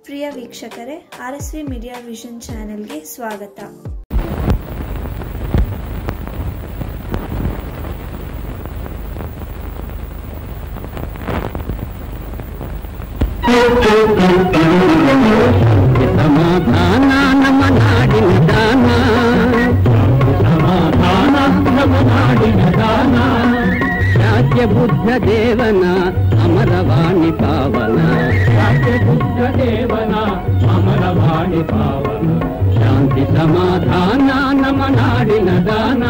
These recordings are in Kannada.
ಪ್ರಿಯ ವೀಕ್ಷಕರೇ R S V media vision ಚಾನೆಲ್ಗೆ ಸ್ವಾಗತ ಸಮಾಧಾನ ನಮ್ಮ ನಾಡಿನ ದಾನ ಸಮಾಧಾನ ನಮ್ಮ ನಾಡಿನ ದಾನ ಶಾಕ್ಯ ಬುದ್ಧ ದೇವನ ಅಮರವಾಣಿ ಪಾವನ ಶಾಕ್ಯ ಬುದ್ಧ ದೇವನ ಅಮರವಾಣಿ ಪಾವನ ಶಾಂತಿ ಸಮಾಧಾನ ನಮ್ಮ ನಾಡಿನ ದಾನ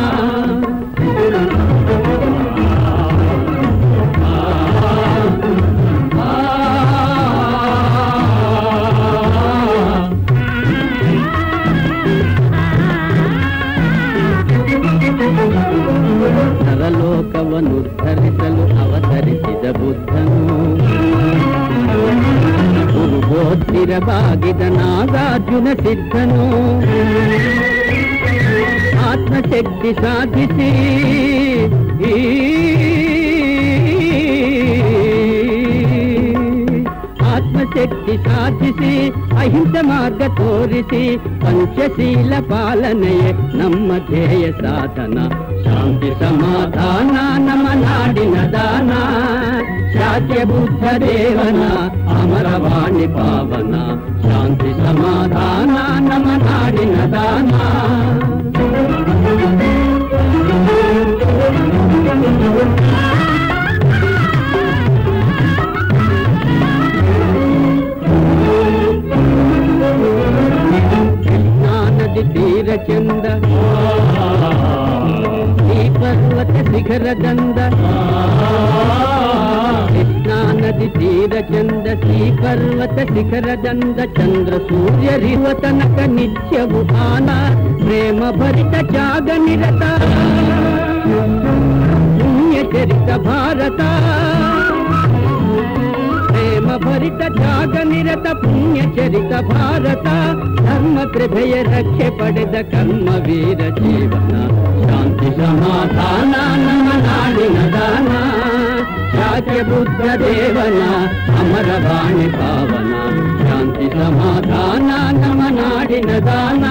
ನರಲೋಕವನ್ನು ಧರಿಸಲು ಅವತರಿಸಿದ ಬುದ್ಧನು ಗುರುಗೋತ್ತಿರ ಬಾಗಿದ ನಾಗಾರ್ಜುನ ಸಿದ್ಧನು ಆತ್ಮಶಕ್ತಿ ಸಾಧಿಸಿ ಆತ್ಮಶಕ್ತಿ ಸಾಧಿಸಿ ಅಹಿಂಸೆ ಮಾರ್ಗ ತೋರಿಸಿ ಪಂಚಶೀಲ ಪಾಲನೆಯೇ ನಮ್ಮ ಧ್ಯೇಯ ಸಾಧನ ಶಾಂತಿ ಸಮಾಧಾನ ನಮ್ಮ ನಾಡಿನ ದಾನ ಶಾಕ್ಯ ಬುದ್ಧ ದೇವನ ಅಮರವಾಣಿ ಪಾವನ ಶಾಂತಿ ಸಮಾಧಾನ ನಮ್ಮ ನಾಡಿನ ದಾನ ನದಿ ತೀರ ಚಂದ ಈ ಪರ್ವತ ಶಿಖರದಂದ ಕೃಷ್ಣಾ ನದಿ ತೀರ ಚಂದ ಶ್ರೀ ಪರ್ವತ ಶಿಖರದಂದ ಚಂದ್ರ ಸೂರ್ಯರಿರುವ ತನಕ ನಿತ್ಯವು ಆನ ಪ್ರೇಮ ಭರಿತ ಜಾಗ ನಿರತ ಪುಣ್ಯ ಚರಿತ ಭಾರತ ಪ್ರೇಮ ಭರಿತ ಜಾಗ ನಿರತ ಪುಣ್ಯ ಚರಿತ ಭಾರತ ಧರ್ಮ ಕೃಪೆಯ ರಕ್ಷೆ ಪಡೆದ ಕರ್ಮ ವೀರ ಜೀವನ ಶಾಂತಿ ಸಮಾಧಾನ ನಮ್ಮ ನಾಡಿನ ದಾನ ಶಾಕ್ಯ ಬುದ್ಧ ದೇವನ ಅಮರವಾಣಿ ಪಾವನ ಶಾಂತಿ ಸಮಾಧಾನ ನಮ್ಮ ನಾಡಿನ ದಾನ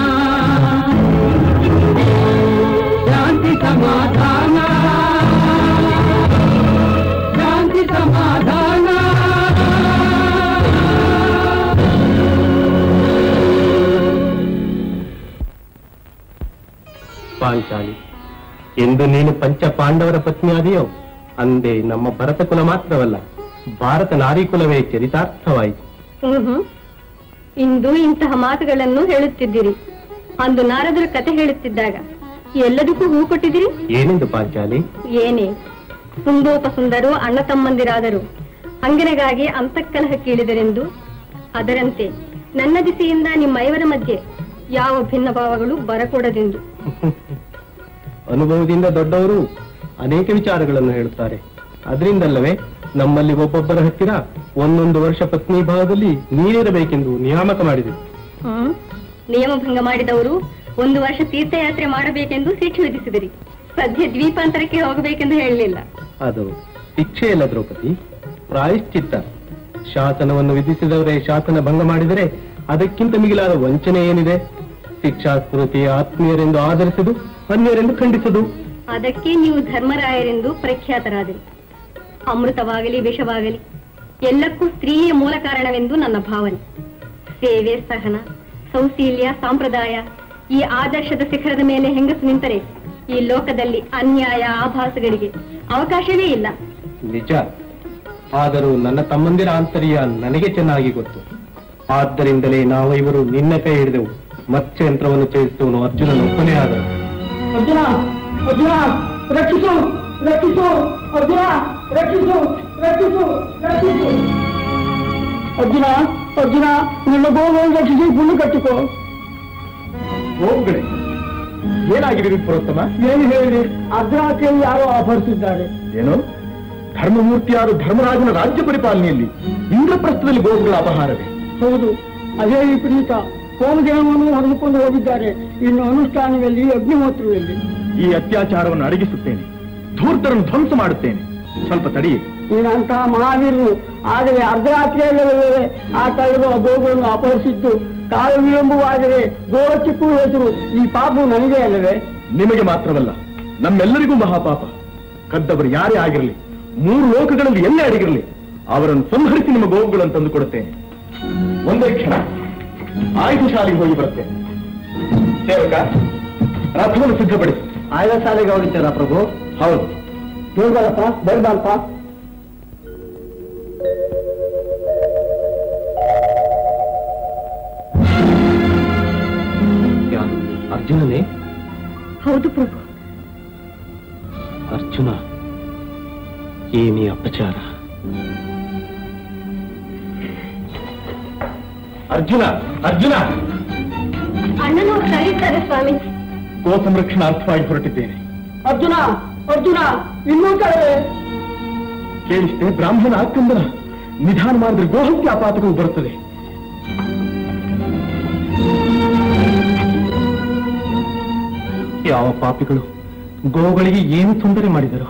ಶಾಂತಿ ಸಮಾಧಾನ ಶಾಂತಿ ಸಮಾಧಾನ ಪಾಂಚಾಲಿ ಎಂದು ನೀನು ಪಂಚ ಪಾಂಡವರ ಪತ್ನಿಯಾದೆಯೋ ಅಂದೇ ನಮ್ಮ ಭರತ ಕುಲ ಮಾತ್ರವಲ್ಲ ಭಾರತ ನಾರಿ ಕುಲವೇ ಚರಿತಾರ್ಥವಾಯಿತು ಹ್ಮ್ ಇಂದು ಇಂತಹ ಮಾತುಗಳನ್ನು ಹೇಳುತ್ತಿದ್ದೀರಿ ಅಂದು ನಾರದರು ಕತೆ ಹೇಳುತ್ತಿದ್ದಾಗ ಎಲ್ಲದಕ್ಕೂ ಹೂ ಕೊಟ್ಟಿದ್ದೀರಿ ಏನೆಂದು ಪಾಂಚಾಲಿ ಏನೇ ಸುಂದೋಪ ಸುಂದರು ಅಣ್ಣ ತಮ್ಮಂದಿರಾದರು ಅಂಗನೆಗಾಗಿ ಅಂತಃಕಲಹ ಕೀಳಿದರೆಂದು ಅದರಂತೆ ನನ್ನ ದಿಸೆಯಿಂದ ನಿಮ್ಮ ಐವರ ಮಧ್ಯೆ ಯಾವ ಭಿನ್ನ ಭಾವಗಳು ಬರಕೂಡದೆಂದು ಅನುಭವದಿಂದ ದೊಡ್ಡವರು ಅನೇಕ ವಿಚಾರಗಳನ್ನು ಹೇಳುತ್ತಾರೆ ಅದರಿಂದಲ್ಲವೇ ನಮ್ಮಲ್ಲಿ ಒಬ್ಬೊಬ್ಬರ ಹತ್ತಿರ ಒಂದೊಂದು ವರ್ಷ ಪತ್ನಿ ಭಾವದಲ್ಲಿ ನೀರಿರಬೇಕೆಂದು ನಿಯಾಮಕ ಮಾಡಿದೆ ಹ್ಮ್ ನಿಯಮ ಭಂಗ ಮಾಡಿದವರು ಒಂದು ವರ್ಷ ತೀರ್ಥಯಾತ್ರೆ ಮಾಡಬೇಕೆಂದು ಶಿಕ್ಷೆ ವಿಧಿಸಿದಿರಿ ಸದ್ಯ ದ್ವೀಪಾಂತರಕ್ಕೆ ಹೋಗಬೇಕೆಂದು ಹೇಳಲಿಲ್ಲ ಅದು ಶಿಕ್ಷೆಯಲ್ಲ ದ್ರೌಪದಿ ಪ್ರಾಯಶ್ಚಿತ್ತ ಶಾಸನವನ್ನು ವಿಧಿಸಿದವರೇ ಶಾಸನ ಭಂಗ ಮಾಡಿದರೆ ಅದಕ್ಕಿಂತ ಮಿಗಿಲಾದ ವಂಚನೆ ಏನಿದೆ ಶಿಕ್ಷಾ ಸ್ಮೃತಿ ಆತ್ಮೀಯರೆಂದು ಆಧರಿಸುವುದು ಅನ್ಯರೆಂದು ಖಂಡಿಸುವುದು ಅದಕ್ಕೆ ನೀವು ಧರ್ಮರಾಯರೆಂದು ಪ್ರಖ್ಯಾತರಾದಿರಿ ಅಮೃತವಾಗಲಿ ವಿಷವಾಗಲಿ ಎಲ್ಲಕ್ಕೂ ಸ್ತ್ರೀಯೇ ಮೂಲ ಕಾರಣವೆಂದು ನನ್ನ ಭಾವನೆ ಸೇವೆ ಸಹನ ಸೌಶೀಲ್ಯ ಸಂಪ್ರದಾಯ ಈ ಆದರ್ಶದ ಶಿಖರದ ಮೇಲೆ ಹೆಂಗಸು ನಿಂತರೆ ಈ ಲೋಕದಲ್ಲಿ ಅನ್ಯಾಯ ಆಭಾಸಗಳಿಗೆ ಅವಕಾಶವೇ ಇಲ್ಲ ನಿಜ ಆದರೂ ನನ್ನ ತಮ್ಮಂದಿರ ಆಂತರ್ಯ ನನಗೆ ಚೆನ್ನಾಗಿ ಗೊತ್ತು ಆದ್ದರಿಂದಲೇ ನಾವು ಇವರು ನಿನ್ನ ಕೈ ಹಿಡಿದೆವು ಮತ್ಸ್ಯಯಂತ್ರವನ್ನು ಚೇರಿಸುವನು ಅರ್ಜುನನ ಒಪ್ಪನೇ ಆದರು ಅರ್ಜುನ ಅರ್ಜುನ ರಕ್ಷಿಸು ರಕ್ಷಿಸು ಅರ್ಜುನ ರಕ್ಷಿಸು ರಕ್ಷಿಸು ರಕ್ಷಿಸು ಅರ್ಜುನ ಅರ್ಜುನ ನಿನ್ನ ಗೋವನ್ನು ರಕ್ಷಿಸಿ ಗುಂಡು ಕಟ್ಟಿಕೋ ಹೋಗುಗಳೇ ಏನಾಗಿದೆ ವಿಪ್ರೋತ್ತಮ ಏನು ಹೇಳಿ ಅರ್ಧರಾತ್ರಿಯಲ್ಲಿ ಯಾರೋ ಅಪಹರಿಸಿದ್ದಾರೆ ಏನು ಧರ್ಮಮೂರ್ತಿಯಾದ ಧರ್ಮರಾಜನ ರಾಜ್ಯ ಪರಿಪಾಲನೆಯಲ್ಲಿ ಇಂದ್ರಪ್ರಸ್ಥದಲ್ಲಿ ಗೋವುಗಳ ಅಪಹಾರವೇ ಹೌದು ಅದೇ ವಿಪರೀತ ಹೋಮದೇವವನ್ನು ಹೊಡೆದುಕೊಂಡು ಹೋಗಿದ್ದಾರೆ ಇನ್ನು ಅನುಷ್ಠಾನದಲ್ಲಿ ಅಗ್ನಿಹೋತ್ರದಲ್ಲಿ ಈ ಅತ್ಯಾಚಾರವನ್ನು ಅಡಗಿಸುತ್ತೇನೆ ಧೂರ್ತರನ್ನು ಧ್ವಂಸ ಮಾಡುತ್ತೇನೆ ಸ್ವಲ್ಪ ತಡಿ ನೀನಂತಹ ಮಹಾವೀರರು ಆದರೆ ಅರ್ಧರಾತ್ರಿಯಲ್ಲೇ ಆ ಕಳ್ಳರು ಗೋಗಳನ್ನು ಅಪಹರಿಸಿದ್ದು ಕಾಲ ವಿಳಂಬವಾದರೆ ಗೋವ ಚಿಕ್ಕು ಹೆಸರು ಈ ಪಾಪು ನನಗೆ ಅಲ್ಲವೇ ನಿಮಗೆ ಮಾತ್ರವಲ್ಲ ನಮ್ಮೆಲ್ಲರಿಗೂ ಮಹಾಪಾಪ ಕದ್ದವರು ಯಾರೇ ಆಗಿರಲಿ ಮೂರು ಲೋಕಗಳಲ್ಲಿ ಎಲ್ಲೇ ಅಡಗಿರಲಿ ಅವರನ್ನು ಸಂಹರಿಸಿ ನಿಮ್ಮ ಗೋವುಗಳನ್ನು ತಂದು ಕೊಡುತ್ತೇನೆ ಒಂದೇ ಕ್ಷಣ ಆಯುಧ ಶಾಲೆಗೆ ಹೋಗಿ ಬರುತ್ತೇನೆ ಸೇವಕ ರಥವನ್ನು ಸಿದ್ಧಪಡಿಸಿ ಆಯ್ದ ಶಾಲೆಗೆ ಹೋಗಿದ್ದೀರಾ ಪ್ರಭು ಹೌದು ಹೋಗಲ್ಲಪ್ಪ ಬರ್ಬಲ್ಪ ಯಾರು ಅರ್ಜುನನೇ ಹೌದು ಪ್ರಭು ಅರ್ಜುನ ಏನಿ ಅಪಚಾರ ಅರ್ಜುನ ಅರ್ಜುನ ಅಣ್ಣನು ಕರೀತಾರೆ ಸ್ವಾಮಿ ಗೋ ಸಂರಕ್ಷಣಾರ್ಥವಾಗಿ ಹೊರಟಿದ್ದೇನೆ ಅರ್ಜುನ ಅರ್ಜುನ ಇನ್ನೂ ಕಳೆವೆ ಕೇಳಿస్తే ಬ್ರಾಹ್ಮಣ ಆಕಂದನ ನಿಧಾನ ಮಾಡಿದ್ರೆ ಗೋಹತ್ಯೆ ಆಪಾತಕವು ಬರುತ್ತದೆ ಯಾವ ಪಾಪಿಗಳು ಗೋಗಳಿಗೆ ಏನು ತೊಂದರೆ ಮಾಡಿದರು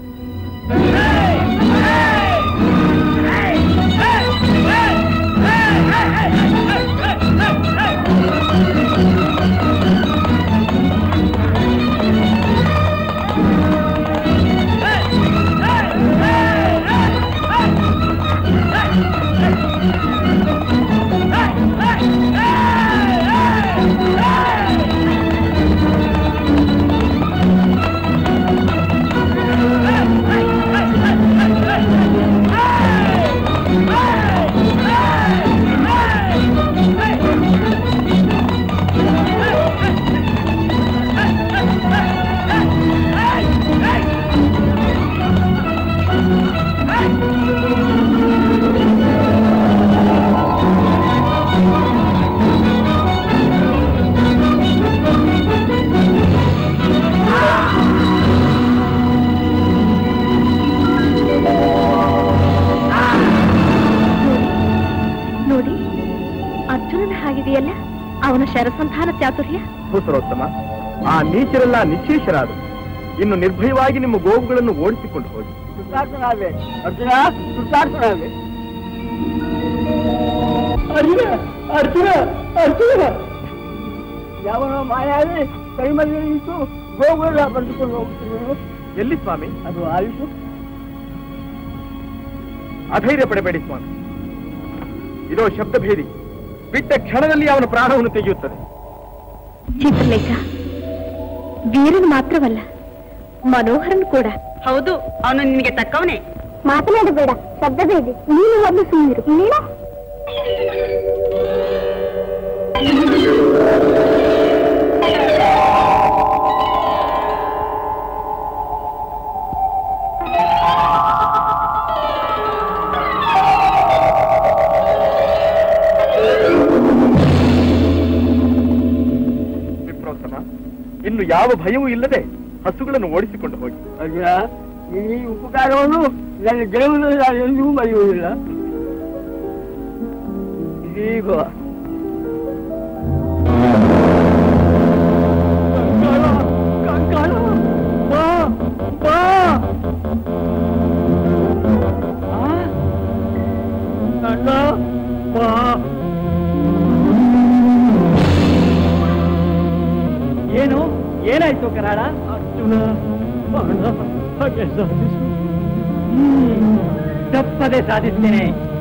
ನೋಡಿ ಅರ್ಜುನನ ಹಾಗಿದೆಯಲ್ಲ ಅವನ ಶರಸಂಧಾನ ಚಾತುರ್ಯ ಭೂಸರೋತ್ತಮ ಆ ನೀಚರೆಲ್ಲ ನಿಶೇಷರಾದರು ಇನ್ನು ನಿರ್ಭಯವಾಗಿ ನಿಮ್ಮ ಗೋವುಗಳನ್ನು ಓಡಿಸಿಕೊಂಡು ಹೋಗಿ ಸುತ್ತಾಡ್ತಾವೆ ಅರ್ಜುನ ಸುತ್ತಾಡ್ತಾವೆ ಅರ್ಜುನ ಅರ್ಜುನ ಅರ್ಜುನ ಯಾವನೋ ಮಾಯಾವಿ ಕೈ ಮೇಲೆ ನಿಂತು ಗೋಗುಳ ಬರೆದುಕೊಂಡು ಹೋಗ್ತೀನಿ ಎಲ್ಲಿ ಸ್ವಾಮಿ ಅದು ಆಯುಷು ಅಧೈರ್ಯ ಪಡಬೇಡಿ ಸ್ವಾಮಿ ಇದೋ ಶಬ್ದಭೇದಿ ಬಿಟ್ಟ ಕ್ಷಣದಲ್ಲಿ ಅವನ ಪ್ರಾಣವನ್ನು ತೆಗೆಯುತ್ತದೆ ಚಿತ್ರಲೇಖ ವೀರನ್ ಮಾತ್ರವಲ್ಲ ಮನೋಹರನ್ ಕೂಡ ಹೌದು ಅವನು ನಿನಗೆ ತಕ್ಕವನೇ ಮಾತನಾಡಬೇಡ ಶಬ್ದಬೇಡಿ ನೀನು ಮೊದಲು ಸುಮ್ಮನಿರು ನೀನು ವಿಪ್ರೋತ್ತಮ ಇನ್ನು ಯಾವ ಭಯವೂ ಇಲ್ಲದೆ ಹಸುಗಳನ್ನು ಓಡಿಸಿಕೊಂಡು ಹೋಗಿ ಅರ್ಜುನ ಈ ಉಪಕಾರವನ್ನು ನನ್ನ ಜೀವನದಲ್ಲಿ ನಾನು ಎಂದೂ ಮರೆಯುವುದಿಲ್ಲ ಇದೀಗ ಕಂಕಣ, ಕಂಕಣ, ಬಾ, ಬಾ. ಆ? ಕಂದ, ಬಾ. ಏನು ಏನಾಯ್ತು ಕರಾಳ ಅರ್ಜುನ ಬಾಣ ಹಾಗೆ ಸಾಧಿಸು ಹ್ಮ್, ತಪ್ಪದೆ ಸಾಧಿಸ್ತೇನೆ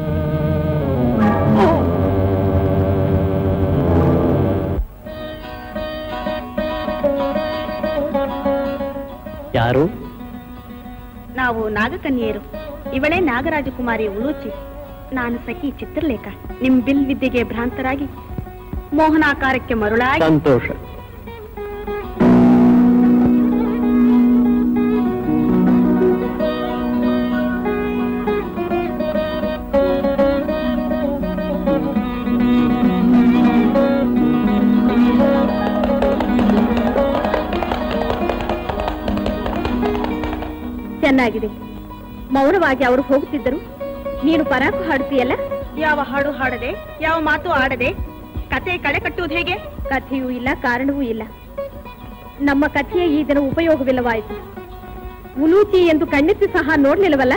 ಯಾರು ನಾವು ನಾಗಕನ್ಯೆಯರು ಇವಳೇ ನಾಗರಾಜಕುಮಾರಿ ಉಳೂಚಿ ನಾನು ಸಖಿ ಚಿತ್ರಲೇಖ ನಿಮ್ ಬಿಲ್ ವಿದ್ಯೆಗೆ ಭ್ರಾಂತರಾಗಿ ಮೋಹನಾಕಾರಕ್ಕೆ ಮರುಳಾಗಿ ಸಂತೋಷ ಚೆನ್ನಾಗಿದೆ ಮೌನವಾಗಿ ಅವರು ಹೋಗುತ್ತಿದ್ದರು ನೀನು ಪರಾಕು ಹಾಡುತ್ತೀಯಲ್ಲ ಯಾವ ಹಾಡು ಹಾಡದೆ ಯಾವ ಮಾತು ಆಡದೆ ಕತೆ ಕಳೆ ಕಟ್ಟುವುದು ಹೇಗೆ ಕಥೆಯೂ ಇಲ್ಲ ಕಾರಣವೂ ಇಲ್ಲ ನಮ್ಮ ಕಥೆಯ ಈ ದಿನ ಉಪಯೋಗವಿಲ್ಲವಾಯಿತು ಉಲೂಚಿ ಎಂದು ಕಣ್ಣೆತ್ತಿ ಸಹ ನೋಡ್ಲಿಲ್ವಲ್ಲ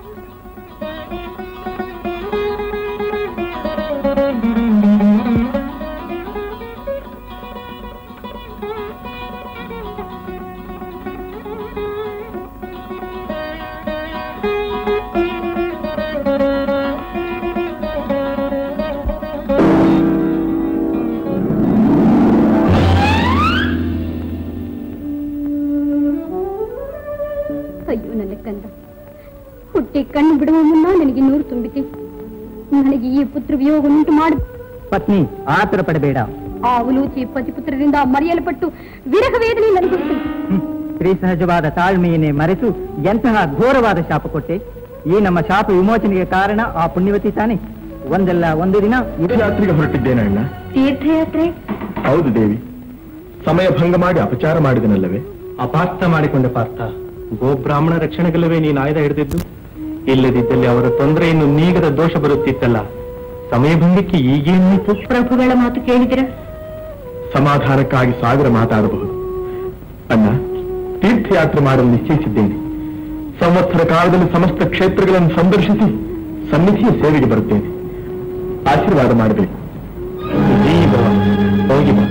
ಅಯ್ಯೋ ನನ್ನ ಕಂದ ಹುಟ್ಟಿ ಕಣ್ಣು ಬಿಡುವ ಮುನ್ನ ನನಗೆ ನೂರು ತುಂಬಿತಿ ನನಗೆ ಈ ಪುತ್ರ ವಿಯೋಗ ಉಂಟು ಮಾಡು ಪತ್ನಿ ಆತರ ಪಡಬೇಡ ಆ ಉಲೂಚಿ ಪತಿಪುತ್ರರಿಂದ ಮರೆಯಲ್ಪಟ್ಟು ವಿರಹ ವೇದನೆ ನನಗುಂಟು ಹ್ಮ್. ಸ್ತ್ರೀ ಸಹಜವಾದ ತಾಳ್ಮೆಯನ್ನೇ ಮರೆತು ಎಂತಹ ಘೋರವಾದ ಶಾಪ ಕೊಟ್ಟೆ ಈ ನಮ್ಮ ಶಾಪ ವಿಮೋಚನೆಗೆ ಕಾರಣ ಆ ಪುಣ್ಯವತಿ ತಾನೆ ಒಂದಲ್ಲ ಒಂದು ದಿನ ಇದು ಯಾತ್ರೆಗೆ ಹೊರಟಿದ್ದೇನೆ ಅಣ್ಣ ತೀರ್ಥಯಾತ್ರೆ ಹೌದು ದೇವಿ ಸಮಯ ಭಂಗ ಮಾಡಿ ಅಪಚಾರ ಮಾಡಿದನಲ್ಲವೇ ಅಪಾರ್ಥ ಮಾಡಿಕೊಂಡ ಪಾರ್ಥ ಗೋಬ್ರಾಹ್ಮಣ ರಕ್ಷಣೆಗಲ್ಲವೇ ನೀನು ಆಯ್ದ ಹಿಡಿದಿದ್ದು ಇಲ್ಲದಿದ್ದಲ್ಲಿ ಅವರ ತೊಂದರೆಯನ್ನು ನೀಗದ ದೋಷ ಬರುತ್ತಿತ್ತಲ್ಲ ಸಮಯ ಭಂಗಕ್ಕೆ ಈಗೇನಿತ್ತು ಪ್ರಭುಗಳ ಮಾತು ಕೇಳಿದಿರ ಸಮಾಧಾನಕ್ಕಾಗಿ ಸಾವಿರ ಮಾತಾಡಬಹುದು ಅಣ್ಣ ತೀರ್ಥಯಾತ್ರೆ ಮಾಡಲು ನಿಶ್ಚಯಿಸಿದ್ದೇನೆ ಸಂವತ್ಸರ ಕಾಲದಲ್ಲಿ ಸಮಸ್ತ ಕ್ಷೇತ್ರಗಳನ್ನು ಸಂದರ್ಶಿಸಿ ಸನ್ನಿಧಿಯ ಸೇವೆಗೆ ಬರುತ್ತೇನೆ ಆಶೀರ್ವಾದ ಮಾಡಬೇಕು ಜೀವ ಹೋಗಿ ಬಾ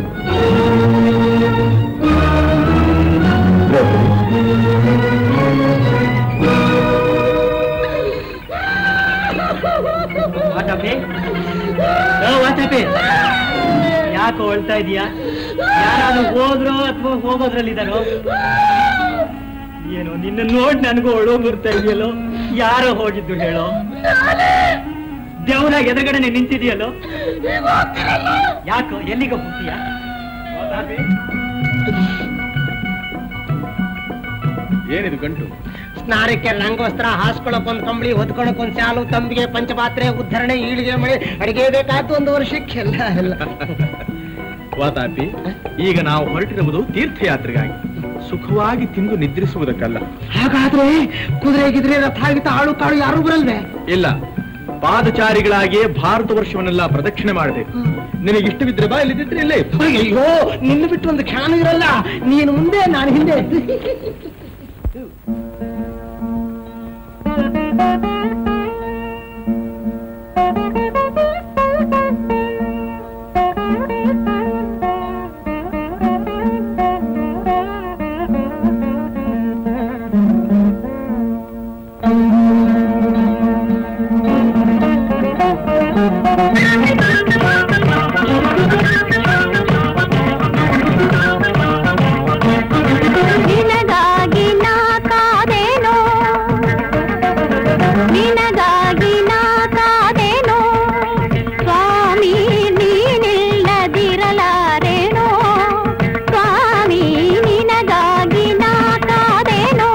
ದ್ರೌಪದಿ, ಯಾಕೆ ಹೊಳ್ತಾ ಇದೀಯಾ ಯಾರಾದ್ರೂ ಹೋದ್ರೋ ಅಥವಾ ಹೋಗೋದ್ರಲ್ಲಿದ್ದಾರೋ ಏನೋ ನಿನ್ನ ನೋಡ್ ನನಗೂ ಒಳೋ ಬರ್ತಾ ಇದೆಯಲ್ಲೋ ಯಾರೋ ಹೋಗಿದ್ದು ಹೇಳೋ ದೇವನಾಗ ಎದುರುಗಡೆ ನಿಂತಿದೆಯಲ್ಲೋ ಯಾಕೋ ಎಲ್ಲಿಗೆ ಹೋಗ್ತೀಯ ಏನಿದು ಗಂಟು ಸ್ನಾನಕ್ಕೆ ರಂಗೋಸ್ತ್ರ ಹಾಸ್ಕೊಳಕ್ ಒಂದ್ ಕಂಬಳಿ ಹೊದ್ಕೊಳಕ್ ಒಂದ್ ಶಾಲು ತಂಬಿಗೆ ಪಂಚಪಾತ್ರೆ ಉದ್ಧರಣೆ ಈಳಿಗೆ ಮಳೆ ಅಡಿಗೆ ಬೇಕಾದ್ದು ಒಂದು ವರ್ಷಕ್ಕೆ ಎಲ್ಲ ಎಲ್ಲ ವಾತಾಪಿ ಈಗ ನಾವು ಹೊರಟಿರುವುದು ತೀರ್ಥಯಾತ್ರೆಗಾಗಿ ಸುಖವಾಗಿ ತಿಂದು ನಿದ್ರಿಸುವುದಕ್ಕಲ್ಲ ಹಾಗಾದ್ರೆ ಕುದುರೆ ಗಿದ್ರೆ ರಥ ಗಿಥ ಆಳು ಕಾಳು ಯಾರು ಬರಲ್ವೇ ಇಲ್ಲ ಪಾದಚಾರಿಗಳಾಗಿಯೇ ಭಾರತ ವರ್ಷವನ್ನೆಲ್ಲ ಪ್ರದಕ್ಷಿಣೆ ಮಾಡಬೇಕು ನಿನಗೆ ಇಷ್ಟವಿದ್ರೆ ಬಾ ಇಲ್ಲದಿದ್ರೆ ಇಲ್ಲೇ ಇರು. ಅಯ್ಯೋ ನಿನ್ನ ಬಿಟ್ಟು ಒಂದು ಕ್ಷಣ ಇರಲ್ಲ ನೀನು ಮುಂದೆ ನಾನು ಹಿಂದೆ ನಿನಗಾಗಿ ನಾ ಕಾದೇನೋ ನಿನಗಾಗಿ ನಾ ಕಾದೇನೋ ಸ್ವಾಮಿ ನೀನಿಲ್ಲದಿರಲಾರೇನೋ ಸ್ವಾಮಿ ನಿನಗಾಗಿ ನಾ ಕಾದೇನೋ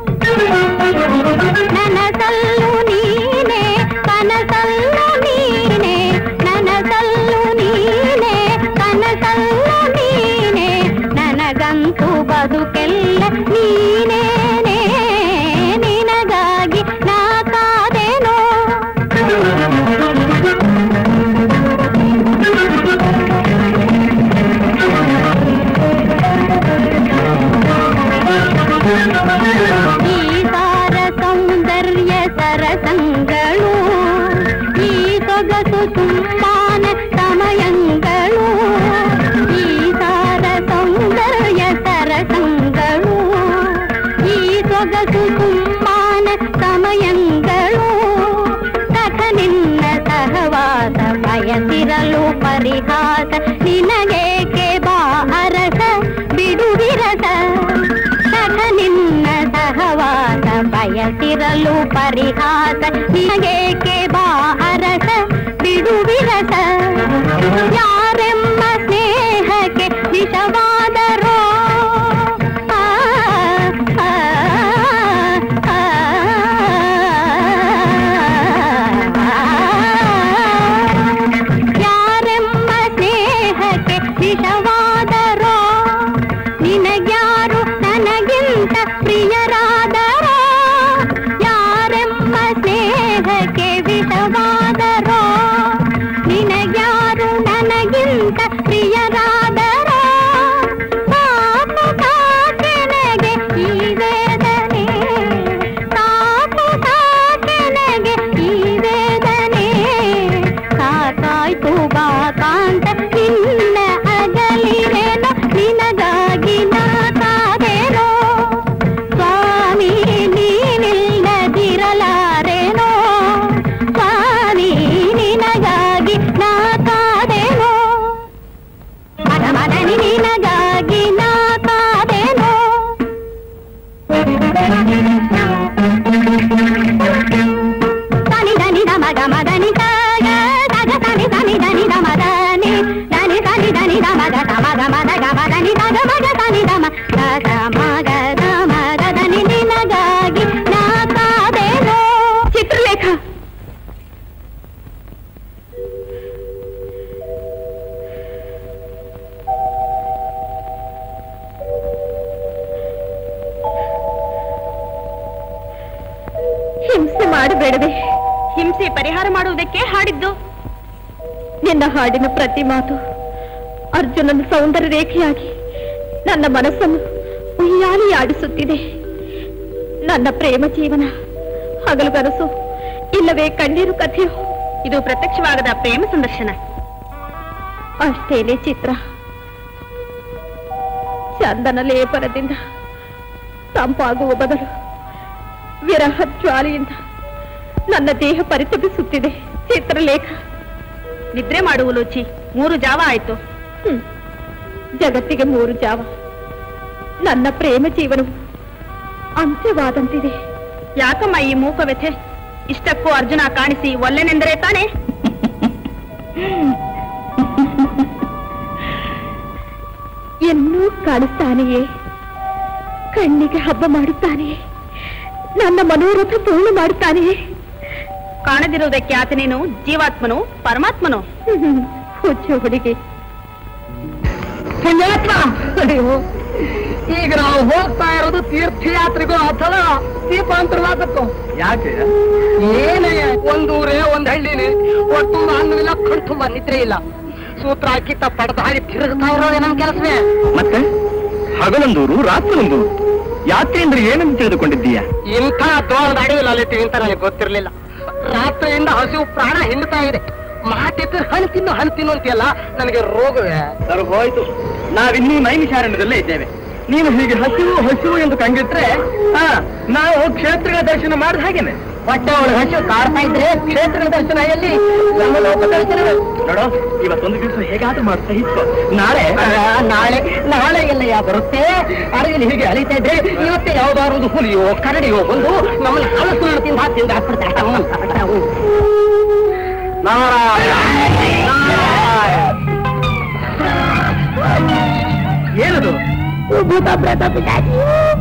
ನನಸಲ್ಲು ನೀನೆ ಕನಸಲ್ಲು ನೀನೆ ನನಸಲ್ಲು ನೀನೆ ಕನಸಲ್ಲು ನೀನೆ ನನಗಂತೂ ಬದುಕೆಲ್ಲ ನೀನೇನೆ ನಿನಗಾಗಿ ನಾ ಕಾದೇನೋ ಈ ಸಾರ ಸೌಂದರ್ಯ ಸರಸಂಗಳು ಈ ಸೊಗಸು ಸುಮ್ಮಾನ ಸಮಯಂಗಳು ಈ ಸಾರ ಸೌಂದರ್ಯ ಸರಸಂಗಳು ಈ ಸೊಗಸು ಸುಮ್ಮಾನ ಸಮಯಂಗಳು ಸಖ ನಿನ್ನ ಸಹವಾಸ ಬಯಸಿರಲು ಪರಿಹಾಸ ನಿನಗೇಕೆ ಬಾ ಅರಸ ಬಿಡುವಿರಸ ಸಖ ನಿನ್ನ ಸಹವಾಸ ಬಯಸಿರಲು ಪರಿಹಾಸ ನಿನಗೇಕೆ ಬಾ ಅರಸ ಬಿಡುವಿರಸ ಯಾರೆಮ್ಮ ಸ್ನೇಹಕ್ಕೆ ವಿಷವಾದರೋ ಆ, ಆ, ಆ, ಯಾರೆಮ್ಮ ಸ್ನೇಹಕ್ಕೆ ವಿಷವಾದರೋ ನಿನಗ್ಯಾರು ನನಗಿಂತ ಪ್ರಿಯರಾದರೋ ಯಾರೆಮ್ಮ ಸ್ನೇಹಕ್ಕೆ ವಿಷವಾದರೋ ನಿನಗ್ಯಾರು ನನಗಿಂತ ಹಿಂಸೆ ಮಾಡಬೇಡವೆ ಹಿಂಸೆ ಪರಿಹಾರ ಮಾಡುವುದಕ್ಕೆ ಹಾಡಿದ್ದು ನಿನ್ನ ಹಾಡಿನ ಪ್ರತಿ ಮಾತು ಅರ್ಜುನನ ಸೌಂದರ್ಯ ರೇಖೆಯಾಗಿ ನನ್ನ ಮನಸ್ಸನ್ನು ಉಯ್ಯಾಲಿ ಆಡಿಸುತ್ತಿದೆ ನನ್ನ ಪ್ರೇಮ ಜೀವನ ಹಗಲು ಕನಸು ಇಲ್ಲವೇ ಕಣ್ಣೀರು ಕಥೆಯು ಇದು ಪ್ರತ್ಯಕ್ಷವಾಗದ ಪ್ರೇಮ ಸಂದರ್ಶನ ಅಷ್ಟೇನೆ ಚಿತ್ರ ಚಂದನ ಲೇಪನದಿಂದ ತಂಪಾಗುವ ಬದಲು ವಿರಹ ಜ್ವಾಲೆಯಿಂದ ನನ್ನ ದೇಹ ಪರಿತಪಿಸುತ್ತಿದೆ ಚಿತ್ರಲೇಖ ನಿದ್ರೆ ಮಾಡುವ ಲೋಚಿ ಮೂರು ಜಾವ ಆಯ್ತು ಹ್ಮ್. ಜಗತ್ತಿಗೆ ಮೂರು ಜಾವ ನನ್ನ ಪ್ರೇಮ ಜೀವನವು ಅಂತ್ಯವಾದಂತಿದೆ ಯಾಕಮ್ಮ ಈ ಮೂಕ ವ್ಯಥೆ ಇಷ್ಟಕ್ಕೂ ಅರ್ಜುನ ಕಾಣಿಸಿ ಒಲ್ಲೆನೆಂದರೆ ತಾನೆ ಇನ್ನೂ ಕಾಣಿಸ್ತಾನೆಯೇ ಕಣ್ಣಿಗೆ ಹಬ್ಬ ಮಾಡುತ್ತಾನೆಯೇ ನನ್ನ ಮನೋರಥ ಪೂರ್ಣ ಮಾಡುತ್ತಾನೆಯೇ ಕಾಣದಿರುವುದಕ್ಕೆ ಆತನೇನು ಜೀವಾತ್ಮನು ಪರಮಾತ್ಮನು ಹ್ಮ್. ಹುಚ್ಚು ಹುಡುಗಿ ಪುಣ್ಯಾತ್ಮ ಅಯ್ಯೋ ಈಗ ನಾವು ಹೋಗ್ತಾ ಇರೋದು ತೀರ್ಥಯಾತ್ರೆಗೂ ಅಥವಾ ದೀಪಾಂತರವಾದಕ್ಕೂ ಯಾಕೆ ಏನೇ ಒಂದೂರೇ ಒಂದ್ ಹಳ್ಳಿನೇ ಒಟ್ಟು ಅನ್ನವಿಲ್ಲ ಕಣ್ತುಂಬ ನಿದ್ರೆ ಇಲ್ಲ ಸೂತ್ರ ಕಿತ್ತ ಪಡೆದ ಹಾಗೆ ತಿರುಗ್ತಾ ಇರೋದೇ ನಮ್ ಕೆಲಸವೇ ಮತ್ತೆ ಹಗಲೊಂದೂರು ರಾತ್ರಿಯೊಂದೂರು ಯಾತ್ರೆ ಅಂದ್ರೆ ಏನಂತ ತಿಳಿದುಕೊಂಡಿದ್ದೀಯಾ ಇಂಥ ದೋಣದ ಅಡವಿಲ್ಲ ಅಲ್ಲಿರ್ತೀವಿ ಅಂತ ನನಗೆ ಗೊತ್ತಿರ್ಲಿಲ್ಲ ರಾತ್ರಿಯಿಂದ ಹಸಿವು ಪ್ರಾಣ ಹಿಂಡ್ತಾ ಇದೆ ಮಾತಿದ್ರೆ ಹಣ್ಣು ತಿನ್ನು ಹಣ್ಣು ತಿನ್ನು ಅಂತೀಯಲ್ಲ ನನಗೆ ರೋಗವೇ ಸರ್ ಹೋಯ್ತು ನಾವಿನ್ನೂ ನೈಮಿಷಾರಣ್ಯದಲ್ಲೇ ಇದ್ದೇವೆ ನೀನು ಹೀಗೆ ಹಸಿವು ಹಸಿವು ಎಂದು ಕಂಗಿಟ್ರೆ ಹಾ ನಾವು ಕ್ಷೇತ್ರಗಳ ದರ್ಶನ ಮಾಡಿದ ಹಾಗೇನೆ ಹೊಟ್ಟೆ ಒಳಗೆ ಹಸಿವು ಕಾಡ್ತಾ ಇದ್ರೆ ಕ್ಷೇತ್ರ ದರ್ಶನ ಎಲ್ಲಿ ನಮ್ಮ ಲೋಕ ದರ್ಶನವೇ ನೋಡು ಇವತ್ತೊಂದು ದಿವಸ ಹೇಗಾದ್ರೂ ಮಾಡ್ತಾ ಇತ್ತು ನಾಳೆ ಆ, ನಾಳೆ ನಾಳೆ ಎಲ್ಲಯ್ಯ ಬರುತ್ತೆ ಅಡವಿಲಿ ಹೀಗೆ ಅಲಿತಾ ಇದ್ರೆ ಇವತ್ತೇ ಯಾವ್ದಾದ್ರು ಒಂದು ಹುಲಿಯೋ ಕರಡಿಯೋ ಬಂದು ನಮ್ಮನ್ನ ಕಲಸು ಮಾಡಿ ತಿಂದು ಹಾಕಿ ತಿಂದು ಹಾಕ್ಬಿಡ್ತಾರೆ ನಾರಾಯಣ ನಾರಾಯಣ. ಏನದು ಭೂತ ಪ್ರೇತ ಪಿಶಾಚಿ.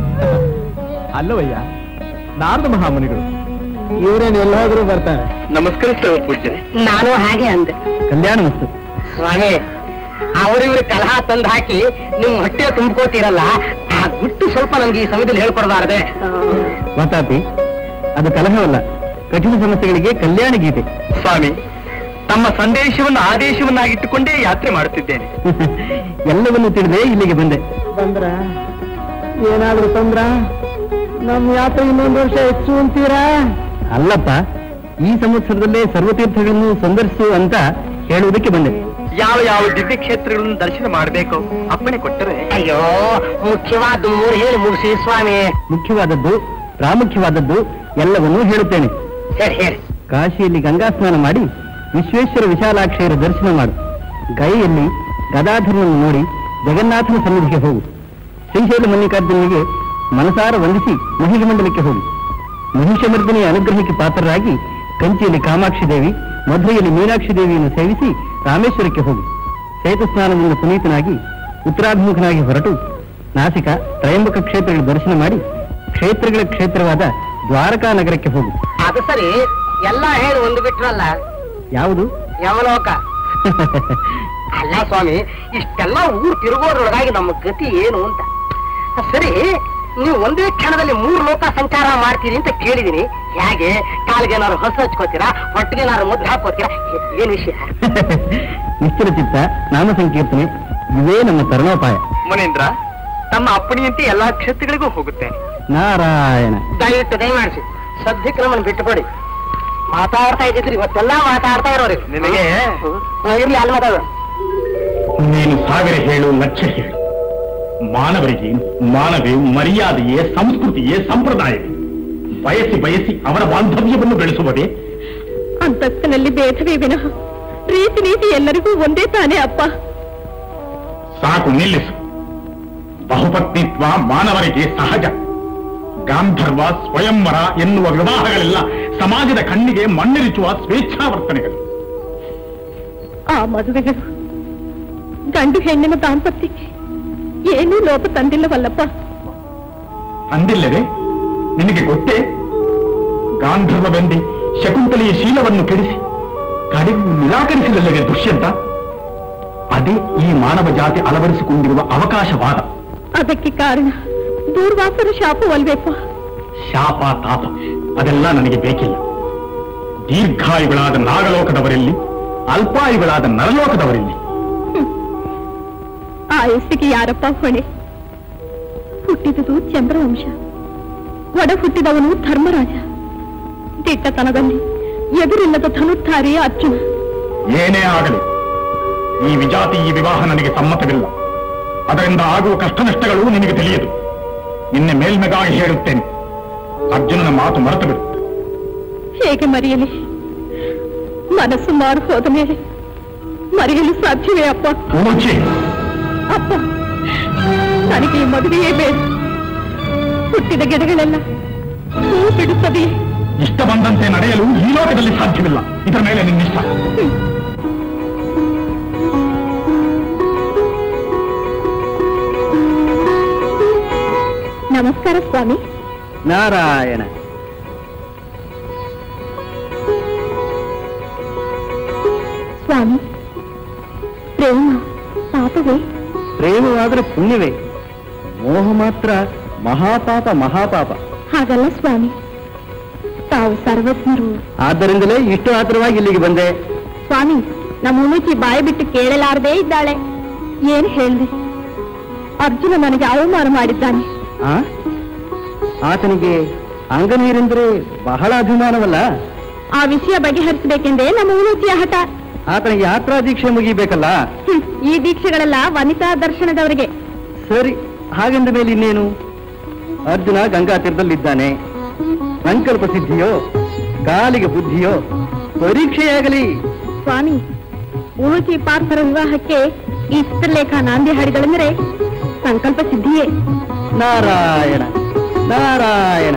ಅಲ್ಲವಯ್ಯ ನಾರದ ಮಹಾಮುನಿಗಳು ಇವ್ರೇನ್ ಎಲ್ಲಾದ್ರೂ ಬರ್ತಾರೆ ನಮಸ್ಕರಿಸ್ತೇವೆ ಪೂಜ್ಯರೇ ನಾನು ಹಾಗೆ ಅಂದೆ ಕಲ್ಯಾಣ ಮಸ್ತು ಸ್ವಾಮಿ ಅವರಿವ್ರ ಕಲಹ ತಂದು ಹಾಕಿ ನಿಮ್ ಹೊಟ್ಟೆ ತುಂಬ್ಕೋತೀರಲ್ಲ ಆ ಗುಟ್ಟು ಸ್ವಲ್ಪ ನಮ್ಗೆ ಈ ಸಮಯದಲ್ಲಿ ಹೇಳ್ಕೊಡ್ಬಾರ್ದೆ ಮಾತಾಪಿ ಅದು ಕಲಹವಲ್ಲ ಕಠಿಣ ಸಮಸ್ಯೆಗಳಿಗೆ ಕಲ್ಯಾಣ ಗೀತೆ ಸ್ವಾಮಿ ತಮ್ಮ ಸಂದೇಶವನ್ನು ಆದೇಶವನ್ನಾಗಿಟ್ಟುಕೊಂಡೇ ಯಾತ್ರೆ ಮಾಡುತ್ತಿದ್ದೇನೆ ಎಲ್ಲವನ್ನು ತಿಳಿದೇ ಇಲ್ಲಿಗೆ ಬಂದೆ ಬಂದ್ರ ಏನಾದ್ರೂ ತಂದ್ರ ನಮ್ ಯಾತ್ರೆ ಇನ್ನೊಂದು ವರ್ಷ ಹೆಚ್ಚು ಅಂತೀರಾ ಅಲ್ಲಪ್ಪ ಈ ಸಂವತ್ಸರದಲ್ಲೇ ಸರ್ವತೀರ್ಥಗಳನ್ನು ಸಂದರ್ಶಿಸು ಅಂತ ಹೇಳುವುದಕ್ಕೆ ಬಂದೆ ಯಾವ ಯಾವ ದಿವ್ಯ ಕ್ಷೇತ್ರಗಳನ್ನು ದರ್ಶನ ಮಾಡಬೇಕು ಅಪ್ಪಣೆ ಕೊಟ್ಟರೆ ಅಯ್ಯೋ ಮುಖ್ಯವಾದ ಮೂರು ಹೇಳಿ ಮುಗಿಸಿ ಸ್ವಾಮಿ ಮುಖ್ಯವಾದದ್ದು ಪ್ರಾಮುಖ್ಯವಾದದ್ದು ಎಲ್ಲವನ್ನೂ ಹೇಳುತ್ತೇನೆ ಹೇಳಿ ಹೇಳಿ ಕಾಶಿಯಲ್ಲಿ ಗಂಗಾ ಸ್ನಾನ ಮಾಡಿ ವಿಶ್ವೇಶ್ವರ ವಿಶಾಲಾಕ್ಷಯರ ದರ್ಶನ ಮಾಡು ಗೈಯಲ್ಲಿ ಗದಾಧರನನ್ನು ನೋಡಿ ಜಗನ್ನಾಥನ ಸನ್ನಿಧಿಗೆ ಹೋಗು ಶ್ರೀಶೈಲ ಮಲ್ಲಿಕಾರ್ಜುನಿಗೆ ಮನಸಾರ ವಂದಿಸಿ ಮಹಿಳೆ ಮಂಡಲಕ್ಕೆ ಹೋಗು ಮಹಿಷಮರ್ದಿನಿಯ ಅನುಗ್ರಹಕ್ಕೆ ಪಾತ್ರರಾಗಿ ಕಂಚಿಯಲ್ಲಿ ಕಾಮಾಕ್ಷಿ ದೇವಿ ಮಧುರೆಯಲ್ಲಿ ಮೀನಾಕ್ಷಿ ದೇವಿಯನ್ನು ಸೇವಿಸಿ ರಾಮೇಶ್ವರಕ್ಕೆ ಹೋಗು ಸೇತು ಸ್ನಾನದಿಂದ ಪುನೀತನಾಗಿ ಉತ್ತರಾಭಿಮುಖನಾಗಿ ಹೊರಟು ನಾಸಿಕ ತ್ರಯಂಬಕ ಕ್ಷೇತ್ರಗಳ ದರ್ಶನ ಮಾಡಿ ಕ್ಷೇತ್ರಗಳ ಕ್ಷೇತ್ರವಾದ ದ್ವಾರಕಾ ನಗರಕ್ಕೆ ಹೋಗು ಅದು ಸರಿ ಎಲ್ಲ ಹೇಳಿ ಒಂದು ಬಿಟ್ರಲ್ಲ ಯಾವುದು ಯಮಲೋಕ ಅಲ್ಲ ಸ್ವಾಮಿ ಇಷ್ಟೆಲ್ಲ ಊರು ತಿರುಗೋದ್ರೊಳಗಾಗಿ ನಮ್ಮ ಗತಿ ಏನು ಅಂತ ಸರಿ ನೀವು ಒಂದೇ ಕ್ಷಣದಲ್ಲಿ ಮೂರು ಲೋಕ ಸಂಚಾರ ಮಾಡ್ತೀರಿ ಅಂತ ಕೇಳಿದೀನಿ ಹೇಗೆ ಕಾಲಿಗೆ ಏನಾದ್ರು ಹೊಸ ಹಚ್ಕೋತೀರಾ ಹೊಟ್ಟಿಗೆ ಏನಾದ್ರು ಮುದ್ರೆ ಹಾಕೋತೀರಾ ಏ- ಏನ್ ವಿಷಯ ನಿಶ್ಚಲ ಚಿತ್ತ ನಾಮ ಸಂಕೀರ್ತನೆ ಇವೇ ನಮ್ಮ ತರುಣೋಪಾಯ ಮುನೇಂದ್ರ ತಮ್ಮ ಅಪ್ಪಣಿಯಂತೆ ಎಲ್ಲಾ ಕ್ಷೇತ್ರಗಳಿಗೂ ಹೋಗುತ್ತೇನೆ ನಾರಾಯಣ ದಯವಿಟ್ಟು ದಯಮಾಡಿಸಿ ಸದ್ಯಕ್ಕೆ ನಮ್ಮನ್ನು ಬಿಟ್ಟುಕೊಡಿ ಮಾತಾಡ್ತಾ ಇದ್ದಿದ್ರಿ ಇವತ್ತೆಲ್ಲ ಮಾತಾಡ್ತಾ ಇರೋರಿ ನಿನಗೆ? ಹ್ಮ್, ಇರ್ಲಿ ಅಲ್ಲಿ ಮಾತಾಡೋಣ ನೀನು ಸಾವಿರ ಹೇಳು ಲಕ್ಷ ಹೇಳು ಮಾನವರಿಗೆ ಮಾನವೇ ಮರ್ಯಾದೆಯೇ ಸಂಸ್ಕೃತಿಯೇ ಸಂಪ್ರದಾಯವೇ ಬಯಸಿ ಬಯಸಿ ಅವರ ಬಾಂಧವ್ಯವನ್ನು ಬೆಳೆಸುವುದೇ ಅಂತಸ್ತಿನಲ್ಲಿ ಭೇದವೇ ವಿನಃ ರೀತಿ ನೀತಿ ಎಲ್ಲರಿಗೂ ಒಂದೇ ತಾನೇ ಅಪ್ಪ ಸಾಕು ನಿಲ್ಲಿಸು ಬಹುಪತ್ನಿತ್ವ ಮಾನವರಿಗೆ ಸಹಜ ಗಾಂಧರ್ವ ಸ್ವಯಂವರ ಎನ್ನುವ ವಿವಾಹಗಳೆಲ್ಲ ಸಮಾಜದ ಕಣ್ಣಿಗೆ ಮಣ್ಣಿರಿಚುವ ಸ್ವೇಚ್ಛಾವರ್ತನೆಗಳು ಆ ಮದುವೆಗಳು ಗಂಡು ಹೆಣ್ಣಿನ ದಾಂಪತ್ಯಕ್ಕೆ ಏನೂ ಲೋಪ ತಂದಿಲ್ಲವಲ್ಲಪ್ಪ ಅಂದಿಲ್ಲವೇ ನಿನಗೆ ಗೊತ್ತೇ ಗಾಂಧರ್ವವೆಂದಿ ಶಕುಂತಲೆಯ ಶೀಲವನ್ನು ಕೆಡಿಸಿ ಕಡೆಗೂ ನಿರಾಕರಿಸಿದಲ್ಲವೇ ದುಷ್ಯಂತ ಅದೇ ಈ ಮಾನವ ಜಾತಿ ಅಳವಡಿಸಿಕೊಂಡಿರುವ ಅವಕಾಶವಾದ ಅದಕ್ಕೆ ಕಾರಣ ದೂರ್ವಾಸರ ಶಾಪವಲ್ವೇಪ್ಪ ಶಾಪ ತಾಪ ಅದೆಲ್ಲ ನನಗೆ ಬೇಕಿಲ್ಲ ದೀರ್ಘಾಯುಗಳಾದ ನಾಗಲೋಕದವರಲ್ಲಿ ಅಲ್ಪಾಯುಗಳಾದ ನರಲೋಕದವರಲ್ಲಿ ಆಯಸ್ಸಿಗೆ ಯಾರಪ್ಪ ಹೊಣೆ ಹುಟ್ಟಿದುದು ಚಂದ್ರವಂಶ ಒಡ ಹುಟ್ಟಿದವನು ಧರ್ಮರಾಜ ದಿಟ್ಟತನದಲ್ಲಿ ಎದುರಿಲ್ಲದ ಧನುರ್ಧಾರಿ ಅರ್ಜುನ ಏನೇ ಆಗಲಿ ಈ ವಿಜಾತಿ ಈ ವಿವಾಹ ನನಗೆ ಸಮ್ಮತವಿಲ್ಲ ಅದರಿಂದ ಆಗುವ ಕಷ್ಟ ನಷ್ಟಗಳು ನಿನಗೆ ತಿಳಿಯದು ನಿನ್ನೆ ಮೇಲ್ಮೆಗಾಗಿ ಹೇಳುತ್ತೇನೆ ಅರ್ಜುನನ ಮಾತು ಮರೆತು ಬಿಡು ಹೇಗೆ ಮರೆಯಲಿ ಮನಸ್ಸು ಮಾರು ಹೋದ ಮೇಲೆ ಮರೆಯಲು ಸಾಧ್ಯವೇ ಅಪ್ಪ ಮುಚ್ಚಿ ಅಪ್ಪ ನನಗೆ ಈ ಮದುವೆಯೇ ಬೇಡ ಹುಟ್ಟಿದ ಗಿಡಗಳೆಲ್ಲ ಹೂ ಬಿಡುತ್ತದೆಯೇ ಇಷ್ಟ ಬಂದಂತೆ ನಡೆಯಲು ಈ ಲೋಕದಲ್ಲಿ ಸಾಧ್ಯವಿಲ್ಲ ಇದರ ಮೇಲೆ ನಿನ್ನಿಷ್ಟ ನಮಸ್ಕಾರ ಸ್ವಾಮಿ ನಾರಾಯಣ ಸ್ವಾಮಿ ಪ್ರೇಮ ಪಾಪವೇ ಪ್ರೇಮವಾದರೆ ಪುಣ್ಯವೇ ಮೋಹ ಮಾತ್ರ ಮಹಾಪಾಪ ಮಹಾಪಾಪ ಹಾಗಲ್ಲ ಸ್ವಾಮಿ ತಾವು ಸರ್ವಜ್ಞರು ಆದ್ದರಿಂದಲೇ ಇಷ್ಟು ಆತರವಾಗಿ ಇಲ್ಲಿಗೆ ಬಂದೆ ಸ್ವಾಮಿ ನಮ್ಮ ಉಣುಚಿ ಬಾಯಿ ಬಿಟ್ಟು ಕೇಳಲಾರದೇ ಇದ್ದಾಳೆ ಏನ್ ಹೇಳ್ದೆ ಅರ್ಜುನ ನನಗೆ ಅವಮಾನ ಮಾಡಿದ್ದಾನೆ ಆ ಆತನಿಗೆ ಅಂಗನೀರೆಂದರೆ ಬಹಳ ಅಭಿಮಾನವಲ್ಲ ಆ ವಿಷಯ ಬಗೆಹರಿಸಬೇಕೆಂದೇ ನಮ್ಮ ಉಣುಚಿಯ ಹಠ ಆತನಿಗೆ ಯಾತ್ರಾ ದೀಕ್ಷೆ ಮುಗಿಬೇಕಲ್ಲ ಹ್ಮ್, ಈ ದೀಕ್ಷೆಗಳೆಲ್ಲ ವನಿತಾ ದರ್ಶನದವರಿಗೆ ಸರಿ ಹಾಗೆಂದ ಮೇಲೆ ಇನ್ನೇನು ಅರ್ಜುನ ಗಂಗಾ ತೀರದಲ್ಲಿದ್ದಾನೆ ಸಂಕಲ್ಪ ಸಿದ್ಧಿಯೋ ಕಾಲಿಗೆ ಬುದ್ಧಿಯೋ ಪರೀಕ್ಷೆಯಾಗಲಿ ಸ್ವಾಮಿ ಉಣುಚಿ ಪಾರ್ಥರ ವಿವಾಹಕ್ಕೆ ಈ ಚಿತ್ರಲೇಖ ನಾಂದಿ ಹಾಡಿಗಳೆಂದರೆ ಸಂಕಲ್ಪ ಸಿದ್ಧಿಯೇ ನಾರಾಯಣ ನಾರಾಯಣ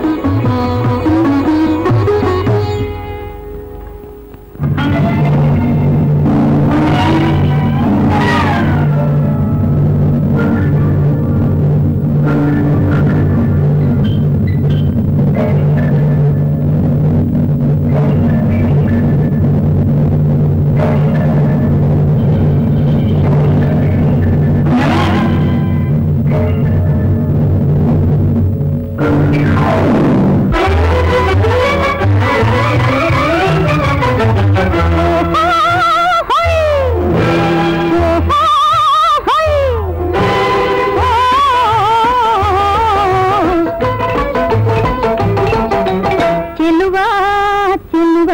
ಚೆಲುವ ಚೆಲುವ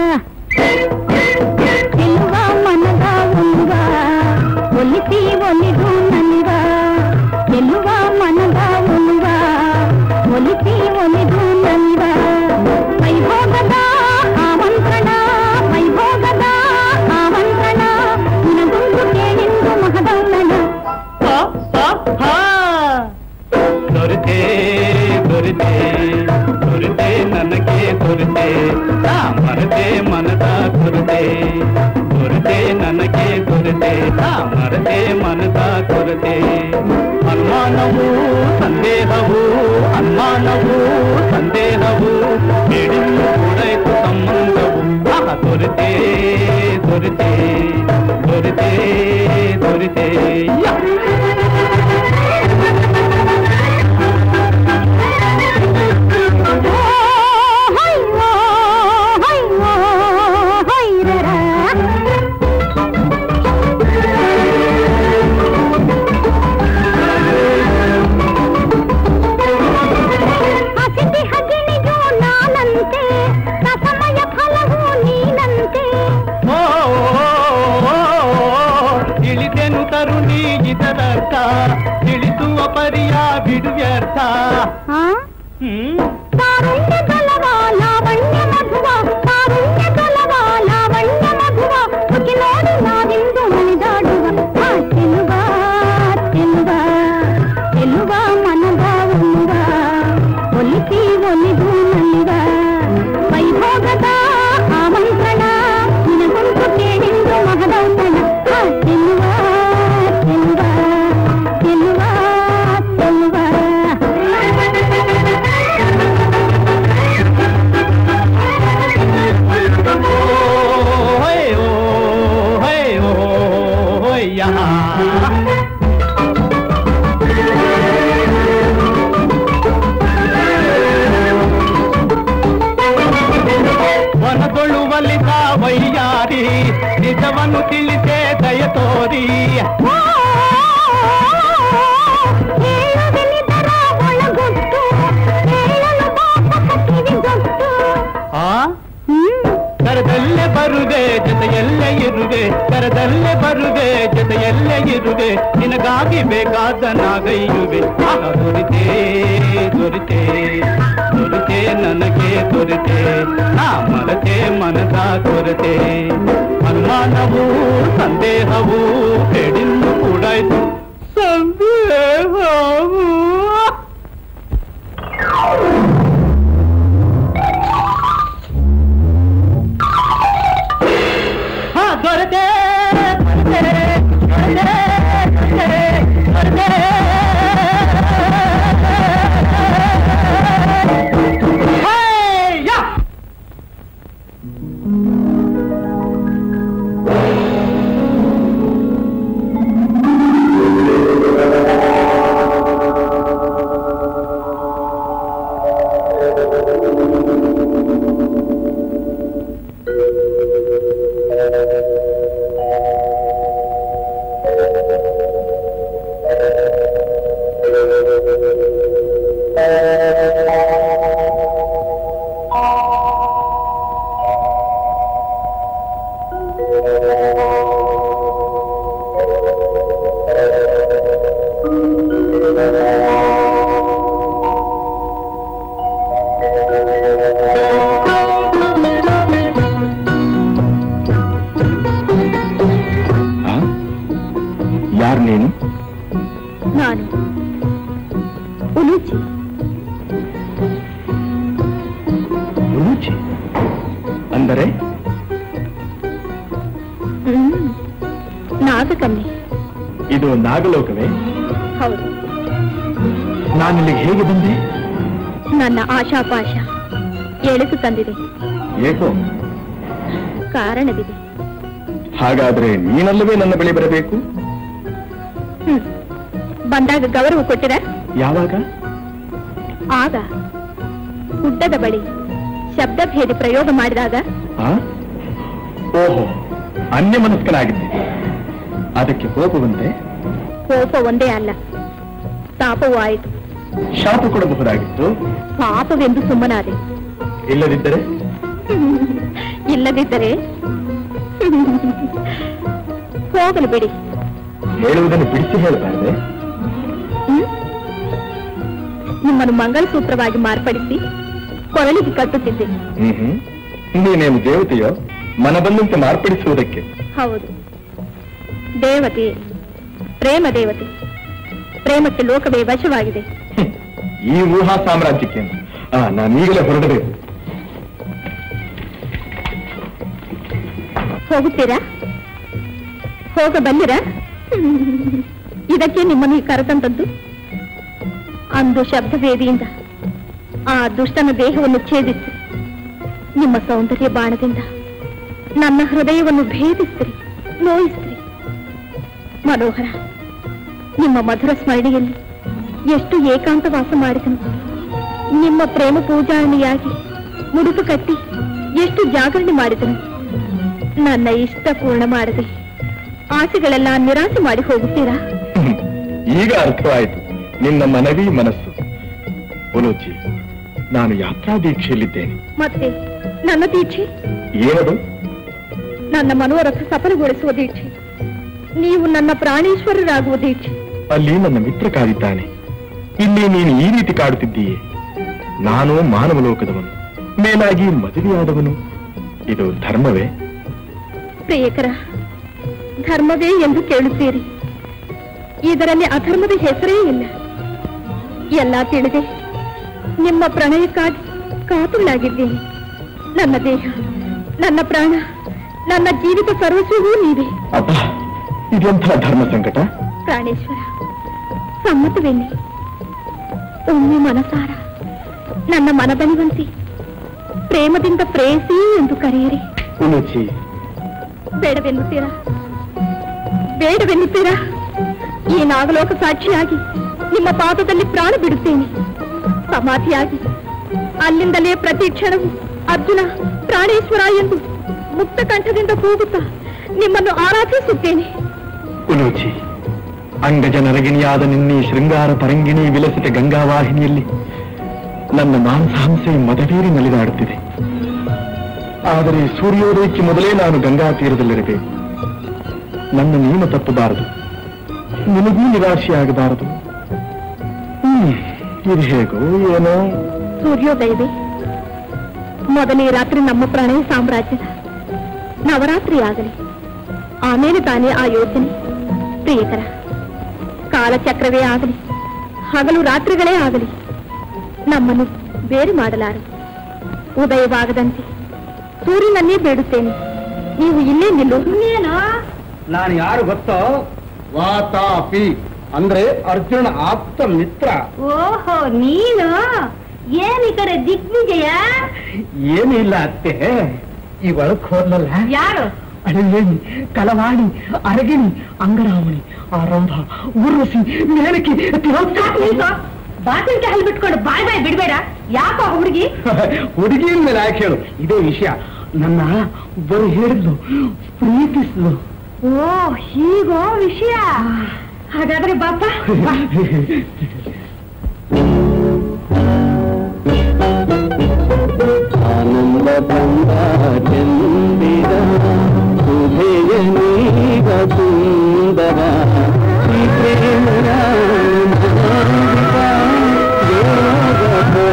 ಚೆಲುವ ಮನದ ಉಂಗ ಒಲಿಸಿ ಒಲಿದು ನಲಿವ ಚೆಲುವ ಮನದ ಉಂಗ ಒಲಿಸಿ ಒಲಿದು ನಲಿವ ವೈಭೋಗದ ಆಮಂತ್ರಣ ವೈಭೋಗದ ಆಮಂತ್ರಣ ನಿನಗೊಂದು ಕೇಳಿಂದು ಮಹದೌಲನ ದೊರೆತೆ ದೊರೆತೆ ದೊರೆತೆ ನನಗೆ ದೊರೆತೆ ನಾ ಮರತೆ ಮನದ ಕೊರತೆ ದೊರೆತೆ ನನಗೆ ದೊರೆತೆ ನಾ ಮರತೆ ಮನದ ಕೊರತೆ ಅನುಮಾನವು ಸಂದೇಹವು ಅನುಮಾನವು ಸಂದೇಹವು ಹಿಡಿದು ಕೂಡಾಯ್ತು ಸಂಬಂಧವು ಆಹ ದೊರೆತೆ ದೊರೆತೆ ದೊರೆತೆ ದೊರೆತೆ ಯಾ ಹಸಿದಿ ಹಗಿಣಿಗೂ ನಾನಂತೆ ಸಮಯ ಫಲವು ನೀನಂತೆ ಓ, ತಿಳಿದೆನು ತರುಣಿ ಇದರರ್ಥ ತಿಳಿಸುವ ಪರಿಯ ಬಿಡುವ್ಯರ್ಥ ಹ್ಮ್ ಕಾರುಣ್ಯ ಗಲವ ಲಾವಣ್ಯ ಮಧುವ ಕಾರುಣ್ಯ ಗಲವ ಲಾವಣ್ಯ ಮಧುವ ಮುಗಿ ನೋಡಿ ನಾವಿಂದು ಮಣಿದಾಡುವ ಆ ಚೆಲುವ ಚೆಲುವ ಚೆಲುವ ಮನದ ಉಂಗ ಒಲಿಸಿ ಒಲಿದು ನಲಿವ ವೈಭೋಗದ ಆಮಂತ್ರಣ ನಿನಗುಂಟು ಕೇಳಿಂದು ಮಹದೌತಣ ಆ ಚೆಲುವ ಚೆಲುವ ಚೆಲುವ ಚೆಲುವ ನಿಜವನ್ನು ತಿಳಿಸೇ ದಯ ತೋರಿ ಆ ಕರದಲ್ಲೇ ಬರುವೆ ಜೊತೆಯಲ್ಲೇ ಇರುವೆ ಕರದಲ್ಲೇ ಬರುವೆ ಜೊತೆಯಲ್ಲೇ ಇರುವೆ ನಿನಗಾಗಿ ಬೇಕಾದ ನಾಗೈಯುವೆ ಆಗ ದೊರಿತೆ ದೊರಿತೆ ದೊರಿತೆ ನನಗೆ ದೊರಿತೆ ನಾ ಮರತೆ ಮನದ ದೊರೆತೆ ಅನುಮಾನವು ಸಂದೇಹವು ಹೇಳಿನ್ನು ಕೂಡ ಇದು ಸಂದೇಹವು ಹಾ ದೊರೆತೆ ದೊರೆತೆ, ದೊರೆತೆ, ದೊರೆತೆ, ದೊರೆತೆ. ಹೇಯ್ಯ! ಯಾರು ನೀನು ನಾನು ಉಲೂಚಿ ರುಚಿ ಅಂದರೆ ಹ್ಮ್ ನಾಗಕನ್ಯೆ ಇದು ನಾಗಲೋಕವೇ ಹೌದು ನಾನಿಲ್ಲಿಗೆ ಹೇಗೆ ಬಂದೆ ನನ್ನ ಆಶಾಪಾಶ ಎಳೆದು ತಂದಿದೆ ಏಕೋ ಕಾರಣವಿದೆ ಹಾಗಾದ್ರೆ ನೀನಲ್ಲವೇ ನನ್ನ ಬಳಿ ಬರಬೇಕು ಹ್ಮ್ ಬಂದಾಗ ಗೌರವ ಕೊಟ್ಟಿರ ಯಾವಾಗ ಆಗ ಗುಡ್ಡದ ಬಳಿ ಶಬ್ದಭೇದಿ ಪ್ರಯೋಗ ಮಾಡಿದಾಗ ಆ? ಓಹೋ ಅನ್ಯ ಮನಸ್ಕನಾಗಿದ್ದೆ ಅದಕ್ಕೆ ಕೋಪವಂತೆ ಕೋಪ ಒಂದೇ ಅಲ್ಲ ತಾಪವೂ ಆಯಿತು ಶಾಪ ಕೊಡಬಹುದಾಗಿತ್ತು ಪಾಪವೆಂದು ಸುಮ್ಮನಾದೆ ಇಲ್ಲದಿದ್ದರೆ ಇಲ್ಲದಿದ್ದರೆ ಹೋಗಲು ಬಿಡಿ ಹೇಳುವುದನ್ನು ಬಿಡಿಸಿ ಹೇಳಬಾರದೆ ಹ್ಮ್? ನಿಮ್ಮನ್ನು ಮಂಗಲಸೂತ್ರವಾಗಿ ಮಾರ್ಪಡಿಸಿ ಕೊರಳಿಗೆ ಕಟ್ಟುತ್ತಿದ್ದೆ ಹ್ಮ್ ಹ್ಮ್ ನೀನೇನು ದೇವತೆಯೋ ಮನ ಬಂದಂತೆ ಮಾರ್ಪಡಿಸುವುದಕ್ಕೆ ಹೌದು ದೇವತೆ ಪ್ರೇಮ ದೇವತೆ ಪ್ರೇಮಕ್ಕೆ ಲೋಕವೇ ವಶವಾಗಿದೆ ಹ್ಮ್. ಈ ಊಹಾ ಸಾಮ್ರಾಜ್ಯಕ್ಕೆ ಆ ನಾನೀಗಲೇ ಹೊರಡಬೇಕು ಹೋಗುತ್ತೀರಾ ಹೋಗ ಬಂದಿರಾ ಇದಕ್ಕೆ ನಿಮ್ಮನ್ನು ಈ ಕರೆತಂತದ್ದು ಅಂದು ಶಬ್ದವೇದಿಯಿಂದ ಆ ದುಷ್ಟನ ದೇಹವನ್ನು ಛೇದಿಸಿ ನಿಮ್ಮ ಸೌಂದರ್ಯ ಬಾಣದಿಂದ ನನ್ನ ಹೃದಯವನ್ನು ಭೇದಿಸ್ತಿರಿ ನೋಯಿಸ್ತಿರಿ ಮನೋಹರ ನಿಮ್ಮ ಮಧುರ ಸ್ಮರಣೆಯಲ್ಲಿ ಎಷ್ಟು ಏಕಾಂತ ವಾಸ ಮಾಡಿದನು ನಿಮ್ಮ ಪ್ರೇಮ ಪೂಜಾರಣಿಯಾಗಿ ಮುಡುಪು ಕಟ್ಟಿ ಎಷ್ಟು ಜಾಗರಣೆ ಮಾಡಿದನು ನನ್ನ ಇಷ್ಟ ಪೂರ್ಣ ಮಾಡದೆ ಆಸೆಗಳೆಲ್ಲ ನಿರಾಸೆ ಮಾಡಿ ಹೋಗುತ್ತೀರಾ ಹ್ಮ್. ಈಗ ಅರ್ಥವಾಯಿತು ನಿನ್ನ ಮನವಿ ಮನಸ್ಸು ಒಲೋಚಿ ನಾನು ಯಾತ್ರಾ ದೀಕ್ಷೆಯಲ್ಲಿದ್ದೇನೆ ಮತ್ತೆ ನನ್ನ ದೀಕ್ಷೆ ಏನದು ನನ್ನ ಮನೋರಥ ಸಫಲಗೊಳಿಸುವ ದೀಕ್ಷೆ ನೀವು ನನ್ನ ಪ್ರಾಣೇಶ್ವರರಾಗುವ ದೀಕ್ಷೆ ಅಲ್ಲಿ ನನ್ನ ಮಿತ್ರ ಕಾದಿದ್ದಾನೆ ಇಲ್ಲಿ ನೀನು ಈ ರೀತಿ ಕಾಡುತ್ತಿದ್ದೀಯೆ ನಾನು ಮಾನವ ಲೋಕದವನು ಮೇಲಾಗಿ ಮದುವೆಯಾದವನು ಇದು ಧರ್ಮವೇ ಪ್ರಿಯಕರ ಧರ್ಮವೇ ಎಂದು ಕೇಳುತ್ತೀರಿ ಇದರಲ್ಲಿ ಅಧರ್ಮದ ಹೆಸರೇ ಇಲ್ಲ ಎಲ್ಲ ತಿಳಿದೆ ನಿಮ್ಮ ಪ್ರಣಯಕ್ಕಾಗಿ ಕಾತುಗಳಾಗಿದ್ದೇನೆ ನನ್ನ ದೇಹ ನನ್ನ ಪ್ರಾಣ ನನ್ನ ಜೀವಿತ ಸರ್ವಸ್ವವೂ ನೀವೇ ಅಪ್ಪ ಇದೆಂಥ ಧರ್ಮ ಸಂಕಟ ಪ್ರಾಣೇಶ್ವರ ಸಮ್ಮತವೆನ್ನಿ ಒಮ್ಮೆ ಮನಸಾರ ನನ್ನ ಮನದನಿವಂತಿ ಪ್ರೇಮದಿಂದ ಪ್ರೇಯಸಿ ಎಂದು ಕರೆಯಿರಿ ಉಲುಚಿ ಬೇಡವೆನ್ನುತ್ತೀರಾ ಬೇಡವೆನ್ನುತ್ತೀರಾ ಈ ನಾಗಲೋಕ ಸಾಕ್ಷಿಯಾಗಿ ನಿಮ್ಮ ಪಾದದಲ್ಲಿ ಪ್ರಾಣ ಬಿಡುತ್ತೇನೆ ಸಮಾಧಿಯಾಗಿ ಅಲ್ಲಿಂದಲೇ ಪ್ರತಿ ಕ್ಷಣವು ಅರ್ಜುನ ಪ್ರಾಣೇಶ್ವರ ಎಂದು ಮುಕ್ತ ಕಂಠದಿಂದ ಕೂಗುತ್ತಾ ನಿಮ್ಮನ್ನು ಆರಾಧಿಸುತ್ತೇನೆ ಕುಲೂಚಿ ಅಂಗಜನರಗಿಣಿಯಾದ ನಿನ್ನೆ ಶೃಂಗಾರ ತರಂಗಿಣಿ ವಿಲಸಿತ ಗಂಗಾವಾಹಿನಿಯಲ್ಲಿ ನನ್ನ ಮಾಂಸಾಂಸೆ ಮದವೇರಿ ನಲಿದಾಡುತ್ತಿದೆ ಆದರೆ ಸೂರ್ಯೋದಯಕ್ಕೆ ಮೊದಲೇ ನಾನು ಗಂಗಾ ತೀರದಲ್ಲಿರಬೇಕು ನನ್ನ ನೀನು ತಪ್ಪಬಾರದು ನಿನಗೂ ನಿರಾಶೆಯಾಗಬಾರದು ಹ್ಮ್ ಇದು ಹೇಗೋ ಏನೋ ಸೂರ್ಯೋದಯವೇ ಮೊದಲನೇ ರಾತ್ರಿ ನಮ್ಮ ಪ್ರಣಯ ಸಾಮ್ರಾಜ್ಯದ ನವರಾತ್ರಿ ಆಗಲಿ ಆಮೇಲೆ ತಾನೇ ಆ ಯೋಚನೆ ಪ್ರಿಯಕರ ಕಾಲಚಕ್ರವೇ ಆಗಲಿ ಹಗಲು ರಾತ್ರಿಗಳೇ ಆಗಲಿ ನಮ್ಮನ್ನು ಬೇರೆ ಮಾಡಲಾರು ಉದಯವಾಗದಂತೆ ಸೂರ್ಯನನ್ನೇ ಬೇಡುತ್ತೇನೆ ನೀವು ಇಲ್ಲೇ ನಿಲ್ಲು ನಾನು ಯಾರು ಗೊತ್ತೋ ವಾತಾಪಿ ಅಂದ್ರೆ ಅರ್ಜುನ ಆಪ್ತ ಮಿತ್ರ ಓಹೋ ನೀನು ಏನಿ ಕಡೆ ದಿಗ್ವಿಜಯ ಏನೂ ಇಲ್ಲ ಅತ್ತೆ ಈ ಒಳಕ್ ಹೋದ್ಲಲ್ಲ ಯಾರು ಅಡವೇಣಿ ಕಲವಾಣಿ ಅರಗಿಣಿ ಅಂಗರಾಮಣಿ ಆರಂಭ ಉರ್ವಶಿ ಮೇಲಕಿ ಬಾತಿಲ್ಕೆ ಹಲ್ ಬಿಟ್ಕೊಂಡು ಬಾಯ್ ಬಾಯ್ ಬಿಡ್ಬೇಡ ಯಾಕೋ ಹುಡುಗಿ ಹುಡುಗಿಯ ಮೇಲೆ ಯಾಕೆ ಹೇಳು ಇದೇ ವಿಷಯ ನನ್ನ ಬರೀ ಹೇಳಿದ್ಲು ಪ್ರೀತಿಸ್ಲು ಓ ಹೀಗೋ ವಿಷಯ ಹಾಗಾದ್ರೆ ಬಾಪ ಆನಂದ ಬಂದ ಚಂದಿರ ಸುಧೆಯ ನೀಗ ಸುಂದರ ಶ್ರೀ ಪ್ರೇಮರ ನಾವಿಕ ಯೋಗ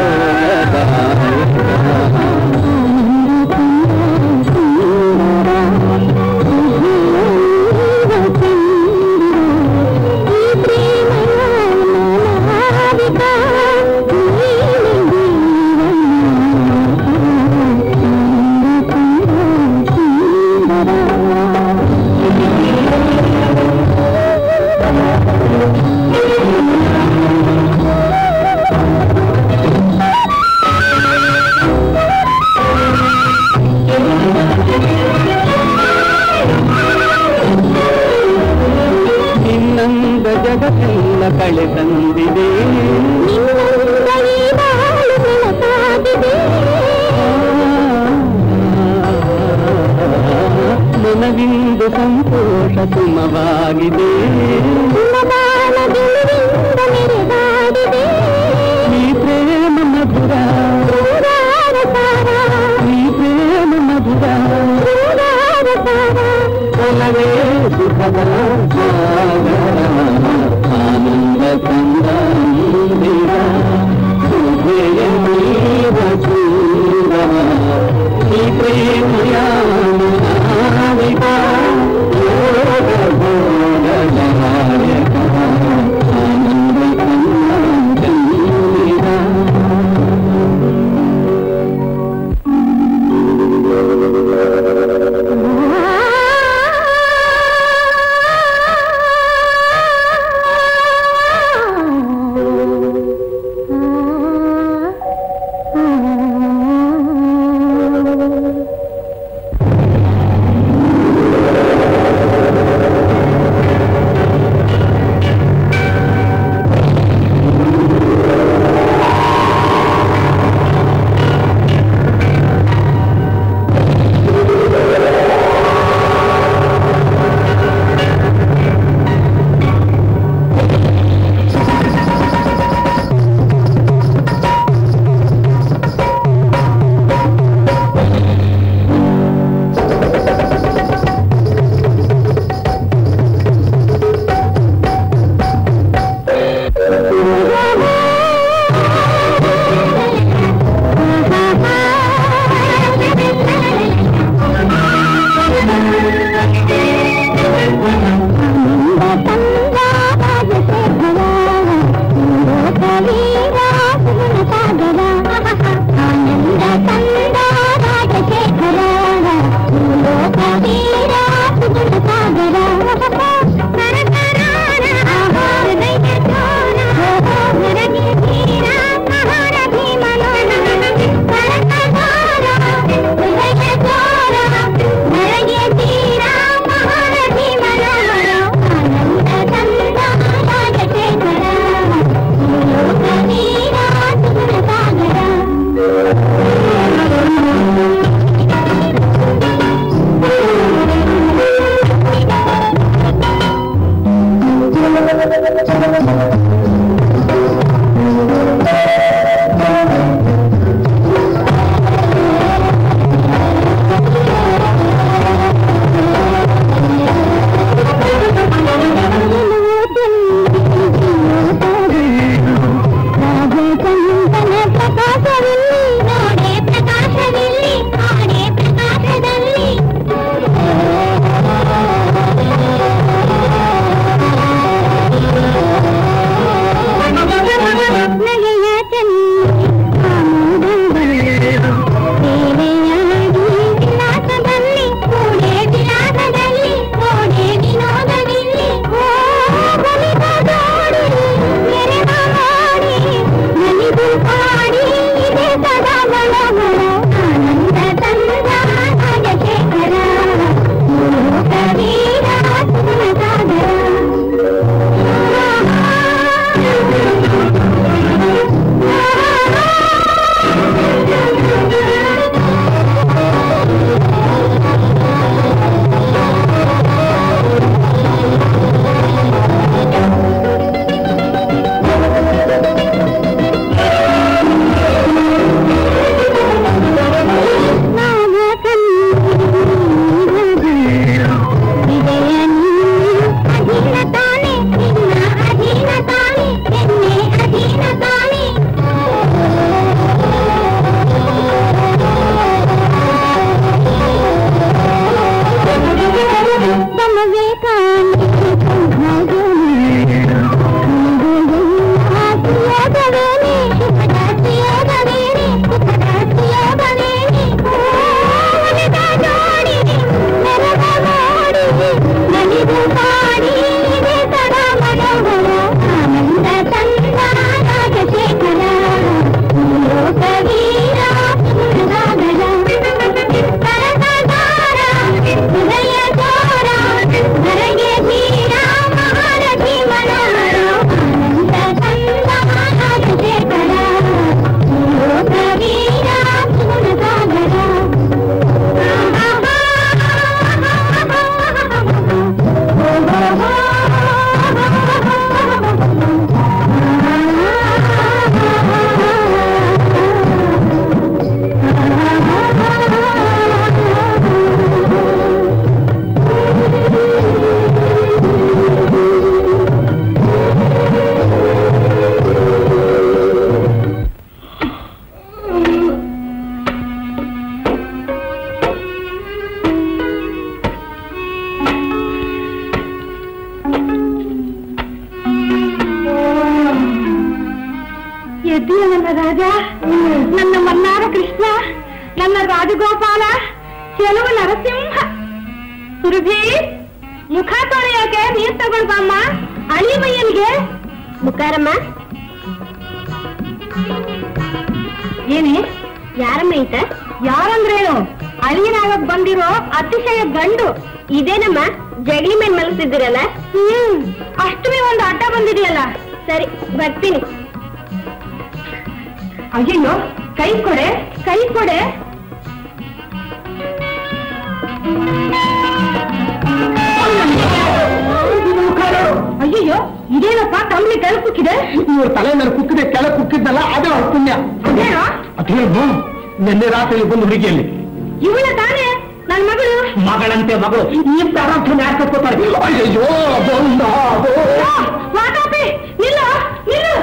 ನಿನ್ನಂದ ಜಗತ್ತೆಲ್ಲ ಕಳೆ ತಂದಿದೆ ಮನವಿಂದು ಸಂತೋಷ ಸುಮವಾಗಿದೆ ಈ ಪ್ರೇಮ ಮಧುರ ಈ ಪ್ರೇಮ ಮಧುರ ಒಲವೇ ಸುಖದ ಸಾಗರ ಆನಂದ ಕಂದ ಮಂದಿರ ಸುಧೆಯ ನೀರ ಸುಂದರ ಈ ಪ್ರೇಮಯ ನಾವಿಕ ಯೋಗ ಗೋಡಲ ರಾಜ ನನ್ನ ಮನ್ನಾರ ಕೃಷ್ಣ ನನ್ನ ರಾಜಗೋಪಾಲ ಕೆಲವು ನರಸಿಂಹ ಸುರಭಿ ಮುಖ ತೊಳೆಯೋಕೆ ನೀರ್ ತಗೊಂಡ್ ಬಾಮ್ಮ ಅಳಿಮಯ್ಯನಿಗೆ ಮುಖಾರಮ್ಮ ಏನೇ ಯಾರಮ್ಮ ಈತ ಯಾರಂದ್ರೇನು ಅಳಿಯನಾಗಕ್ ಬಂದಿರೋ ಅತಿಶಯ ಗಂಡು ಇದೇನಮ್ಮ ಜಗಲಿ ಮೇಲೆ ಮಲಗ್ತಿದ್ದೀರಲ್ಲ ಹ್ಮ್ ಅಷ್ಟಮಿ ಒಂದು ಅಡ್ಡ ಬಂದಿದೆಯಲ್ಲ ಸರಿ ಬರ್ತೀನಿ ಅಯ್ಯೋ ಕೈ ಕೊಡೆ ಕೈ ಕೊಡೆ ಅಯ್ಯಯ್ಯೋ ಇದೇನಪ್ಪ ಕಂಬಳಿ ಕೆಳ ಕುಕ್ಕಿದೆ ಇವ್ರ ತಲೆ ಮೇಲೆ ಕುಕ್ಕಿದೆ ಕೆಳ ಕುಕ್ಕಿದ್ದಲ್ಲ ಅದೇ ಅವ್ರ ಪುಣ್ಯ ಅದೇನೋ ಅದೇನು ನಿನ್ನೆ ರಾತ್ರಿ ಬಂದು ಹುಡುಗಿಯಲ್ಲಿ ಇವಳ ತಾನೇ ನನ್ ಮಗಳು ಮಗಳಂತೆ ಮಗಳು ಈ ಪ್ರಾರಂಭ ಯಾಕೆ ಕಟ್ಕೋತಾರೆ ಅಯ್ಯೋ ಬಂದ ವಾಟಾಪಿ ನಿಲ್ಲು ನಿಲ್ಲು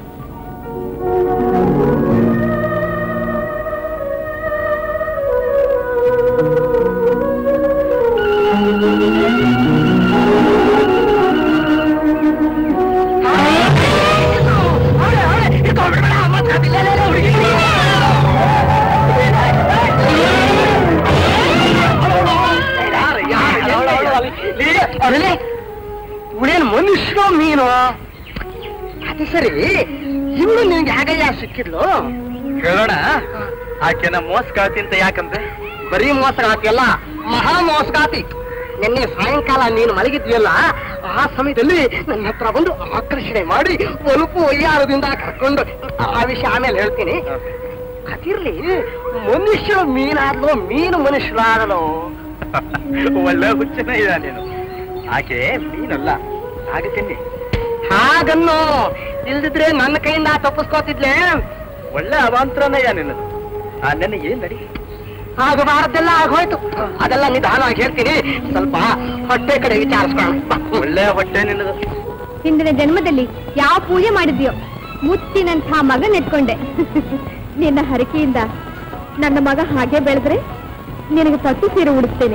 ಇವಳೇನು ಮನುಷ್ಯನೋ ಮೀನು ಅದು ಸರಿ ಇನ್ನು ನಿನ್ಗೆ ಹೇಗಯ್ಯ ಸಿಕ್ಕಿದ್ಲು ಕೇಳೋಣ ಆಕೆನ ಮೋಸ್ಕಾತಿ ಅಂತ ಯಾಕಂದ್ರೆ ಬರೀ ಮೋಸಗಾತಿ ಅಲ್ಲ ಮಹಾ ಮೋಸಗಾತಿ ನಿನ್ನೆ ಸಾಯಂಕಾಲ ನೀನು ಮಲಗಿದ್ವಿಯಲ್ಲ ಆ ಸಮಯದಲ್ಲಿ ನನ್ನ ಹತ್ರ ಬಂದು ಆಕರ್ಷಣೆ ಮಾಡಿ ಒಲುಪು ಒಯ್ಯಾರದಿಂದ ಕರ್ಕೊಂಡು ಆ ವಿಷಯ ಆಮೇಲೆ ಹೇಳ್ತೀನಿ ಅದಿರ್ಲಿ ಮನುಷ್ಯರು ಮೀನಾದ್ಲು ಮೀನು ಮನುಷ್ಯರಾದಲು ಒಳ್ಳೆ ಹುಚ್ಚನ ಇದ ನೀನು ಆಕೆ ಮೀನಲ್ಲ ಆಗುತ್ತೇನೆ ಹಾಗನ್ನು ಇಲ್ದಿದ್ರೆ ನನ್ನ ಕೈಯಿಂದ ತಪ್ಪಿಸ್ಕೋತಿದ್ಲೆ ಒಳ್ಳೆ ಅವಾಂತರನಯ್ಯ ನಿನ್ನದು ಆ ನೆನ್ನೆ ಏನ್ ನಡಿ ಆಗಬಾರದೆಲ್ಲ ಆಗೋಯ್ತು ಅದೆಲ್ಲ ನಿಧಾನವಾಗಿ ಹೇಳ್ತೀನಿ ಸ್ವಲ್ಪ ಹೊಟ್ಟೆ ಕಡೆ ವಿಚಾರಿಸ್ಕೊಳ್ಳೋಣ ಬಾ. ಒಳ್ಳೆ ಹೊಟ್ಟೆ ನಿನ್ನದು ಹಿಂದಿನ ಜನ್ಮದಲ್ಲಿ ಯಾವ ಪೂಜೆ ಮಾಡಿದ್ಯೋ ಮುತ್ತಿನಂಥ ಮಗ ನೆಟ್ಕೊಂಡೆ ನಿನ್ನ ಹರಕೆಯಿಂದ ನನ್ನ ಮಗ ಹಾಗೆ ಬೆಳೆದ್ರೆ ನಿನಗೆ ಪಟ್ಟು ಸೀರೆ ಉಡುತ್ತೇನೆ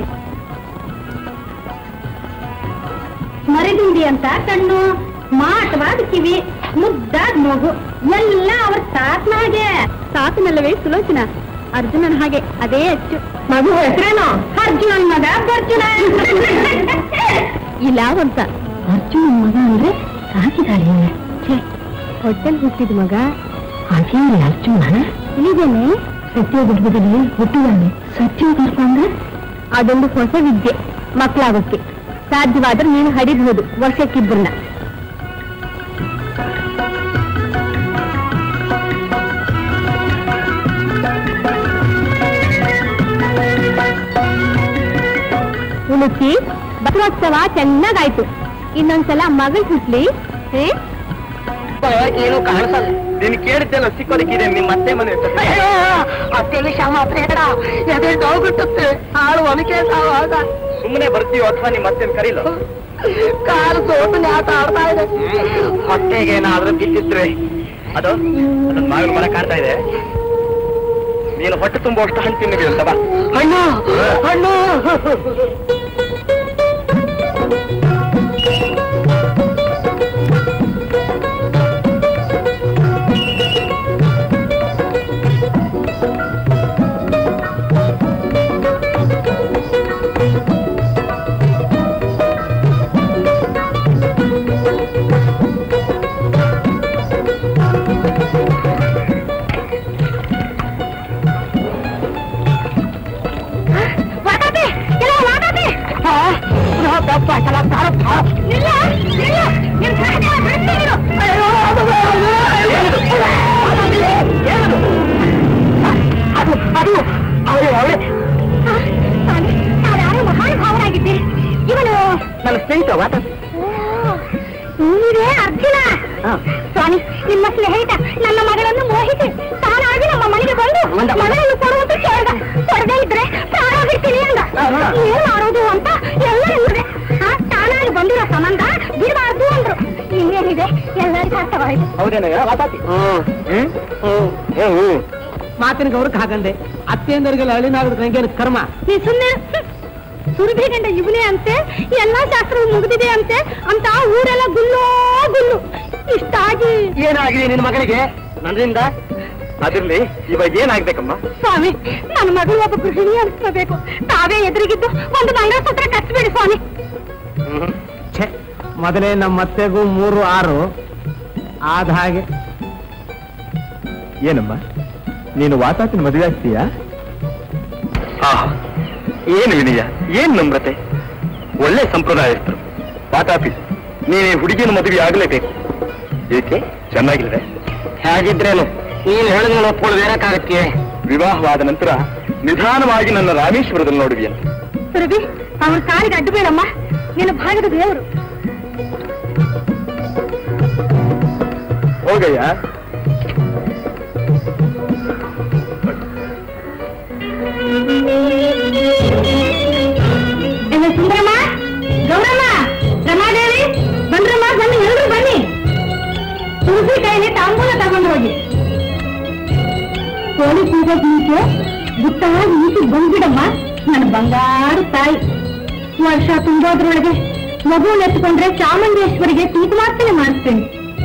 ಮರೆದುಂಡಿ ಅಂತ ಕಣ್ಣು ಮಾಟವಾದ ಕಿವಿ ಮುದ್ದಾದ ಮಗು ಎಲ್ಲ ಅವ್ರ ತಾತನ ಹಾಗೆ ತಾತನಲ್ಲವೇ ಸುಲೋಚನ ಅರ್ಜುನನ ಹಾಗೆ ಅದೇ ಅಚ್ಚು ಮಗು ಹೆಸರೇನು ಅರ್ಜುನನ್ ಮಗ ಅರ್ಜುನ ಇಲ್ಲ ಅಂತ ಅರ್ಜುನನ್ ಮಗ ಅಂದ್ರೆ ಸಾಕಿದಾಳೆ ಹೊಟ್ಟೆಲ್ ಹುಟ್ಟಿದ ಮಗ ಹಾಗೆ ಅರ್ಜುನ ಇಲ್ಲಿದ್ದೇನೆ ಸತ್ಯೋಗರ್ಭದಲ್ಲಿ ಹುಟ್ಟಿದಾನೆ ಸತ್ಯೋಗರ್ಭ ಅಂದ್ರೆ ಅದೊಂದು ಹೊಸ ವಿದ್ಯೆ ಮಕ್ಕಳಾಗೋಕ್ಕೆ ಸಾಧ್ಯವಾದ್ರೆ ನೀನು ಹಡಿಬಹುದು ವರ್ಷಕ್ಕಿಬ್ಬರನ್ನ ಉಳುಕಿ ಬಸವೋತ್ಸವ ಚೆನ್ನಾಗಾಯ್ತು ಇನ್ನೊಂದ್ಸಲ ಮಗಳು ಹುಟ್ಲಿ ಹೇ ಏನು ಕಾಣಿಸಲ್ಲ ನೀನು ಕೇಳಿದ್ದೆಲ್ಲ ಸಿಕ್ಕೋದಕ್ಕಿದೆ ನಿಮ್ಮ ಅತ್ತೆ ಮನೆ ಹೆಸರು. ಅಯ್ಯೋ, ಅತ್ತೆ ವಿಷಯ ಮಾತ್ರ ಹೇಳ ಎದೆ ನೋವುಗುಟ್ಟುತ್ತೆ ಹಾಳು ಒನಕೆ ಸಾವಾಗ ಸುಮ್ಮನೆ ಬರ್ತೀವೋ ಅಥವಾ ನಿಮ್ಮ ಅತ್ತೆನ ಕರೀಲ ಕಾಲು ಸೋಟು ಆಟ ಆಡ್ತಾ ಇದೆ ಹೊಟ್ಟೆಗೆ ಏನಾದ್ರೂ ಬಿದ್ದಿದ್ರೆ ಅದು ಅದನ್ನ ಬಾಗಿಲು ಮನೆ ಕಾಣ್ತಾ ಇದೆ ನೀನು ಹೊಟ್ಟೆ ತುಂಬ ಅಷ್ಟು ಹಣ್ಣು ತಿನ್ನಿದೆ ಅಂತ ಬಾ ಹಣ್ಣು ಹಣ್ಣು ವಾಟಾಪಿ ಎಲ್ಲ ವಾಟಾಪಿ ದಪ್ಪ ಚಲ ತಾರಪ್ಪ ನಿಲ್ಲ ನಿಲ್ಲ ನಿನ್ ಕೈಗೆ ಬಿಡ್ತೀನಿ ಅಯ್ಯೋ, ಅದು ಏನದು? ಅದು ಅದು ಅವರೇ ಅವರೇ ಯಾರು ಮಹಾನುಭಾವರಾಗಿದ್ದೀರಿ ಇವನು ನನ್ನ ಸ್ನೇಹಿತ ವಾಟ ನೀವೇ ಅರ್ಜುನ ಸ್ವಾಮಿ ನಿಮ್ಮ ಸ್ನೇಹಿತ ನನ್ನ ಮಗಳನ್ನು ಮೋಹಿಸಿ ತಾನಾಗಿ ನಮ್ಮ ಮನೆಗೆ ಬಂದು ಬಂದ. ಮಗಳನ್ನು ಕೊಡುವಂತ ಕೇಳ್ದ ಕೊಡದೇ ಇದ್ರೆ ಪ್ರಾಣ ಬಿಡ್ತೀನಿ ಅಂದ ಹಾ. ಏನ್ ಮಾಡೋದು ಅಂತ ಎಲ್ಲ ಇವ್ರೆ ಆ, ತಾನಾಗಿ ಬಂದಿರೋ ಸಂಬಂಧ ಬಿಡಬಾರ್ದು ಅಂದ್ರು ಇನ್ನೇನಿದೆ ಎಲ್ಲರಿಗೂ ಅರ್ಥವಾಯಿತು ಹೌದೇನ ವಾತಾತಿ ಮಾತಿನ ಗೌರಕ್ಕೆ ಹಾಗಂದೆ ಅತ್ತೆಯಂದರಿಗೆಲ್ಲ ಅಳಿನಾಗದ ನಂಗೇನು ಕರ್ಮ ನೀ ಸುಮ್ಮನೆ ಸುರಭಿ ಗಂಡ ಇವನೇ ಅಂತೆ ಎಲ್ಲಾ ಶಾಸ್ತ್ರ ಮುಗಿದಿದೆ ಅಂತೆ ಅಂತ ಊರೆಲ್ಲ ಗುಲ್ಲೋ ಗುಲ್ಲು ಇಷ್ಟಾಗಿ ಏನಾಗಿದೆ ನಿನ್ನ ಮಗನಿಗೆ ನನ್ನಿಂದ ಅದಿರ್ಲಿ ಇವಾಗ ಏನಾಗ್ಬೇಕಮ್ಮ ಸ್ವಾಮಿ ನನ್ನ ಮಗಳು ಒಬ್ಬ ಗೃಹಿಣಿ ಅನ್ಸ್ಕೋಬೇಕು ತಾವೇ ಎದುರಿಗಿದ್ದು ಒಂದು ಮಂಗಳಸೂತ್ರ ಕಟ್ಸ್ಬೇಡಿ ಸ್ವಾಮಿ ಛೆ ಮೊದಲೇ ನಮ್ಮ ಅತ್ತೆಗೂ ಮೂರು ಆರು ಆದ ಹಾಗೆ ಏನಮ್ಮ ನೀನು ವಾತಾಪಿನ ಮದುವೆ ಆಗ್ತೀಯಾ ಏನು ವಿನಯ ಏನ್ ನಮ್ರತೆ ಒಳ್ಳೆ ಸಂಪ್ರದಾಯಸ್ಥರು ವಾತಾಪಿ ನೀನು ಈ ಹುಡುಗಿನ ಮದುವೆ ಆಗ್ಲೇಬೇಕು ಏಕೆ ಚೆನ್ನಾಗಿಲ್ವೇ ಹೇಗಿದ್ರೇನು ನೀನ್ ಹೇಳಿದ್ರೆ ಒಪ್ಕೊಂಡು ಬೇರಕ್ಕಾಗತ್ತೆ ವಿವಾಹವಾದ ನಂತರ ನಿಧಾನವಾಗಿ ನನ್ನ ರಾಮೇಶ್ವರದಲ್ಲಿ ನೋಡುವಿಯಂತೆ ಸುರಭಿ ಅವ್ರ ಕಾಲಿಗೆ ಅಡ್ಡು ಬೇಡಮ್ಮ ನಿನ್ನ ಭಾಗದ ದೇವರು ಹೋಗಯ್ಯ ಏನೇ ಸುಂದರಮ್ಮ ಗೌರಮ್ಮ ರಮಾದೇವಿ ಬಂದ್ರಮ್ಮ ಬನ್ನಿ ಎಲ್ರು ಬನ್ನಿ ತುಳಸಿ ಕೈಲಿ ತಾಂಬೂಲ ತಗೊಂಡು ಹೋಗಿ ಕೋಳಿ ಪೂಜೆ ಮುಂಚೆ ಗುಟ್ಟಾಗಿ ಈಚೆ ಬಂದ್ಬಿಡಮ್ಮ ನನ್ನ ಬಂಗಾರು ತಾಯಿ ವರ್ಷ ತುಂಬೋದ್ರೊಳಗೆ ಮಗು ಎತ್ಕೊಂಡ್ರೆ ಚಾಮುಂಡೇಶ್ವರಿಗೆ ತೂಕಮಾರ್ಚನೆ ಮಾಡಿಸ್ತೇನೆ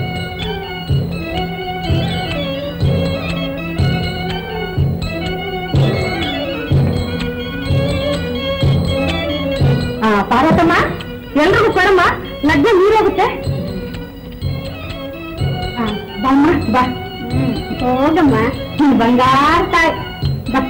ಆ ಪಾರ್ವತಮ್ಮ ಎಲ್ರಿಗೂ ಕೊಡಮ್ಮ ಲಗ್ನ ನೀರೋಗುತ್ತೆ ಆ, ಬಾಮ್ಮ ಬಾ ಹೋಗಮ್ಮ ನಿನ್ ಬಂಗಾರ ತಾಯಿ ಬಾ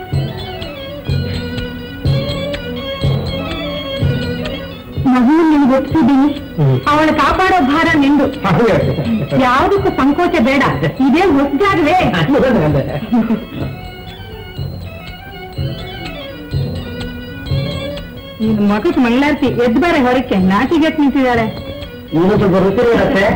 ಮಗು ನಿನ್ಗೆ ಒಪ್ಸಿದ್ದೀನಿ ಅವಳ ಕಾಪಾಡೋ ಭಾರ ನಿಂದು ಯಾವುದಕ್ಕೂ ಸಂಕೋಚ ಬೇಡ ಇದೇ ಹೊಸದಾಗಲೇ ನಿನ್ ಮಗಕ್ ಮಂಗಳಾರತಿ ಎದ್ದು ಬಾರೆ ಹೊರಕ್ಕೆ ನಾಟಿಗೆಟ್ ನಿಂತಿದ್ದಾಳೆ ನೀನು ಬರುತ್ತೀರಿ ಅತ್ತೆ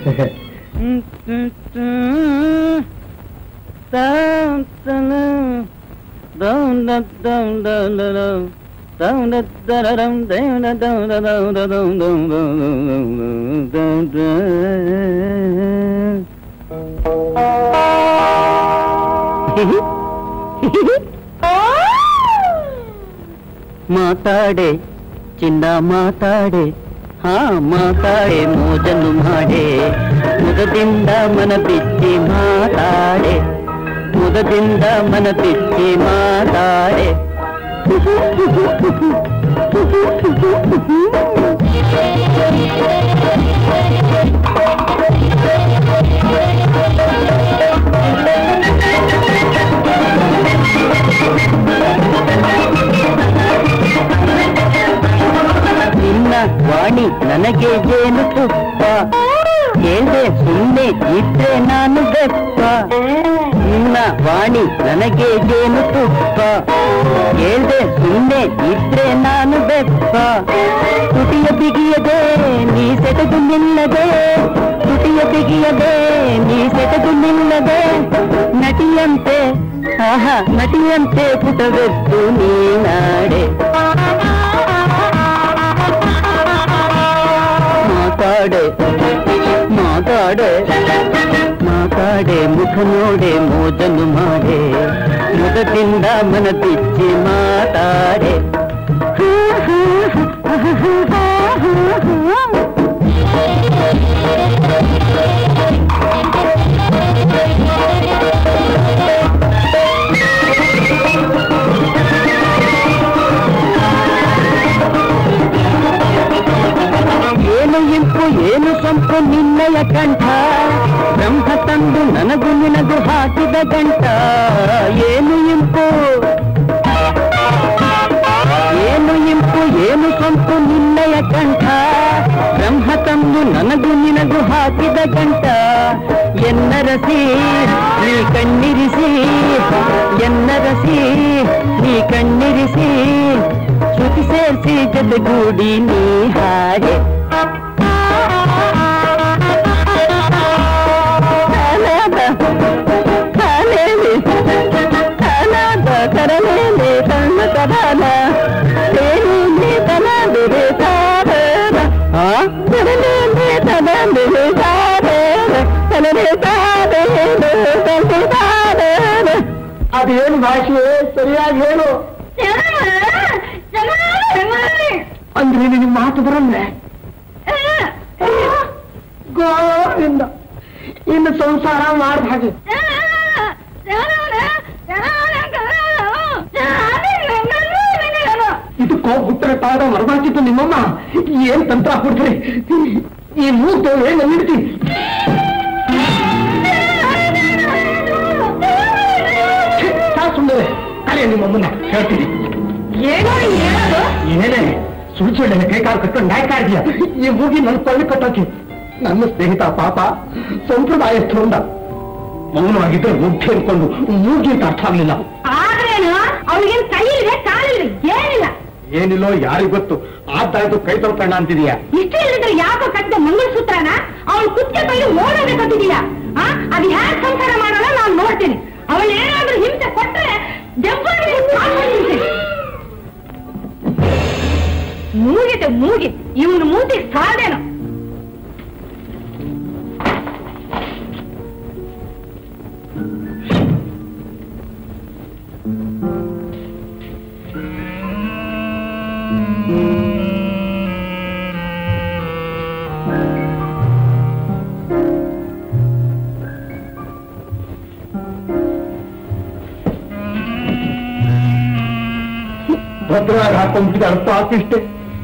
ಮಾತಾಡೆ ಚಿನ್ನ ಮಾತಾಡೆ ಹಾ ಮಾತಾಡೆ ಮೋಜನ್ನು ಮಾಡೆ ಮುದದಿಂದ ಮನ ಬಿಚ್ಚಿ ಮಾತಾಡೆ ಮುದದಿಂದ ಮನ ಬಿಚ್ಚಿ ಮಾತಾಡೆ ನಿನ್ನ ವಾಣಿ ನನಗೆ ಜೇನು ತುಪ್ಪ ಕೇಳ್ದೆ ಸುಮ್ಮನೆ ಇದ್ರೆ ನಾನು ಬೆಪ್ಪ ನಿನ್ನ ವಾಣಿ ನನಗೆ ಜೇನು ತುಪ್ಪ ಕೇಳ್ದೆ ಸುಮ್ಮನೆ ಇದ್ರೆ ನಾನು ಬೆಪ್ಪ ತುಟಿಯ ಬಿಗಿಯದೆ ನೀ ಸೆಟಗು ನಿಲ್ಲದೆ ತುಟಿಯ ಬಿಗಿಯದೆ ನೀ ಸೆಟಗು ನಿಲ್ಲದೆ ನಟಿಯಂತೆ ಆಹಾ ನಟಿಯಂತೆ ಪುಟವೆದ್ದು ನೀನಾಡೆ ಮಾತಾಡೆ ಮಾತಾಡೆ ಮಾತಾಡೆ ಮುಖ ನೋಡೆ ಮೋಜನ್ನು ಮಾಡೆ ಮುಖದಿಂದ ಮನ ಬಿಚ್ಚಿ ಮಾತಾಡೆ ಏನು ಇಂಪು ಏನು ಸಂಪು ನಿನ್ನಯ ಕಂಠ ಬ್ರಹ್ಮ ತಂದು ನನಗೂ ನಿನಗೂ ಹಾಕಿದ ಗಂಟ ಏನು ಇಂಪು ಏನು ಇಂಪು ಏನು ಸಂಪು ನಿನ್ನಯ ಕಂಠ ಬ್ರಹ್ಮ ತಂದು ನನಗೂ ನಿನಗೂ ಹಾಕಿದ ಗಂಟ ಎನ್ನರಸಿ ನೀ ಕಣ್ಣಿರಿಸಿ ಎನ್ನರಸಿ ನೀ ಕಣ್ಣಿರಿಸಿ ಶ್ರುತಿ ಸೇರಿಸಿ ಜೊತೆಗೂಡಿ ನೀ ಹಾಗೆ ಅನಾಥ, ಅನೇಲಿ, ಅನಾಥ ಕರಲೇಲಿ ಸಣ್ಣ ಕದಾನ, ತೇಲಿಲಿ ತನದಿರಿ ಸಾರನ. ಆ? ಕರಲೇಲಿ ತನದಿರಿ ಸಾರನ, ತನದಿ ಸಾರೇನು, ತನದಿ ಸಾರೇನು. ಅದೇನು ಭಾಷೆ ಸರಿಯಾಗಿ ಹೇಳು ಅಂದ್ರೆ ನಿನಗೆ ಮಾತು ಬರಲ್ವೇ ಗೋವಿಂದ ಇನ್ನು ಸಂಸಾರ ಮಾಡಿದ ಹಾಗೆ ಇದಕ್ಕೋ ಉತ್ತರ ಪಾದ ಮರಮಾಚಿತ್ತು ನಿಮ್ಮಮ್ಮ ಏನ್ ತಂತ್ರ ಕೊಡ್ತೀರಿ ಈ ಮೂರ್ತು ಏನು ನಿಲ್ತಿ ಸುಂದರ ಕರೆ ನಿಮ್ಮಮ್ಮನ ಹೇಳ್ತೀನಿ ಏನೋ ಹೇಳೋದು ಏನೇ ಸುಳ್ಳು ಸುಳ್ಳು ಕೈ ಕಾಲು ಕಟ್ಕೊಂಡು ನಾಯ್ಕ ಇದೆಯಾ ಈ ಮೂಗಿ ನನ್ನ ಕೊಳ್ಳಿ ಕಟ್ಟೋಕೆ ನನ್ನ ಸ್ನೇಹಿತ ಪಾಪ ಸಂಪ್ರದಾಯಸ್ಥ ಹೊಂದ ಮೌನವಾಗಿದ್ರೆ ಮುಗ್ಧಿ ಅನ್ಕೊಂಡು ಮೂಗಿ ಅಂತ ಅರ್ಥ ಆಗ್ಲಿಲ್ಲ ಆದ್ರೇನು ಅವಳಿಗೇನ್ ಕೈ ಇದೆ ಕಾಲಿದೆ ಏನಿಲ್ಲ ಏನಿಲ್ಲೋ ಯಾರಿಗ್ ಗೊತ್ತು ಆದ್ದಾಯ್ತು ಕೈ ತೊಳ್ಕಣ್ಣ ಅಂತಿದೀಯಾ ಇಷ್ಟ ಇಲ್ಲದ್ರೆ ಯಾಕೋ ಕಟ್ಟಿದ ಮಂಗಳಸೂತ್ರನ ಅವಳು ಕುತ್ತೆ ಬೈದು ಓಡೋದೆ ಕೊಟ್ಟಿದೀಯಾ ಆ ಅದು ಹ್ಯಾಕ್ ಸಂಸಾರ ಮಾಡೋಣ ನಾನು ನೋಡ್ತೀನಿ ಅವಳು ಏನಾದ್ರೂ ಹಿಂಸೆ ಕೊಟ್ರೆ ದೆವ್ವನೇ ಕಾಲ್ಕೊಂಡ್ಬಿಡ್ತೀನಿ. ಮೂಗಿತೆ ಮೂಗಿ ಇವನು ಮೂತಿ ಸಾಧೇನು ಭದ್ರಾಗ ಹಾಕೊಂಡ್ಬಿಟ್ಟಿದೆ ಅರ್ಥ ಹಾಕಿಷ್ಟೇ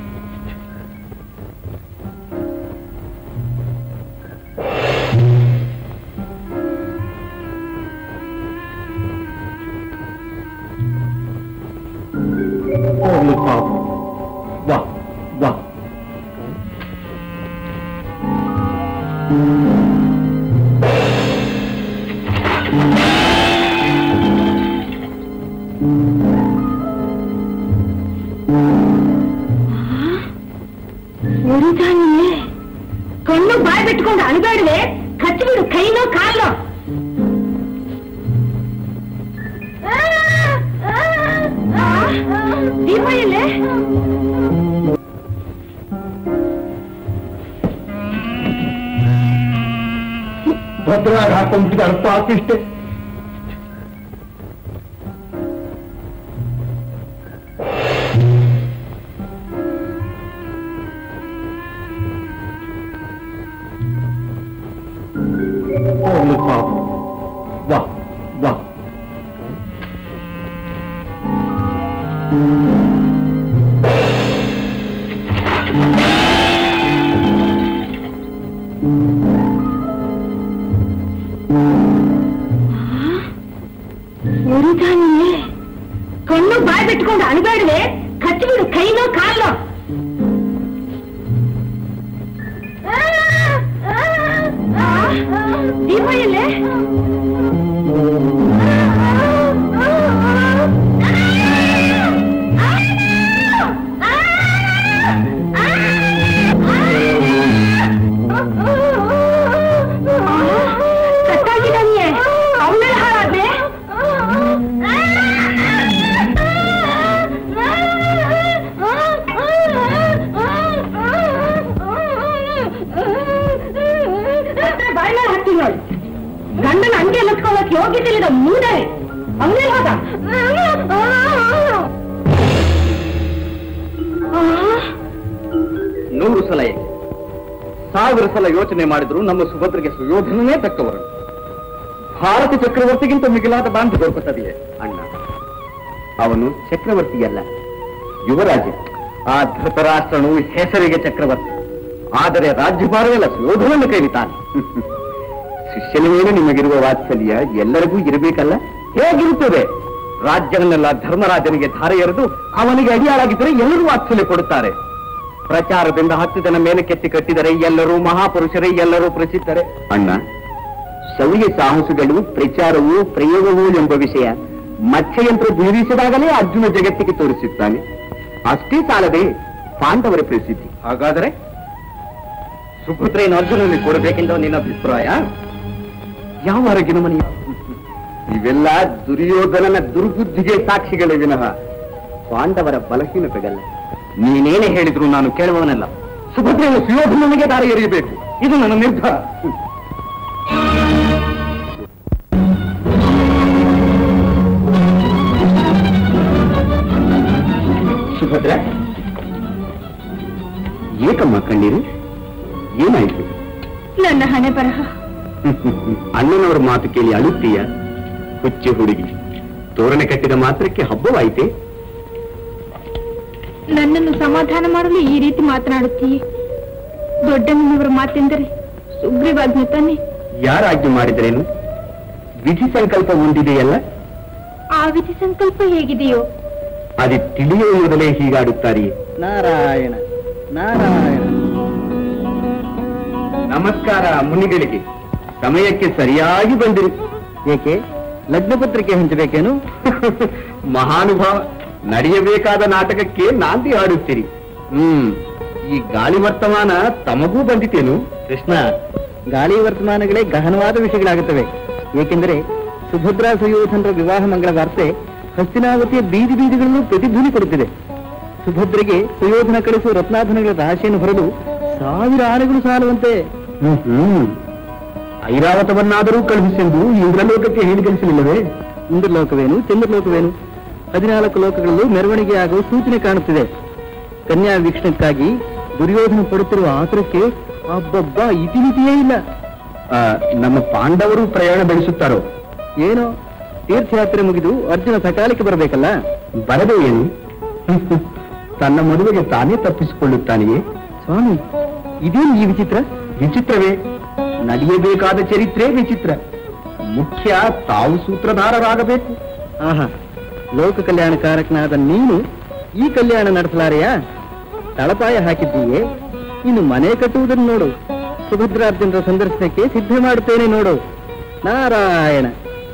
ಹೋಗ್ಲಿ ಪಾಪ ವಾ ವಾ ಉರಿದಾನಿಯೇ ಕಣ್ಣು ಬಾಯ್ ಬಿಟ್ಕೊಂಡು ಅಣಬೇಡ್ವೆ ಕಚ್ಚಿಬಿಡು ಕೈನೋ ಕಾಲೋ ದೀಪ ಎಲ್ಲೇ ಭದ್ರಾಗ ಹಾಕೊಂಡ್ಬಿಟ್ಟಿದೆ ಅರ್ಥ ಹಾಕಿಷ್ಟೇ ಹೋಗ್ಲಿ ಪಾಪ ವಾ ವಾ ಉರಿದಾನಿಯೇ ಕಣ್ಣು ಬಾಯ್ ಬಿಟ್ಕೊಂಡು ಅಣಬೇಡ್ವೆ ಕಚ್ಚಿಬಿಡು ಕೈನೋ ಕಾಲೋ ದೀಪ ಎಲ್ಲೇ ಕಟ್ಟಾಗಿದ್ದಾನೆ ಅವನಲ್ಲಿ ಹಾಳಾದ್ರೆ ಬಾಯಿ ಮೇಲೆ ಹಾಕ್ತೀನಿ ನೋಡಿ ಗಂಡನ ಅಂಗೆ ಲತ್ಕೊಳ್ಳೋಕೆ ಯೋಗ್ಯತೆ ಇಲ್ಲದ ಮೂಡೆ ಅವನೇ ಹೋದ ನೂರು ಸಲ ಏಕೆ ಸಾವಿರ ಸಲ ಯೋಚನೆ ಮಾಡಿದ್ರು ನಮ್ಮ ಸುಭದ್ರಿಗೆ ಸುಯೋಧನನೇ ತಕ್ಕವರು ಭಾರತ ಚಕ್ರವರ್ತಿಗಿಂತ ಮಿಗಿಲಾದ ಬಾಂಧ ದೊರಕುತ್ತದೆಯೇ ಅಣ್ಣ ಅವನು ಚಕ್ರವರ್ತಿಯಲ್ಲ ಯುವರಾಜ ಆ ಧೃತರಾಷ್ಟ್ರನು ಹೆಸರಿಗೆ ಚಕ್ರವರ್ತಿ ಆದರೆ ರಾಜ್ಯಭಾರವೆಲ್ಲ ಸುಯೋಧನನ್ನು ಕೈಲಿತಾನೆ ಶಿಷ್ಯನ ಮೇಲೆ ನಿಮಗಿರುವ ವಾತ್ಸಲ್ಯ ಎಲ್ಲರಿಗೂ ಇರಬೇಕಲ್ಲ ಹೇಗಿರುತ್ತದೆ ರಾಜ್ಯವನ್ನೆಲ್ಲ ಧರ್ಮರಾಜನಿಗೆ ಧಾರೆ ಎರೆದು ಅವನಿಗೆ ಅಡಿಯಾಳಾಗಿದ್ದರೆ ಎಲ್ಲರೂ ವಾತ್ಸಲ್ಯ ಕೊಡುತ್ತಾರೆ ಪ್ರಚಾರದಿಂದ ಹತ್ತು ಜನ ಮೇಲೆ ಕೆತ್ತಿ ಕಟ್ಟಿದರೆ ಎಲ್ಲರೂ ಮಹಾಪುರುಷರೇ ಎಲ್ಲರೂ ಪ್ರಸಿದ್ಧರೇ ಅಣ್ಣ ಶೌರ್ಯ ಸಾಹಸಗಳು ಪ್ರಚಾರವು ಪ್ರಯೋಗವು ಎಂಬ ವಿಷಯ ಮತ್ಸ್ಯಯಂತ್ರ ಬೀರಿಸಿದಾಗಲೇ ಅರ್ಜುನ ಜಗತ್ತಿಗೆ ತೋರಿಸುತ್ತಾನೆ ಅಷ್ಟೇ ಸಾಲದೆ ಪಾಂಡವರ ಪ್ರಸಿದ್ಧಿ ಹಾಗಾದರೆ ಸುಪುತ್ರೇನ ಅರ್ಜುನನಿಗೆ ಕೊಡಬೇಕೆಂದ ನಿನ್ನ ಅಭಿಪ್ರಾಯ ಯಾವ ಹೊರಗಿನ ಮನೆಯ ಇವೆಲ್ಲ ದುರ್ಯೋಧನನ ದುರ್ಬುದ್ಧಿಗೆ ಸಾಕ್ಷಿಗಳೇ ವಿನಃ ಪಾಂಡವರ ಬಲಹೀನತೆಗಲ್ಲ ನೀನೇನೇ ಹೇಳಿದ್ರು ನಾನು ಕೇಳುವವನಲ್ಲ ಸುಭದ್ರೆಯನ್ನು ಸುಯೋಧನನಿಗೆ ದಾರಿ ಎರೆಯಬೇಕು ಇದು ನನ್ನ ನಿರ್ಧಾರ ಸುಭದ್ರ ಏಕಮ್ಮ ಕಣ್ಣೀರು ಏನಾಯ್ತು ನನ್ನ ಹಣೆ ಬರಹ ಅಣ್ಣನವರ ಮಾತು ಕೇಳಿ ಅಳುತ್ತೀಯ ಹುಚ್ಚು ಹುಡುಗಿ ತೋರಣ ಕಟ್ಟಿದ ಮಾತ್ರಕ್ಕೆ ಹಬ್ಬವಾಯಿತೆ ನನ್ನನ್ನು ಸಮಾಧಾನ ಮಾಡಲು ಈ ರೀತಿ ಮಾತನಾಡುತ್ತೀಯೇ ದೊಡ್ಡಮ್ಮನವರ ಮಾತೆಂದರೆ ಸುಗ್ರೀವಾಜ್ಞೆ ತಾನೆ ಯಾರ ಆಜ್ಞೆ ಮಾಡಿದ್ರೇನು ವಿಧಿ ಸಂಕಲ್ಪ ಹೊಂದಿದೆಯಲ್ಲ ಆ ವಿಧಿ ಸಂಕಲ್ಪ ಹೇಗಿದೆಯೋ ಅದು ತಿಳಿಯುವ ಮೊದಲೇ ಹೀಗಾಡುತ್ತಾರೆಯೇ ನಾರಾಯಣ ನಾರಾಯಣ ನಮಸ್ಕಾರ ಮುನಿಗಳಿಗೆ ಸಮಯಕ್ಕೆ ಸರಿಯಾಗಿ ಬಂದಿರಿ ಏಕೆ ಲಗ್ನ ಪತ್ರಿಕೆ ಹಂಚಬೇಕೇನು ಮಹಾನುಭಾವ ನಡೆಯಬೇಕಾದ ನಾಟಕಕ್ಕೆ ನಾಂದಿ ಹಾಡುತ್ತೀರಿ ಹ್ಮ್ ಈ ಗಾಳಿ ವರ್ತಮಾನ ತಮಗೂ ಬಂದಿತೇನು ಕೃಷ್ಣ ಗಾಳಿ ವರ್ತಮಾನಗಳೇ ಗಹನವಾದ ವಿಷಯಗಳಾಗುತ್ತವೆ ಏಕೆಂದರೆ ಸುಭದ್ರಾ ಸುಯೋಧನರ ವಿವಾಹ ಮಂಗಳ ವಾರ್ತೆ ಹಸ್ತಿನಾವತಿಯ ಬೀದಿ ಬೀದಿಗಳಲ್ಲೂ ಪ್ರತಿಧ್ವನಿ ಕೊಡುತ್ತಿದೆ ಸುಭದ್ರೆಗೆ ಸುಯೋಧನ ಕಳಿಸುವ ರತ್ನಾಧನಗಳ ರಾಶಿಯನ್ನು ಹೊರಲು ಸಾವಿರ ಆನೆಗಳು ಸಾಲುವಂತೆ ಹ್ಮ್ ಐರಾವತವನ್ನಾದರೂ ಕಳುಹಿಸೆಂದು ಇಂದ್ರಲೋಕಕ್ಕೆ ಹೇಳಿ ಕಳಿಸಲಿಲ್ಲವೇ ಇಂದ್ರಲೋಕವೇನು ಚಂದ್ರಲೋಕವೇನು ಹದಿನಾಲ್ಕು ಲೋಕಗಳಲ್ಲೂ ಮೆರವಣಿಗೆ ಆಗುವ ಸೂಚನೆ ಕಾಣುತ್ತಿದೆ ಕನ್ಯಾ ವೀಕ್ಷಣಕ್ಕಾಗಿ ದುರ್ಯೋಧನ ಪಡುತ್ತಿರುವ ಆತುರಕ್ಕೆ ಅಬ್ಬಬ್ಬ ಇತಿಮಿತಿಯೇ ಇಲ್ಲ ನಮ್ಮ ಪಾಂಡವರು ಪ್ರಯಾಣ ಬೆಳೆಸುತ್ತಾರೋ ಏನೋ ತೀರ್ಥಯಾತ್ರೆ ಮುಗಿದು ಅರ್ಜುನ ಸಕಾಲಕ್ಕೆ ಬರಬೇಕಲ್ಲ ಬರದೇ ಏನು ತನ್ನ ಮದುವೆಗೆ ತಾನೇ ತಪ್ಪಿಸಿಕೊಳ್ಳುತ್ತಾನೆಯೇ ಸ್ವಾಮಿ ಇದೇನು ಈ ವಿಚಿತ್ರ ವಿಚಿತ್ರವೇ ನಡೆಯಬೇಕಾದ ಚರಿತ್ರೆ ವಿಚಿತ್ರ ಮುಖ್ಯ ತಾವು ಸೂತ್ರಧಾರರಾಗಬೇಕು ಆಹಾ ಲೋಕ ಕಲ್ಯಾಣಕಾರಕನಾದ ನೀನು ಈ ಕಲ್ಯಾಣ ನಡೆಸಲಾರೆಯಾ ತಳಪಾಯ ಹಾಕಿದ್ದೀಯೇ ಇನ್ನು ಮನೆ ಕಟ್ಟುವುದನ್ನು ನೋಡು ಸುಭದ್ರಾರ್ಜುನರ ಸಂದರ್ಶನಕ್ಕೆ ಸಿದ್ಧ ಮಾಡುತ್ತೇನೆ ನೋಡು ನಾರಾಯಣ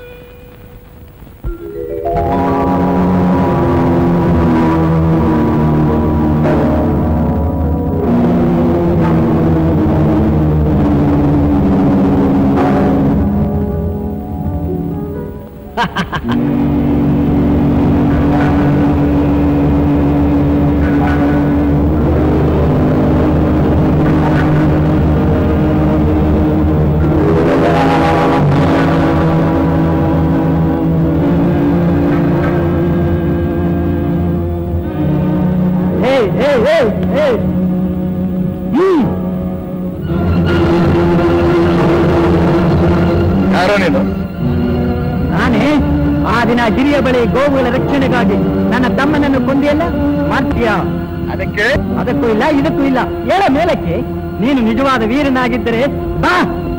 ಯಾರೋ ನೀನು ನಾನೇ ಆ ದಿನ ಗಿರಿಯ ಬಳಿ ಗೋವುಗಳ ರಕ್ಷಣೆಗಾಗಿ ನನ್ನ ತಮ್ಮನನ್ನು ಕೊಂದಿಯಲ್ಲ ಮಾಡ್ತೀಯಾ ಅದಕ್ಕೆ ಅದಕ್ಕೂ ಇಲ್ಲ ಇದಕ್ಕೂ ಇಲ್ಲ ಏಳ ಮೇಲಕ್ಕೆ ನೀನು ನಿಜವಾದ ವೀರನಾಗಿದ್ದರೆ ಬಾ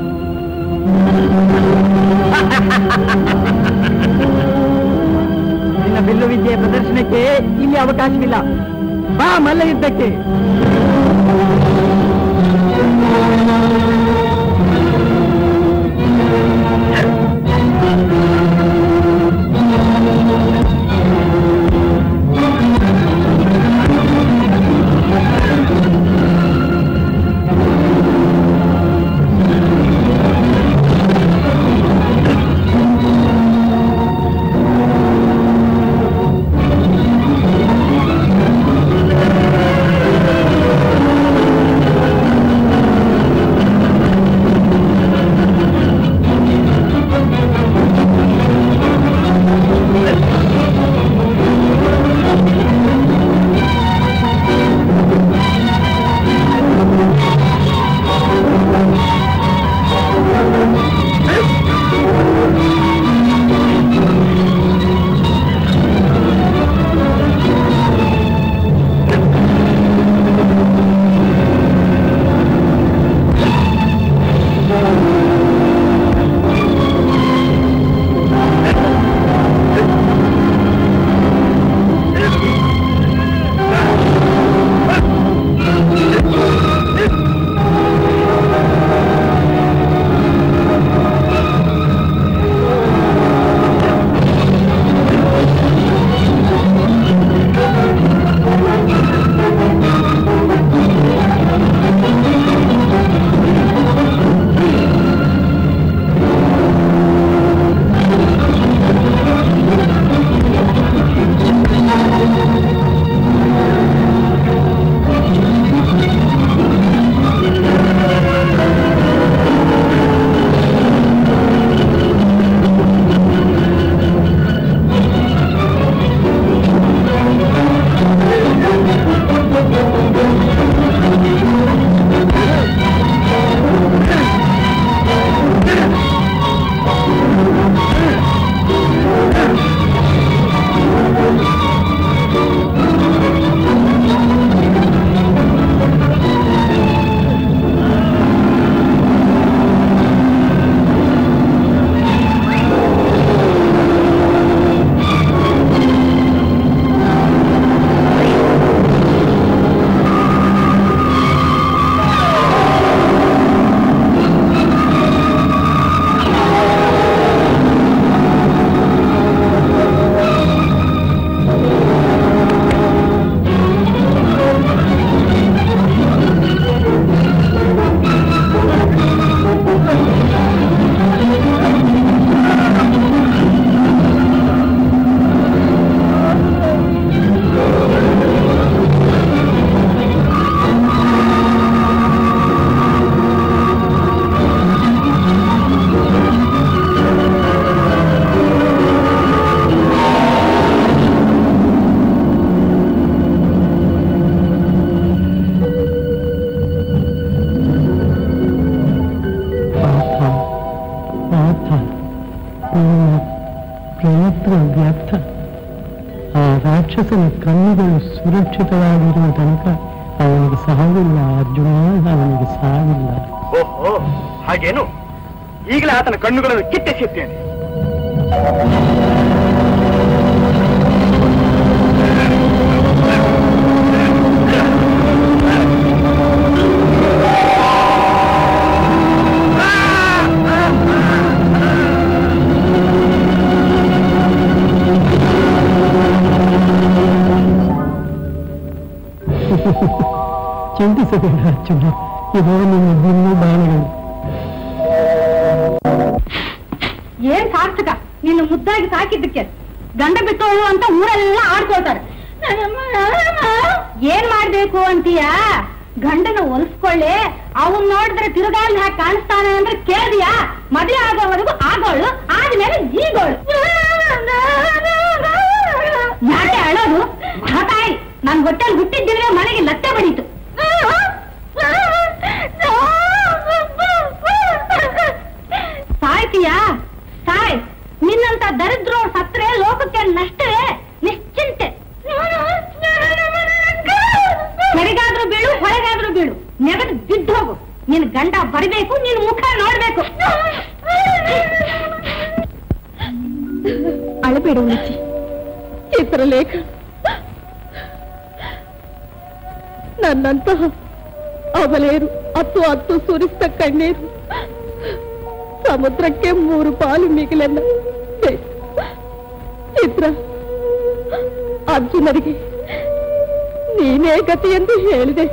ನಿನ್ನ ಬಿಲ್ಲು ವಿದ್ಯೆಯ ಪ್ರದರ್ಶನಕ್ಕೆ ಇಲ್ಲಿ ಅವಕಾಶವಿಲ್ಲ ಬಾ ಮಲ್ಲ ಯುದ್ಧಕ್ಕೆ ಆ ರಾಕ್ಷಸನ ಕಣ್ಣುಗಳು ಸುರಕ್ಷಿತವಾಗಿರುವ ತನಕ ಅವನಿಗೆ ಸಾವಿಲ್ಲ ಅರ್ಜುನ ಅವನಿಗೆ ಸಾವಿಲ್ಲ ಓಹೋ ಹಾಗೇನು ಈಗಲೇ ಆತನ ಕಣ್ಣುಗಳನ್ನು ಕಿತ್ತೆಸೆಯುತ್ತೇನೆ ಚಿಂತಿಸಬೇಡ ಅರ್ಜುನ ಇದು ನಿನ್ನ ಬಿಲ್ಲು ಬಾಣಗಳು ಏನ್ ಸಾರ್ಥಕ ನಿನ್ನ ಮುದ್ದಾಗಿ ಸಾಕಿದ್ದಕ್ಕೆ ಗಂಡ ಬಿಟ್ಟೋಳು ಅಂತ ಊರೆಲ್ಲ ಆಡ್ಕೊಳ್ತಾರೆ ಏನ್ ಮಾಡ್ಬೇಕು ಅಂತೀಯ ಗಂಡನ ಒಲಿಸ್ಕೊಳ್ಳಿ ಅವನ್ ನೋಡಿದ್ರೆ ತಿರುಗಾಲ್ ಹಾಕಿ ಕಾಣಿಸ್ತಾನೆ ಅಂದ್ರೆ ಕೇಳಿದ್ಯಾ ಮದುವೆ ಆಗೋವರೆಗೂ ಆಗೋಳು ಆದ್ಮೇಲೆ ಈಗೋಳು ಯಾಕೆ ಅಳೋದು ಮಹಾತಾಯಿ ನನ್ ಹೊಟ್ಟೆಲ್ ಹುಟ್ಟಿದ್ದಿದ್ರೆ ಮನೆಗೆ ಲತ್ತೆ ಬಡೀತು ಸಾಯ್ತೀಯಾ ಸಾಯ್ ನಿನ್ನಂತ ದರಿದ್ರು ಸತ್ರೆ ಲೋಕಕ್ಕೆ ನಷ್ಟವೇ ನಿಶ್ಚಿಂತೆ ಕೆಳಗಾದ್ರೂ ಬೀಳು ಹೊರಗಾದ್ರೂ ಬೀಳು ನೆಗದು ಬಿದ್ದು ಹೋಗು ನಿನ್ ಗಂಡ ಬರಬೇಕು ನಿನ್ ಮುಖ ನೋಡ್ಬೇಕು ಅಳಬೇಡ ಉಳಿಸಿ ಚಿತ್ರಲೇಖ ನನ್ನಂತಹ ಅವಲೇರು ಹತ್ತು ಹತ್ತು ಸುರಿಸಿದ ಕಣ್ಣೀರು ಸಮುದ್ರಕ್ಕೆ ಮೂರು ಪಾಲು ಮಿಗಿಲನ್ನ ಬೇಕು. ಚಿತ್ರ ಅರ್ಜುನರಿಗೆ ನೀನೇ ಗತಿ ಎಂದು ಹೇಳಿದೆ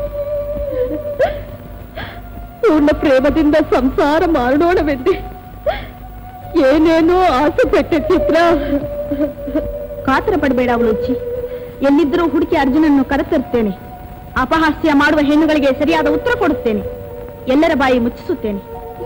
ಪೂರ್ಣ ಪ್ರೇಮದಿಂದ ಸಂಸಾರ ಮಾಡೋಣವೆಂದೆ ಏನೇನೋ ಆಸೆ ಪಟ್ಟೆ ಚಿತ್ರ ಕಾತರ ಪಡಬೇಡ ಅವಳುಚ್ಚಿ ಎಲ್ಲಿದ್ದರೂ ಹುಡುಕಿ ಅರ್ಜುನನ್ನು ಕರೆತರುತ್ತೇನೆ ಅಪಹಾಸ್ಯ ಮಾಡುವ ಹೆಣ್ಣುಗಳಿಗೆ ಸರಿಯಾದ ಉತ್ತರ ಕೊಡುತ್ತೇನೆ ಎಲ್ಲರ ಬಾಯಿ ಮುಚ್ಚಿಸುತ್ತೇನೆ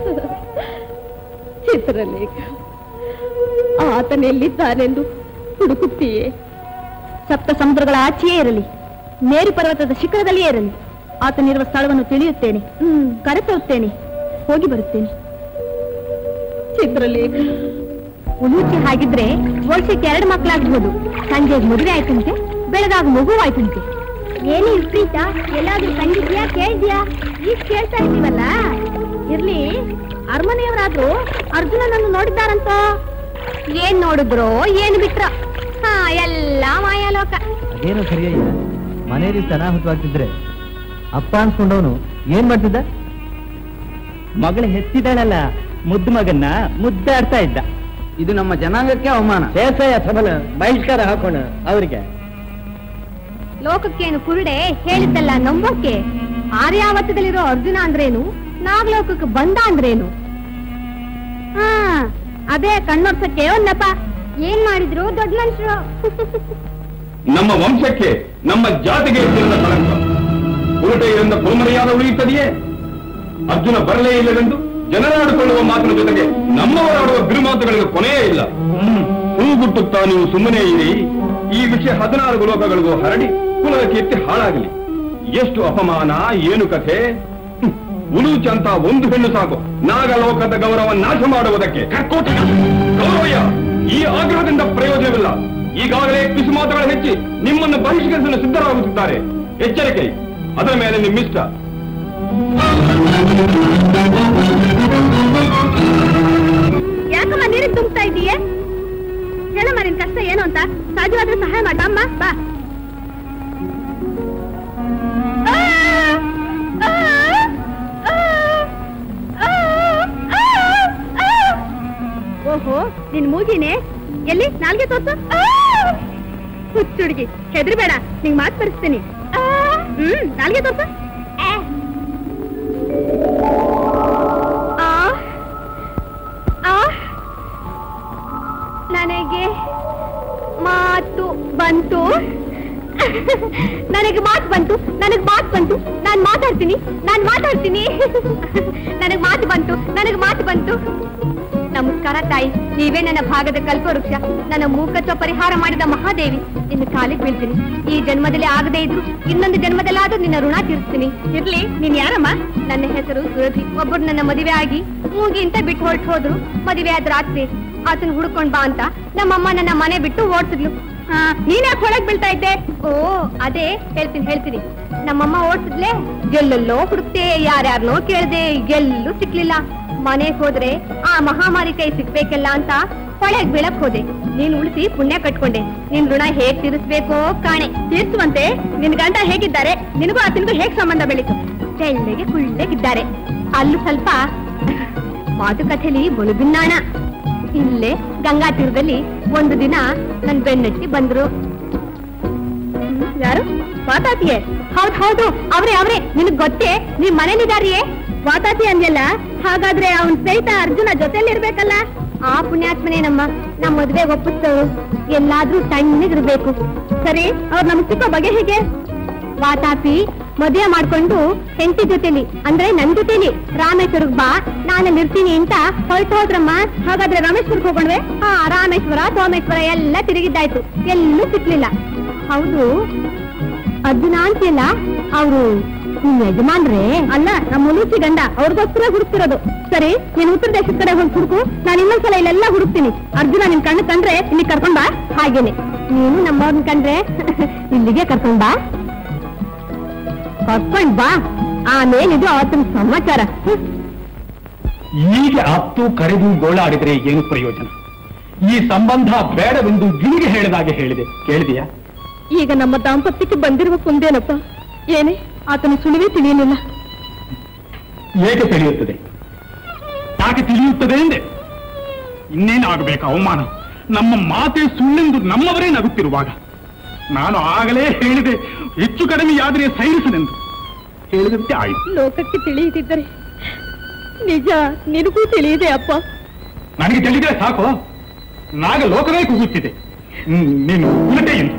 ಚಿತ್ರಲೇಖ ಆತನೆಲ್ಲಿದ್ದಾನೆಂದು ಹುಡುಕುತ್ತೀಯೇ ಸಪ್ತ ಸಮುದ್ರಗಳ ಆಚೆಯೇ ಇರಲಿ ಮೇರು ಪರ್ವತದ ಶಿಖರದಲ್ಲಿಯೇ ಇರಲಿ ಆತನಿರುವ ಸ್ಥಳವನ್ನು ತಿಳಿಯುತ್ತೇನೆ ಕರೆತರುತ್ತೇನೆ ಹೋಗಿ ಬರುತ್ತೇನೆ ಚಿತ್ರಲೇಖ ಉಲೂಚಿ ಹಾಗಿದ್ರೆ ವರ್ಷಕ್ಕೆ ಎರಡು ಮಕ್ಕಳಾಗ್ಬೋದು ಸಂಜೆ ಮದುವೆ ಆಯ್ತಂತೆ ಬೆಳಗಾಗ ಮಗು ಆಯ್ತಂತೆ ಏನು ವಿಪರೀತ ಎಲ್ಲಾದ್ರೂ ಕಂಡಿದ್ಯಾ ಕೇಳಿದ್ಯಾ ಈಗ ಕೇಳ್ತಾ ಇದೀವಲ್ಲ ಇರ್ಲಿ ಅರಮನೆಯವರಾದ್ರೂ ಅರ್ಜುನನನ್ನು ನೋಡಿದ್ದಾರಂತ ಏನ್ ನೋಡಿದ್ರೋ ಏನ್ ಬಿಟ್ರ ಹಾ ಎಲ್ಲಾ ಮಾಯಾಲೋಕ ಅದೇನೋ ಸರಿಯಯ್ಯ ಮನೆಯಲ್ಲಿ ಅನಾಹುತವಾಗ್ತಿದ್ರೆ ಅಪ್ಪ ಅನ್ಸ್ಕೊಂಡವನು ಏನ್ ಮಾಡ್ತಿದ್ದ ಮಗಳು ಹೆತ್ತಿದಾಳಲ್ಲ ಮುದ್ದು ಮಗನ್ನ ಮುದ್ದಾಡ್ತಾ ಇದ್ದ ಇದು ನಮ್ಮ ಜನಾಂಗಕ್ಕೆ ಅವಮಾನ ಬೇಸಾಯ ಸಬಲ ಬಹಿಷ್ಕಾರ ಹಾಕೋಣ ಅವರಿಗೆ ಲೋಕಕ್ಕೇನು ಕುರುಡೆ ಹೇಳಿದ್ದಲ್ಲ ನಂಬೋಕೆ ಆರ್ಯಾವತದಲ್ಲಿರೋ ಅರ್ಜುನ ಅಂದ್ರೇನು ನಾಗಲೋಕಕ್ಕೆ ಬಂದ ಅಂದ್ರೇನು ಹಾ ಅದೇ ಕಣ್ಣೊರ್ಸಕ್ಕೆ ಒಂದಪ್ಪ ಏನ್ ಮಾಡಿದ್ರು ದೊಡ್ಡ ಮನುಷ್ಯರು ನಮ್ಮ ವಂಶಕ್ಕೆ ನಮ್ಮ ಜಾತಿಗೆ ಸೇರಿದ ಕಳಂಕ ಉರುಟೆಯಿಂದ ಕುರುಮರೆಯಾದ ಉಳಿಯುತ್ತದೆಯೇ ಅರ್ಜುನ ಬರಲೇ ಇಲ್ಲವೆಂದು ಜನರಾಡಿಕೊಳ್ಳುವ ಮಾತಿನ ಜೊತೆಗೆ ನಮ್ಮವರಾಡುವ ಬಿರುಮಾತುಗಳಿಗೆ ಕೊನೆಯೇ ಇಲ್ಲ ಹೂಗುಟ್ಟುತ್ತಾ ನೀವು ಸುಮ್ಮನೆ ಇರಿ ಈ ವಿಷಯ ಹದಿನಾರು ಲೋಕಗಳಿಗೂ ಹರಡಿ ಕುಲದ ಕೀರ್ತಿ ಹಾಳಾಗಲಿ ಎಷ್ಟು ಅಪಮಾನ ಏನು ಕಥೆ ಹ್ಮ್. ಉಲೂಚ ಅಂತ ಒಂದು ಹೆಣ್ಣು ಸಾಕು ನಾಗಲೋಕದ ಗೌರವ ನಾಶ ಮಾಡುವುದಕ್ಕೆ ಕರ್ಕೋಟ ಗೌರವಯ್ಯ ಈ ಆಗ್ರಹದಿಂದ ಪ್ರಯೋಜನವಿಲ್ಲ ಈಗಾಗಲೇ ಪಿಸುಮಾತುಗಳ ಹೆಚ್ಚಿ ನಿಮ್ಮನ್ನು ಬಹಿಷ್ಕರಿಸಲು ಸಿದ್ಧರಾಗುತ್ತಿದ್ದಾರೆ ಎಚ್ಚರಿಕೆ ಅದರ ಮೇಲೆ ನಿಮ್ಮಿಷ್ಟ ಯಾಕಮ್ಮ ನೀರಿಗೆ ತುಂಬ್ತಾ ಇದೀಯೇ ಹೇಳಮ್ಮ ನಿನ್ ಕಷ್ಟ ಏನು ಅಂತ ಸಾಧ್ಯವಾದ್ರೆ ಸಹಾಯ ಮಾಡ ಅಮ್ಮ ಬಾ ಆ! ಆ! ಆ! ಆ! ಆ! ಆ! ಓಹೋ ನಿನ್ ಮೂಗಿನೇ ಎಲ್ಲಿ ನಾಲ್ಗೆ ತೋರ್ಸು ಹುಚ್ಚುಡುಗಿ ಹೆದ್ರಬೇಡ ನಿಂಗ್ ಮಾತು ಬರೆಸ್ತೀನಿ ಹ್ಮ್ ನಾಲ್ಗೆ ತೋರ್ಸು ಆ ಆ ನನಗೆ ಮಾತು ಬಂತು ನನಗೆ ಮಾತು ಬಂತು ನನಗೆ ಮಾತು ಬಂತು ನಾನು ಮಾತಾಡ್ತೀನಿ ನಾನು ಮಾತಾಡ್ತೀನಿ ನನಗೆ ಮಾತು ಬಂತು ನನಗೆ ಮಾತು ಬಂತು ನಮಸ್ಕಾರ ತಾಯಿ ನೀವೇ ನನ್ನ ಭಾಗದ ಕಲ್ಪವೃಕ್ಷ ನನ್ನ ಮೂಕತ್ವ ಪರಿಹಾರ ಮಾಡಿದ ಮಹಾದೇವಿ ನಿನ್ನ ಕಾಲಿಗೆ ಬೀಳ್ತೀನಿ ಈ ಜನ್ಮದಲ್ಲಿ ಆಗದೇ ಇದ್ರು ಇನ್ನೊಂದು ಜನ್ಮದಲ್ಲಾದ್ರೂ ನಿನ್ನ ಋಣ ತೀರಿಸ್ತೀನಿ ಇರ್ಲಿ ನೀನ್ ಯಾರಮ್ಮ ನನ್ನ ಹೆಸರು ಸುರಭಿ ಒಬ್ಬರು ನನ್ನ ಮದುವೆ ಆಗಿ ಮೂಗಿ ಅಂತ ಬಿಟ್ಟು ಹೊರಟು ಹೋದ್ರು ಮದುವೆ ಆದ ರಾತ್ರಿ ಆತನ ಹುಡ್ಕೊಂಡ್ ಬಾ ಅಂತ ನಮ್ಮಮ್ಮ ನನ್ನ ಮನೆ ಬಿಟ್ಟು ಓಡ್ಸಿದ್ಲು ನೀನ್ ಯಾಕೆ ಹೊಳಗ್ ಬೀಳ್ತಾ ಇದ್ದೆ ಓ ಅದೇ ಹೇಳ್ತೀನಿ ಹೇಳ್ತೀನಿ ನಮ್ಮಮ್ಮ ಓಡ್ಸಿದ್ಲೆ ಎಲ್ಲೆಲ್ಲೋ ಹುಡುಕ್ತೆ ಯಾರ್ಯಾರನೋ ಕೇಳ್ದೆ ಎಲ್ಲೂ ಸಿಕ್ಲಿಲ್ಲ ಮನೆಗ್ ಹೋದ್ರೆ ಆ ಮಹಾಮಾರಿ ಕೈ ಸಿಗ್ಬೇಕಲ್ಲ ಅಂತ ಹೊಳೆಗ್ ಬೀಳಕ್ ಹೋದೆ ನೀನ್ ಉಳಿಸಿ ಪುಣ್ಯ ಕಟ್ಕೊಂಡೆ ನಿನ್ ಋಣ ಹೇಗ್ ತೀರಿಸ್ಬೇಕೋ ಕಾಣೆ ತೀರ್ಸುವಂತೆ ನಿನ್ ಗಂಡ ಹೇಗಿದ್ದಾರೆ ನಿನಗೂ ಆತನಿಗೂ ಹೇಗ್ ಸಂಬಂಧ ಬೆಳೀತು ತೆಳ್ಳೆಗೆ ಕುಳ್ಳೆಗಿದ್ದಾರೆ ಅಲ್ಲೂ ಸ್ವಲ್ಪ ಮಾತುಕಥೆಲಿ ಬಲು ಭಿನ್ನಾಣ ಇಲ್ಲೇ ಗಂಗಾ ತೀರದಲ್ಲಿ ಒಂದು ದಿನ ನನ್ ಬೆನ್ನಟ್ಟಿ ಬಂದ್ರು ಹ್ಮ್, ಯಾರು ವಾತಾತಿಯೇ ಹೌದ್ ಹೌದು ಅವ್ರೆ ಅವ್ರೆ ನಿನಗ್ ಗೊತ್ತೇ ನಿಮ್ ಮನೇಲಿದಾರಿಯೇ ವಾತಾತಿ ಅಂದ್ಯಲ್ಲ ಹಾಗಾದ್ರೆ ಅವನ್ ಸ್ನೇಹಿತ ಅರ್ಜುನ ಜೊತೆಲಿರ್ಬೇಕಲ್ಲ ಆ ಪುಣ್ಯಾತ್ಮನೇ ನಮ್ಮ ನಮ್ಮ ಮದ್ವೆಗೆ ಒಪ್ಪಿಸ್ತವ್ರು ಎಲ್ಲಾದ್ರೂ ತಣ್ಣಗಿರ್ಬೇಕು ಸರಿ ಅವ್ರು ನಮ್ ಸಿಕ್ಕೋ ಬಗೆ ಹೇಗೆ ವಾತಾಪಿ ಮದುವೆ ಮಾಡ್ಕೊಂಡು ಹೆಂಡತಿ ಜೊತೆಲಿ ಅಂದ್ರೆ ನನ್ ಜೊತೆಲಿ ರಾಮೇಶ್ವರಗ್ ಬಾ ನಾನಲ್ಲಿ ಇರ್ತೀನಿ ಅಂತ ಹೊರಟು ಹೋದ್ರಮ್ಮ ಹಾಗಾದ್ರೆ ರಾಮೇಶ್ವರಕ್ಕೆ ಹೋಗೋಣವೆ ಹಾ ರಾಮೇಶ್ವರ ಸೋಮೇಶ್ವರ ಎಲ್ಲ ತಿರುಗಿದ್ದಾಯ್ತು ಎಲ್ಲೂ ಸಿಕ್ಲಿಲ್ಲ ಹೌದು ಅರ್ಜುನ ಅಂತಿಲ್ಲ ಅವರು ನಿಮ್ ಯಜಮಾನ್ರೆ ಅಲ್ಲ ನಮ್ಮ ಮುಲೂಸಿ ಗಂಡ ಅವ್ರಿಗೋಸ್ಕರ ಹುಡುಕ್ತಿರೋದು ಸರಿ ನೀನ್ ಉತ್ತರ ದೇಶದ ಕಡೆ ಹೋಗಿ ಹುಡುಕು ನಾನು ಇನ್ನೊಂದ್ಸಲ ಇಲ್ಲೆಲ್ಲ ಹುಡುಕ್ತೀನಿ ಅರ್ಜುನ ನಿನ್ ಕಣ್ಣು ಕಂಡ್ರೆ ಇಲ್ಲಿ ಕರ್ಕೊಂಡ್ ಬಾ ಹಾಗೇನೆ ನೀನು ನಮ್ಮವ್ರನ್ನ ಕಂಡ್ರೆ ಇಲ್ಲಿಗೆ ಕರ್ಕೊಂಡ್ ಬಾ ಕರ್ಕೊಂಡ್ ಬಾ ಆಮೇಲಿದು ಅವತ್ತಿನ ಸಮಾಚಾರ ಹ್ಮ್. ಹೀಗೆ ಅತ್ತು ಕರೆದು ಗೋಳಾಡಿದ್ರೆ ಏನು ಪ್ರಯೋಜನ ಈ ಸಂಬಂಧ ಬೇಡವೆಂದು ಗಿಣಿಗೆ ಹೇಳಿದಾಗೆ ಹೇಳಿದೆ ಕೇಳಿದೆಯಾ ಈಗ ನಮ್ಮ ದಾಂಪತ್ಯಕ್ಕೆ ಬಂದಿರುವ ಕುಂದೇನಪ್ಪ ಏನೇ ಆತನ ಸುಳಿವೇ ತಿಳಿಯಲಿಲ್ಲ ಏಕೆ ತಿಳಿಯುತ್ತದೆ ಯಾಕೆ ತಿಳಿಯುತ್ತದೆ ಎಂದೆ ಇನ್ನೇನಾಗಬೇಕು ಅವಮಾನ ನಮ್ಮ ಮಾತೆ ಸುಳ್ಳೆಂದು ನಮ್ಮವರೇ ನಗುತ್ತಿರುವಾಗ ನಾನು ಆಗಲೇ ಹೇಳಿದೆ ಹೆಚ್ಚು ಕಡಿಮೆಯಾದರೆ ಸೈರಿಸನೆಂದು ಹೇಳಿದಂತೆ ಆಯಿತು ಲೋಕಕ್ಕೆ ತಿಳಿಯದಿದ್ದರೆ ನಿಜ ನಿನಗೂ ತಿಳಿಯಿದೆ ಅಪ್ಪ ನನಗೆ ತಿಳಿದರೆ ಸಾಕು ನಾಗ ಲೋಕವೇ ಕೂಗುತ್ತಿದೆ ಹ್ಮ್, ನೀನು ಉಲಟೆ ಎಂದು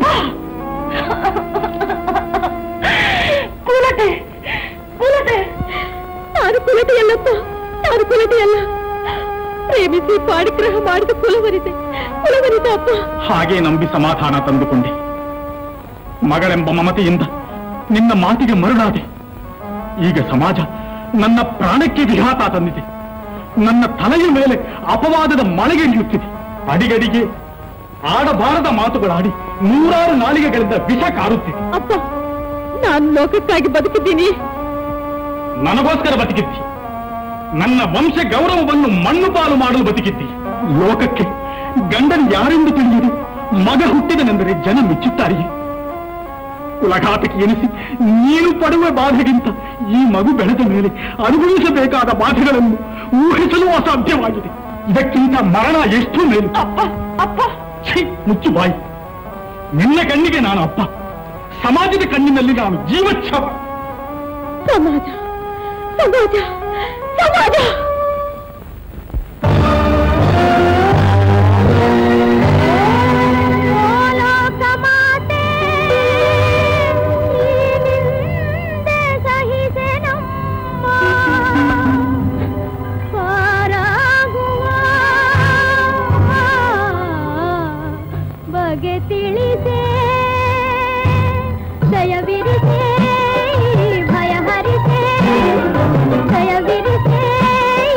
ಕುಲಟೆ ಕುಲಟೆ ನಾನು ಕುಲಟೆಯಲ್ಲಪ್ಪ ನಾನು ಕುಲಟೆಯಲ್ಲ ಪ್ರೇಮಿಸಿ ಪಾಡಿಗ್ರಹ ಮಾಡಿದ ಕುಲವರಿತೆ ಕುಲವರಿತ ಅಪ್ಪ ಹಾಗೆ ನಂಬಿ ಸಮಾಧಾನ ತಂದುಕೊಂಡೆ ಮಗಳೆಂಬ ಮಮತೆಯಿಂದ ನಿನ್ನ ಮಾತಿಗೆ ಮರುಳಾದೆ ಈಗ ಸಮಾಜ ನನ್ನ ಪ್ರಾಣಕ್ಕೆ ವಿಘಾತ ತಂದಿದೆ ನನ್ನ ತಲೆಯ ಮೇಲೆ ಅಪವಾದದ ಮಳೆಗೆಳೆಯುತ್ತಿದೆ ಅಡಿಗಡಿಗೆ ಆಡಬಾರದ ಮಾತುಗಳಾಡಿ ನೂರಾರು ನಾಲಿಗೆಗಳಿಂದ ವಿಷ ಕಾರುತ್ತಿದೆ ಅಪ್ಪ ನಾನು ಲೋಕಕ್ಕಾಗಿ ಬದುಕಿದ್ದೀನಿ ನನಗೋಸ್ಕರ ಬದುಕಿದ್ದಿ ನನ್ನ ವಂಶ ಗೌರವವನ್ನು ಮಣ್ಣು ಪಾಲು ಮಾಡಲು ಬದುಕಿದ್ದಿ ಲೋಕಕ್ಕೆ ಗಂಡನ್ ಯಾರೆಂದು ತಿಳಿಯದೆ ಮಗ ಹುಟ್ಟಿದನೆಂದರೆ ಜನ ಮೆಚ್ಚುತ್ತಾರೆಯೇ ಕುಲಘಾತಕ್ಕೆ ಎನಿಸಿ ನೀನು ಪಡುವ ಬಾಧೆಗಿಂತ ಈ ಮಗು ಬೆಳೆದ ಮೇಲೆ ಅನುಭವಿಸಬೇಕಾದ ಬಾಧೆಗಳನ್ನು ಊಹಿಸಲು ಅಸಾಧ್ಯವಾಗಿದೆ ಇದಕ್ಕಿಂತ ಮರಣ ಎಷ್ಟು ಮೇಲು ಅಪ್ಪ ಅಪ್ಪ ಛೀ ಮುಚ್ಚು ಬಾಯಿ ನಿನ್ನ ಕಣ್ಣಿಗೆ ನಾನು ಅಪ್ಪ ಸಮಾಜದ ಕಣ್ಣಿನಲ್ಲಿ ನಾನು ಜೀವಚ್ಛವ ಸಮಾಜ ಸಮಾಜ ಸಮಾಜ ಬಗೆ ತಿಳಿಸೆ ದಯವಿರಿಸೆ ಭಯ ಹರಿಸೆ ದಯವಿರಿಸೆ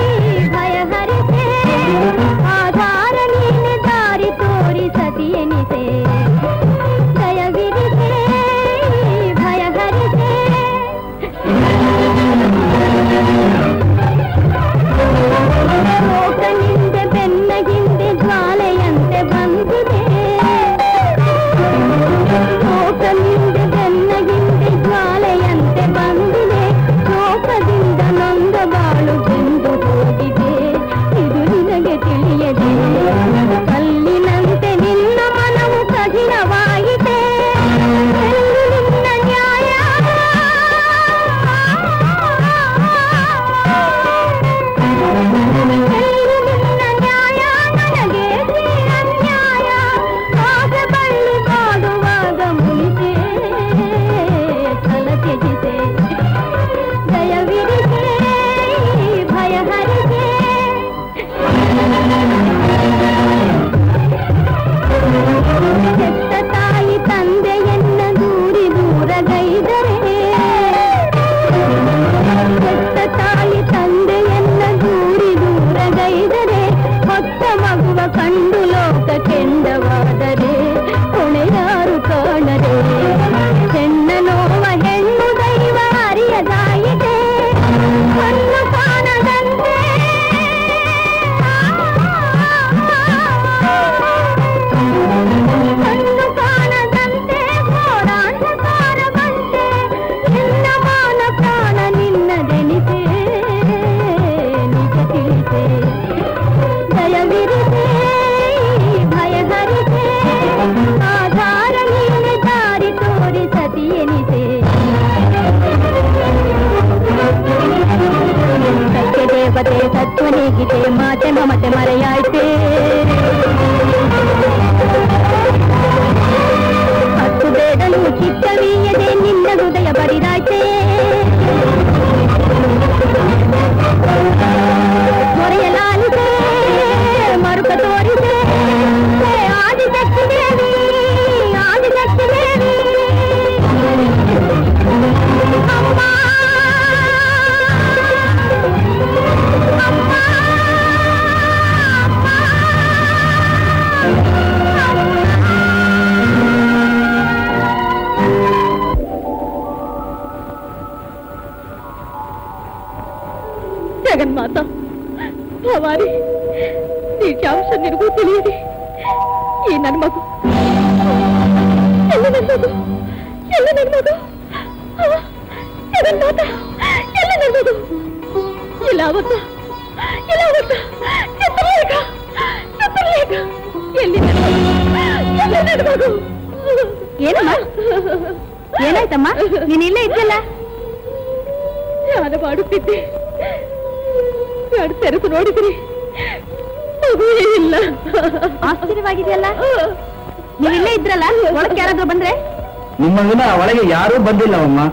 ಭವಾನಿ ನಿಜಾಂಶ ನಿನಗೂ ತಿಳಿಯದೆ ಈ ನನ್ನ ಮಗು ಎಲ್ಲ ನನ್ನ ಮಗು ಎಲ್ಲ ನನ್ನ ಮಗು ಆ, ಇದನ್ ಮಾತ ಎಲ್ಲ ನನ್ನ ಮಗು ಇಲ್ಲ ಅವತ್ತ ಇಲ್ಲ ಅವತ್ತ ಚಿತ್ರಲೇಖ ಚಿತ್ರಲೇಖ ಎಲ್ಲಿ ನನ್ನ ಮಗು ಎಲ್ಲಿ ನನ್ನ ಮಗು ಏನಮ್ಮ ಏನಾಯ್ತಮ್ಮ ನೀನ್ ಇಲ್ಲೇ ಇದ್ದಲ್ಲ ಧ್ಯಾನ ಮಾಡುತ್ತಿದ್ದೆ ಎರಡು ತೆರೆದು ನೋಡಿದ್ರಿ ಮಗುವೇ ಇಲ್ಲ ಆಶ್ಚರ್ಯವಾಗಿದೆಯಲ್ಲ ನೀವು ಇಲ್ಲೇ ಇದ್ರಲ್ಲ ಒಳಗೆ ಯಾರಾದ್ರೂ ಬಂದ್ರೆ ನಿಮ್ಮ ವಿನ ಒಳಗೆ ಯಾರೂ ಬಂದಿಲ್ಲವಮ್ಮ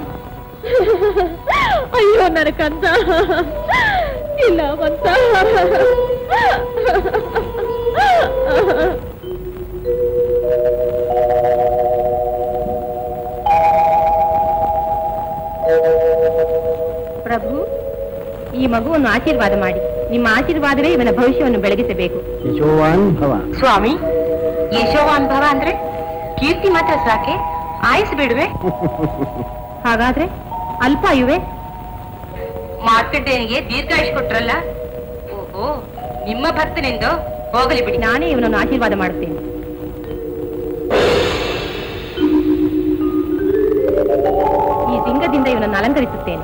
ಅಯ್ಯೋ ನನ್ನ ಕಂದ ಇಲ್ಲ ಬಂತ ಪ್ರಭು ಈ ಮಗುವನ್ನು ಆಶೀರ್ವಾದ ಮಾಡಿ ನಿಮ್ಮ ಆಶೀರ್ವಾದವೇ ಇವನ ಭವಿಷ್ಯವನ್ನು ಬೆಳಗಿಸಬೇಕು ಯಶೋವಾನ್ ಭವ ಸ್ವಾಮಿ ಯಶೋವಾನುಭವ ಅಂದ್ರೆ ಕೀರ್ತಿ ಮಾತ್ರ ಸಾಕೆ ಆಯಸ್ ಬಿಡುವೆ ಹಾಗಾದ್ರೆ ಅಲ್ಪಾಯುವೆ ಮಾರ್ಕಂಡೇನಿಗೆ ದೀರ್ಘಾಯುಷ್ ಕೊಟ್ರಲ್ಲ ಓಹೋ ನಿಮ್ಮ ಭಕ್ತನೆಂದು ಹೋಗಲಿ ಬಿಡಿ ನಾನೇ ಇವನನ್ನು ಆಶೀರ್ವಾದ ಮಾಡುತ್ತೇನೆ ಈ ಸಿಂಗದಿಂದ ಇವನನ್ನು ಅಲಂಕರಿಸುತ್ತೇನೆ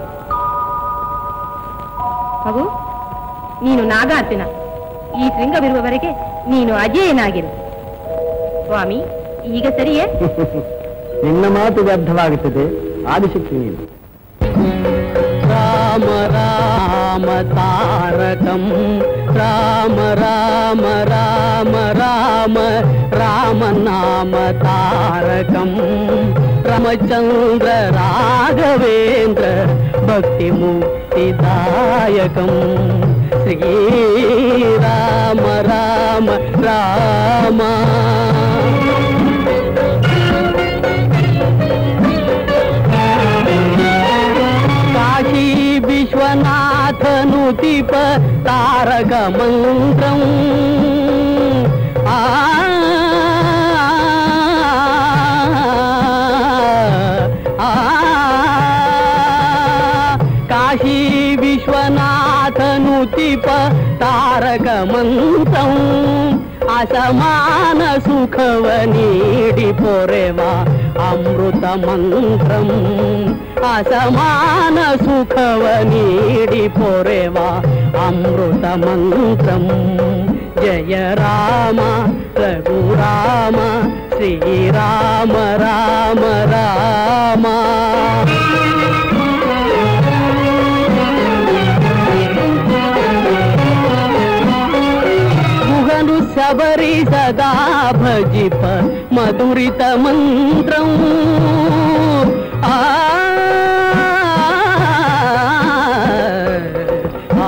ಮಗು ನೀನು ನಾಗಾರ್ಜುನ ಈ ಶೃಂಗವಿರುವವರೆಗೆ ನೀನು ಅಜೇಯನಾಗಿರು ಸ್ವಾಮಿ ಈಗ ಸರಿಯೇ ನಿನ್ನ ಮಾತು ವ್ಯರ್ಥವಾಗುತ್ತದೆ ಆದಿಶಕ್ತಿ ನೀನು ರಾಮ ರಾಮ ತಾರಕಂ ರಾಮ ರಾಮ ರಾಮ ರಾಮ ರಾಮ ನಾಮ ತಾರಕಂ ರಾಮಚಂದ್ರ ರಾಘವೇಂದ್ರ ಭಕ್ತಿ ಮುಕ್ತಿದಾಯಕಂ ಶ್ರೀ ರಾಮ ರಾಮ ರಾಮ కాశీ విశ్వనాథనుతిప తారక మంత్రం ఆ ఆ, కాశీ విశ్వనాథనుతిప తారక మంత్రం అసమాన సుఖవ నీడి పొరెవా అమృత మంత్రం అసమాన సుఖవ నీడి పొరెవా అమృత మంత్రం జయ రామ రఘురామ శ్రీరామ రామ రామ గుహను శబరి సదా భజిప మధురిత మంత్రం ఆ ఆ,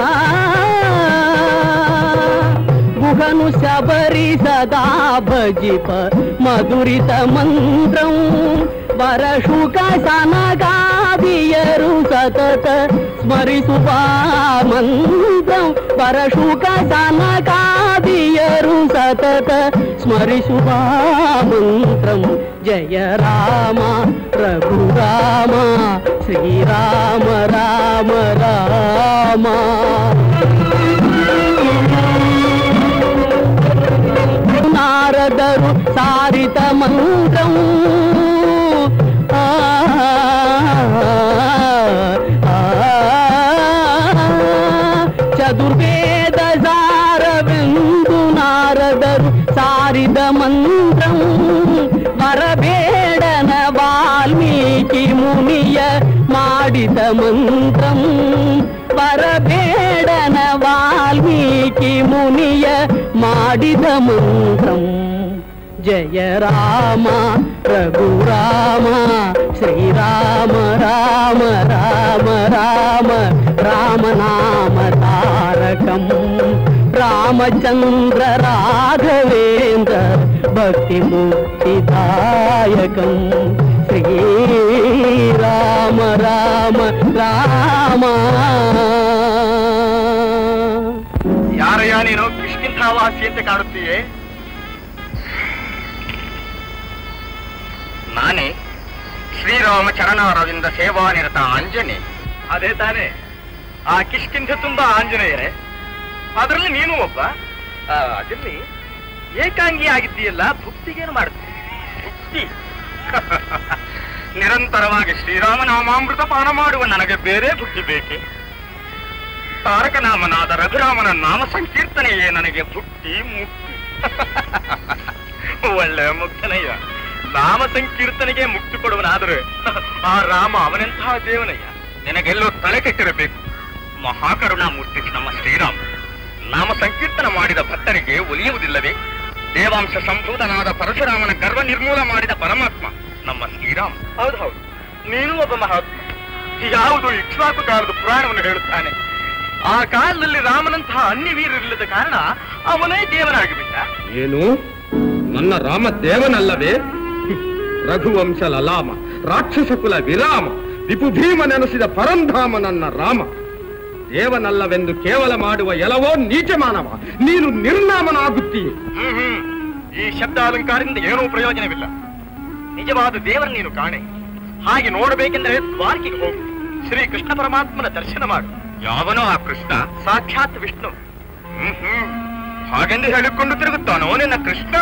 గుహను శబరి సదా భజిప మధురిత మంత్రం వరషుక సనగాదియరు సతత స్మరిಸುವ ಮಂತ್ರಂ ಪರಶುಕ ಸನಕಾದಿಯರು ಸತತ ಸ್ಮರಿಸುವ ಮಂತ್ರಂ ಜಯ ರಾಮ ರಘುರಾಮ ಶ್ರೀರಾಮ ರಾಮ ರಾಮ ನಾರದರು ಸಾರಿತ ಮಂತ್ರಂ ಆ, ಆ, ಚತುರ್ವೇದ ಸಾರವೆಂದು ನಾರದರು ಸಾರಿದ ಮಂತ್ರಂ ಬರಬೇಡನ ವಾಲ್ಮೀಕಿ ಮುನಿಯ ಮಾಡಿದ ಮಂತ್ರಂ ಬರಬೇಡನ ವಾಲ್ಮೀಕಿ ಮುನಿಯ ಮಾಡಿದ ಮಂತ್ರಂ ಜಯ ರಾಮ ರಘುರಾಮ ಶ್ರೀರಾಮ ರಾಮ ರಾಮ ರಾಮ ರಾಮ ನಾಮ ತಾರಕಂ ರಾಮಚಂದ್ರ ರಾಘವೇಂದ್ರ ಭಕ್ತಿ ಮುಕ್ತಿದಾಯಕಂ ಶ್ರೀರಾಮ ರಾಮ ರಾಮ ಯಾರಯ್ಯ ನೀನು ಕಿಷ್ಕಿಂಧಾವಾಸಿ ಅಂತ ಕಾಣುತ್ತೀಯೇ ನಾನೇ ಶ್ರೀರಾಮ ಚರಣಾರವಿಂದ ಸೇವಾನಿರತ ಅಂಜನೆ ಅದೇ ತಾನೇ ಆ ಕಿಷ್ಕಿಂಧ ತುಂಬಾ ಆಂಜನೇಯರೇ ಅದರಲ್ಲಿ ನೀನು ಒಬ್ಬ ಆ, ಅದಿರ್ಲಿ ಏಕಾಂಗಿ ಆಗಿದ್ದೀಯಲ್ಲ ಭಕ್ತಿಗೇನು ಮಾಡ್ತೀನಿ ಭಕ್ತಿ ನಿರಂತರವಾಗಿ ಶ್ರೀರಾಮನಾಮಾಮೃತ ಪಾನ ಮಾಡುವ ನನಗೆ ಬೇರೆ ಭಕ್ತಿ ಬೇಕೆ ತಾರಕನಾಮನಾದ ರಘುರಾಮನ ನಾಮ ಸಂಕೀರ್ತನೆಯೇ ನನಗೆ ಭಕ್ತಿ ಮುಕ್ತಿ ಒಳ್ಳೆ ಮುಕ್ತನಯ್ಯ ನಾಮ ಸಂಕೀರ್ತನೆಗೆ ಮುಕ್ತಿ ಕೊಡುವನಾದರೆ ಆ ರಾಮ ಅವನೆಂತಹ ದೇವನಯ್ಯ ನಿನಗೆಲ್ಲೋ ತಲೆ ಕೆಟ್ಟಿರಬೇಕು ಮಹಾಕರುಣಾಮೂರ್ತಿ ನಮ್ಮ ಶ್ರೀರಾಮ ನಾಮ ಸಂಕೀರ್ತನ ಮಾಡಿದ ಭಕ್ತರಿಗೆ ಒಲಿಯುವುದಿಲ್ಲವೇ ದೇವಾಂಶ ಸಂಭೂತನಾದ ಪರಶುರಾಮನ ಗರ್ವ ನಿರ್ಮೂಲ ಮಾಡಿದ ಪರಮಾತ್ಮ ನಮ್ಮ ಶ್ರೀರಾಮ ಹೌದು ಹೌದು ನೀನು ಒಬ್ಬ ಮಹಾತ್ಮ ಯಾವುದು ಇಕ್ಷ್ವಾಕು ಕಾಲದ ಪುರಾಣವನ್ನು ಹೇಳುತ್ತಾನೆ ಆ ಕಾಲದಲ್ಲಿ ರಾಮನಂತಹ ಅನ್ಯವೀರರಿಲ್ಲದ ಕಾರಣ ಅವನೇ ದೇವನಾಗಿಬಿಟ್ಟ ಏನು ನನ್ನ ರಾಮ ದೇವನಲ್ಲವೇ ರಘುವಂಶ ಲಲಾಮ ರಾಕ್ಷಸ ಕುಲ ವಿರಾಮ ವಿಪು ಭೀಮ ನೆನೆಸಿದ ಪರಂಧಾಮ ನನ್ನ ರಾಮ ದೇವನಲ್ಲವೆಂದು ಕೇವಲ ಮಾಡುವ ಎಲವೋ ನೀಚ ಮಾನವ ನೀನು ನಿರ್ನಾಮನಾಗುತ್ತೀಯ ಹ್ಮ್ ಹ್ಮ್ ಈ ಶಬ್ದ ಅಲಂಕಾರದಿಂದ ಏನೂ ಪ್ರಯೋಜನವಿಲ್ಲ ನಿಜವಾದ ದೇವರ ನೀನು ಕಾಣೆ ಹಾಗೆ ನೋಡಬೇಕೆಂದರೆ ದ್ವಾರಕಿಗೆ ಹೋಗು ಶ್ರೀ ಕೃಷ್ಣ ಪರಮಾತ್ಮನ ದರ್ಶನ ಮಾಡು ಯಾವನೋ ಆ ಕೃಷ್ಣ ಸಾಕ್ಷಾತ್ ವಿಷ್ಣು ಹ್ಮ್ ಹ್ಮ್ ಹಾಗೆಂದು ಹೇಳಿಕೊಂಡು ತಿರುಗುತ್ತಾನೋ ನಿನ್ನ ಕೃಷ್ಣ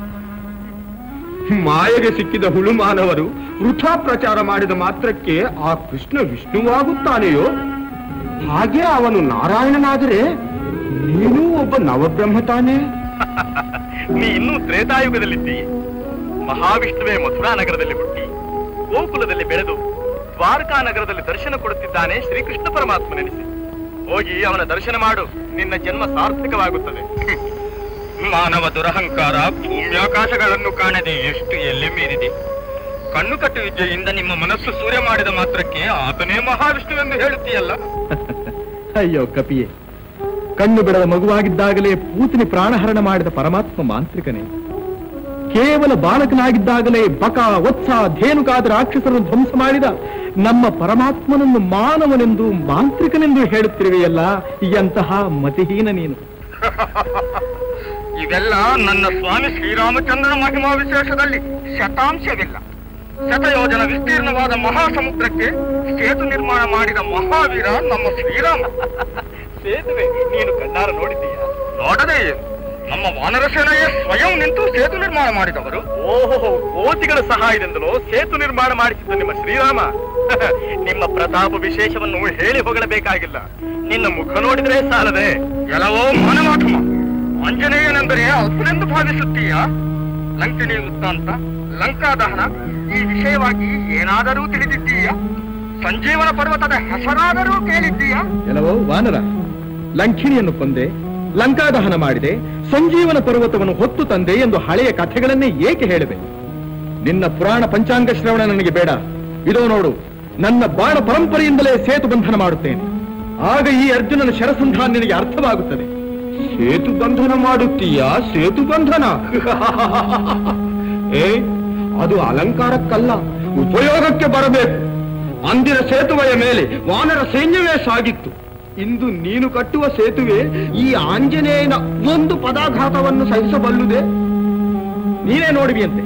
ಮಾಯೆಗೆ ಸಿಕ್ಕಿದ ಹುಳು ಮಾನವರು ವೃಥಾ ಪ್ರಚಾರ ಮಾಡಿದ ಮಾತ್ರಕ್ಕೆ ಆ ಕೃಷ್ಣ ವಿಷ್ಣುವಾಗುತ್ತಾನೆಯೋ ಹಾಗೆ ಅವನು ನಾರಾಯಣನಾದರೆ ನೀನೂ ಒಬ್ಬ ನವಬ್ರಹ್ಮ ತಾನೇ ನೀ ಇನ್ನೂ ತ್ರೇತಾಯುಗದಲ್ಲಿದ್ದೀಯ ಮಹಾವಿಷ್ಣುವೇ ಮಥುರಾ ನಗರದಲ್ಲಿ ಹುಟ್ಟಿ ಗೋಕುಲದಲ್ಲಿ ಬೆಳೆದು ದ್ವಾರಕಾ ನಗರದಲ್ಲಿ ದರ್ಶನ ಕೊಡುತ್ತಿದ್ದಾನೆ ಶ್ರೀಕೃಷ್ಣ ಪರಮಾತ್ಮ ನೆನೆಸಿ ಹೋಗಿ ಅವನ ದರ್ಶನ ಮಾಡು ನಿನ್ನ ಜನ್ಮ ಸಾರ್ಥಕವಾಗುತ್ತದೆ ಮಾನವ ದುರಹಂಕಾರ ಭೂಮ್ಯಾಕಾಶಗಳನ್ನು ಕಾಣದೆ ಎಷ್ಟು ಎಲ್ಲಿ ಮೀರಿದೆ ಕಣ್ಣು ಕಟ್ಟು ವಿದ್ಯೆಯಿಂದ ನಿಮ್ಮ ಮನಸ್ಸು ಸೂರ್ಯ ಮಾಡಿದ ಮಾತ್ರಕ್ಕೆ ಆತನೇ ಮಹಾವಿಷ್ಣುವೆಂದು ಹೇಳುತ್ತೀಯಲ್ಲ ಅಯ್ಯೋ ಕಪಿಯೇ ಕಣ್ಣು ಬಿಡದ ಮಗುವಾಗಿದ್ದಾಗಲೇ ಪೂತಿನಿ ಪ್ರಾಣಹರಣ ಮಾಡಿದ ಪರಮಾತ್ಮ ಮಾಂತ್ರಿಕನೇ ಕೇವಲ ಬಾಲಕನಾಗಿದ್ದಾಗಲೇ ಬಕ ವತ್ಸ ಧೇನುಕಾದ ರಾಕ್ಷಸರನ್ನು ಧ್ವಂಸ ಮಾಡಿದ ನಮ್ಮ ಪರಮಾತ್ಮನನ್ನು ಮಾನವನೆಂದು ಮಾಂತ್ರಿಕನೆಂದು ಹೇಳುತ್ತಿರುವೆಯಲ್ಲ ಎಂತಹ ಮತಿಹೀನ ನೀನು ಇವೆಲ್ಲ ನನ್ನ ಸ್ವಾಮಿ ಶ್ರೀರಾಮಚಂದ್ರನ ಮಹಿಮಾ ವಿಶೇಷದಲ್ಲಿ ಶತಾಂಶವಿಲ್ಲ ಶತಯೋಜನ ವಿಸ್ತೀರ್ಣವಾದ ಮಹಾಸಮುದ್ರಕ್ಕೆ ಸೇತು ನಿರ್ಮಾಣ ಮಾಡಿದ ಮಹಾವೀರ ನಮ್ಮ ಶ್ರೀರಾಮ ಸೇತುವೆ ನೀನು ಕಣ್ಣಾರ ನೋಡಿದ್ದೀಯ ನೋಡದೇ ಏನು? ನಮ್ಮ ವಾನರ ಸೇನೆಯೇ ಸ್ವಯಂ ನಿಂತು ಸೇತು ನಿರ್ಮಾಣ ಮಾಡಿದವರು ಓಹೋ ಕೋತಿಗಳ ಸಹಾಯದಿಂದಲೂ ಸೇತು ನಿರ್ಮಾಣ ಮಾಡಿಸಿದ ನಿಮ್ಮ ಶ್ರೀರಾಮ ನಿಮ್ಮ ಪ್ರತಾಪ ವಿಶೇಷವನ್ನು ಹೇಳಿ ಹೊಗಳಬೇಕಾಗಿಲ್ಲ ನಿನ್ನ ಮುಖ ನೋಡಿದ್ರೆ ಸಾಲದೆ ಎಲ್ಲವೋ ಮಾನವಾಧಮ ಆಂಜನೇಯನೆಂದರೆ ಅಲ್ಪನೆಂದು ಭಾವಿಸುತ್ತೀಯ ಲಂಕಿಣಿ ವೃತ್ತಾಂತ ಲಂಕಾ ದಹನ ಈ ವಿಷಯವಾಗಿ ಏನಾದರೂ ತಿಳಿದಿದ್ದೀಯ ಸಂಜೀವನ ಪರ್ವತದ ಹೆಸರಾದರೂ ಕೇಳಿದ್ದೀಯ ಎಲ್ಲವೋ ವಾನರ ಲಂಕಿಣಿಯನ್ನು ಕೊಂದೆ ಲಂಕಾದಹನ ಮಾಡಿದೆ ಸಂಜೀವನ ಪರ್ವತವನ್ನು ಹೊತ್ತು ತಂದೆ ಎಂದು ಹಳೆಯ ಕಥೆಗಳನ್ನೇ ಏಕೆ ಹೇಳಿದೆ ನಿನ್ನ ಪುರಾಣ ಪಂಚಾಂಗ ಶ್ರವಣ ನನಗೆ ಬೇಡ ಇದೋ ನೋಡು ನನ್ನ ಬಾಣ ಪರಂಪರೆಯಿಂದಲೇ ಸೇತು ಬಂಧನ ಮಾಡುತ್ತೇನೆ ಆಗ ಈ ಅರ್ಜುನನ ಶರಸಂಧಾನ ನಿನಗೆ ಅರ್ಥವಾಗುತ್ತದೆ ಸೇತು ಬಂಧನ ಮಾಡುತ್ತೀಯಾ ಸೇತು ಬಂಧನ ಏ ಅದು ಅಲಂಕಾರಕ್ಕಲ್ಲ ಉಪಯೋಗಕ್ಕೆ ಬರಬೇಕು ಅಂದಿನ ಸೇತುವೆಯ ಮೇಲೆ ವಾನರ ಸೈನ್ಯವೇ ಸಾಗಿತ್ತು ಇಂದು ನೀನು ಕಟ್ಟುವ ಸೇತುವೆ ಈ ಆಂಜನೇಯನ ಒಂದು ಪದಾಘಾತವನ್ನು ಸಹಿಸಬಲ್ಲುದೆ ನೀನೇ ನೋಡುವಿಯಂತೆ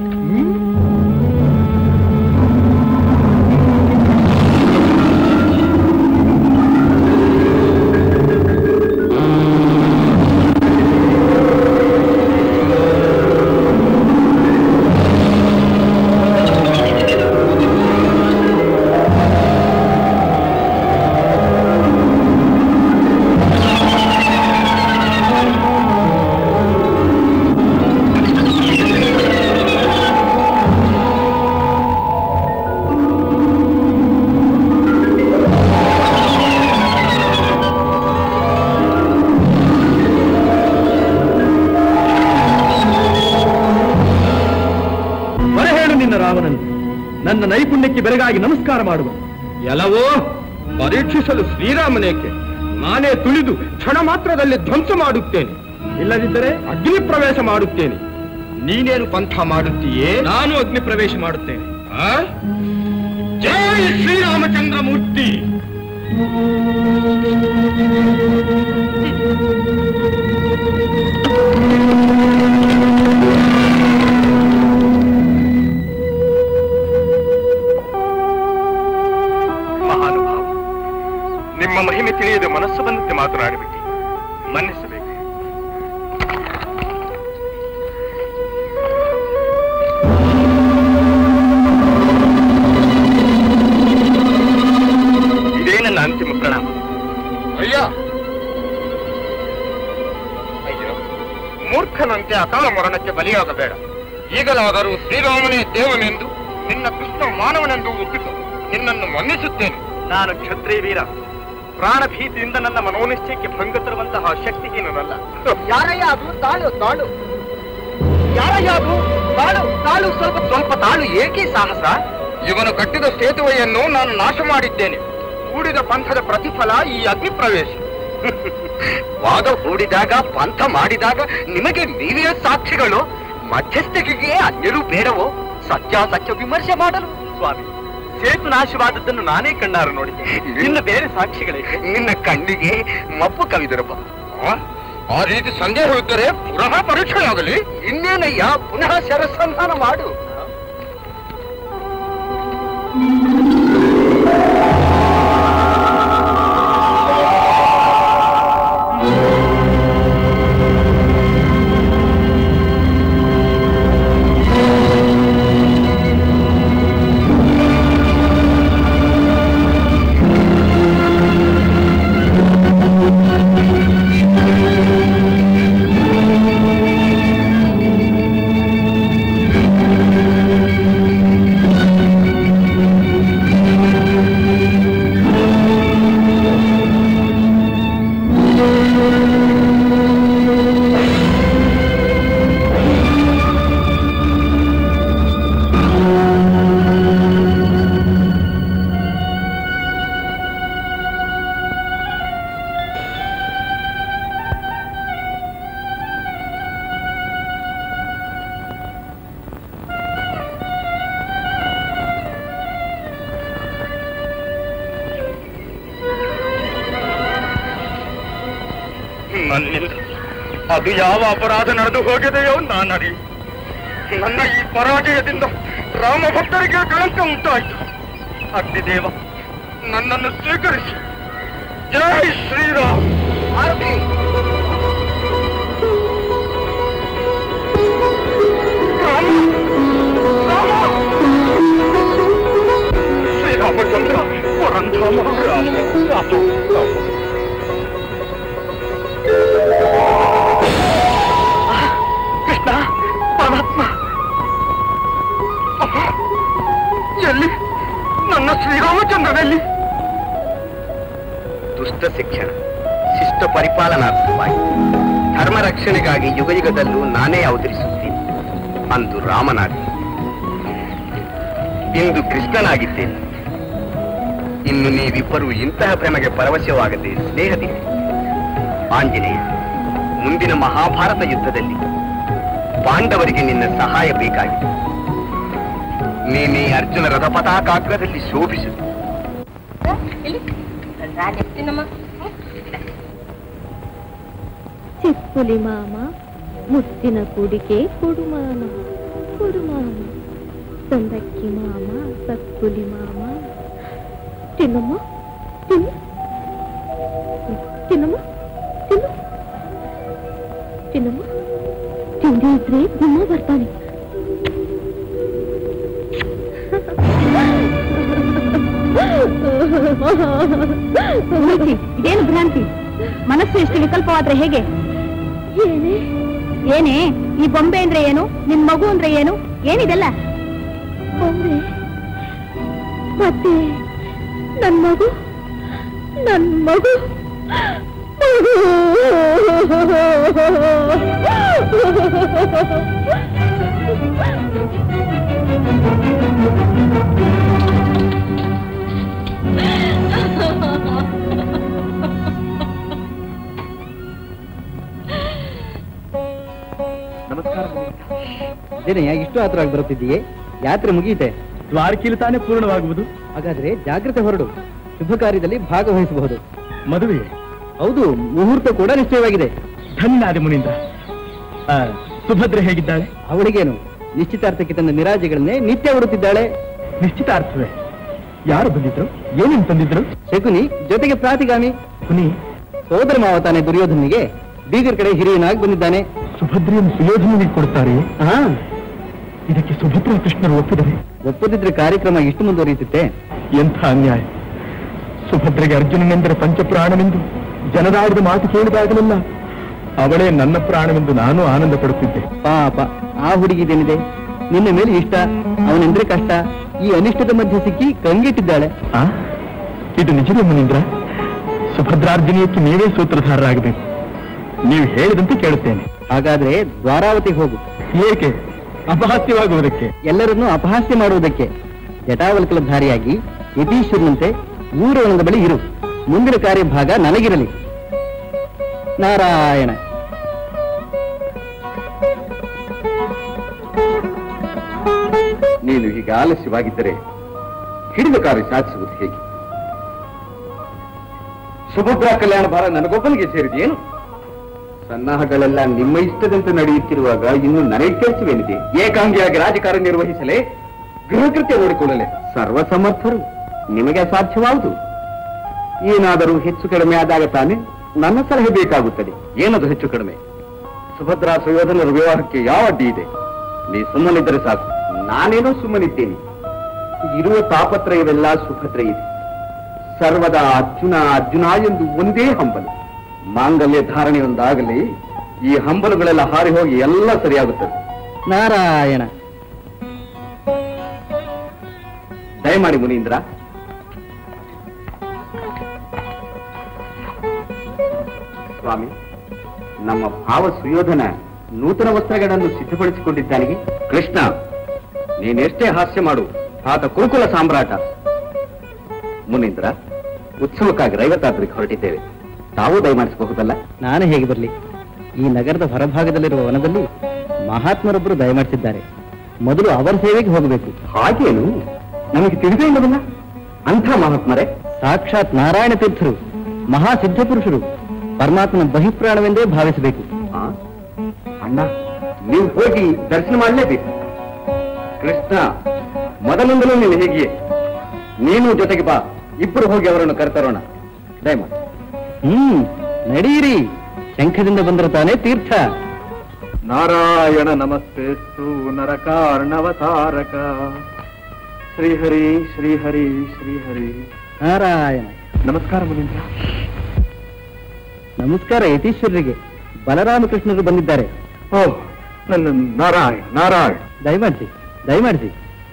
ಹೊರ ಹೇಳು ನಿನ್ನ ರಾವಣನು ನನ್ನ ನೈಪುಣ್ಯಕ್ಕೆ ಬೆರಗಾಗಿ ನಮಸ್ಕಾರ ಮಾಡುವ ಎಲ್ಲವೋ ಪರೀಕ್ಷಿಸಲು ಶ್ರೀರಾಮನೇಕೆ ನಾನೇ ತುಳಿದು ಕ್ಷಣ ಮಾತ್ರದಲ್ಲಿ ಧ್ವಂಸ ಮಾಡುತ್ತೇನೆ ಇಲ್ಲದಿದ್ದರೆ ಅಗ್ನಿ ಪ್ರವೇಶ ಮಾಡುತ್ತೇನೆ ನೀನೇನು ಪಂಥ ಮಾಡುತ್ತೀಯೇ ನಾನು ಅಗ್ನಿ ಪ್ರವೇಶ ಮಾಡುತ್ತೇನೆ ಆ? ಜೈ ಶ್ರೀರಾಮಚಂದ್ರ ಮೂರ್ತಿ ಮಹಾನುಭಾವ ನಿಮ್ಮ ಮಹಿಮೆ ತಿಳಿಯದೆ ಮನಸ್ಸು ಬಂದಂತೆ ಮಾತನಾಡಿಬಿಟ್ಟಿ ಮನ್ನಿಸಬೇಕು ರಾವಣನಂತೆ ಅಕಾಲ ಮರಣಕ್ಕೆ ಬಲಿಯಾಗಬೇಡ ಈಗಲಾದರೂ ಶ್ರೀರಾಮನೇ ದೇವನೆಂದು ನಿನ್ನ ಕೃಷ್ಣ ಮಾನವನೆಂದು ಒಪ್ಪಿತು ನಿನ್ನನ್ನು ಮನ್ನಿಸುತ್ತೇನೆ ನಾನು ಕ್ಷತ್ರಿಯ ವೀರ ಪ್ರಾಣ ಭೀತಿಯಿಂದ ನನ್ನ ಮನೋನಿಶ್ಚಯಕ್ಕೆ ಭಂಗ ತರುವಂತಹ ಶಕ್ತಿಹೀನನಲ್ಲ ಯಾರಯ್ಯ ಅದು ತಾಳು ತಾಳು ಯಾರಯ್ಯ ಅದು ತಾಳು ತಾಳು ಸ್ವಲ್ಪ ಸ್ವಲ್ಪ ತಾಳು ಏಕೆ ಸಾಹಸ ಇವನು ಕಟ್ಟಿದ ಸೇತುವೆಯನ್ನು ನಾನು ನಾಶ ಮಾಡಿದ್ದೇನೆ ಕೂಡಿದ ಪಂಥದ ಪ್ರತಿಫಲ ಈ ಅಗ್ನಿ ಪ್ರವೇಶ ವಾದ ಹೂಡಿದಾಗ ಪಂಥ ಮಾಡಿದಾಗ ನಿಮಗೆ ನೀವೇ ಸಾಕ್ಷಿಗಳು ಮಧ್ಯಸ್ಥಿಕೆಗೆ ಅನ್ಯರು ಬೇಡವೋ ಸತ್ಯಾಸತ್ಯ ವಿಮರ್ಶೆ ಮಾಡಲು ಸ್ವಾಮಿ ಸೇತು ನಾಶವಾದದ್ದನ್ನು ನಾನೇ ಕಣ್ಣಾರು ನೋಡಿದ್ದೆ ಇನ್ನು ಬೇರೆ ಸಾಕ್ಷಿಗಳಿಗೆ ನಿನ್ನ ಕಣ್ಣಿಗೆ ಮಬ್ಬು ಕವಿದರಪ್ಪ ಆ ರೀತಿ ಸಂದೇಹವಿದ್ದರೆ ಪುನಃ ಪರೀಕ್ಷೆಯಾಗಲಿ ಇನ್ನೇನಯ್ಯ ಪುನಃ ಶರಸಂಧಾನ ಮಾಡು ನನ್ನಿಂದ ಅದು ಯಾವ ಅಪರಾಧ ನಡೆದು ಹೋಗಿದೆಯೋ ನಾನರಿ ನನ್ನ ಈ ಪರಾಜಯದಿಂದ ರಾಮ ಭಕ್ತರಿಗೆ ಕಳಂಕ ಉಂಟಾಯಿತು ಅಗ್ನಿದೇವ ನನ್ನನ್ನು ಸ್ವೀಕರಿಸಿ ಜೈ ಶ್ರೀರಾಮ್ ರಾಮ ರಾಮ ಶ್ರೀರಾಮಚಂದ್ರ ಪರಂಧಾಮ ರಾಮ ರಾಮ ರಾಮ ಕೃಷ್ಣ ಪರಮಾತ್ಮ ಅಪ್ಪ, ಎಲ್ಲಿ ನನ್ನ ಶ್ರೀರಾಮಚಂದ್ರನಲ್ಲಿ ದುಷ್ಟ ಶಿಕ್ಷಣ ಶಿಷ್ಟ ಪರಿಪಾಲನಾರ್ಥವಾಗಿ ಧರ್ಮ ರಕ್ಷಣೆಗಾಗಿ ಯುಗ ಯುಗದಲ್ಲೂ ನಾನೇ ಅವತರಿಸುತ್ತೇನೆ ಅಂದು ರಾಮನಾಗಿ ಇಂದು ಕೃಷ್ಣನಾಗಿದ್ದೇನೆ ಇನ್ನು ನೀವಿಬ್ಬರು ಇಂತಹ ಪ್ರೇಮಗೆ ಪರವಶವಾಗದೆ ಸ್ನೇಹದಿಂದ ಆಂಜನೇಯ ಮುಂದಿನ ಮಹಾಭಾರತ ಯುದ್ಧದಲ್ಲಿ ಪಾಂಡವರಿಗೆ ನಿನ್ನ ಸಹಾಯ ಬೇಕಾಗಿದೆ ನೀನೇ ಅರ್ಜುನ ರಥ ಪತಾಕಾಗ್ರದಲ್ಲಿ ಶೋಭಿಸು ಚಿಪ್ಪುಲಿ ಮಾಮ ಮುತ್ತಿನ ಕುಡಿಕೆ ಕುಡುಮಾನ ಕುಡುಮಾನ ಸಂದಕ್ಕಿ ಮಾಮ ಸಕ್ಕುಲಿ ಮಾಮ ತಿನ್ನಮ್ಮ ತಿನ್ನು ತಿನ್ನಮ್ಮ ತಿನ್ನು ತಿನ್ನಮ್ಮ ತಿಂಡಿ ಇದ್ರೆ ಗುಮ್ಮ ಬರ್ತಾನೆ ಇದೇನು ಭ್ರಾಂತಿ ಮನಸ್ಸು ಎಷ್ಟು ವಿಕಲ್ಪವಾದ್ರೆ ಹೇಗೆ ಏನೇ ಏನೇ ಈ ಬೊಂಬೆ ಅಂದ್ರೆ ಏನು ನಿನ್ ಮಗು ಅಂದ್ರೆ ಏನು ಏನಿದೆಲ್ಲ ಬೊಂಬೆ ಮತ್ತೆ ನನ್ ಮಗು ನನ್ ಮಗು ನಮಸ್ಕಾರ ಇದೇನಯ್ಯ ಇಷ್ಟು ಆತರವಾಗಿ ಬರುತ್ತಿದ್ದೀಯೇ ಯಾತ್ರೆ ಮುಗಿಯಿತೆ ದ್ವಾರಕೀಲಿ ತಾನೇ ಪೂರ್ಣವಾಗುವುದು ಹಾಗಾದ್ರೆ ಜಾಗ್ರತೆ ಹೊರಡು ಶುಭ ಕಾರ್ಯದಲ್ಲಿ ಭಾಗವಹಿಸಬಹುದು ಮದುವೆ ಹೌದು ಮುಹೂರ್ತ ಕೂಡ ನಿಶ್ಚಯವಾಗಿದೆ ಧನ್ಯನಾದೆ ಮುನೀಂದ್ರ ಆ, ಸುಭದ್ರೆ ಹೇಗಿದ್ದಾಳೆ ಅವಳಿಗೇನು ನಿಶ್ಚಿತಾರ್ಥಕ್ಕೆ ತನ್ನ ನಿರಾಜೆಗಳನ್ನೇ ನಿತ್ಯ ಉಡುತ್ತಿದ್ದಾಳೆ ನಿಶ್ಚಿತಾರ್ಥವೇ ಯಾರು ಬಂದಿದ್ರು ಏನೇನು ತಂದಿದ್ರು ಶಕುನಿ ಜೊತೆಗೆ ಪ್ರಾತಿಗಾಮಿ ಕುನಿ ಸೋದರ ಮಾವ ತಾನೆ ದುರ್ಯೋಧನಿಗೆ ಬೀಗರ ಕಡೆ ಹಿರಿಯನಾಗಿ ಬಂದಿದ್ದಾನೆ ಸುಭದ್ರೆಯನ್ನು ಸುಯೋಧನಿಗೆ ಕೊಡ್ತಾರೆ ಹಾ ಇದಕ್ಕೆ ಸುಭದ್ರ ಕೃಷ್ಣರು ಒಪ್ಪಿದರೆ ಒಪ್ಪದಿದ್ರೆ ಕಾರ್ಯಕ್ರಮ ಇಷ್ಟು ಮುಂದುವರಿಯುತ್ತೆ ಎಂಥ ಅನ್ಯಾಯ ಸುಭದ್ರೆಗೆ ಅರ್ಜುನನೆಂದರೆ ಪಂಚಪ್ರಾಣನೆಂದು ಜನದಾಡಿದ ಮಾತು ಕೇಳಿದಾಗಲೆಲ್ಲ ಅವಳೇ ನನ್ನ ಪ್ರಾಣವೆಂದು ನಾನು ಆನಂದ ಪಡುತ್ತಿದ್ದೆ ಪಾಪ ಆ ಹುಡುಗಿದೇನಿದೆ ನಿನ್ನ ಮೇಲೆ ಇಷ್ಟ ಅವನೆಂದ್ರೆ ಕಷ್ಟ ಈ ಅನಿಷ್ಟದ ಮಧ್ಯೆ ಸಿಕ್ಕಿ ಕಂಗೆಟ್ಟಿದ್ದಾಳೆ ಆ ಇದು ನಿಜವೇ ಮುನೀಂದ್ರ ಸುಭದ್ರಾರ್ಜುನಿಯಕ್ಕೆ ನೀವೇ ಸೂತ್ರಧಾರರಾಗಬೇಕು ನೀವು ಹೇಳಿದಂತೆ ಕೇಳುತ್ತೇನೆ ಹಾಗಾದ್ರೆ ದ್ವಾರಾವತಿಗೆ ಹೋಗು ಏಕೆ ಅಪಹಾಸ್ಯವಾಗುವುದಕ್ಕೆ ಎಲ್ಲರನ್ನೂ ಅಪಹಾಸ್ಯ ಮಾಡುವುದಕ್ಕೆ ಜಟಾವಲ್ಕಲಧಾರಿಯಾಗಿ ಯತೀಶ್ವರನಂತೆ ಊರವನದ ಬಳಿ ಇರು ಮುಂದಿನ ಕಾರ್ಯಭಾಗ ನನಗಿರಲಿ ನಾರಾಯಣ ನೀನು ಹೀಗೆ ಆಲಸ್ಯವಾಗಿದ್ದರೆ ಹಿಡಿದ ಕಾರ್ಯ ಸಾಧಿಸುವುದು ಹೇಗೆ ಸುಭದ್ರಾ ಕಲ್ಯಾಣ ಭಾರ ನನಗೊಬ್ಬನಿಗೆ ಸೇರಿದೆಯೇನು ಸನ್ನಾಹಗಳೆಲ್ಲ ನಿಮ್ಮ ಇಷ್ಟದಂತೆ ನಡೆಯುತ್ತಿರುವಾಗ ಇನ್ನು ನನಗೆ ಕೆಲಸವೇನಿದೆ ಏಕಾಂಗಿಯಾಗಿ ರಾಜಕಾರಣ ನಿರ್ವಹಿಸಲೇ ಗೃಹಕೃತ್ಯ ನೋಡಿಕೊಳ್ಳಲೆ ಸರ್ವಸಮರ್ಥರು ನಿಮಗೆ ಸಾಧ್ಯವಾವುದು ಏನಾದರೂ ಹೆಚ್ಚು ಕಡಿಮೆ ಆದಾಗ ತಾನೇ ನನ್ನ ಸಲಹೆ ಬೇಕಾಗುತ್ತದೆ ಏನದು ಹೆಚ್ಚು ಕಡಿಮೆ ಸುಭದ್ರಾ ಸುಯೋಧನರ ವಿವಾಹಕ್ಕೆ ಯಾವ ಅಡ್ಡಿ ಇದೆ ನೀ ಸುಮ್ಮನಿದ್ದರೆ ಸಾಕು ನಾನೇನೋ ಸುಮ್ಮನಿದ್ದೇನೆ ಇರುವ ತಾಪತ್ರಯವೆಲ್ಲ ಸುಭದ್ರ ಇದೆ ಸರ್ವದ ಅರ್ಜುನ ಅರ್ಜುನ ಎಂದು ಒಂದೇ ಹಂಬಲು ಮಾಂಗಲ್ಯ ಧಾರಣೆಯೊಂದಾಗಲಿ ಈ ಹಂಬಲುಗಳೆಲ್ಲ ಹಾರಿ ಹೋಗಿ ಎಲ್ಲ ಸರಿಯಾಗುತ್ತದೆ ನಾರಾಯಣ ದಯಮಾಡಿ ಮುನೀಂದ್ರ ಸ್ವಾಮಿ ನಮ್ಮ ಭಾವ ಸುಯೋಧನ ನೂತನ ವಸ್ತ್ರಗಳನ್ನು ಸಿದ್ಧಪಡಿಸಿಕೊಂಡಿದ್ದಾನೆ ಕೃಷ್ಣ ನೀನೆಷ್ಟೇ ಹಾಸ್ಯ ಮಾಡು ಆತ ಕುರುಕುಲ ಸಾಮ್ರಾಟ ಮುನೀಂದ್ರ ಉತ್ಸವಕ್ಕಾಗಿ ರೈವತಾದ್ರಿಗೆ ಹೊರಟಿದ್ದೇವೆ ತಾವು ದಯಮಾಡಿಸಬಹುದಲ್ಲ ನಾನು ಹೇಗೆ ಬರಲಿ ಈ ನಗರದ ಹೊರಭಾಗದಲ್ಲಿರುವ ವನದಲ್ಲಿ ಮಹಾತ್ಮರೊಬ್ಬರು ದಯಮಾಡಿಸಿದ್ದಾರೆ ಮೊದಲು ಅವರ ಸೇವೆಗೆ ಹೋಗಬೇಕು ಹಾಗೇನು ನಮಗೆ ತಿಳಿದೇ ಇಲ್ಲವಲ್ಲ ಅಂಥ ಮಹಾತ್ಮರೇ ಸಾಕ್ಷಾತ್ ನಾರಾಯಣ ತೀರ್ಥರು ಮಹಾ ಸಿದ್ಧಪುರುಷರು ಪರಮಾತ್ಮನ ಬಹಿಪ್ರಾಣವೆಂದೇ ಭಾವಿಸಬೇಕು ಆ? ಅಣ್ಣ ನೀವು ಹೋಗಿ ದರ್ಶನ ಮಾಡಲೇಬೇಕು ಕೃಷ್ಣ ಮೊದಲಿಂದಲೂ ನೀನು ಹೇಗೆಯೇ ನೀನು ಜೊತೆಗೆ ಬಾ ಇಬ್ಬರು ಹೋಗಿ ಅವರನ್ನು ಕರೆತರೋಣ ದಯಮಾಡಿ ಹ್ಮ್ ನಡೀರಿ ಶಂಖದಿಂದ ಬಂದರೆ ತಾನೇ ತೀರ್ಥ ನಾರಾಯಣ ನಮಸ್ತೆಸ್ತು ನರಕಾರ್ಣವತಾರಕ ಶ್ರೀಹರಿ ಶ್ರೀಹರಿ ಶ್ರೀಹರಿ ನಾರಾಯಣ ನಮಸ್ಕಾರ ಮುನೀಂದ್ರ ನಮಸ್ಕಾರ ಯತೀಶ್ವರರಿಗೆ ಬಲರಾಮಕೃಷ್ಣರು ಬಂದಿದ್ದಾರೆ ಓ ನನ್ನ ನಾರಾಯಣ ನಾರಾಯಣ ದಯಮಾಡಿಸಿ ದಯಮಾಡಿಸಿ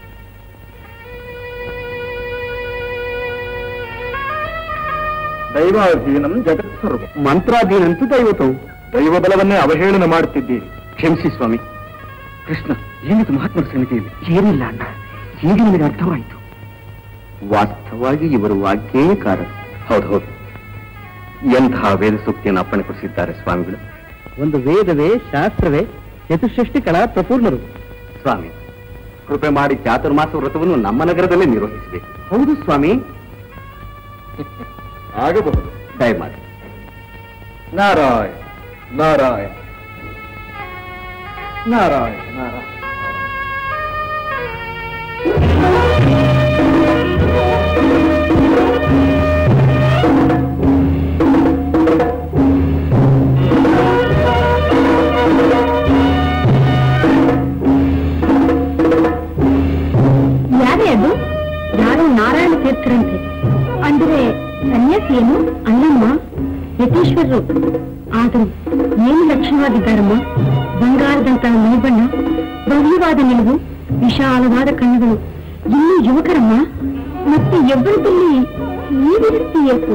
ದೈವಾಧೀನಂ ಜಗತ್ಸರ್ವ ಮಂತ್ರಾಧೀನಂತೂ ದೈವತವು ದೈವ ಬಲವನ್ನೇ ಅವಹೇಳನ ಮಾಡುತ್ತಿದ್ದೀರಿ ಕ್ಷಮಿಸಿ ಸ್ವಾಮಿ ಕೃಷ್ಣ ಏನಿದು ಮಹಾತ್ಮರ ಸನ್ನಿಧಿಯಲ್ಲಿ ಏನಿಲ್ಲ ಅಣ್ಣ ಈಗ ನಿಮಗೆ ಅರ್ಥವಾಯಿತು ವಾಸ್ತವವಾಗಿ ಇವರು ವಾಗ್ಯೇಕಾರ ಹೌದು ಹೌದು ಎಂತಹ ವೇದ ಸೂಕ್ತಿಯನ್ನು ಅಪ್ಪಣೆಗೊಳಿಸಿದ್ದಾರೆ ಸ್ವಾಮಿಗಳು ಒಂದು ವೇದವೇ ಶಾಸ್ತ್ರವೇ ಚತುಷ್ಷಷ್ಟಿ ಕಲಾ ಪ್ರಪೂರ್ಣರು ಸ್ವಾಮಿ ಕೃಪೆ ಮಾಡಿ ಚಾತುರ್ಮಾಸ ವ್ರತವನ್ನು ನಮ್ಮ ನಗರದಲ್ಲೇ ನಿರ್ವಹಿಸಬೇಕು ಹೌದು ಸ್ವಾಮಿ ಆಗಬಹುದು ದಯಮಾಡಿ ನಾರಾಯಣ ನಾರಾಯಣ ನಾರಾಯಣ ನಾರಾಯಣ ಯಾರೇ ಅದು ಯಾರೋ ನಾರಾಯಣ ತೀರ್ಥರಂತೆ ಅಂದ್ರೆ ಸನ್ಯಾಸಿ ಏನು ಅಲ್ಲಮ್ಮ ಯತೀಶ್ವರರು ಆದರೂ ಏನು ಲಕ್ಷಣವಾಗಿದ್ದಾರಮ್ಮ ಬಂಗಾರದಂತಹ ಮೈಬಣ್ಣ ಭವ್ಯವಾದ ನಿಲುವು ವಿಶಾಲವಾದ ಕಣ್ಣುಗಳು ಇನ್ನೂ ಯುವಕರಮ್ಮ ಮತ್ತೆ ಎಬ್ಬರದಲ್ಲಿ ಈ ವಿರಕ್ತಿ ಏಕು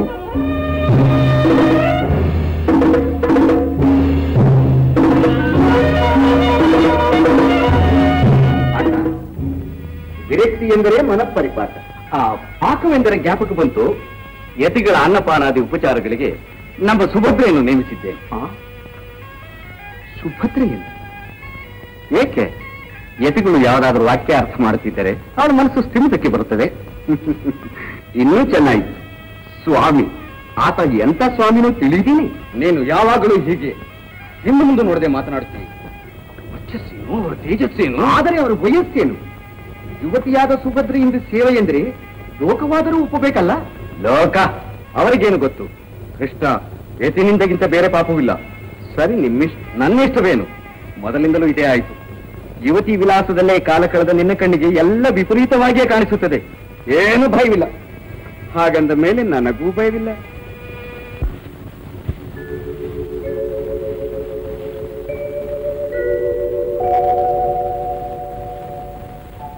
ಅಣ್ಣ ವಿರಕ್ತಿ ಎಂದರೆ ಮನಪರಿಪಾತ ಆ ಪಾಕವೆಂದರೆ ಜ್ಞಾಪಕ ಬಂತು ಯತಿಗಳ ಅನ್ನಪಾನಾದಿ ಉಪಚಾರಗಳಿಗೆ ನಮ್ಮ ಸುಭದ್ರೆಯನ್ನು ನೇಮಿಸಿದ್ದೇನೆ ಸುಭದ್ರೆಯನ್ನು ಏಕೆ ಯತಿಗಳು ಯಾವುದಾದ್ರೂ ವಾಕ್ಯ ಅರ್ಥ ಮಾಡುತ್ತಿದ್ದರೆ ಅವಳ ಮನಸ್ಸು ಸ್ಥಿಮಿತಕ್ಕೆ ಬರುತ್ತದೆ ಇನ್ನೂ ಚೆನ್ನಾಯಿತು ಸ್ವಾಮಿ ಆತ ಎಂತ ಸ್ವಾಮಿನೂ ತಿಳಿದೀನಿ ನೀನು ಯಾವಾಗಲೂ ಹೀಗೆ ಹಿಂದೆ ಮುಂದೆ ನೋಡದೆ ಮಾತನಾಡುತ್ತೀನಿ ವರ್ಚಸ್ಸೇನು ಅವರ ತೇಜಸ್ಸೇನು ಆದರೆ ಅವರ ವಯಸ್ಸೇನು ಯುವತಿಯಾದ ಸುಭದ್ರೆಯಿಂದ ಸೇವೆ ಎಂದ್ರೆ ಲೋಕವಾದರೂ ಒಪ್ಪಬೇಕಲ್ಲ ಲೋಕ ಅವರಿಗೇನು ಗೊತ್ತು ಕೃಷ್ಣ ಯತಿನಿಂದಗಿಂತ ಬೇರೆ ಪಾಪವಿಲ್ಲ ಸರಿ ನಿಮ್ಮಿಷ್ಟ ನನ್ನಿಷ್ಟವೇನು ಮೊದಲಿಂದಲೂ ಇದೇ ಆಯಿತು ಯುವತಿ ವಿಲಾಸದಲ್ಲೇ ಕಾಲ ಕಳೆದ ನಿನ್ನ ಕಣ್ಣಿಗೆ ಎಲ್ಲ ವಿಪರೀತವಾಗಿಯೇ ಕಾಣಿಸುತ್ತದೆ ಏನು ಭಯವಿಲ್ಲ ಹಾಗಂದ ಮೇಲೆ ನನಗೂ ಭಯವಿಲ್ಲ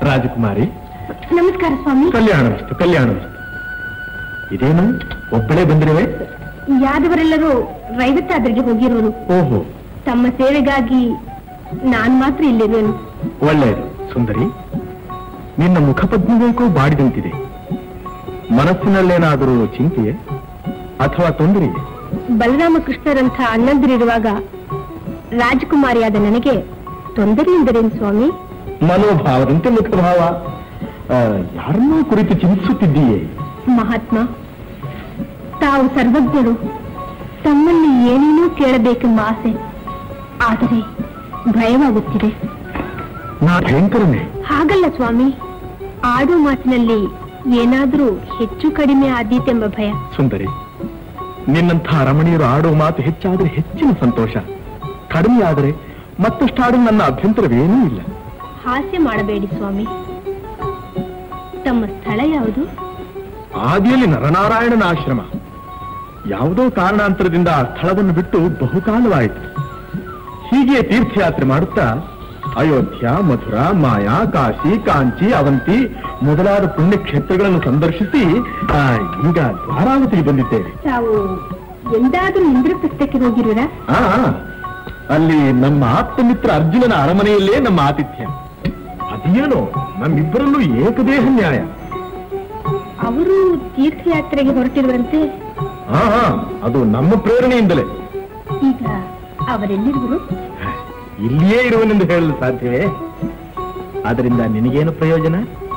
ರಾಜಕುಮಾರಿ ನಮಸ್ಕಾರ ಸ್ವಾಮಿ ಕಲ್ಯಾಣವಸ್ತು ಕಲ್ಯಾಣವಸ್ತು ಇದೇನು ಒಬ್ಬಳೇ ಬಂದಿರುವೆ ಯಾದವರೆಲ್ಲರೂ ರೈವತ್ತಾದ್ರಿಗೆ ಹೋಗಿರೋರು ಓಹೋ ತಮ್ಮ ಸೇವೆಗಾಗಿ ನಾನ್ ಮಾತ್ರ ಇಲ್ಲಿರುವೆನು ಒಳ್ಳೆಯದು ಸುಂದರಿ ನಿನ್ನ ಮುಖಪದ್ಮವೇಕೋ ಬಾಡಿದಂತಿದೆ ಮನಸ್ಸಿನಲ್ಲೇನಾದರೂ ಚಿಂತೆಯೇ ಅಥವಾ ತೊಂದರೆಯೇ ಬಲರಾಮಕೃಷ್ಣರಂಥ ಅಣ್ಣಂದಿರಿರುವಾಗ ರಾಜಕುಮಾರಿಯಾದ ನನಗೆ ತೊಂದರೆ ಎಂದರೇನು ಸ್ವಾಮಿ ಮನೋಭಾವದಂತೆ ಮುಖಭಾವ ಆ, ಯಾರನ್ನೋ ಕುರಿತು ಚಿಂತಿಸುತ್ತಿದ್ದೀಯೇ ಮಹಾತ್ಮ ತಾವು ಸರ್ವಜ್ಞರು ತಮ್ಮಲ್ಲಿ ಏನೇನೂ ಕೇಳಬೇಕೆಂಬ ಆಸೆ ಆದರೆ ಭಯವಾಗುತ್ತಿದೆ ನಾ ಭಯಂಕರನೇ ಹಾಗಲ್ಲ ಸ್ವಾಮಿ ಆಡು ಮಾತಿನಲ್ಲಿ ಏನಾದರೂ ಹೆಚ್ಚು ಕಡಿಮೆ ಆದೀತೆಂಬ ಭಯ ಸುಂದರಿ ನಿನ್ನಂಥ ರಮಣೀಯರು ಆಡೋ ಮಾತು ಹೆಚ್ಚಾದರೆ ಹೆಚ್ಚಿನ ಸಂತೋಷ ಕಡಿಮೆ ಆದರೆ ಮತ್ತಷ್ಟಾಡಲು ನನ್ನ ಅಭ್ಯಂತರವೇನೂ ಇಲ್ಲ ಹಾಸ್ಯ ಮಾಡಬೇಡಿ ಸ್ವಾಮಿ ತಮ್ಮ ಸ್ಥಳ ಯಾವುದು ಆದಿಯಲ್ಲಿ ನರನಾರಾಯಣನ ಆಶ್ರಮ ಯಾವುದೋ ಕಾರಣಾಂತರದಿಂದ ಆ ಸ್ಥಳವನ್ನು ಬಿಟ್ಟು ಬಹುಕಾಲವಾಯಿತು ಹೀಗೆ ತೀರ್ಥಯಾತ್ರೆ ಮಾಡುತ್ತಾ ಅಯೋಧ್ಯ ಮಥುರ ಮಾಯಾ ಕಾಶಿ ಕಾಂಚಿ ಅವಂತಿ ಮೊದಲಾದ ಪುಣ್ಯಕ್ಷೇತ್ರಗಳನ್ನು ಸಂದರ್ಶಿಸಿ ಆ, ಈಗ ದ್ವಾರಾವತಿಗೆ ಬಂದಿದ್ದೇವೆ ತಾವು ಎಂದಾದರೂ ಇಂದ್ರಪ್ರಸ್ಥಕ್ಕೆ ಹೋಗಿರುವಿರಾ ಆ ಅಲ್ಲಿ ನಮ್ಮ ಆಪ್ತಮಿತ್ರ ಅರ್ಜುನನ ಅರಮನೆಯಲ್ಲೇ ನಮ್ಮ ಆತಿಥ್ಯ ಅದೇನೋ ನಮ್ಮಿಬ್ಬರಲ್ಲೂ ಏಕದೇಹ ನ್ಯಾಯ ಅವರು ತೀರ್ಥಯಾತ್ರೆಗೆ ಹೊರಟಿರುವಂತೆ ಹಾ ಹಾ ಅದು ನಮ್ಮ ಪ್ರೇರಣೆಯಿಂದಲೇ ಈಗ ಅವರೆಲ್ಲಿರುವರು ಇಲ್ಲಿಯೇ ಇರುವನೆಂದು ಹೇಳಲು ಸಾಧ್ಯವೇ ಅದರಿಂದ ನಿನಗೇನು ಪ್ರಯೋಜನ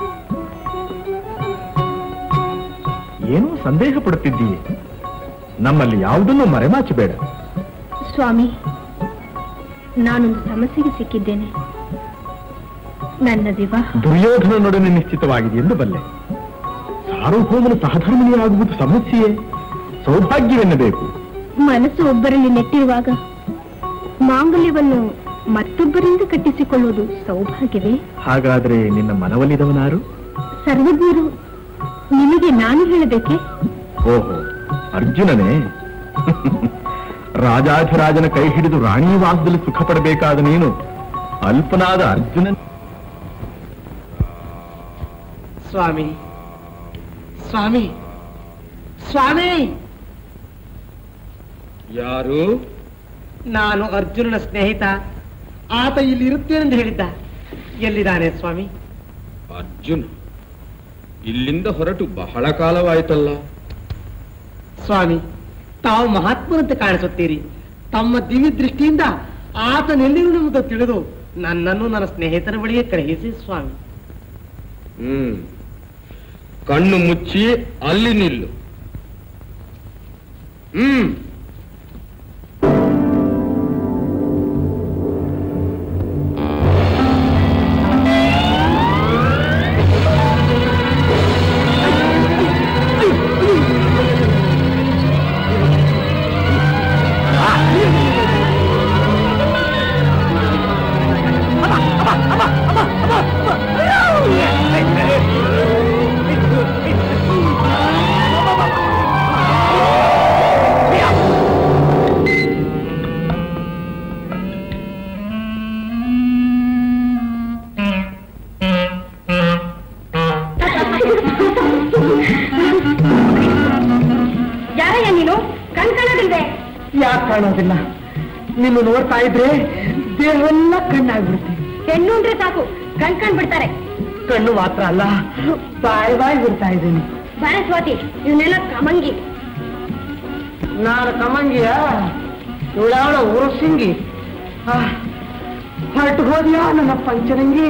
ಏನೋ ಸಂದೇಹ ಪಡುತ್ತಿದ್ದೀಯೆ ನಮ್ಮಲ್ಲಿ ಯಾವುದನ್ನು ಮರೆಮಾಚಬೇಡ ಸ್ವಾಮಿ ನಾನೊಂದು ಸಮಸ್ಯೆಗೆ ಸಿಕ್ಕಿದ್ದೇನೆ ನನ್ನ ವಿವಾಹ ದುರ್ಯೋಧನನೊಡನೆ ನಿಶ್ಚಿತವಾಗಿದೆ ಎಂದು ಬಲ್ಲೆ ಸಾರ್ವಭೌಮನ ಸಹಧರ್ಮಿಣಿಯಾಗುವುದು ಸಮಸ್ಯೆಯೇ ಸೌಭಾಗ್ಯವೆನ್ನಬೇಕು ಮನಸ್ಸು ಒಬ್ಬರಲ್ಲಿ ನೆಟ್ಟಿರುವಾಗ ಮಾಂಗಲ್ಯವನ್ನು ಮತ್ತೊಬ್ಬರಿಂದ ಕಟ್ಟಿಸಿಕೊಳ್ಳುವುದು ಸೌಭಾಗ್ಯವೇ ಹಾಗಾದ್ರೆ ನಿನ್ನ ಮನವೊಲಿದವನಾರು ಸರ್ವಜ್ಞರು ನಿಮಗೆ ನಾನು ಹೇಳಬೇಕೆ ಓಹೋ ಅರ್ಜುನನೇ ರಾಜಾಧಿರಾಜನ ಕೈ ಹಿಡಿದು ರಾಣಿ ವಾಸದಲ್ಲಿ ಸುಖ ಪಡಬೇಕಾದ ನೀನು ಅಲ್ಪನಾದ ಅರ್ಜುನನ್ ಸ್ವಾಮಿ ಸ್ವಾಮಿ ಸ್ವಾಮಿ ಯಾರು ನಾನು ಅರ್ಜುನನ ಸ್ನೇಹಿತ ಆತ ಇಲ್ಲಿ ಇರುತ್ತೇನೆಂದು ಹೇಳಿದ್ದ ಎಲ್ಲಿದ್ದಾನೆ ಸ್ವಾಮಿ ಅರ್ಜುನ್ ಇಲ್ಲಿಂದ ಹೊರಟು ಬಹಳ ಕಾಲವಾಯ್ತಲ್ಲ ಸ್ವಾಮಿ ತಾವು ಮಹಾತ್ಮರಂತೆ ಕಾಣಿಸುತ್ತೀರಿ ತಮ್ಮ ದಿವ್ಯ ದೃಷ್ಟಿಯಿಂದ ಆತನೆಲ್ಲಿರುವುದು ತಿಳಿದು ನನ್ನನ್ನು ನನ್ನ ಸ್ನೇಹಿತರ ಬಳಿಗೆ ಕಳುಹಿಸಿ ಸ್ವಾಮಿ ಹ್ಮ್ ಕಣ್ಣು ಮುಚ್ಚಿ ಅಲ್ಲಿ ನಿಲ್ಲು ಹ್ಮ್ ಯಾರಯ್ಯ ನೀನು ಕಣ್ ಕಾಣೋದಿಲ್ವೇ ಯಾಕೆ ಕಾಣೋದಿಲ್ಲ ನಿನ್ನ ನೋಡ್ತಾ ಇದ್ರೆ ದೇಹವೆಲ್ಲ ಕಣ್ಣಾಗ್ಬಿಡುತ್ತೆ ಹೆಣ್ಣು ಅಂದ್ರೆ ಸಾಕು ಕಣ್ ಕಣ್ ಬಿಡ್ತಾರೆ ಕಣ್ಣು ಮಾತ್ರ ಅಲ್ಲ ಬಾಯ್ ಬಾಯ್ ಬಿಡ್ತಾ ಇದ್ದೀನಿ ಬಾರ ಸ್ವಾತಿ ಇವನ್ನೆಲ್ಲ ಕಮಂಗಿ ನಾನು ಕಮಂಗಿಯ ಇವಳಾವಳ ಉರುಸಿಂಗಿ ಹೊರಟು ಹೋದ್ಯಾ ನನ್ನ ಪಂಚರಂಗಿ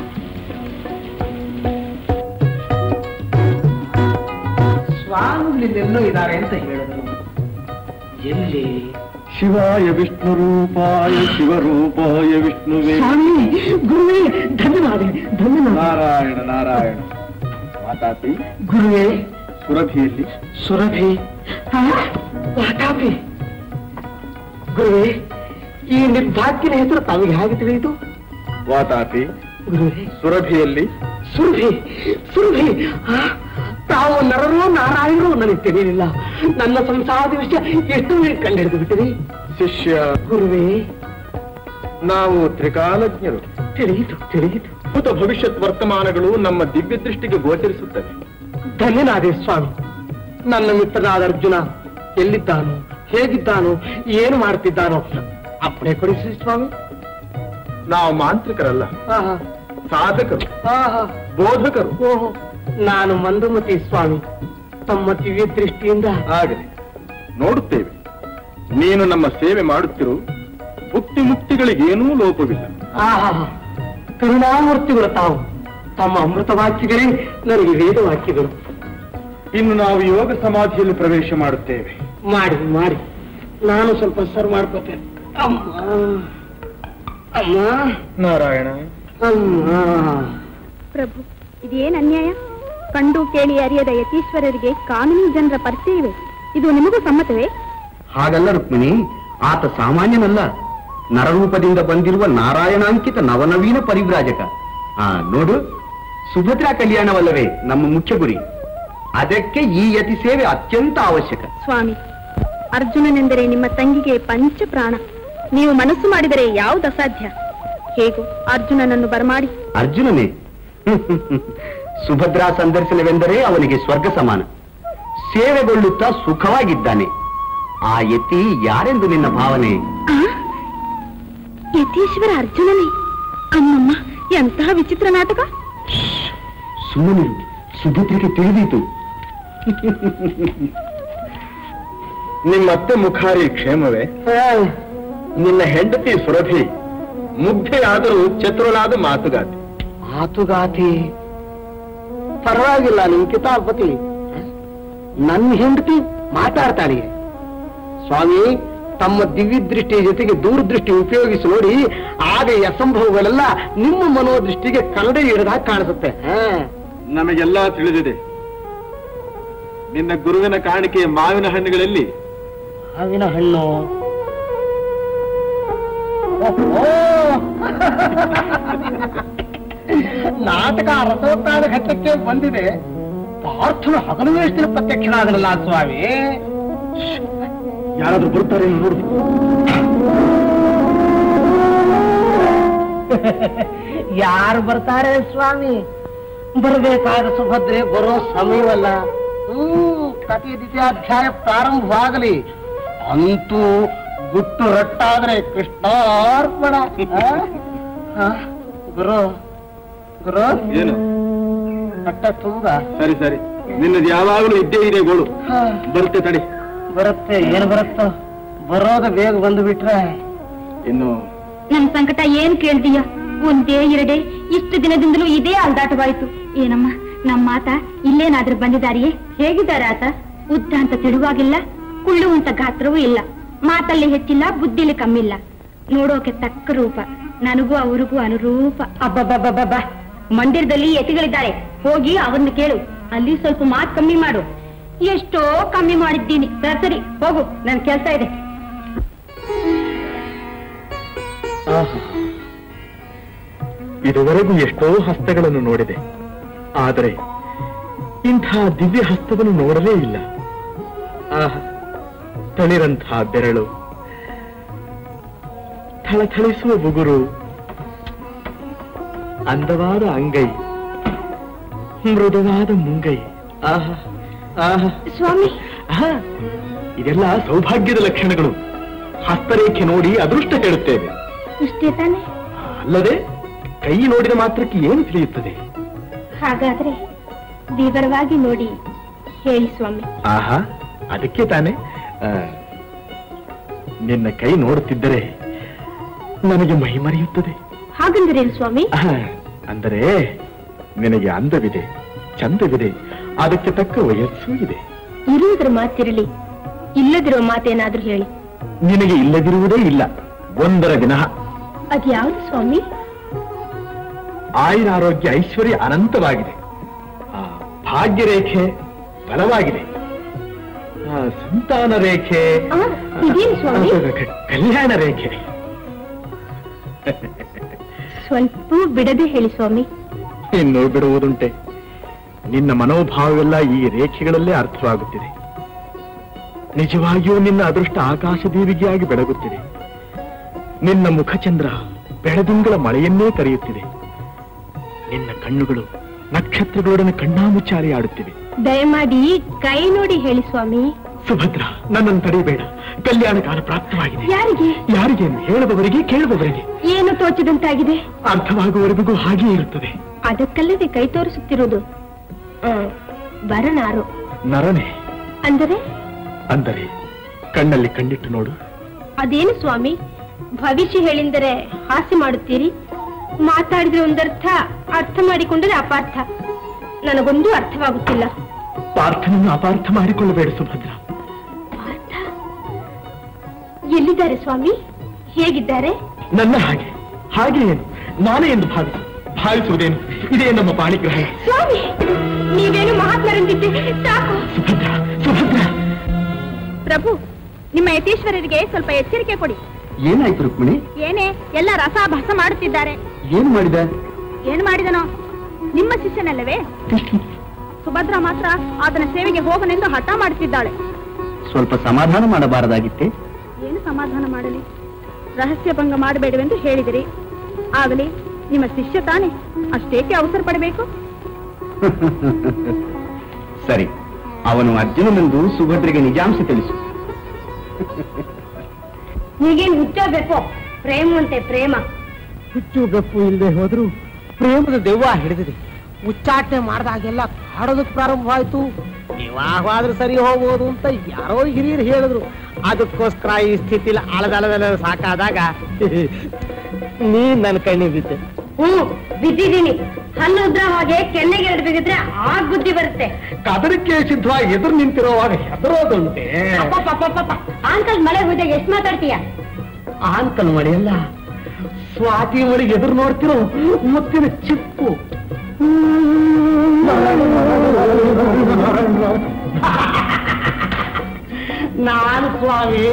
ಸ್ವಾಮಿಗಳೆಲ್ಲೋ ಇದ್ದಾರೆ ಅಂತ ಹೇಳಿದ್ರು ಎಲ್ಲಿ ಶಿವಾಯ ವಿಷ್ಣು ರೂಪಾಯ ಶಿವರೂಪಾಯ ವಿಷ್ಣುವೇ ಸ್ವಾಮಿ ಗುರುವೇ ಧನ್ಯವಾದ ಧನ್ಯವಾದ ನಾರಾಯಣ ನಾರಾಯಣ ಮಾತಾಪಿ ಗುರುವೇ ಸುರಭಿಯಲ್ಲಿ ಸುರಭಿ ಆ, ವಾತಾಪಿ ಗುರುವೇ ಈ ನಿರ್ಭಾಗ್ಯನ ಹೆಸರು ತಮಗೆ ಹೇಗೆ ತಿಳಿಯಿತು ವಾತಾಪಿ ಗುರುವೇ ಸುರಭಿಯಲ್ಲಿ ಸುರಭಿ ಸುರಭಿ ಆ, ತಾವು ನರರು ನಾರಾಯಣರು ನನಗೆ ತಿಳಿಯಲಿಲ್ಲ ನನ್ನ ಸಂಸಾರದ ವಿಷಯ ಎಷ್ಟು ಕಂಡಿಡಿದು ಬಿಟ್ಟಿರಿ ಶಿಷ್ಯ ಗುರುವೇ ನಾವು ತ್ರಿಕಾಲಜ್ಞರು ತಿಳಿಯಿತು ತಿಳಿಯಿತು ಭೂತ ಭವಿಷ್ಯತ್ ವರ್ತಮಾನಗಳು ನಮ್ಮ ದಿವ್ಯ ದೃಷ್ಟಿಗೆ ಗೋಚರಿಸುತ್ತವೆ ಧನ್ಯನಾದೆ ಸ್ವಾಮಿ ನನ್ನ ಮಿತ್ರನಾದ ಅರ್ಜುನ ಎಲ್ಲಿದ್ದಾನೋ ಹೇಗಿದ್ದಾನೋ ಏನು ಮಾಡ್ತಿದ್ದಾನೋ ಅಪ್ಪಣೆ ಕೊಡಿಸಿ ಸ್ವಾಮಿ ನಾವು ಮಾಂತ್ರಿಕರಲ್ಲ ಆಹಾ, ಸಾಧಕರು ಆಹಾ. ಬೋಧಕರು ಓಹೋ ನಾನು ಮಂದುಮತಿ ಸ್ವಾಮಿ ತಮ್ಮ ದಿವ್ಯ ದೃಷ್ಟಿಯಿಂದ ಆಗಲಿ ನೋಡುತ್ತೇವೆ ನೀನು ನಮ್ಮ ಸೇವೆ ಮಾಡುತ್ತಿರು ಮುಕ್ತಿ ಮುಕ್ತಿಗಳಿಗೇನೂ ಲೋಪವಿಲ್ಲ ಆಹಾ ಕರುಣಾಮೂರ್ತಿಗಳು ತಾವು ತಮ್ಮ ಅಮೃತ ವಾಕ್ಯಗಳೇ ನನಗೆ ವೇದ ವಾಕ್ಯಗಳು ಇನ್ನು ನಾವು ಯೋಗ ಸಮಾಧಿಯಲ್ಲಿ ಪ್ರವೇಶ ಮಾಡುತ್ತೇವೆ ಮಾಡಿ ಮಾಡಿ ನಾನು ಸ್ವಲ್ಪ ಸರ್ ಮಾಡ್ಕೋತೇನೆ ಅಮ್ಮ ಅಮ್ಮ ನಾರಾಯಣ ಅಮ್ಮ ಪ್ರಭು ಇದೇನ್ ಅನ್ಯಾಯ ಕಂಡು ಕೇಳಿ ಅರಿಯದ ಯತೀಶ್ವರರಿಗೆ ಕಾನೂನು ಜನರ ಪರಿಚಯ ಇವೆ ಇದು ನಿಮಗೂ ಸಮ್ಮತವೇ ಹಾಗಲ್ಲ ರುಕ್ಮಿಣಿ ಆತ ಸಾಮಾನ್ಯನಲ್ಲ ನರರೂಪದಿಂದ ಬಂದಿರುವ ನಾರಾಯಣಾಂಕಿತ ನವನವೀನ ಪರಿವ್ರಾಜಕ ಆ ನೋಡು ಸುಭದ್ರಾ ಕಲ್ಯಾಣವಲ್ಲವೇ ನಮ್ಮ ಮುಖ್ಯ ಗುರಿ ಅದಕ್ಕೆ ಈ ಯತಿ ಸೇವೆ ಅತ್ಯಂತ ಅವಶ್ಯಕ ಸ್ವಾಮಿ ಅರ್ಜುನನೆಂದರೆ ನಿಮ್ಮ ತಂಗಿಗೆ ಪಂಚ ಪ್ರಾಣ ನೀವು ಮನಸ್ಸು ಮಾಡಿದರೆ ಯಾವುದು ಅಸಾಧ್ಯ ಹೇಗೂ ಅರ್ಜುನನನ್ನು ಬರಮಾಡಿ ಅರ್ಜುನನೇ ಸುಭದ್ರಾ ಸಂದರ್ಶನವೆಂದರೆ ಅವನಿಗೆ ಸ್ವರ್ಗ ಸಮಾನ ಸೇವೆಗೊಳ್ಳುತ್ತಾ ಸುಖವಾಗಿದ್ದಾನೆ ಆ ಯತಿ ಯಾರೆಂದು ನಿನ್ನ ಭಾವನೆ ಯತೀಶ್ವರ ಅರ್ಜುನನೇ ಅಮ್ಮಮ್ಮ ಎಂತಹ ವಿಚಿತ್ರ ನಾಟಕ ಸುಮ್ಮನೆ ಸುಭದ್ರೆಗೆ ತಿಳಿದೀತು ನಿಮ್ಮತ್ತೆ ಮುಖಾರಿ ಕ್ಷೇಮವೇ ನಿನ್ನ ಹೆಂಡತಿ ಸುರಭಿ ಮುಗ್ಧೆಯಾದರೂ ಚತುರನಾದ ಮಾತುಗಾತಿ ಮಾತುಗಾತಿ ಪರವಾಗಿಲ್ಲ ನಿಮ್ ಕಿತಾಪತಿ ನನ್ನ ಹೆಂಡತಿ ಮಾತಾಡ್ತಾಳೆ ಸ್ವಾಮಿ ತಮ್ಮ ದಿವ್ಯ ದೃಷ್ಟಿಯ ಜೊತೆಗೆ ದೂರದೃಷ್ಟಿ ಉಪಯೋಗಿಸಿ ನೋಡಿ ಆಗ ಈ ಅಸಂಭವಗಳೆಲ್ಲ ನಿಮ್ಮ ಮನೋದೃಷ್ಟಿಗೆ ಕನ್ನಡ ಹಿಡಿದಾಗ ಕಾಣಿಸುತ್ತೆ ಹಾ. ನಮಗೆಲ್ಲ ತಿಳಿದಿದೆ ನಿನ್ನ ಗುರುವಿನ ಕಾಣಿಕೆ ಮಾವಿನ ಹಣ್ಣುಗಳಲ್ಲಿ ಮಾವಿನ ಹಣ್ಣು ಓಹೋ. ನಾಟಕ ರಸೋತ್ತರ ಘಟ್ಟಕ್ಕೆ ಬಂದಿದೆ ಪಾರ್ಥನು ಹಗಲು ವೇಷದಲ್ಲಿ ಪ್ರತ್ಯಕ್ಷನಾಗಲಿಲ್ಲ ಸ್ವಾಮಿ ಯಾರಾದ್ರೂ ಬರ್ತಾರೆ ನೋಡು ಯಾರು ಬರ್ತಾರೆ ಸ್ವಾಮಿ ಬರಬೇಕಾದ ಸುಭದ್ರೆ ಬರೋ ಸಮಯವಲ್ಲ ಹ್ಮ್ ಕಥೆ ದ್ವಿತೀಯಾಧ್ಯಾಯ ಪ್ರಾರಂಭವಾಗಲಿ ಅಂತೂ ಗುಟ್ಟು ರಟ್ಟಾದ್ರೆ ಕೃಷ್ಣಾರ್ಪಣ ಆ? ಆ? ಗುರು ಗುರು ಏನು ಕಟ್ಟ ತುಂಬ ಸರಿ ಸರಿ ನಿನ್ನದು ಯಾವಾಗಲೂ ಇದ್ದೇ ಇದೆ ಗೋಳು ಹಾ. ಬರುತ್ತೆ ತಡಿ ಬರುತ್ತೆ ಏನು ಬರುತ್ತೋ ಬರೋದು ಬೇಗ ಬಂದು ಬಿಟ್ರೆ ಇನ್ನು ನನ್ ಸಂಕಟ ಏನ್ ಕೇಳ್ದೀಯ ಒಂದೇ ಎರಡೇ ಇಷ್ಟು ದಿನದಿಂದಲೂ ಇದೇ ಅಲ್ದಾಟವಾಯ್ತು ಏನಮ್ಮ ನಮ್ಮ ಮಾತ ಇಲ್ಲೇನಾದ್ರೂ ಬಂದಿದಾರಿಯೇ ಹೇಗಿದ್ದಾರೆ ಆತ ಉದ್ದ ಅಂತ ತಿಳುವಾಗಿಲ್ಲ ಕುಳ್ಳುವಂತ ಗಾತ್ರವೂ ಇಲ್ಲ ಮಾತಲ್ಲಿ ಹೆಚ್ಚಿಲ್ಲ ಬುದ್ಧಿಲಿ ಕಮ್ಮಿಲ್ಲ ನೋಡೋಕೆ ತಕ್ಕ ರೂಪ ನನಗೂ ಅವರಿಗೂ ಅನುರೂಪ ಅಬ್ಬಬ್ಬಬ್ಬಬ್ಬ ಮಂದಿರದಲ್ಲಿ ಎತಿಗಳಿದ್ದಾರೆ ಹೋಗಿ ಅವನ್ನ ಕೇಳು ಅಲ್ಲಿ ಸ್ವಲ್ಪ ಮಾತು ಕಮ್ಮಿ ಮಾಡು ಎಷ್ಟೋ ಕಮ್ಮಿ ಮಾಡಿದ್ದೀನಿ ಸರಿ ಸರಿ ಹೋಗು ನನ್ ಕೆಲ್ಸ ಇದೆ ಇದುವರೆಗೂ ಎಷ್ಟೋ ಹಸ್ತಗಳನ್ನು ನೋಡಿದೆ ಆದರೆ ಇಂಥ ದಿವ್ಯ ಹಸ್ತವನ್ನು ನೋಡಲೇ ಇಲ್ಲ ಆಹ್ ತಳಿರಂಥ ಬೆರಳು ಥಳಥಳಿಸುವ ಬುಗುರು ಅಂದವಾದ ಅಂಗೈ ಮೃದುವಾದ ಮುಂಗೈ ಆಹ ಆಹ ಸ್ವಾಮಿ ಆಹಾ, ಇದೆಲ್ಲ ಸೌಭಾಗ್ಯದ ಲಕ್ಷಣಗಳು ಹಸ್ತರೇಖೆ ನೋಡಿ ಅದೃಷ್ಟ ಹೇಳುತ್ತೇವೆ ಇಷ್ಟೇ ತಾನೆ ಅಲ್ಲದೆ ಕೈ ನೋಡಿದ ಮಾತ್ರಕ್ಕೆ ಏನು ತಿಳಿಯುತ್ತದೆ ಹಾಗಾದ್ರೆ ವಿವರವಾಗಿ ನೋಡಿ ಹೇಳಿ ಸ್ವಾಮಿ ಆಹಾ ಅದಕ್ಕೆ ತಾನೆ ಆ, ನಿನ್ನ ಕೈ ನೋಡುತ್ತಿದ್ದರೆ ನನಗೆ ಮೈ ಮರೆಯುತ್ತದೆ ಹಾಗಂದ್ರೆ ಸ್ವಾಮಿ ಆಹಾ, ಅಂದರೆ ನಿನಗೆ ಅಂದವಿದೆ ಚಂದವಿದೆ ಅದಕ್ಕೆ ತಕ್ಕ ವಯಸ್ಸೂ ಇದೆ ಇರುವುದರ ಮಾತಿರಲಿ ಇಲ್ಲದಿರೋ ಮಾತೇನಾದ್ರೂ ಹೇಳಿ ನಿನಗೆ ಇಲ್ಲದಿರುವುದೇ ಇಲ್ಲ ಒಂದರ ವಿನಃ ಅದ್ಯಾವ್ದು ಸ್ವಾಮಿ ಆಯುರಾರೋಗ್ಯ ಐಶ್ವರ್ಯ ಅನಂತವಾಗಿದೆ ಆ, ಭಾಗ್ಯ ರೇಖೆ ಬಲವಾಗಿದೆ ಆ, ಸಂತಾನ ರೇಖೆ ಆ, ಇದೇನು ಸ್ವಾಮಿ? ಆ, ಕ- ಕಲ್ಯಾಣ ರೇಖೆ ಸ್ವಲ್ಪ ಬಿಡದೆ ಹೇಳಿ ಸ್ವಾಮಿ ಇನ್ನು ಬಿಡುವುದುಂಟೆ ನಿನ್ನ ಮನೋಭಾವವೆಲ್ಲ ಈ ರೇಖೆಗಳಲ್ಲೇ ಅರ್ಥವಾಗುತ್ತಿದೆ ನಿಜವಾಗಿಯೂ ನಿನ್ನ ಅದೃಷ್ಟ ಆಕಾಶ ದೇವಿಗೆಯಾಗಿ ಬೆಳಗುತ್ತಿದೆ ನಿನ್ನ ಮುಖಚಂದ್ರ ಬೆಳದಿಂಗಳ ಮಳೆಯನ್ನೇ ಕರೆಯುತ್ತಿದೆ ನಿನ್ನ ಕಣ್ಣುಗಳು ನಕ್ಷತ್ರಗಳೊಡನೆ ಕಣ್ಣಾಮುಚ್ಚಾರಿ ಆಡುತ್ತಿವೆ ದಯಮಾಡಿ ಕೈ ನೋಡಿ ಹೇಳಿ ಸ್ವಾಮಿ ಸುಭದ್ರ ನನ್ನನ್ನು ತಡೆಯಬೇಡ ಕಲ್ಯಾಣ ಕಾಲ ಪ್ರಾಪ್ತವಾಗಿದೆ ಯಾರಿಗೆ ಯಾರಿಗೇನು ಹೇಳುವವರಿಗೆ ಕೇಳುವವರಿಗೆ ಏನು ತೋಚದಂತಾಗಿದೆ ಅರ್ಥವಾಗುವವರೆಗೂ ಹಾಗೆಯೇ ಇರುತ್ತದೆ ಅದಕ್ಕಲ್ಲದೆ ಕೈ ತೋರಿಸುತ್ತಿರುವುದು ಆ, ವರನಾರು ನರನೆ ಅಂದರೆ ಅಂದರೆ ಕಣ್ಣಲ್ಲಿ ಕಣ್ಣಿಟ್ಟು ನೋಡು ಅದೇನು ಸ್ವಾಮಿ ಭವಿಷ್ಯ ಹೇಳಿಂದರೆ ಹಾಸ್ಯ ಮಾಡುತ್ತೀರಿ ಮಾತಾಡಿದ್ರೆ ಒಂದರ್ಥ ಅರ್ಥ ಮಾಡಿಕೊಂಡರೆ ಅಪಾರ್ಥ ನನಗೊಂದು ಅರ್ಥವಾಗುತ್ತಿಲ್ಲ ಪಾರ್ಥನನ್ನು ಅಪಾರ್ಥ ಮಾಡಿಕೊಳ್ಳಬೇಡ ಸುಭದ್ರ ಎಲ್ಲಿದ್ದಾರೆ ಸ್ವಾಮಿ ಹೇಗಿದ್ದಾರೆ ನನ್ನ ಹಾಗೆ ಹಾಗೆ ಏನು ನಾನೇ ಎಂದು ಭಾವಿಸು ಭಾವಿಸುವುದೇನು ಇದೇ ನಮ್ಮ ಪಾಣಿಗ್ರಹ ಸ್ವಾಮಿ ನೀವೇನು ಮಹಾತ್ಮರಂದಿದ್ದೆ ಸಾಕು ಸುಭದ್ರ ಸುಭದ್ರ ಪ್ರಭು ನಿಮ್ಮ ಯತೀಶ್ವರರಿಗೆ ಸ್ವಲ್ಪ ಎಚ್ಚರಿಕೆ ಕೊಡಿ ಏನಾಯ್ತು ರುಕ್ಮಿಣಿ ಏನೇ ಎಲ್ಲ ರಸಾಭಾಸ ಮಾಡುತ್ತಿದ್ದಾರೆ ಏನು ಮಾಡಿದ ಏನ್ ಮಾಡಿದನೋ ನಿಮ್ಮ ಶಿಷ್ಯನಲ್ಲವೇ ಸುಭದ್ರ ಮಾತ್ರ ಆತನ ಸೇವೆಗೆ ಹೋಗನೆಂದು ಹಠ ಮಾಡುತ್ತಿದ್ದಾಳೆ ಸ್ವಲ್ಪ ಸಮಾಧಾನ ಮಾಡಬಾರದಾಗಿತ್ತೆ ಏನು ಸಮಾಧಾನ ಮಾಡಲಿ ರಹಸ್ಯ ಭಂಗ ಮಾಡಬೇಡವೆಂದು ಹೇಳಿದಿರಿ ಆಗಲಿ ನಿಮ್ಮ ಶಿಷ್ಯ ತಾನೆ ಅಷ್ಟೇಕೆ ಅವಸರ ಪಡಬೇಕು ಸರಿ ಅವನು ಅರ್ಜುನನೆಂದು ಸುಭದ್ರೆಗೆ ನಿಜಾಂಶ ತಿಳಿಸು ನೀಗೇನು ಹುಚ್ಚಬೇಕು ಪ್ರೇಮವಂತೆ ಪ್ರೇಮ ಹುಚ್ಚು ಗಪ್ಪು ಇಲ್ಲದೆ ಹೋದ್ರು ಪ್ರೇಮದ ದೆವ್ವ ಹಿಡಿದಿದೆ ಉಚ್ಚಾಟನೆ ಮಾಡಿದಾಗೆಲ್ಲ ಕಾಡೋದಕ್ಕೆ ಪ್ರಾರಂಭವಾಯ್ತು ವಿವಾಹವಾದ್ರೆ ಸರಿ ಹೋಗ್ಬೋದು ಅಂತ ಯಾರೋ ಹಿರಿಯರು ಹೇಳಿದ್ರು ಅದಕ್ಕೋಸ್ಕರ ಈ ಸ್ಥಿತಿಲಿ ಅಳದಳದಳ ಸಾಕಾದಾಗ ನೀ ನನ್ನ ಕಣ್ಣಿ ಬಿದ್ದೆ ಹ್ಮ್ ಬಿದ್ದಿದ್ದೀನಿ ಹಲ್ಲು ಉದ್ರ ಹಾಗೆ ಕೆನ್ನೆಗೆ ಎರಡು ಬಿಗಿದ್ರೆ ಆಗ ಬುದ್ಧಿ ಬರುತ್ತೆ ಕದರಿಕೆ ಸಿದ್ಧವಾಗಿ ಎದುರು ನಿಂತಿರುವಾಗ ಹೆದರೋದುಂಟೆ ಅಪ್ಪಪ್ಪಪ್ಪಪ್ಪ ಅಂಕಲ್ ಮಳೆ ಹೋದಾಗ ಎಷ್ಟು ಮಾತಾಡ್ತೀಯ ಆಂಕಲ್ ಮಳೆಯಲ್ಲ ಸ್ವಾತಿ ಮಳೆಗೆ ಎದುರು ನೋಡ್ತಿರೋ ಮುತ್ತಿನ ಚಿಪ್ಪು ನಾನು ಸ್ವಾಮಿ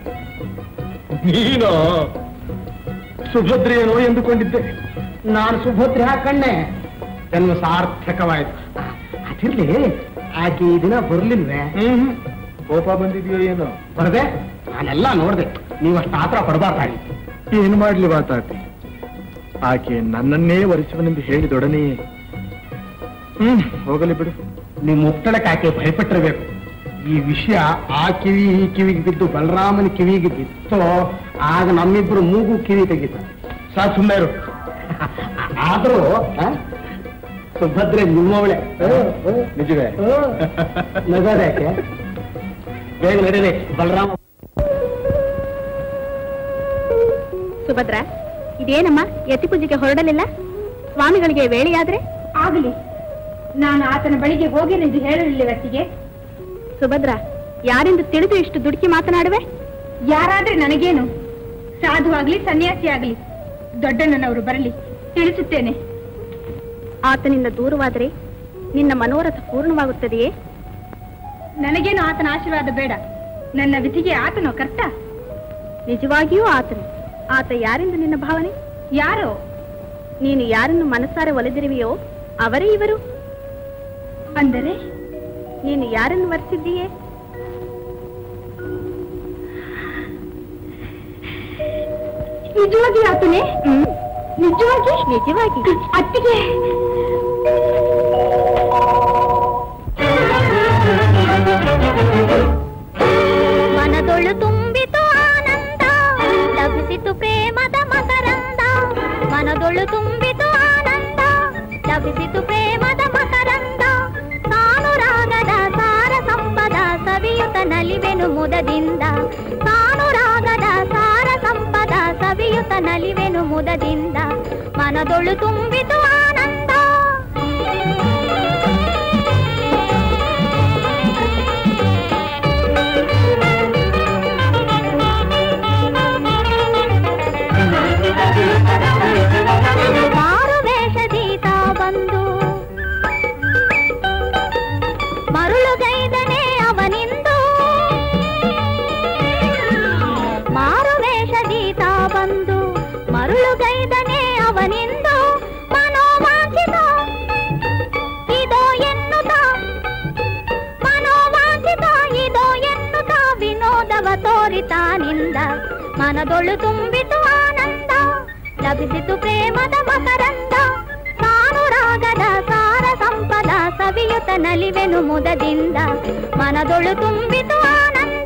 ನೀನು ಸುಭದ್ರೇನೋ ಎಂದುಕೊಂಡಿದ್ದೆ ನಾನು ಸುಭದ್ರೆ ಹಾಕಣ್ಣೆ ಜನ್ಮ ಸಾರ್ಥಕವಾಯ್ತು ಅದಿರ್ಲಿ ಆಕೆ ಈ ದಿನ ಬರ್ಲಿಲ್ವೇ ಕೋಪ ಬಂದಿದ್ಯೋ ಏನೋ ಬರದೆ ನಾನೆಲ್ಲ ನೋಡ್ದೆ ನೀವಷ್ಟು ಆತರ ಪಡಬಾರ್ದಾಗಿತ್ತು ಏನ್ ಮಾಡ್ಲಿ ಮಾತಾಡ್ತಿ ಆಕೆ ನನ್ನನ್ನೇ ವರಿಸುವನೆಂದು ಹೇಳಿದೊಡನೆ ಹ್ಮ್ ಹೋಗಲಿ ಬಿಡು ನಿಮ್ಮ ಮುಕ್ತಳಕ್ಕೆ ಆಕೆ ಭಯಪಟ್ಟಿರಬೇಕು ಈ ವಿಷಯ ಆ ಕಿವಿ ಈ ಕಿವಿಗೆ ಬಿದ್ದು ಬಲರಾಮನ ಕಿವಿಗೆ ಬಿತ್ತೋ ಆಗ ನಮ್ಮಿಬ್ರು ಮೂಗು ಕಿವಿ ತೆಗಿತ ಸಾ ಸುಮ್ಮನೆ ಇರು ಆದ್ರೂ ಆ, ಸುಭದ್ರೆ ನಿಮ್ಮವಳೆ ನಿಜವೇ ನಗೋದ್ಯಾಕೆ ಬೇಗ ನಡೀರಿ ಬಲರಾಮ ಸುಭದ್ರ ಇದೇನಮ್ಮ ಯತಿ ಪೂಜೆಗೆ ಹೊರಡಲಿಲ್ಲ ಸ್ವಾಮಿಗಳಿಗೆ ವೇಳೆಯಾದ್ರೆ ಆಗಲಿ ನಾನು ಆತನ ಬಳಿಗೆ ಹೋಗಿರೆಂದು ಹೇಳಲಿಲ್ಲವತ್ತಿಗೆ ಸುಭದ್ರ ಯಾರೆಂದು ತಿಳಿದು ಇಷ್ಟು ದುಡುಕಿ ಮಾತನಾಡುವೆ ಯಾರಾದ್ರೆ ನನಗೇನು ಸಾಧುವಾಗ್ಲಿ ಸನ್ಯಾಸಿ ಆಗ್ಲಿ ದೊಡ್ಡಣ್ಣನವರು ಬರಲಿ ತಿಳಿಸುತ್ತೇನೆ ಆತನಿಂದ ದೂರವಾದರೆ ನಿನ್ನ ಮನೋರಥ ಪೂರ್ಣವಾಗುತ್ತದೆಯೇ ನನಗೇನು ಆತನ ಆಶೀರ್ವಾದ ಬೇಡ ನನ್ನ ವಿಧಿಗೆ ಆತನೋ ಕರ್ತ ನಿಜವಾಗಿಯೂ ಆತನು ಆತ ಯಾರೆಂದು ನಿನ್ನ ಭಾವನೆ ಯಾರೋ ನೀನು ಯಾರನ್ನು ಮನಸ್ಸಾರೆ ಒಲಿದಿರುವೆಯೋ ಅವರೇ ಇವರು ಅಂದರೆ ನೀನು ಯಾರನ್ನು ವರ್ತಿದ್ದೀಯೇ ನಿಜವಾಗಿ ಆತನೇ ನಿಜವಾಗಿ ನಿಜವಾಗಿ ಅತ್ತಿಗೆ ಮನದೊಳು ತುಂಬಿತು ಆನಂದ ಲಭಿಸಿತು ಪ್ರೇಮದ ಮಕರಂದ ಮನದೊಳು ತುಂಬಿತು ಆನಂದ ಲಭಿಸಿತು ಪ್ರೇಮದ ಮಕರಂದ ತಾನು ರಾಗದ ಸಾರ ಸಂಪದ ಸವಿಯುತ ನಲಿವೆನು ಮುದದಿಂದ ತಾನು ರಾಗದ ಸಾರ ಸಂಪದ ಸವಿಯುತ ನಲಿವೆನು ಮುದದಿಂದ ಮನದೊಳು ತುಂಬಿತು ಆನಂದ ಮಾರು ವೇಷದೀತ ಬಂದು ಮರುಳುಗೈದನೆ ಅವನಿಂದು ಮಾರು ವೇಷದೀತ ಬಂದು ಮರುಳುಗೈದನೆ ಅವನಿಂದು ಮನೋವಾಂಚಿತ ಇದೋ ಎನ್ನುತ್ತ ಮನೋವಾಂಚಿತ ಇದೋ ಎನ್ನುತ್ತ ವಿನೋದವ ತೋರಿತಾನಿಂದ ಮನದೊಳು ತುಂಬಿತು ಆನಂದ ಲಭಿಸಿತು ಪ್ರೇಮದ ಮಕರಂದ ತಾನು ಸಾನುರಾಗದ ಸಾರ ಸಂಪದ ಸವಿಯುತ ನಲಿವೆನು ಮುದದಿಂದ ಮನದೊಳು ತುಂಬಿತು ಆನಂದ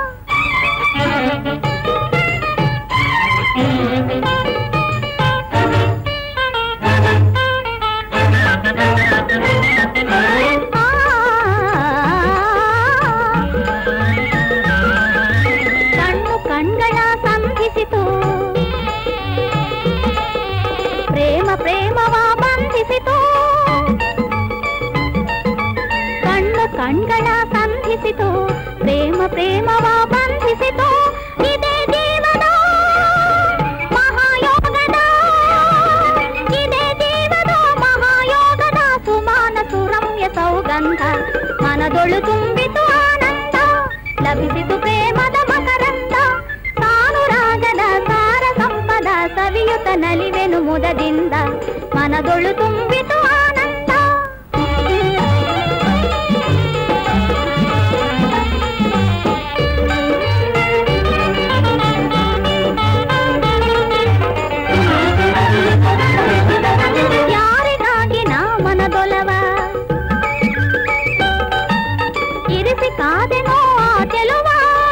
ಕಣ್ಣು ಕಣ್ಗಳ ಸಂಧಿಸಿತು ಪ್ರೇಮ ಪ್ರೇಮವ ಬಂಧಿಸಿತು ಕಣ್ಣು ಕಣ್ಗಳ ಸಂಧಿಸಿತು ಪ್ರೇಮ ಪ್ರೇಮವ ಬಂಧಿಸಿತು ಇದೇ ಜೀವನ ಮಹಾಯೋಗದ ಇದೇ ಜೀವನ ಮಹಾಯೋಗದ ಸುಮಾನ ಸುರಮ್ಯ ಸೌಗಂಧ ಮನದೊಳು ತುಂಬಿತು ಆನಂದ ಲಭಿಸಿತು ಪ್ರೇಮದ ಮಕರಂದ ಸಾನುರಾಗದ ಸಾರ ಸಂಪದ ಸವಿಯುತ ನಲಿವೆನು ಮುದದಿಂದ ಮನದೊಳು ತುಂಬಿತು ಆನಂದ ಯಾರಿಗಾಗಿ ನಾ ಮನದೊಲವ ಇರಿಸಿ ಕಾದೆನೋ ಆ ಚೆಲುವ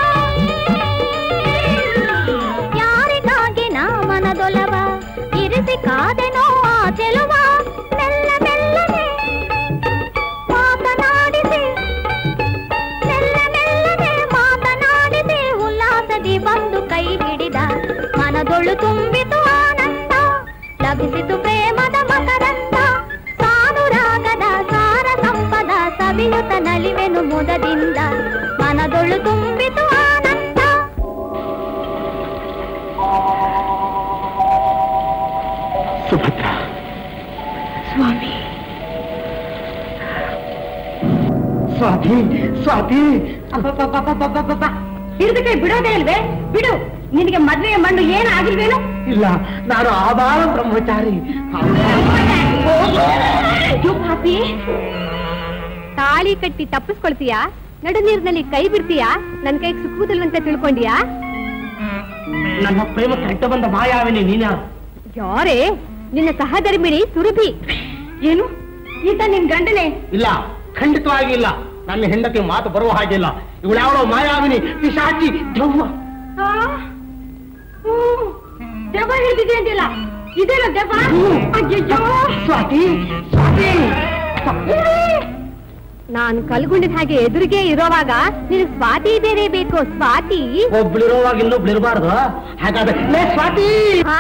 ಯಾರಿಗಾಗಿ ನಾ ಮನದೊಲವ ಇರಿಸಿ ಕಾದೆನೋ ಆ ಚೆಲುವ ಮೆಲ್ಲ ಮೆಲ್ಲನೆ ಮಾತನಾಡಿಸಿ ಮೆಲ್ಲ ಮೆಲ್ಲನೆ ಮಾತನಾಡಿಸಿ ಉಲ್ಲಾಸದಿ ಬಂದು ಕೈ ಹಿಡಿದ ಮನದೊಳು ತುಂಬಿತು ಆನಂದ ಲಭಿಸಿತು ಪ್ರೇಮದ ಮಕರಂದ ಸಾನುರಾಗದ ಸಾರ ಸಂಪದ ಸವಿಯುತ ನಲಿವೆನು ಮುದದಿಂದ ಮನದೊಳು ತುಂಬಿತು ಆನಂದ ಸುಭದ್ರ ಸ್ವಾಮಿ ಸ್ವಾತಿ ಸ್ವಾತಿ ಹಿಡಿದ ಕೈ ಬಿಡೋದೇ ಇಲ್ವೇ ಬಿಡು ನಿನಗೆ ಮದ್ವೆಯ ಮಣ್ಣು ಏನು ಆಗಿಲ್ವೇನು ಇಲ್ಲ ನಾನು ಆಧಾರ ಬ್ರಹ್ಮಚಾರಿ ಪಾಪಿ ತಾಳಿ ಕಟ್ಟಿ ತಪ್ಪಿಸ್ಕೊಳ್ತೀಯಾ ನಡು ನೀರಿನಲ್ಲಿ ಕೈ ಬಿಡ್ತೀಯಾ ನನ್ ಕೈಗೆ ಸುಖುವುದಿಲ್ವಂತ ತಿಳ್ಕೊಂಡ್ಯಾ ನನ್ನ ಪ್ರೇಮ ಕಟ್ಟ ಬಂದ ಮಾಯಾವಿನಿ ನೀನ ಯಾರೇ ನಿನ್ನ ಸಹಧರ್ಮಿಣಿ ಸುರಭಿ ಏನು ಈತ ನಿನ್ ಗಂಡನೇ ಇಲ್ಲ ಖಂಡಿತವಾಗಿ ಇಲ್ಲ ನನ್ನ ಹೆಂಡತಿ ಮಾತು ಬರುವ ಹಾಗಿಲ್ಲ ಇವಳ್ಯಾವಳೋ ಮಾಯಾವಿನಿ ಪಿಶಾಚಿ ದೆವ್ವ ಆ? ಹ್ಮ್. ದೆವ್ವ ಹಿಡಿದಿದೆ ಅಂತಿಲ್ಲ ಇದೇನೋ ದೆವ್ವ ಅಯ್ಯಯ್ಯೋ ಸ್ವಾತಿ ಸ್ವಾತಿ ನಾನ್ ಕಲ್ಗೊಂಡಿದ ಹಾಗೆ ಎದುರಿಗೆ ಇರೋವಾಗ ನಿನ್ ಸ್ವಾತಿ ಬೇರೆ ಬೇಕು ಸ್ವಾತಿ ಒಬ್ಳಿರೋವಾಗ ಇನ್ನೊಬ್ಳಿರಬಾರ್ದು ಹಾಗಾದ್ರೆ ಲೇ ಸ್ವಾತಿ ಹಾ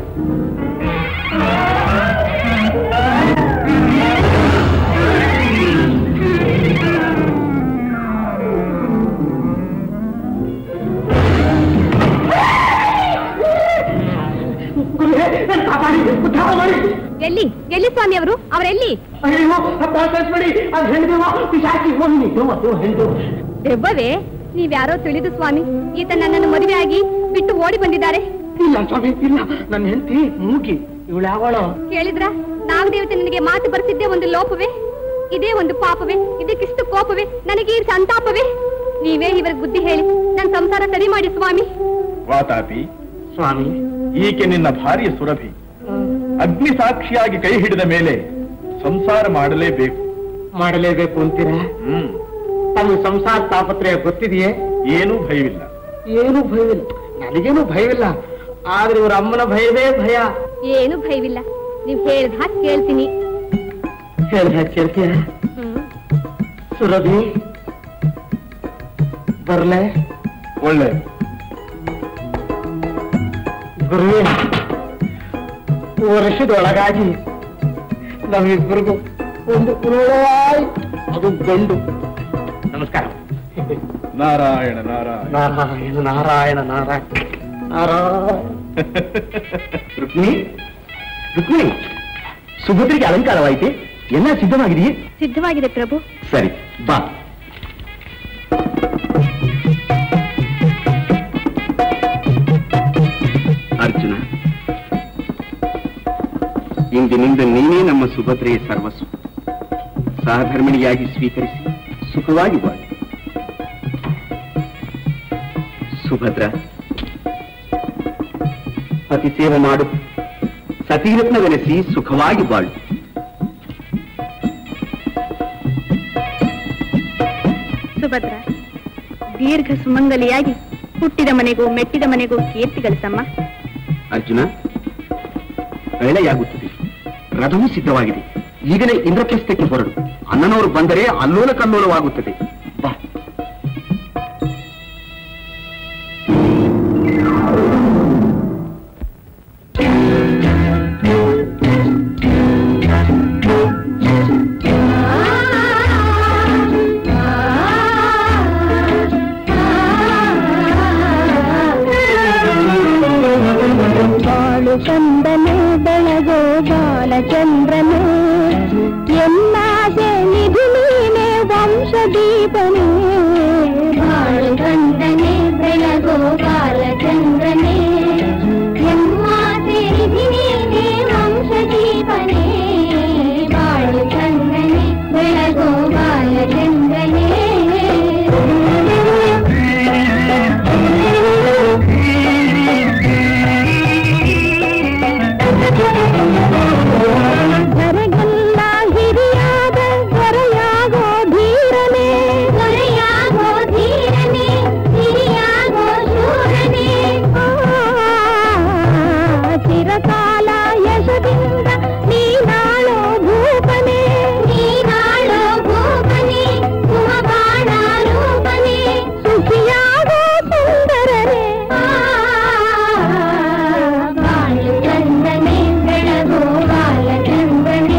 ಉದ್ಧಾರ ಮಾಡಿ ಎಲ್ಲಿ ಎಲ್ಲಿ ಸ್ವಾಮಿ ಅವರು ಅವರೆಲ್ಲಿ ಅಯ್ಯೋ ಕಳಿಸ್ಬೇಡಿ ಅದು ಹೆಣ್ದೇವ ಪಿಶಾಚಿ ಹೋಗಿ ದೆವ್ವ ದೆವ್ವ ಹೆಣ್ದೇವ ದೆವ್ವವೇ ನೀವ್ಯಾರೋ ತಿಳಿದು ಸ್ವಾಮಿ ಈತ ನನ್ನನ್ನು ಮದುವೆಯಾಗಿ ಬಿಟ್ಟು ಓಡಿ ಬಂದಿದ್ದಾರೆ ಇಲ್ಲ ಸ್ವಾಮಿ ಇಲ್ಲ ನನ್ನ ಹೆಂಡತಿ ಮೂಗಿ ಇವಳು ಯಾವಳು ಕೇಳಿದ್ರ ನಾಗದೇವತೆ ನಿನಗೆ ಮಾತು ಬರ್ತಿದ್ದೇ ಒಂದು ಲೋಪವೇ ಇದೇ ಒಂದು ಪಾಪವೇ ಇದಕ್ಕಿಷ್ಟು ಕೋಪವೇ ನನಗೆ ಈ ಸಂತಾಪವೇ ನೀವೇ ಇವರ ಬುದ್ಧಿ ಹೇಳಿ ನನ್ನ ಸಂಸಾರ ಸರಿ ಮಾಡಿ ಸ್ವಾಮಿ ವಾತಾಪಿ ಸ್ವಾಮಿ ಈಕೆ ನಿನ್ನ ಭಾರ್ಯ ಸುರಭಿ ಅಗ್ನಿ ಸಾಕ್ಷಿಯಾಗಿ ಕೈ ಹಿಡಿದ ಮೇಲೆ ಸಂಸಾರ ಮಾಡಲೇಬೇಕು ಮಾಡಲೇಬೇಕು ಅಂತೀರಾ ಹ್ಮ್ ತಮ್ಮ ಸಂಸಾರ ತಾಪತ್ರಯ ಗೊತ್ತಿದೆಯೇ ಏನೂ ಭಯವಿಲ್ಲ ಏನು ಭಯವಿಲ್ಲ ನನಗೇನು ಭಯವಿಲ್ಲ ಆದ್ರೆ ಇವ್ರ ಅಮ್ಮನ ಭಯವೇ ಭಯ ಏನು ಭಯವಿಲ್ಲ ನೀವ್ ಹೇಳ್ದ ಹಾಗೆ ಕೇಳ್ತೀನಿ ಹೇಳಿದ ಕೇಳ್ತೀಯ ಹ್ಮ್ ಸುರಭಿ ಬರ್ಲೆ ಒಳ್ಳೆ ಗುರುವೇ ವರ್ಷದೊಳಗಾಗಿ ನಮ್ಮಿಬ್ಬರಿಗೂ ಒಂದು ಕುರುಡಾಯ್ ಅದು ಗಂಡು ನಮಸ್ಕಾರ ನಾರಾಯಣ ನಾರಾಯಣ ನಾರಾಯಣ ನಾರಾಯಣ ನಾರಾಯಣ ನಾರಾಯಣ ರುಕ್ಮಿಣಿ ರುಕ್ಮಿಣಿ ಸುಭದ್ರಿಗೆ ಅಲಂಕಾರವಾಯಿತೆ ಎಲ್ಲ ಸಿದ್ಧವಾಗಿದೆಯೇ ಸಿದ್ಧವಾಗಿದೆ ಪ್ರಭು ಸರಿ ಬಾ ಅರ್ಜುನ ಇಂದಿನಿಂದ ನೀನೇ ನಮ್ಮ ಸುಭದ್ರೆಯ ಸರ್ವಸ್ವ ಸಹಧರ್ಮಿಣಿಯಾಗಿ ಸ್ವೀಕರಿಸಿ ಸುಖವಾಗಿ ಬಾಳಿ ಸುಭದ್ರ ಅತಿ ಸೇವೆ ಮಾಡು ಸತೀರತ್ನವೆನಿಸಿ ಸುಖವಾಗಿ ಬಾಳು ಸುಭದ್ರ ದೀರ್ಘ ಸುಮಂಗಲಿಯಾಗಿ ಹುಟ್ಟಿದ ಮನೆಗೂ ಮೆಟ್ಟಿದ ಮನೆಗೂ ಕೀರ್ತಿ ಗಳಿಸಮ್ಮ ಅರ್ಜುನ ವೇಳೆಯಾಗುತ್ತದೆ ರಥವೂ ಸಿದ್ಧವಾಗಿದೆ ಈಗಲೇ ಇಂದ್ರಪ್ರಸ್ಥಕ್ಕೆ ಹೊರಡು ಅಣ್ಣನವರು ಬಂದರೆ ಅಲ್ಲೋಲ ಕಲ್ಲೋಲವಾಗುತ್ತದೆ ಬಾ ಬಾಳು ಚಂದನೆ ಬೆಳಗೋ ಬಾಲಚಂದ್ರನೇ ಎನ್ನಾಸೆ ನಿಧಿ ನೀನೆ ವಂಶದೀಪನೇ ಬಾಳು ಚಂದನೆ ಬೆಳಗೋ ಬಾಲಚಂದ್ರನೇ ಎನ್ನಾಸೆ ನಿಧಿ ನೀನೆ ವಂಶದೀಪನೇ ಬಾಳು ಚಂದನೆ ಬೆಳಗೋ ಬಾಲಚಂದ್ರನೇ ಧರೆಗೆಲ್ಲ ಹಿರಿಯಾದ ದೊರೆಯಾಗೋ ಧೀರನೇ ದೊರೆಯಾಗೋ ಧೀರನೇ ಹಿರಿಯಾಗೋ ಶೂರನೇ ಆ, ಚಿರಕಾಲ ಯಶದಿಂದ ನೀನಾಳೋ ಭೂಪನೇ ನೀನಾಳೋ ಭೂಪನೇ ಸುಮಬಾಣ ರೂಪನೇ ಸುಖಿಯಾಗೋ ಸುಂದರನೇ ಬಾಳು ಚಂದನೆ ಬೆಳಗೋ ಬಾಲಚಂದ್ರನೇ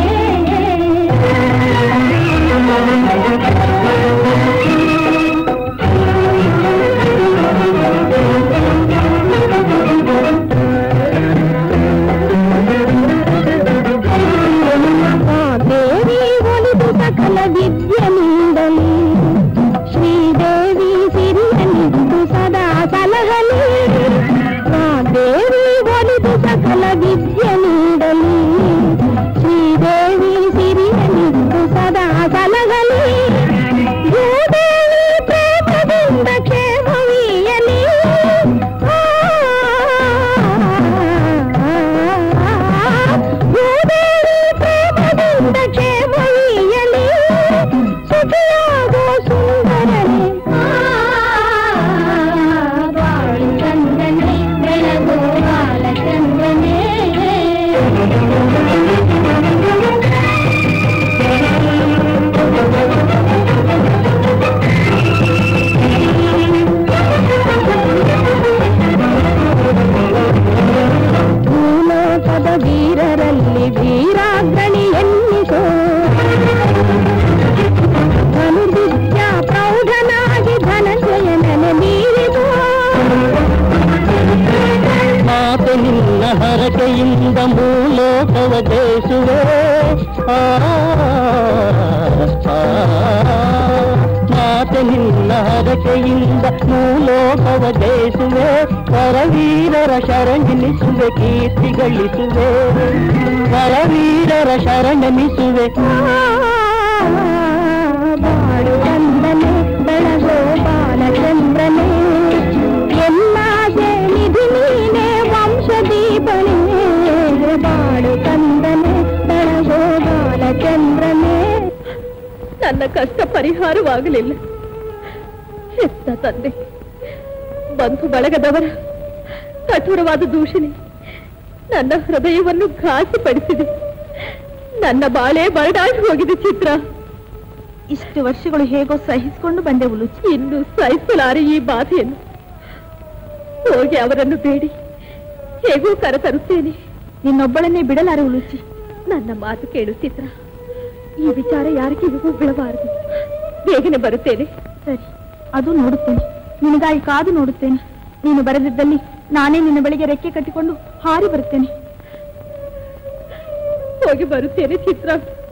ಆ ದೇವಿ ಒಲಿದು ಸಕಲ ವಿದ್ಯೆ ನೀಡಲಿ ಶ್ರೀದೇವಿ ಸಿರಿಯನಿದ್ದು ಸದಾ ಸಲಹಲಿ ಆ ದೇವಿ ಒಲಿದು ಸಕಲ ವಿದ್ಯೆ ನೀಡಲಿ ಶ್ರೀದೇವಿ ಸಿರಿಯನಿದ್ದು ಸದಾ ಸಲಹಲಿ ಭೂದೇವಿ ಪ್ರೇಮದಿಂದ ಕ್ಷೇಮವೀಯಲಿ ಭೂದೇವಿ ಪ್ರೇಮದಿಂದ ಕ್ಷೇಮವೀಯಲಿ ಸುಖಿಯಾಗೋ ಸುಂದರನೇ ಬಾಳು ಚಂದನೆ ಬೆಳಗೋ ಬಾಲಚಂದನೆ ಭೂಲೋಕದ ವೀರರಲ್ಲಿ ವೀರಾಗ್ರಣಿ ಎನ್ನಿಸೋ ಧನುರ್ವಿದ್ಯಾ ಪ್ರೌಢನಾಗಿ ಧನಂಜಯನನೆ ಮೀರಿದೋ ಮಾತೆ ನಿನ್ನ ಹರಕೆಯಿಂದ ಮೂಲೋಕವ ಜಯಿಸುವೆ ಆ, ಆ, ಮಾತೆ ನಿನ್ನ ಹರಕೆಯಿಂದ ಮೂಲೋಕವ ಜಯಿಸುವೆ ಪರವೀರರ ಶರಣೆನಿಸುವೆ ಕೀರ್ತಿ ಗಳಿಸುವೆ ಪರವೀರರ ಶರಣೆನಿಸುವೆ ಬಾಳು ಚಂದನೆ ಬೆಳಗೋ ಬಾಲಚಂದ್ರನೇ ಎಲ್ಲಾಸೆ ನಿಧಿ ನೀನೆ ವಂಶದೀಪನೇ ಬಾಳು ಚಂದನೆ ಬೆಳಗೋ ಬಾಲಚಂದ್ರನೇ ನನ್ನ ಕಷ್ಟ ಪರಿಹಾರವಾಗಲಿಲ್ಲ ಹೆತ್ತ ತಂದೆ ಬಂಧು ಬಳಗದವರ ಕಠೋರವಾದ ದೂಷಣೆ ನನ್ನ ಹೃದಯವನ್ನು ಘಾಸಿಪಡಿಸಿದೆ ನನ್ನ ಬಾಳೆ ಬರಡಾಗಿ ಹೋಗಿದೆ ಚಿತ್ರ ಇಷ್ಟು ವರ್ಷಗಳು ಹೇಗೋ ಸಹಿಸಿಕೊಂಡು ಬಂದೆ ಉಲುಚಿ ಇನ್ನು ಸಹಿಸಲಾರೆ ಈ ಬಾಧೆಯನ್ನು ಹೋಗಿ ಅವರನ್ನು ಬೇಡಿ ಹೇಗೂ ಕರೆತರುತ್ತೇನೆ ನಿನ್ನೊಬ್ಬಳನ್ನೇ ಬಿಡಲಾರೆ ಉಲುಚಿ ನನ್ನ ಮಾತು ಕೇಳು ಚಿತ್ರ ಈ ವಿಚಾರ ಯಾರಿಗೂ ಬಿಡಬಾರದು ಬೇಗನೆ ಬರುತ್ತೇನೆ ಸರಿ ಅದು ನೋಡುತ್ತೇನೆ ನಿನಗಾಗಿ ಕಾದು ನೋಡುತ್ತೇನೆ ನೀನು ಬರದಿದ್ದಲ್ಲಿ ನಾನೇ ನಿನ್ನ ಬಳಿಗೆ ರೆಕ್ಕೆ ಕಟ್ಟಿಕೊಂಡು ಹಾರಿ ಬರುತ್ತೇನೆ ಹೋಗಿ ಬರುತ್ತೇನೆ ಚಿತ್ರ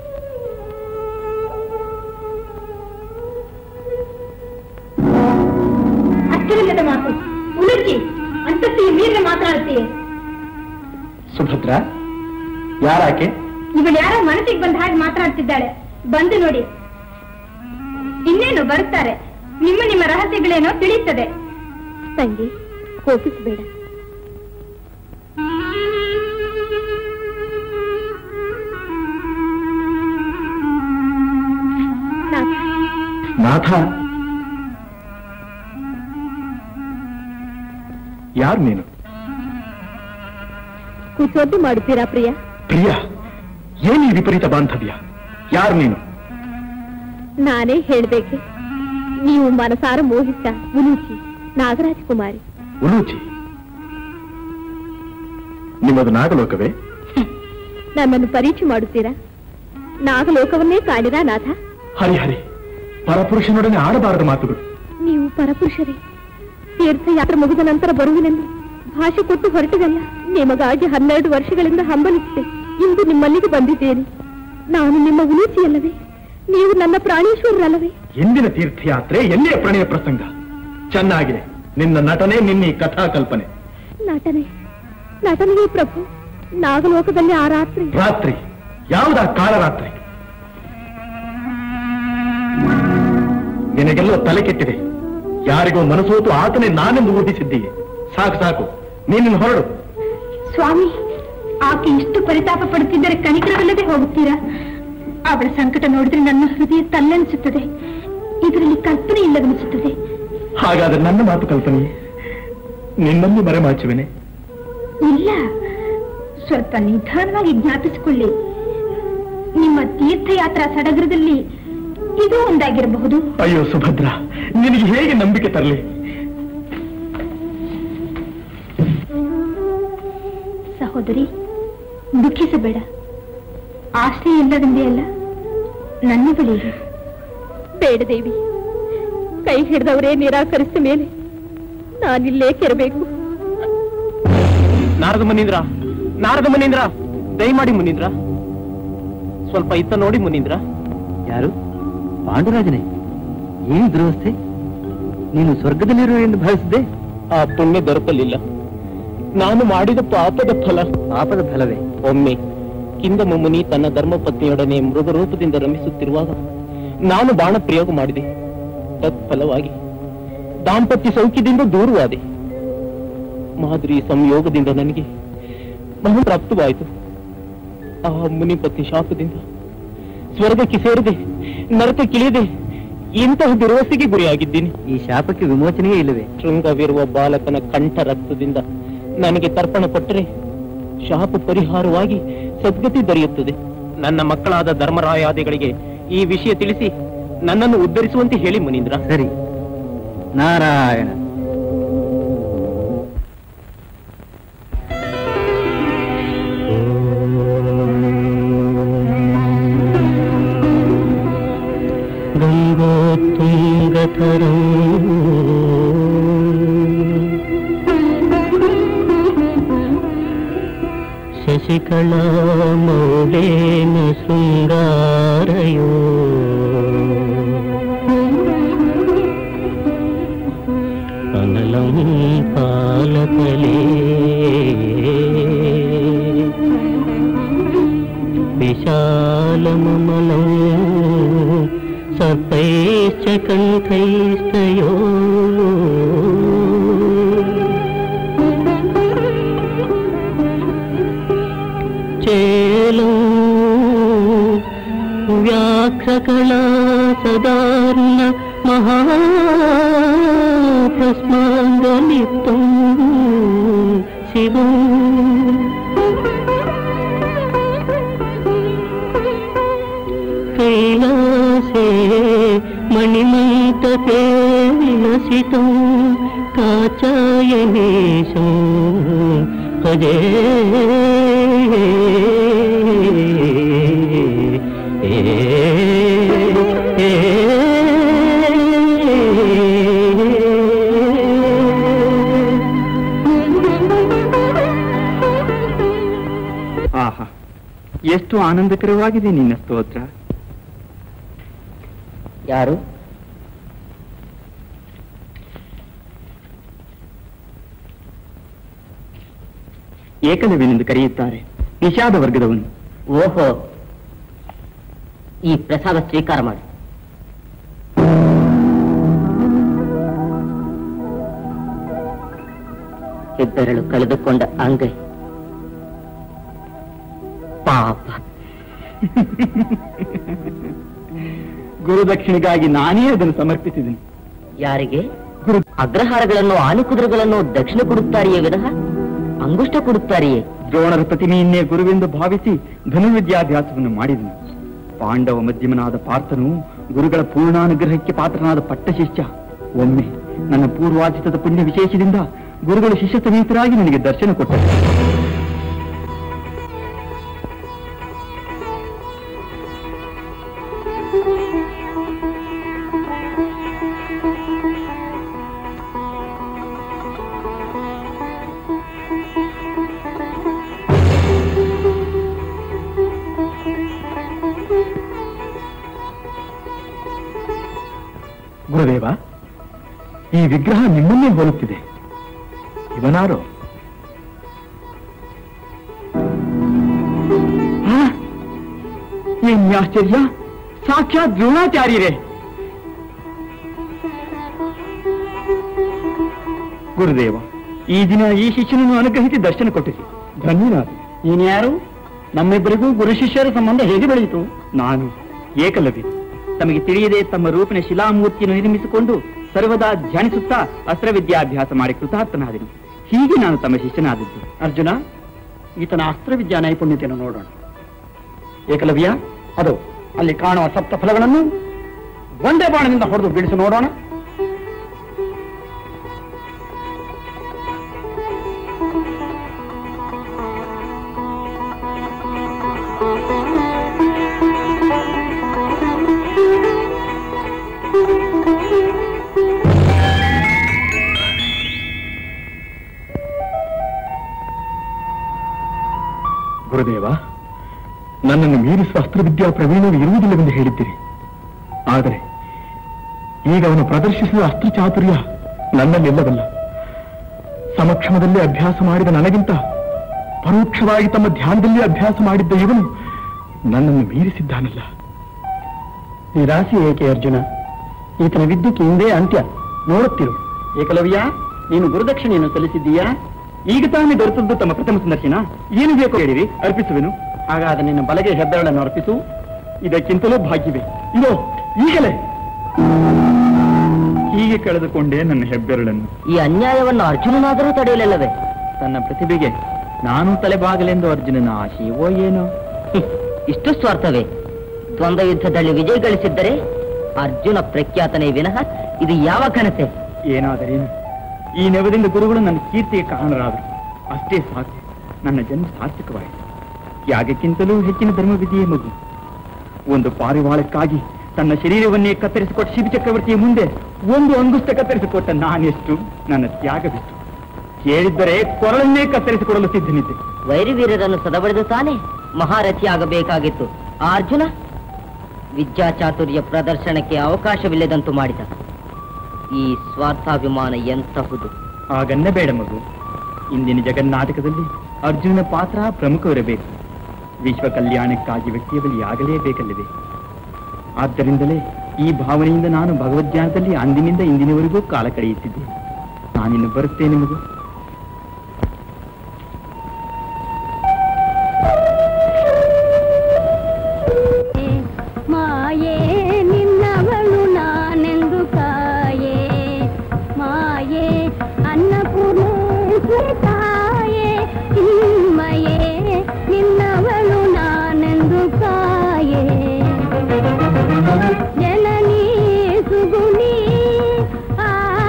ಅಷ್ಟರಿಲ್ಲದ ಮಾತು ಉಲುಚಿ ಅಂತಸ್ತಿಗೆ ಮೀರಿದ ಮಾತನಾಡ್ತೀಯ ಸುಭದ್ರ ಯಾರಾಕೆ ಇವಳು ಯಾರೋ ಮನಸ್ಸಿಗೆ ಬಂದ ಹಾಗೆ ಮಾತನಾಡ್ತಿದ್ದಾಳೆ ಬಂದು ನೋಡಿ ಇನ್ನೇನು ಬರುತ್ತಾರೆ ನಿಮ್ಮ ನಿಮ್ಮ ರಹಸ್ಯಗಳೇನೋ ತಿಳಿಯುತ್ತದೆ ತಂಗಿ ಕೋಪಿಸಬೇಡ ನಾಥ ಯಾರು ನೀನು ಕುಸೋದ್ದು ಮಾಡುತ್ತೀರಾ ಪ್ರಿಯ ಪ್ರಿಯ ಏನಿ ವಿಪರೀತ ಬಾಂಧವ್ಯ ಯಾರು ನೀನು ನಾನೇ ಹೇಳ್ಬೇಕೆ ನೀವು ಮನಸಾರ ಮೋಹಿತ ಮುನೀಚಿ ನಾಗರಾಜ್ ಕುಮಾರಿ ಉಲೂಚಿ ನಿಮ್ಮದು ನಾಗಲೋಕವೇ ನನ್ನನ್ನು ಪರೀಕ್ಷೆ ಮಾಡುತ್ತೀರಾ ನಾಗಲೋಕವನ್ನೇ ಕಾಣಿರಾ ನಾಥ ಹರಿಹರಿ ಪರಪುರುಷನೊಡನೆ ಆಡಬಾರದು ಮಾತುಗಳು ನೀವು ಪರಪುರುಷರೇ ತೀರ್ಥಯಾತ್ರೆ ಮುಗಿದ ನಂತರ ಬರುವಿನೆಂದು ಭಾಷೆ ಕೊಟ್ಟು ಹೊರಟಿದಲ್ಲ ನಿಮಗಾಗಿ ಹನ್ನೆರಡು ವರ್ಷಗಳಿಂದ ಹಂಬಲಿಸಿದೆ ಇಂದು ನಿಮ್ಮಲ್ಲಿಗೆ ಬಂದಿದ್ದೇನೆ ನಾನು ನಿಮ್ಮ ಉಲೂಚಿಯಲ್ಲವೇ ನೀವು ನನ್ನ ಪ್ರಾಣೇಶ್ವರರಲ್ಲವೇ ಎಂದಿನ ತೀರ್ಥಯಾತ್ರೆ ಎಲ್ಲಿಯ ಪ್ರಣಯ ಪ್ರಸಂಗ ಚೆನ್ನಾಗಿದೆ ನಿನ್ನ ನಟನೆ ನಿನ್ನ ಈ ಕಥಾ ಕಲ್ಪನೆ ನಟನೆ ನಟನೆಯೇ ಪ್ರಭು ನಾಗಲೋಕದಲ್ಲಿ ಆ ರಾತ್ರಿ ರಾತ್ರಿ ಯಾವುದ ಕಾಳರಾತ್ರಿ ನಿನಗೆಲ್ಲೋ ತಲೆ ಕೆಟ್ಟಿದೆ ಯಾರಿಗೋ ಮನಸೋತು ಆತನೇ ನಾನೆಂದು ಊಹಿಸಿದ್ದೀಯೆ ಸಾಕು ಸಾಕು ನೀನಿನ್ನು ಹೊರಡು ಸ್ವಾಮಿ ಆಕೆ ಇಷ್ಟು ಪರಿತಾಪ ಪಡುತ್ತಿದ್ದರೆ ಕನಿಕರವಿಲ್ಲದೆ ಹೋಗುತ್ತೀರಾ ಅವಳ ಸಂಕಟ ನೋಡಿದ್ರೆ ನನ್ನ ಹೃದಯ ತಲ್ಲನಿಸುತ್ತದೆ ಇದರಲ್ಲಿ ಕಲ್ಪನೆ ಇಲ್ಲವೆನಿಸುತ್ತದೆ ಹಾಗಾದ್ರೆ ನನ್ನ ಮಾತು ಕಲ್ಪನೆಯೇ ನಿನ್ನನ್ನು ಮರೆಮಾಚುವೆನೆ ಇಲ್ಲ ಸ್ವಲ್ಪ ನಿಧಾನವಾಗಿ ಜ್ಞಾಪಿಸಿಕೊಳ್ಳಿ ನಿಮ್ಮ ತೀರ್ಥಯಾತ್ರಾ ಸಡಗರದಲ್ಲಿ ಇದು ಒಂದಾಗಿರಬಹುದು ಅಯ್ಯೋ ಸುಭದ್ರ ನಿನಗೆ ಹೇಗೆ ನಂಬಿಕೆ ತರಲಿ ಸಹೋದರಿ ದುಃಖಿಸಬೇಡ ಆಶ್ರಯ ಇಲ್ಲವೆಂದೇ ಅಲ್ಲ ನನ್ನ ಬಳಿ ಇರು. ಬೇಡ ದೇವಿ ಕೈ ಹಿಡಿದವರೇ ನಿರಾಕರಿಸಿದ ಮೇಲೆ ನಾನಿಲ್ಲೇ ಕೆರಬೇಕು ನಾರದ ಮುನೀಂದ್ರ ನಾರದ ಮುನೀಂದ್ರ ದಯಮಾಡಿ ಮುನೀಂದ್ರ ಸ್ವಲ್ಪ ಇತ್ತ ನೋಡಿ ಮುನೀಂದ್ರ ಯಾರು ಪಾಂಡುರಾಜನೇ ಏನು ದುರವಸ್ಥೆ ನೀನು ಸ್ವರ್ಗದಲ್ಲಿರುವ ಎಂದು ಭಾವಿಸಿದ್ದೆ ಆ ಪುಣ್ಯ ದೊರಕಲಿಲ್ಲ ನಾನು ಮಾಡಿದ ಪಾಪದ ಫಲ ಪಾಪದ ಫಲವೇ ಒಮ್ಮೆ ಕಿಂದಮ ಮುನಿ ತನ್ನ ಧರ್ಮಪತ್ನಿಯೊಡನೆ ಮೃಗರೂಪದಿಂದ ರಮಿಸುತ್ತಿರುವಾಗ ನಾನು ಬಾಣ ಪ್ರಯೋಗ ಮಾಡಿದೆ ತತ್ಫಲವಾಗಿ ದಾಂಪತ್ಯ ಸೌಖ್ಯದಿಂದ ದೂರವಾದೆ ಮಾದರಿ ಸಂಯೋಗದಿಂದ ನನಗೆ ಮಹಾ ಪ್ರಾಪ್ತವಾಯಿತು ಆ ಮುನಿಪತಿ ಶಾಪದಿಂದ ಸ್ವರ್ಗಕ್ಕೆ ಸೇರದೆ ನರಕಕ್ಕಿಳಿಯದೆ ಇಂತಹ ದುರ್ವಸ್ಥೆಗೆ ಗುರಿಯಾಗಿದ್ದೀನಿ ಈ ಶಾಪಕ್ಕೆ ವಿಮೋಚನೆಯೇ ಇಲ್ಲವೇ ಶೃಂಗವಿರುವ ಬಾಲಕನ ಕಂಠ ರಕ್ತದಿಂದ ನನಗೆ ತರ್ಪಣ ಕೊಟ್ಟರೆ ಶಾಪ ಪರಿಹಾರವಾಗಿ ಸದ್ಗತಿ ದೊರೆಯುತ್ತದೆ ನನ್ನ ಮಕ್ಕಳಾದ ಧರ್ಮರಾಯಾದಿಗಳಿಗೆ ಈ ವಿಷಯ ತಿಳಿಸಿ ನನ್ನನ್ನು ಉದ್ಧರಿಸುವಂತೆ ಹೇಳಿ ಮುನೀಂದ್ರ ಸರಿ ನಾರಾಯಣ ಗಂಗೋತ್ತುಂಗತರಂ ಶಶಿಕಲಾ ಮೌಳೇನ ಶೃಂಗಾರಯೋ ಅನಲಂ ಪಾಲಕಲೇ विशालममलं सर्पैश्च कण्ठैस्तयो चेलो व्याघ्रकला सदारुण महाभस्माङ्गलिप्तं शिवम् कैलासे मणिमण्टपे विलसितं काचायनेशं भजे ಆಹಾ ಎಷ್ಟು ಆನಂದಕರವಾಗಿದೆ ನಿನ್ನ ಸ್ತೋತ್ರ ಯಾರು ಏಕಲವ್ಯನೆಂದು ಕರೆಯುತ್ತಾರೆ ನಿಷಾದ ವರ್ಗದವನು ಓಹೋ ಈ ಪ್ರಸಾದ ಸ್ವೀಕಾರ ಮಾಡಿ ಹೆಬ್ಬೆರಳು ಕಳೆದುಕೊಂಡ ಅಂಗೈ ಪಾಪ ಗುರುದಕ್ಷಿಣೆಗಾಗಿ ನಾನೇ ಅದನ್ನು ಸಮರ್ಪಿಸಿದೆನು ಯಾರಿಗೆ ಅಗ್ರಹಾರಗಳನ್ನು ಆನೆ ಕುದುರೆಗಳನ್ನು ದಕ್ಷಿಣ ಕೊಡುತ್ತಾರೆಯೇ ವಿನಃ ಅಂಗುಷ್ಟ ಕೊಡುತ್ತಾರೆಯೇ ದ್ರೋಣರ ಪ್ರತಿಮೆಯನ್ನೇ ಗುರುವೆಂದು ಭಾವಿಸಿ ಧನುರ್ವಿದ್ಯಾಭ್ಯಾಸವನ್ನು ಮಾಡಿದನು ಪಾಂಡವ ಮಧ್ಯಮನಾದ ಪಾರ್ಥನು ಗುರುಗಳ ಪೂರ್ಣಾನುಗ್ರಹಕ್ಕೆ ಪಾತ್ರನಾದ ಪಟ್ಟ ಶಿಷ್ಯ ಒಮ್ಮೆ ನನ್ನ ಪೂರ್ವಾಚಿತದ ಪುಣ್ಯ ವಿಶೇಷದಿಂದ ಗುರುಗಳು ಶಿಷ್ಯ ಸಮೇತರಾಗಿ ನನಗೆ ದರ್ಶನ ಕೊಟ್ಟರು ಗುರುದೇವ ಈ ವಿಗ್ರಹ ನಿಮ್ಮನ್ನೇ ಹೋಲುತ್ತಿದೆ ಇವನಾರು ಏನ್ ಆಶ್ಚರ್ಯ ಸಾಕ್ಷಾತ್ ದ್ರೋಣಾಚಾರ್ಯರೇ ಗುರುದೇವ ಈ ದಿನ ಈ ಶಿಷ್ಯನನ್ನು ಅನುಗ್ರಹಿಸಿ ದರ್ಶನ ಕೊಟ್ಟಿಸಿ ಧನ್ಯನಾದ ನೀನು ಯಾರು ನಮ್ಮಿಬ್ಬರಿಗೂ ಗುರು ಶಿಷ್ಯರ ಸಂಬಂಧ ಹೇಗೆ ಬೆಳೆಯಿತು ನಾನು ಏಕಲವ್ಯ ತಮಗೆ ತಿಳಿಯದೆ ತಮ್ಮ ರೂಪಿನ ಶಿಲಾಮೂರ್ತಿಯನ್ನು ನಿರ್ಮಿಸಿಕೊಂಡು ಸರ್ವದಾ ಧ್ಯಾನಿಸುತ್ತಾ ಅಸ್ತ್ರವಿದ್ಯಾಭ್ಯಾಸ ಮಾಡಿ ಕೃತಾರ್ಥನಾದನು ಹೀಗೆ ನಾನು ತಮ್ಮ ಶಿಷ್ಯನಾದದ್ದು ಅರ್ಜುನ ಈತನ ಅಸ್ತ್ರವಿದ್ಯಾ ನೈಪುಣ್ಯತೆಯನ್ನು ನೋಡೋಣ ಏಕಲವ್ಯ ಅದು ಅಲ್ಲಿ ಕಾಣುವ ಸಪ್ತ ಫಲಗಳನ್ನು ಒಂದೇ ಬಾಣದಿಂದ ಹೊಡೆದು ಬಿಡಿಸಿ ನೋಡೋಣ ಗುರುದೇವ ನನ್ನನ್ನು ಮೀರಿಸುವ ಅಸ್ತ್ರವಿದ್ಯಾ ಪ್ರವೀಣವು ಇರುವುದಿಲ್ಲವೆಂದು ಹೇಳಿದ್ದೀರಿ ಆದರೆ ಈಗ ಅವನು ಪ್ರದರ್ಶಿಸಿದ ಅಸ್ತ್ರ ಚಾತುರ್ಯ ನನ್ನಲ್ಲಿಲ್ಲವಲ್ಲ ಸಮಕ್ಷಮದಲ್ಲಿ ಅಭ್ಯಾಸ ಮಾಡಿದ ನನಗಿಂತ ಪರೋಕ್ಷವಾಗಿ ತಮ್ಮ ಧ್ಯಾನದಲ್ಲಿ ಅಭ್ಯಾಸ ಮಾಡಿದ್ದ ಇವನು ನನ್ನನ್ನು ಮೀರಿಸಿದ್ದಾನಲ್ಲ ನಿರಾಸೆ ಏಕೆ ಅರ್ಜುನ ಈತನ ವಿದ್ಯುತ್ ಹಿಂದೆ ಅಂತ್ಯ ನೋಡುತ್ತಿರು ಏಕಲವ್ಯ ನೀನು ಗುರುದಕ್ಷಿಣೆಯನ್ನು ಸಲ್ಲಿಸಿದ್ದೀಯಾ ಈಗ ತಾನೇ ದೊರೆತದ್ದು ತಮ್ಮ ಪ್ರಥಮ ಸಂದರ್ಶನ ಏನು ಬೇಕು ಹೇಳಿರಿ ಅರ್ಪಿಸುವೆನು ಹಾಗಾದ ನಿನ್ನ ಬಲಗೆ ಹೆಬ್ಬೆರಳನ್ನು ಅರ್ಪಿಸು ಇದಕ್ಕಿಂತಲೂ ಭಾಗ್ಯವೇ ಇದೋ ಈಗಲೇ ಹೀಗೆ ಕಳೆದುಕೊಂಡೆ ನನ್ನ ಹೆಬ್ಬೆರಳನ್ನು ಈ ಅನ್ಯಾಯವನ್ನು ಅರ್ಜುನನಾದರೂ ತಡೆಯಲಿಲ್ಲವೇ ತನ್ನ ಪ್ರತಿಭೆಗೆ ನಾನು ತಲೆಬಾಗಲೆಂದು ಅರ್ಜುನನ ಆಶಯವೋ ಏನೋ ಹ್ಮ್, ಇಷ್ಟು ಸ್ವಾರ್ಥವೇ ದ್ವಂದ್ವ ಯುದ್ಧದಲ್ಲಿ ವಿಜಯ ಗಳಿಸಿದ್ದರೆ ಅರ್ಜುನ ಪ್ರಖ್ಯಾತನೇ ವಿನಃ ಇದು ಯಾವ ಕನಸೆ ಏನಾದರೇನು ಈ ನೆವದಿಂದ ಗುರುಗಳು ನನ್ನ ಕೀರ್ತಿಗೆ ಕಾರಣರಾದರು ಅಷ್ಟೇ ಸಾಕು ನನ್ನ ಜನ್ಮ ಸಾರ್ಥಕವಾಯಿತು ಯಾಗಕ್ಕಿಂತಲೂ ಹೆಚ್ಚಿನ ಧರ್ಮವಿದೆಯೇ ಮಗು ಒಂದು ಪಾರಿವಾಳಕ್ಕಾಗಿ ತನ್ನ ಶರೀರವನ್ನೇ ಕತ್ತರಿಸಿಕೊಟ್ಟ ಶಿವ ಚಕ್ರವರ್ತಿಯ ಮುಂದೆ ಒಂದು ಅಂಗುಷ್ಟ ಕತ್ತರಿಸಿಕೊಟ್ಟ ನಾನೆಷ್ಟು ನನ್ನ ತ್ಯಾಗವಿಷ್ಟು ಕೇಳಿದ್ದರೆ ಕೊರಳನ್ನೇ ಕತ್ತರಿಸಿಕೊಡಲು ಸಿದ್ಧನಿದ್ದೆ ವೈರಿವೀರರನ್ನು ಸದಬಡಿದು ತಾನೇ ಮಹಾರಥಿ ಆಗಬೇಕಾಗಿತ್ತು ಆ ಅರ್ಜುನ ವಿದ್ಯಾಚಾತುರ್ಯ ಪ್ರದರ್ಶನಕ್ಕೆ ಅವಕಾಶವಿಲ್ಲದಂತೂ ಮಾಡಿದ ಈ ಸ್ವಾರ್ಥಾಭಿಮಾನ ಎಂತಹುದು ಹಾಗನ್ನೇ ಬೇಡ ಮಗು ಇಂದಿನ ಜಗನ್ನಾಟಕದಲ್ಲಿ ಅರ್ಜುನನ ಪಾತ್ರ ಪ್ರಮುಖವಿರಬೇಕು ವಿಶ್ವ ಕಲ್ಯಾಣಕ್ಕಾಗಿ ವ್ಯಕ್ತಿಯ ಬಳಿ ಆಗಲೇಬೇಕಲ್ಲವೇ ಆದ್ದರಿಂದಲೇ ಈ ಭಾವನೆಯಿಂದ ನಾನು ಭಗವದ್ಧ್ಯಾನದಲ್ಲಿ ಅಂದಿನಿಂದ ಇಂದಿನವರೆಗೂ ಕಾಲ ಕಳೆಯುತ್ತಿದ್ದೆ ನಾನಿನ್ನು ಬರುತ್ತೇನೆ ಮಗು ಮಾಯೇ ನಿನ್ನವಳು ನಾನೆಂದು ಕಾಯೇ ಮಾಯೇ ಅನ್ನಪೂರ್ಣೇಶ್ವರಿ ತಾಯೇ ಚಿನ್ಮಯೇ ನಿನ್ನವಳು ನಾನೆಂದು ಕಾಯೇ ಜನನೀ ಸುಗುಣಿ ಆ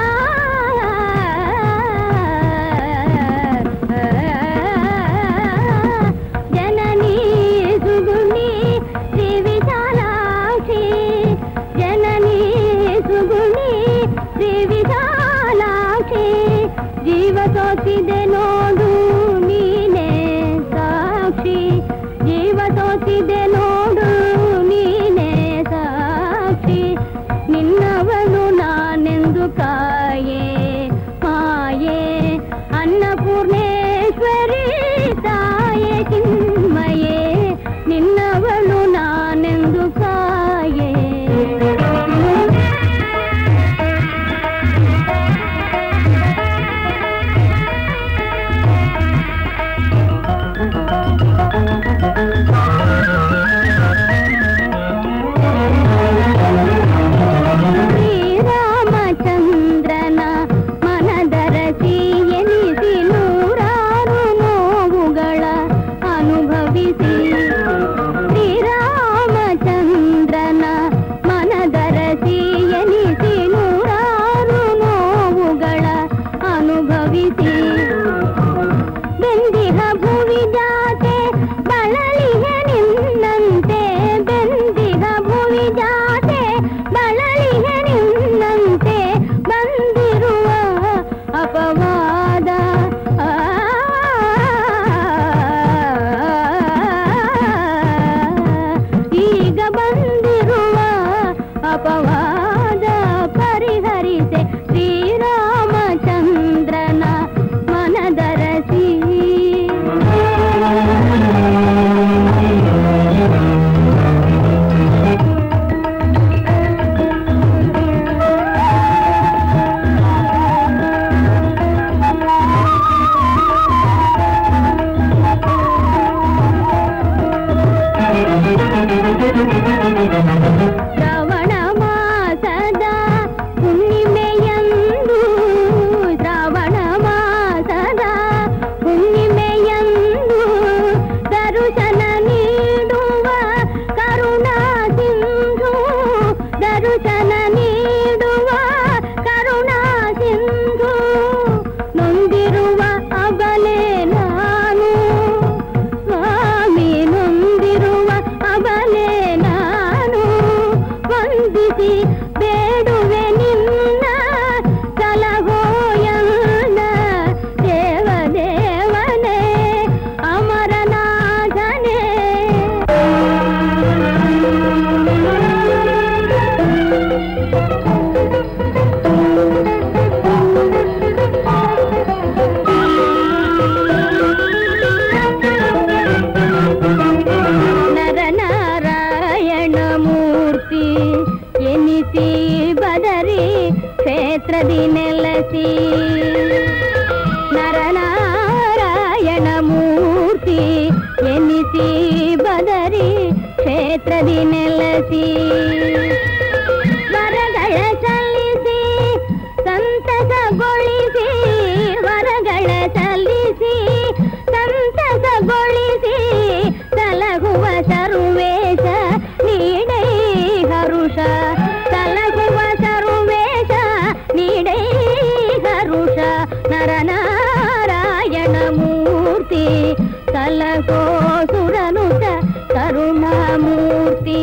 ಜನನೀ ಸುಗುಣಿ ಶ್ರೀ ವಿಶಾಲಾಕ್ಷಿ ಜನನೀ ಸುಗುಣಿ ಶ್ರೀ ವಿಶಾಲಾಕ್ಷಿ ಜೀವ ಸೋತಿದೆ ನೋಡು ನೀನೇ ಸಾಕ್ಷಿ ಜೀವ ಸೋತಿದೆ ನೋಡು ನೀನೇ ಸಾಕ್ಷಿ ನಿನ್ನವನು ನಾನೆಂದು ಕಾಯೇ ಮಾಯೇ ಅನ್ನಪೂರ್ಣೇಶ್ವರಿ ತಾಯೇ ಚಿನ್ಮಯೇ ನಿನ್ನವಳು ನಾನೆಂದು ಕಾಯೇ ಕ್ಷೇತ್ರದಿ ನೆಲಸಿ ನರನಾರಾಯಣ ಮೂರ್ತಿ ಎನ್ನಿಸಿ ಬದರಿ ಕ್ಷೇತ್ರದಿ ನೆಲಸಿ ವರಗಳ ಸಲ್ಲಿಸಿ ಸಂತಸಗೊಳಿಸಿ ವರಗಳ ಸಲ್ಲಿಸಿ ಸಂತಸಗೊಳಿಸಿ ಸಲಹುವ ಸರ್ವೇಶ ನೀಡೈ ಹರುಷ ಸಲಹುವ ಸರ್ವೇಶ ನೀಡೈ ಹರುಷ ನರನಾರಾಯಣ ಮೂರ್ತಿ ಸಲಹೋ ಸುರನುತ ಕರುಣಾಮೂರ್ತಿ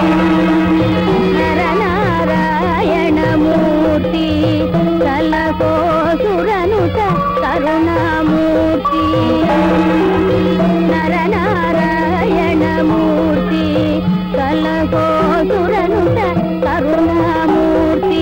ನರನಾರಾಯಣ ಮೂರ್ತಿ ಸಲಹೋ ಸುರನುತ ಕರುಣಾಮೂರ್ತಿ ನರನಾರಾಯಣ ಮೂರ್ತಿ ಸಲಹೋ ಸುರನುತ ಕರುಣಾಮೂರ್ತಿ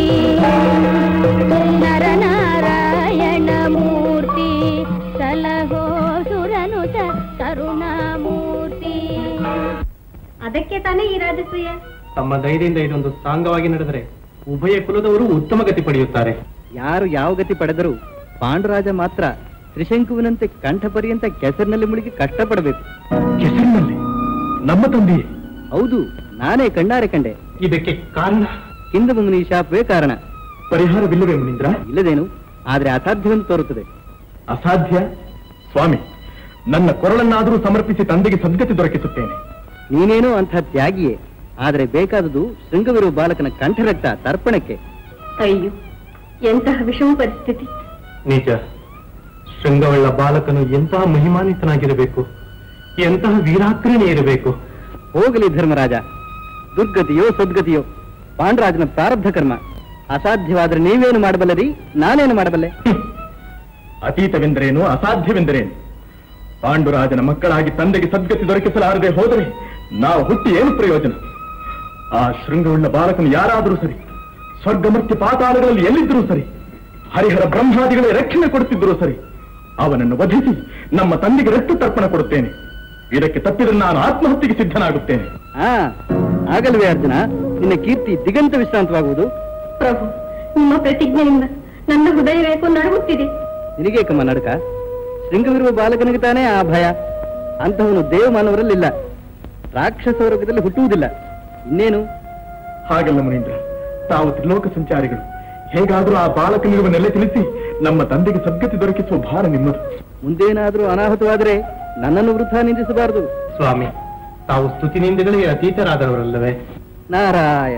ನರನಾರಾಯಣ ಮೂರ್ತಿ ಸಲಹೋ ಸುರನುತ ಕರುಣಾಮೂರ್ತಿ ಅದಕ್ಕೆ ತಾನೇ ಈ ರಾಜಸೂಯ ತಮ್ಮ ಧೈರ್ಯದಿಂದ ಇದೊಂದು ಸಾಂಗವಾಗಿ ನಡೆದರೆ ಉಭಯ ಕುಲದವರು ಉತ್ತಮ ಗತಿ ಪಡೆಯುತ್ತಾರೆ ಯಾರು ಯಾವ ಗತಿ ಪಡೆದರೂ ಪಾಂಡುರಾಜ ಮಾತ್ರ ತ್ರಿಶಂಕುವಿನಂತೆ ಕಂಠ ಪರ್ಯಂತ ಕೆಸರಿನಲ್ಲಿ ಮುಳುಗಿ ಕಷ್ಟಪಡಬೇಕು ಕೆಸರಿನಲ್ಲಿ ನಮ್ಮ ತಂದೆಯೇ ಹೌದು ನಾನೇ ಕಂಡಾರೆ ಕಂಡೆ ಇದಕ್ಕೆ ಕಾರಣ ಹಿಂದ ಮುನಿ ಶಾಪವೇ ಕಾರಣ ಪರಿಹಾರವಿಲ್ಲವೇ ಮುನೀಂದ್ರ ಇಲ್ಲದೇನು ಆದ್ರೆ ಅಸಾಧ್ಯವೆಂದು ತೋರುತ್ತದೆ ಅಸಾಧ್ಯ ಸ್ವಾಮಿ ನನ್ನ ಕೊರಳನ್ನಾದರೂ ಸಮರ್ಪಿಸಿ ತಂದೆಗೆ ಸದ್ಗತಿ ದೊರಕಿಸುತ್ತೇನೆ ನೀನೇನೋ ಅಂಥ ತ್ಯಾಗಿಯೇ ಆದ್ರೆ ಬೇಕಾದುದು ಶೃಂಗವಿರುವ ಬಾಲಕನ ಕಂಠರಕ್ತ ತರ್ಪಣಕ್ಕೆ ಅಯ್ಯೋ ಎಂತಹ ವಿಷಮ ಪರಿಸ್ಥಿತಿ ನಿಜ ಶೃಂಗವುಳ್ಳ ಬಾಲಕನು ಎಂತಹ ಮಹಿಮಾನ್ವಿತನಾಗಿರಬೇಕು ಎಂತಹ ವೀರಾಗ್ರನೇ ಇರಬೇಕು ಹೋಗಲಿ ಧರ್ಮರಾಜ ದುರ್ಗತಿಯೋ ಸದ್ಗತಿಯೋ ಪಾಂಡರಾಜನ ಪ್ರಾರಬ್ಧ ಕರ್ಮ ಅಸಾಧ್ಯವಾದ್ರೆ ನೀವೇನು ಮಾಡಬಲ್ಲರಿ ನಾನೇನು ಮಾಡಬಲ್ಲೆ ಅತೀತವೆಂದರೇನು ಅಸಾಧ್ಯವೆಂದರೇನು ಪಾಂಡುರಾಜನ ಮಕ್ಕಳಾಗಿ ತಂದೆಗೆ ಸದ್ಗತಿ ದೊರಕಿಸಲಾರದೆ ಹೋದರೆ ನಾವು ಹುಟ್ಟಿ ಏನು ಪ್ರಯೋಜನ ಆ ಶೃಂಗವುಳ್ಳ ಬಾಲಕನು ಯಾರಾದರೂ ಸರಿ ಸ್ವರ್ಗ ಮತ್ತು ಪಾತಾಳಗಳಲ್ಲಿ ಎಲ್ಲಿದ್ದರೂ ಸರಿ ಹರಿಹರ ಬ್ರಹ್ಮಾದಿಗಳೇ ರಕ್ಷಣೆ ಕೊಡುತ್ತಿದ್ದರೂ ಸರಿ ಅವನನ್ನು ವಧಿಸಿ ನಮ್ಮ ತಂದೆಗೆ ರಕ್ತ ತರ್ಪಣ ಕೊಡುತ್ತೇನೆ ಇದಕ್ಕೆ ತಪ್ಪಿದ್ರೆ ನಾನು ಆತ್ಮಹತ್ಯೆಗೆ ಸಿದ್ಧನಾಗುತ್ತೇನೆ ಆ ಆಗಲ್ವೇ ಅರ್ಜುನ ನಿನ್ನ ಕೀರ್ತಿ ದಿಗಂತ ವಿಶ್ರಾಂತವಾಗುವುದು ಪ್ರಭು ನಿಮ್ಮ ಪ್ರತಿಜ್ಞೆಯಿಂದ ನನ್ನ ಹೃದಯವೇಕೋ ನಡುಗುತ್ತಿದೆ ನಿನಗೆ ಕಮ್ಮ ನಡಕ ಶೃಂಗವಿರುವ ಬಾಲಕನಿಗೆ ತಾನೇ ಆ ಭಯ ಅಂತಹವನು ದೇವಮಾನವರಲ್ಲಿಲ್ಲ ರಾಕ್ಷಸ ವರ್ಗದಲ್ಲಿ ಹುಟ್ಟುವುದಿಲ್ಲ ಇನ್ನೇನು ಹಾಗಲ್ಲ ಮುನೀಂದ್ರ ತಾವು ತ್ರಿಲೋಕ ಸಂಚಾರಿಗಳು ಹೇಗಾದರೂ ಆ ಬಾಲಕನಿರುವ ನೆಲೆ ತಿಳಿಸಿ ನಮ್ಮ ತಂದೆಗೆ ಸದ್ಗತಿ ದೊರಕಿಸುವ ಭಾರ ನಿಮ್ಮದು ಮುಂದೇನಾದ್ರೂ ಅನಾಹುತವಾದರೆ ನನ್ನನ್ನು ವೃಥ ನಿಂದಿಸಬಾರದು ಸ್ವಾಮಿ ತಾವು ಸ್ತುತಿನಿಂದಗಳಿಗೆ ಅತೀತರಾದವರಲ್ಲವೇ ನಾರಾಯಣ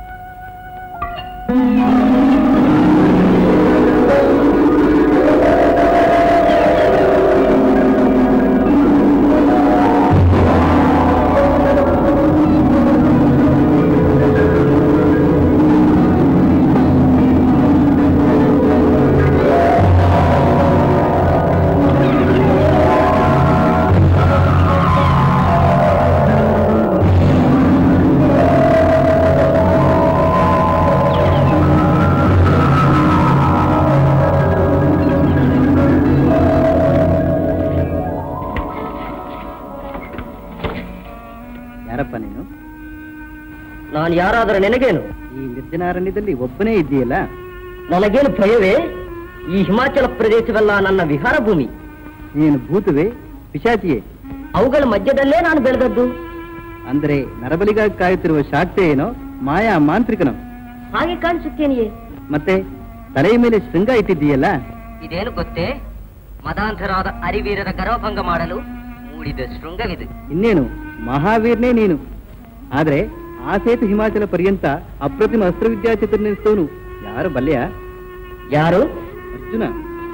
ಯಾರಪ್ಪ ನೀನು ನಾನು ಯಾರಾದರೂ ನಿನಗೇನು ಈ ನಿರ್ಜನಾರಣ್ಯದಲ್ಲಿ ಒಬ್ಬನೇ ಇದ್ದೀಯಲ್ಲ ನನಗೇನು ಭಯವೇ ಈ ಹಿಮಾಚಲ ಪ್ರದೇಶವೆಲ್ಲ ನನ್ನ ವಿಹಾರ ಭೂಮಿ ನೀನು ಭೂತವೇ ಪಿಶಾಚಿಯೇ ಅವುಗಳ ಮಧ್ಯದಲ್ಲೇ ನಾನು ಬೆಳೆದದ್ದು ಅಂದ್ರೆ ನರಬಲಿಗಾಗಿ ಕಾಯುತ್ತಿರುವ ಶಾಕ್ತೆ ಏನೋ ಮಾಯಾ ಮಾಂತ್ರಿಕನೋ ಹಾಗೆ ಕಾಣಿಸುತ್ತೇನೆಯೇ ಮತ್ತೆ ತಲೆಯ ಮೇಲೆ ಶೃಂಗ ಇಟ್ಟಿದ್ದೀಯಲ್ಲ ಇದೇನು ಗೊತ್ತೇ ಮದಾಂಧರಾದ ಅರಿವೀರರ ಗರ್ವಭಂಗ ಮಾಡಲು ಮೂಡಿದ ಶೃಂಗವಿದು ಇನ್ನೇನು ಮಹಾವೀರ್ನೇ ನೀನು ಆದ್ರೆ ಆ ಸೇತು ಹಿಮಾಚಲ ಪರ್ಯಂತ ಅಪ್ರತಿಮ ಅಸ್ತ್ರವಿದ್ಯಾ ಚಿತ್ರನಿಸ್ತವನು ಯಾರು ಬಲ್ಲೆಯ ಯಾರು ಅರ್ಜುನ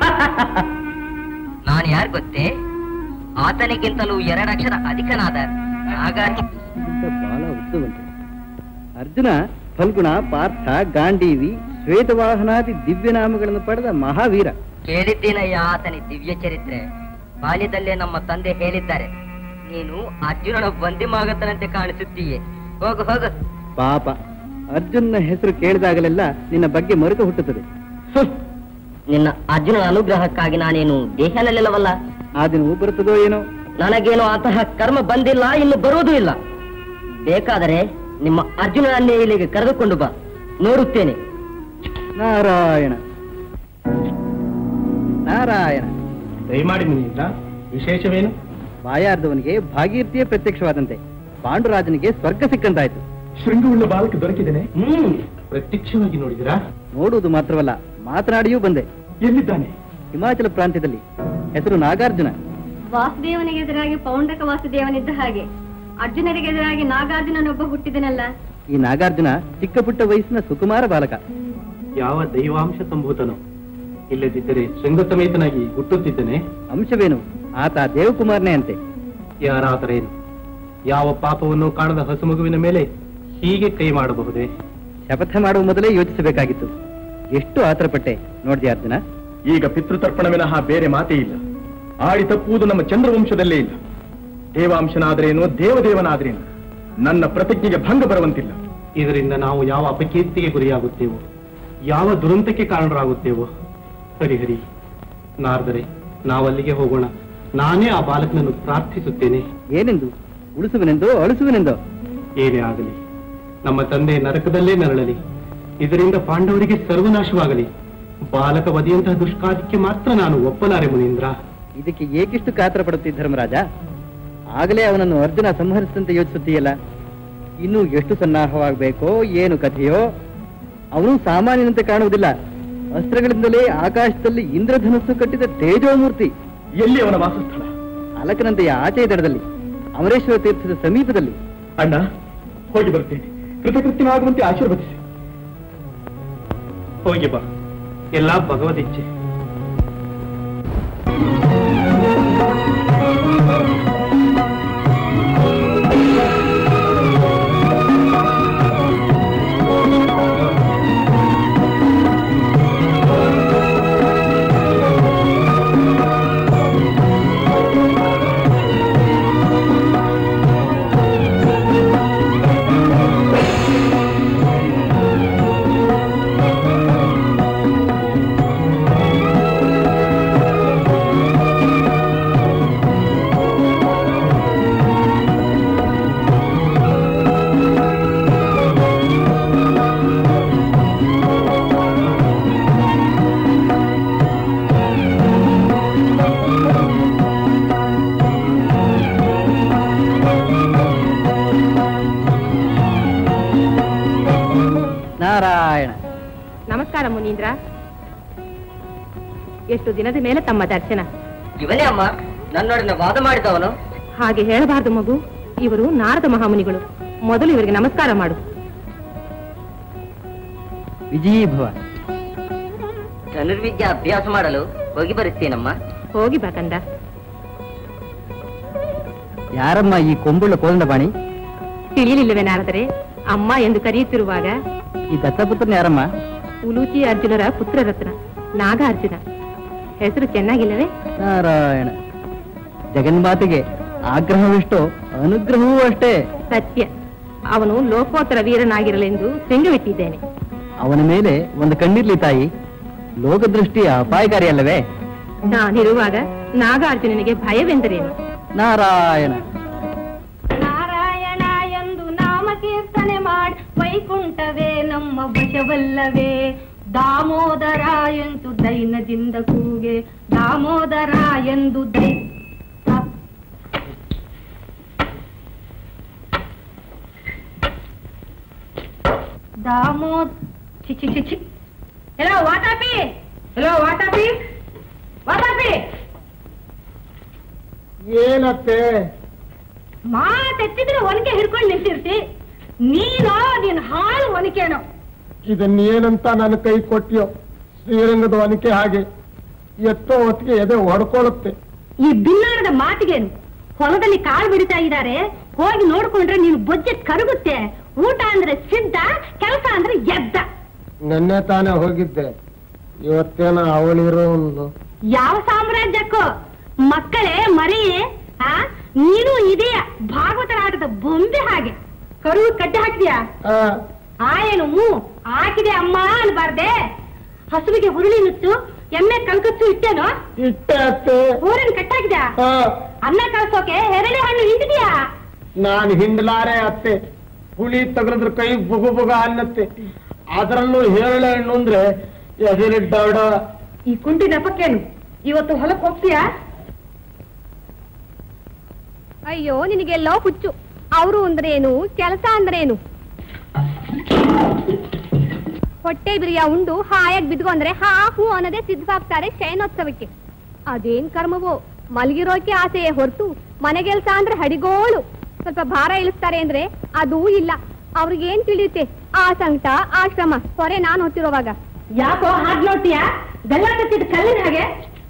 ನಾನು ಯಾರು ಗೊತ್ತೇ ಆತನಿಗಿಂತಲೂ ಎರಡಕ್ಷರ ಅಧಿಕನಾದ ಹಾಗಾಗಿ ಇಂಥ ಬಾಲ ಉದ್ದವಂತೆ ಅರ್ಜುನ ಫಲ್ಗುಣ ಪಾರ್ಥ ಗಾಂಡೀವಿ ಶ್ವೇತವಾಹನಾದಿ ದಿವ್ಯನಾಮಗಳನ್ನು ಪಡೆದ ಮಹಾವೀರ ಕೇಳಿದ್ದೀನಯ್ಯ ಆತನಿ ದಿವ್ಯ ಚರಿತ್ರೆ ಬಾಲ್ಯದಲ್ಲೇ ನಮ್ಮ ತಂದೆ ಹೇಳಿದ್ದಾರೆ ನೀನು ಅರ್ಜುನನ ಬಂದಿಮಾಗತನಂತೆ ಕಾಣಿಸುತ್ತೀಯೆ ಹೋಗು ಹೋಗು ಪಾಪ ಅರ್ಜುನನ ಹೆಸರು ಕೇಳಿದಾಗಲೆಲ್ಲ ನಿನ್ನ ಬಗ್ಗೆ ಮರುಕ ಹುಟ್ಟುತ್ತದೆ ನಿನ್ನ ಅರ್ಜುನನ ಅನುಗ್ರಹಕ್ಕಾಗಿ ನಾನೇನು ದೇಹನಲ್ಲಿಲ್ಲವಲ್ಲ ಆ ದಿನವೂ ಬರುತ್ತದೋ ಏನೋ ನನಗೇನು ಅಂತಹ ಕರ್ಮ ಬಂದಿಲ್ಲ ಇನ್ನು ಬರುವುದೂ ಇಲ್ಲ ಬೇಕಾದರೆ ನಿಮ್ಮ ಅರ್ಜುನನ್ನೇ ಇಲ್ಲಿಗೆ ಕರೆದುಕೊಂಡು ಬಾ ನೋಡುತ್ತೇನೆ ನಾರಾಯಣ ನಾರಾಯಣ ದಯಮಾಡಿ ಮುನೀಂದ್ರ ವಿಶೇಷವೇನು ಬಾಯಾರ್ದವನಿಗೆ ಭಾಗೀರ್ತಿಯೇ ಪ್ರತ್ಯಕ್ಷವಾದಂತೆ ಪಾಂಡುರಾಜನಿಗೆ ಸ್ವರ್ಗ ಸಿಕ್ಕಂತಾಯ್ತು ಶೃಂಗವುಳ್ಳ ಬಾಲಕ ದೊರಕಿದ್ದೇನೆ ಹ್ಮ್ ಪ್ರತ್ಯಕ್ಷವಾಗಿ ನೋಡಿದಿರಾ ನೋಡುವುದು ಮಾತ್ರವಲ್ಲ ಮಾತನಾಡಿಯೂ ಬಂದೆ ಎಲ್ಲಿದ್ದಾನೆ ಹಿಮಾಚಲ ಪ್ರಾಂತ್ಯದಲ್ಲಿ ಹೆಸರು ನಾಗಾರ್ಜುನ ವಾಸುದೇವನಿಗೆ ಎದುರಾಗಿ ಪೌಂಡಕ ವಾಸುದೇವನಿದ್ದ ಹಾಗೆ ಅರ್ಜುನರಿಗೆ ಎದುರಾಗಿ ನಾಗಾರ್ಜುನನೊಬ್ಬ ಹುಟ್ಟಿದನಲ್ಲ ಈ ನಾಗಾರ್ಜುನ ಚಿಕ್ಕ ಪುಟ್ಟ ವಯಸ್ಸಿನ ಸುಕುಮಾರ ಬಾಲಕ ಯಾವ ದೈವಾಂಶ ಸಂಭೂತನೋ ಇಲ್ಲದಿದ್ದರೆ ಶೃಂಗ ಸಮೇತನಾಗಿ ಹುಟ್ಟುತ್ತಿದ್ದನೆ ಅಂಶವೇನು ಆತ ದೇವಕುಮಾರನೇ ಅಂತೆ ಯಾರಾದರೇನು ಯಾವ ಪಾಪವನ್ನು ಕಾಣದ ಹಸುಮಗುವಿನ ಮೇಲೆ ಹೀಗೆ ಕೈ ಮಾಡಬಹುದೇ ಶಪಥ ಮಾಡುವ ಮೊದಲೇ ಯೋಚಿಸಬೇಕಾಗಿತ್ತು ಎಷ್ಟು ಆತರಪಟ್ಟೆ ನೋಡ್ದೆ ಅರ್ಜುನ ಈಗ ಪಿತೃತರ್ಪಣ ವಿನಃ ಬೇರೆ ಮಾತೇ ಇಲ್ಲ ಆಡಿ ತಪ್ಪುವುದು ನಮ್ಮ ಚಂದ್ರವಂಶದಲ್ಲೇ ಇಲ್ಲ ದೇವಾಂಶನಾದ್ರೇನು ದೇವದೇವನಾದ್ರೇನು ನನ್ನ ಪ್ರತಿಜ್ಞೆಗೆ ಭಂಗ ಬರುವಂತಿಲ್ಲ ಇದರಿಂದ ನಾವು ಯಾವ ಅಪಕೀರ್ತಿಗೆ ಗುರಿಯಾಗುತ್ತೇವೋ ಯಾವ ದುರಂತಕ್ಕೆ ಕಾರಣರಾಗುತ್ತೇವೋ ಹರಿಹರಿ ನಾರದರೆ ನಾವಲ್ಲಿಗೆ ಹೋಗೋಣ ನಾನೇ ಆ ಬಾಲಕನನ್ನು ಪ್ರಾರ್ಥಿಸುತ್ತೇನೆ ಏನೆಂದು ಉಳಿಸುವನೆಂದೋ ಅಳಿಸುವನೆಂದೋ ಏನೇ ಆಗಲಿ ನಮ್ಮ ತಂದೆ ನರಕದಲ್ಲೇ ನರಳಲಿ ಇದರಿಂದ ಪಾಂಡವರಿಗೆ ಸರ್ವನಾಶವಾಗಲಿ ಬಾಲಕ ವಧಿಯಂತಹ ದುಷ್ಕಾರ್ಯಕ್ಕೆ ಮಾತ್ರ ನಾನು ಒಪ್ಪಲಾರೆ ಮುನೀಂದ್ರ ಇದಕ್ಕೆ ಏಕಿಷ್ಟು ಕಾತರ ಪಡುತ್ತಿ ಧರ್ಮರಾಜ ಆಗಲೇ ಅವನನ್ನು ಅರ್ಜುನ ಸಂಹರಿಸಿದಂತೆ ಯೋಚಿಸುತ್ತೀಯಲ್ಲ ಇನ್ನು ಎಷ್ಟು ಸನ್ನಾಹವಾಗಬೇಕೋ ಏನು ಕಥೆಯೋ ಅವನು ಸಾಮಾನ್ಯನಂತೆ ಕಾಣುವುದಿಲ್ಲ ಅಸ್ತ್ರಗಳಿಂದಲೇ ಆಕಾಶದಲ್ಲಿ ಇಂದ್ರಧನುಸ್ಸು ಕಟ್ಟಿದ ತೇಜೋಮೂರ್ತಿ ಎಲ್ಲಿ ಅವನ ವಾಸಸ್ಥಳ ಅಲಕನಂತೆಯ ಆಚೆಯ ದಡದಲ್ಲಿ ಅಮರೇಶ್ವರ ತೀರ್ಥದ ಸಮೀಪದಲ್ಲಿ ಅಣ್ಣ ಹೋಗಿ ಬರ್ತೇನೆ ಕೃತಕೃತ್ಯವಾಗುವಂತೆ ಆಶೀರ್ವದಿಸಿ ಹೋಗಿ ಬಾ ಎಲ್ಲ ಭಗವದಿಚ್ಛೆ ನಾರಾಯಣ ನಮಸ್ಕಾರ ಮುನೀಂದ್ರ ಎಷ್ಟು ದಿನದ ಮೇಲೆ ತಮ್ಮ ದರ್ಶನ ಇವನೇ ಅಮ್ಮ ನನ್ನೊಡನೆ ವಾದ ಮಾಡಿದವನು ಹಾಗೆ ಹೇಳಬಾರದು ಮಗು ಇವರು ನಾರದ ಮಹಾಮುನಿಗಳು ಮೊದಲು ಇವರಿಗೆ ನಮಸ್ಕಾರ ಮಾಡು ವಿಜಯೀ ಭವ ಧನುರ್ವಿದ್ಯೆ ಅಭ್ಯಾಸ ಮಾಡಲು ಹೋಗಿ ಬರುತ್ತೇನಮ್ಮ ಹೋಗಿ ಬಾ ಕಂದ ಯಾರಮ್ಮ ಈ ಕೊಂಬುಳ್ಳ ಕೋದಂಡಪಾಣಿ ತಿಳಿಯಲಿಲ್ಲವೇ ನಾರದರೆ ಅಮ್ಮ ಎಂದು ಕರೆಯುತ್ತಿರುವಾಗ ಈ ದತ್ತಪುತ್ರನ ಯಾರಮ್ಮ ಉಲೂಚಿ ಅರ್ಜುನರ ಪುತ್ರರತ್ನ ನಾಗಾರ್ಜುನ ಹೆಸರು ಚೆನ್ನಾಗಿಲ್ಲವೇ ನಾರಾಯಣ ಜಗನ್ಮಾತೆಗೆ ಆಗ್ರಹವೆಷ್ಟೋ ಅನುಗ್ರಹವೂ ಅಷ್ಟೇ ಸತ್ಯ ಅವನು ಲೋಕೋತ್ತರ ವೀರನಾಗಿರಲೆಂದು ಶೃಂಗವಿಟ್ಟಿದ್ದೇನೆ ಅವನ ಮೇಲೆ ಒಂದು ಕಣ್ಣಿರ್ಲಿ ತಾಯಿ ಲೋಕದೃಷ್ಟಿಯ ಅಪಾಯಕಾರಿ ಅಲ್ಲವೇ ನಾನಿರುವಾಗ ನಾಗಾರ್ಜುನನಿಗೆ ಭಯವೆಂದರೇನು ನಾರಾಯಣ ನಾರಾಯಣ ಎಂದು ನಾಮ ಕೀರ್ತನೆ ಮಾಡಿ ವೈಕುಂಠವೇ ನಮ್ಮ ವಶವಲ್ಲವೇ ದಾಮೋದರ ಎಂದು ದೈನದಿಂದ ಕೂಗೆ ದಾಮೋದರ ಎಂದು ದೈ ದಾಮೋ ಛಿ ಛಿ ಛಿ ಛಿ ಹೆಲೋ ವಾಟಾಪಿ ಹೆಲೋ ವಾಟಾಪಿ ವಾಟಾಪಿ ಏನತ್ತೆ ಮಾತೆತ್ತಿದ್ರೆ ಒನಕೆ ಹಿಡ್ಕೊಂಡು ನಿಂತಿರ್ತಿ ನೀನೋ ನೀನ್ ಹಾಳು ಒನಕೆನೋ ಇದನ್ನೇನಂತ ನನ್ನ ಕೈ ಕೊಟ್ಟಿಯೋ ಶ್ರೀರಂಗದ ಒನಕೆ ಹಾಗೆ ಎಷ್ಟೋ ಹೊತ್ತಿಗೆ ಎದೆ ಹೊಡ್ಕೊಳ್ಳುತ್ತೆ ಈ ಬಿನ್ನಾರದ ಮಾತಿಗೇನು ಹೊಲದಲ್ಲಿ ಕಾಳು ಬಿಡ್ತಾ ಇದ್ದಾರೆ ಹೋಗಿ ನೋಡ್ಕೊಂಡ್ರೆ ನೀನು ಬೊಜ್ಜೆ ಕರಗುತ್ತೆ ಊಟ ಅಂದ್ರೆ ಸಿದ್ಧ ಕೆಲಸ ಅಂದ್ರೆ ಎದ್ದ ನೆನ್ನೆ ತಾನೇ ಹೋಗಿದ್ದೆ ಇವತ್ತೇನ ಅವಳಿರೋ ಒಂದು ಯಾವ ಸಾಮ್ರಾಜ್ಯಕ್ಕೋ ಮಕ್ಕಳೇ ಮರಿ ಆ ನೀನು ಇದೆಯಾ ಭಾಗವತರ ಆಟದ ಬೊಂಬೆ ಹಾಗೆ ಕರು ಕಟ್ಟಿ ಹಾಕಿದ್ಯಾ ಆ ಏನು ಮೂ ಹಾಕಿದೆ ಅಮ್ಮ ಅನ್ಬಾರ್ದೆ ಹಸುವಿಗೆ ಹುರುಳಿ ನುಚ್ಚು ಎಮ್ಮೆ ಕಲ್ಕಚ್ಚು ಇಟ್ಟೇನೋ ಇಟ್ಟೆ ಅತ್ತೆ ಊರಿನ ಕಟ್ಟಾಕಿದ್ಯಾ ಅನ್ನ ಕಳ್ಸೋಕೆ ಹೆರಳಿ ಹಣ್ಣು ಹಿಂಡಿದ್ಯಾ ನಾನು ಹಿಂಡ್ಲಾರೆ ಅತ್ತೆ ಹುಳಿ ತಗಲಿದ್ರ ಕೈ ಬುಗು ಬುಗ ಅನ್ನತ್ತೆ ಅದರಲ್ಲೂ ಹೇರಳೆ ಹಣ್ಣು ಅಂದ್ರೆ ಎದಿರಿಡ್ಡಾಡ ಈ ಕುಂಟಿ ನೆಪಕ್ಕೇನು ಇವತ್ತು ಹೊಲಕ್ ಹೋಗ್ತೀಯಾ ಅಯ್ಯೋ ನಿನಗೆಲ್ಲೋ ಹುಚ್ಚು ಅವರು ಅಂದ್ರೇನು ಕೆಲಸ ಅಂದ್ರೇನು ಹೊಟ್ಟೆ ಬಿರಿಯ ಉಂಡು ಹಾಯಾಗಿ ಬಿದ್ಕೊಂಡ್ರೆ ಹಾ ಹೂ ಅನ್ನೋದೇ ಸಿದ್ಧವಾಗ್ತಾರೆ ಶಯನೋತ್ಸವಕ್ಕೆ ಅದೇನ್ ಕರ್ಮವೋ ಮಲಗಿರೋಕೆ ಆಸೆಯೇ ಹೊರತು ಮನೆಗೆಲ್ಸ ಅಂದ್ರೆ ಹಡಿಗೋಳು ಸ್ವಲ್ಪ ಭಾರ ಇಳಿಸ್ತಾರೆ ಅಂದ್ರೆ ಅದೂ ಇಲ್ಲ ಅವ್ರಿಗೇನ್ ತಿಳಿಯುತ್ತೆ ಆ ಸಂಕಟ ಆ ಶ್ರಮ ಹೊರೆ ನಾನ್ ಹೊತ್ತಿರೋವಾಗ ಯಾಕೋ ಹಾಗೆ ನೋಡ್ತೀಯಾ ಬೆಲ್ಲ ಕಚ್ಚಿದ ಕಲ್ಲಿನ ಹಾಗೆ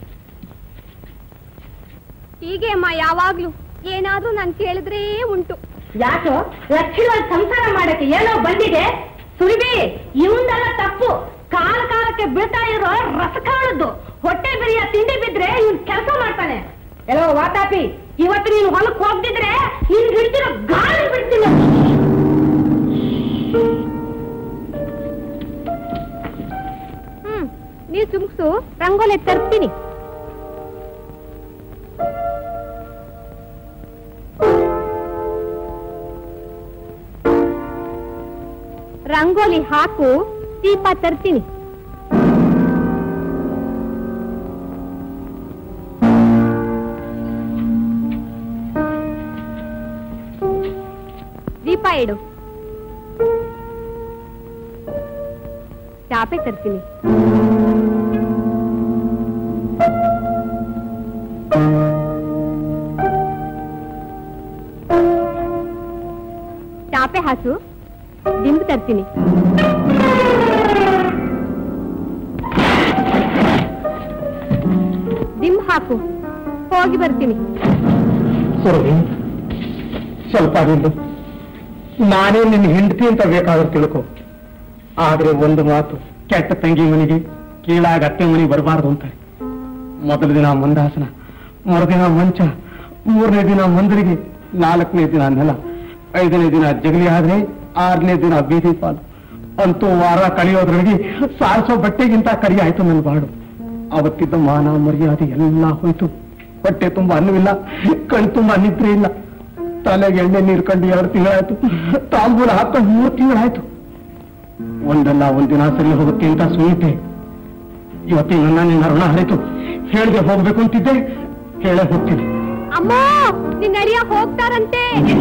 ಹೀಗೆ ಅಮ್ಮ ಯಾವಾಗ್ಲೂ ಏನಾದ್ರೂ ನಾನ್ ಕೇಳಿದ್ರೇ ಉಂಟು ಯಾಕೋ ಲಕ್ಷಣವಾಗಿ ಸಂಸಾರ ಮಾಡಕ್ಕೆ ಏನೋ ಬಂದಿದೆ ಸುರಿಬಿ ಇವಂದೆಲ್ಲ ತಪ್ಪು ಕಾಲ ಕಾಲಕ್ಕೆ ಬೀಳ್ತಾ ಇರೋ ರಸಕಾಳದ್ದು ಹೊಟ್ಟೆ ಬಿರಿಯ ತಿಂಡಿ ಬಿದ್ರೆ ಇವ್ನ್ ಕೆಲಸ ಮಾಡ್ತಾನೆ ಎಲ್ಲೋ ವಾತಾಪಿ ಇವತ್ತು ನೀನು ಹೊಲಕ್ ಹೋಗ್ದಿದ್ರೆ ನೀನ್ ಹಿಡ್ತಿರೋ ಗಾಳಿ ಬಿಡ್ತೀನಿ ಹ್ಮ್ ನೀವ್ ಸುಮ್ಸು ರಂಗೋಲಿ ತರ್ತೀನಿ ರಂಗೋಲಿ ಹಾಕು ದೀಪ ತರ್ತೀನಿ ದೀಪ ಇಡು ಚಾಪೆ ತರ್ತೀನಿ ಚಾಪೆ ಹಾಸು ದಿಂಬು ತರ್ತೀನಿ ದಿಂಬು ಹಾಕು ಹೋಗಿ ಬರ್ತೀನಿ ಸರಿ ಸ್ವಲ್ಪ ನಿಲ್ಲು ನಾನೇ ನಿನ್ನ ಹೆಂಡತಿ ಅಂತ ಬೇಕಾದ್ರೆ ತಿಳ್ಕೊ ಆದ್ರೆ ಒಂದು ಮಾತು ಕೆಟ್ಟ ತಂಗಿ ಮನೆಗೆ ಕೀಳಾಗ ಅತ್ತೆ ಮನೆಗೆ ಬರಬಾರ್ದು ಅಂತಾರೆ ಮೊದಲ ದಿನ ಮಂದಾಸನ ಮರುದಿನ ಮಂಚ ಮೂರನೇ ದಿನ ಮಂದರಿಗೆ ನಾಲ್ಕನೇ ದಿನ ನೆಲ ಐದನೇ ದಿನ ಜಗಲಿ ಆದ್ರೆ ಆರನೇ ದಿನ ಬೀದಿ ಪಾಲು ಅಂತೂ ವಾರ ಕಳೆಯೋದ್ರೊಳಗೆ ಸಾರಿಸೋ ಬಟ್ಟೆಗಿಂತ ಕರಿ ಆಯ್ತು ನನ್ನ ಬಾಡು ಅವತ್ತಿದ್ದ ಮಾನ ಮರ್ಯಾದೆ ಎಲ್ಲ ಹೋಯ್ತು ಹೊಟ್ಟೆ ತುಂಬಾ ಅನ್ನವಿಲ್ಲ ಕಣ್ ತುಂಬಾ ನಿದ್ರೆ ಇಲ್ಲ ತಲೆಗೆ ಎಣ್ಣೆ ನೀರು ಕಂಡು ಎರಡು ತಿಂಗಳಾಯ್ತು ತಾಂಬೂಲ ಹಾಕೊಂಡು ಮೂರು ತಿಂಗಳಾಯ್ತು ಒಂದಲ್ಲ ಒಂದಿನ ಸರಿ ಹೋಗುತ್ತೆ ಅಂತ ಸುನೀತೆ ಇವತ್ತಿನ ನನ್ನ ನಿನ್ನ ಋಣ ಹರಿತು ಹೇಳ್ದೆ ಹೋಗ್ಬೇಕು ಅಂತಿದ್ದೆ ಹೇಳೇ ಹೋಗ್ತೀನಿ ಅಮ್ಮ ನಿನ್ನ ಅಳಿಯ ಹೋಗ್ತಾರಂತೆ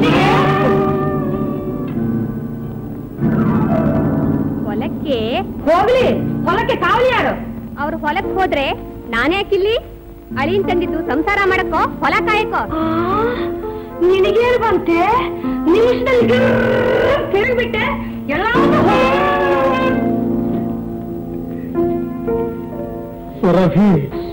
ಹೊಲಕ್ಕೆ ಹೋಗ್ಲಿ ಹೊಲಕ್ಕೆ ಕಾವಲಿ ಯಾರು ಅವ್ರು ಹೊಲಕ್ ಹೋದ್ರೆ ನಾನೇ ಯಾಕಿಲ್ಲಿ ಅಳಿನ್ ತಂದಿದ್ದು ಸಂಸಾರ ಮಾಡಕ್ಕೋ ಹೊಲ ಕಾಯಕ್ಕೋ ನಿನಗೇನು ಬಂತೆ ನಿಮಿಷದಲ್ಲಿ ತಿರುಗ್ಬಿಟ್ಟೆ ಎಲ್ಲ ಸುರಭಿ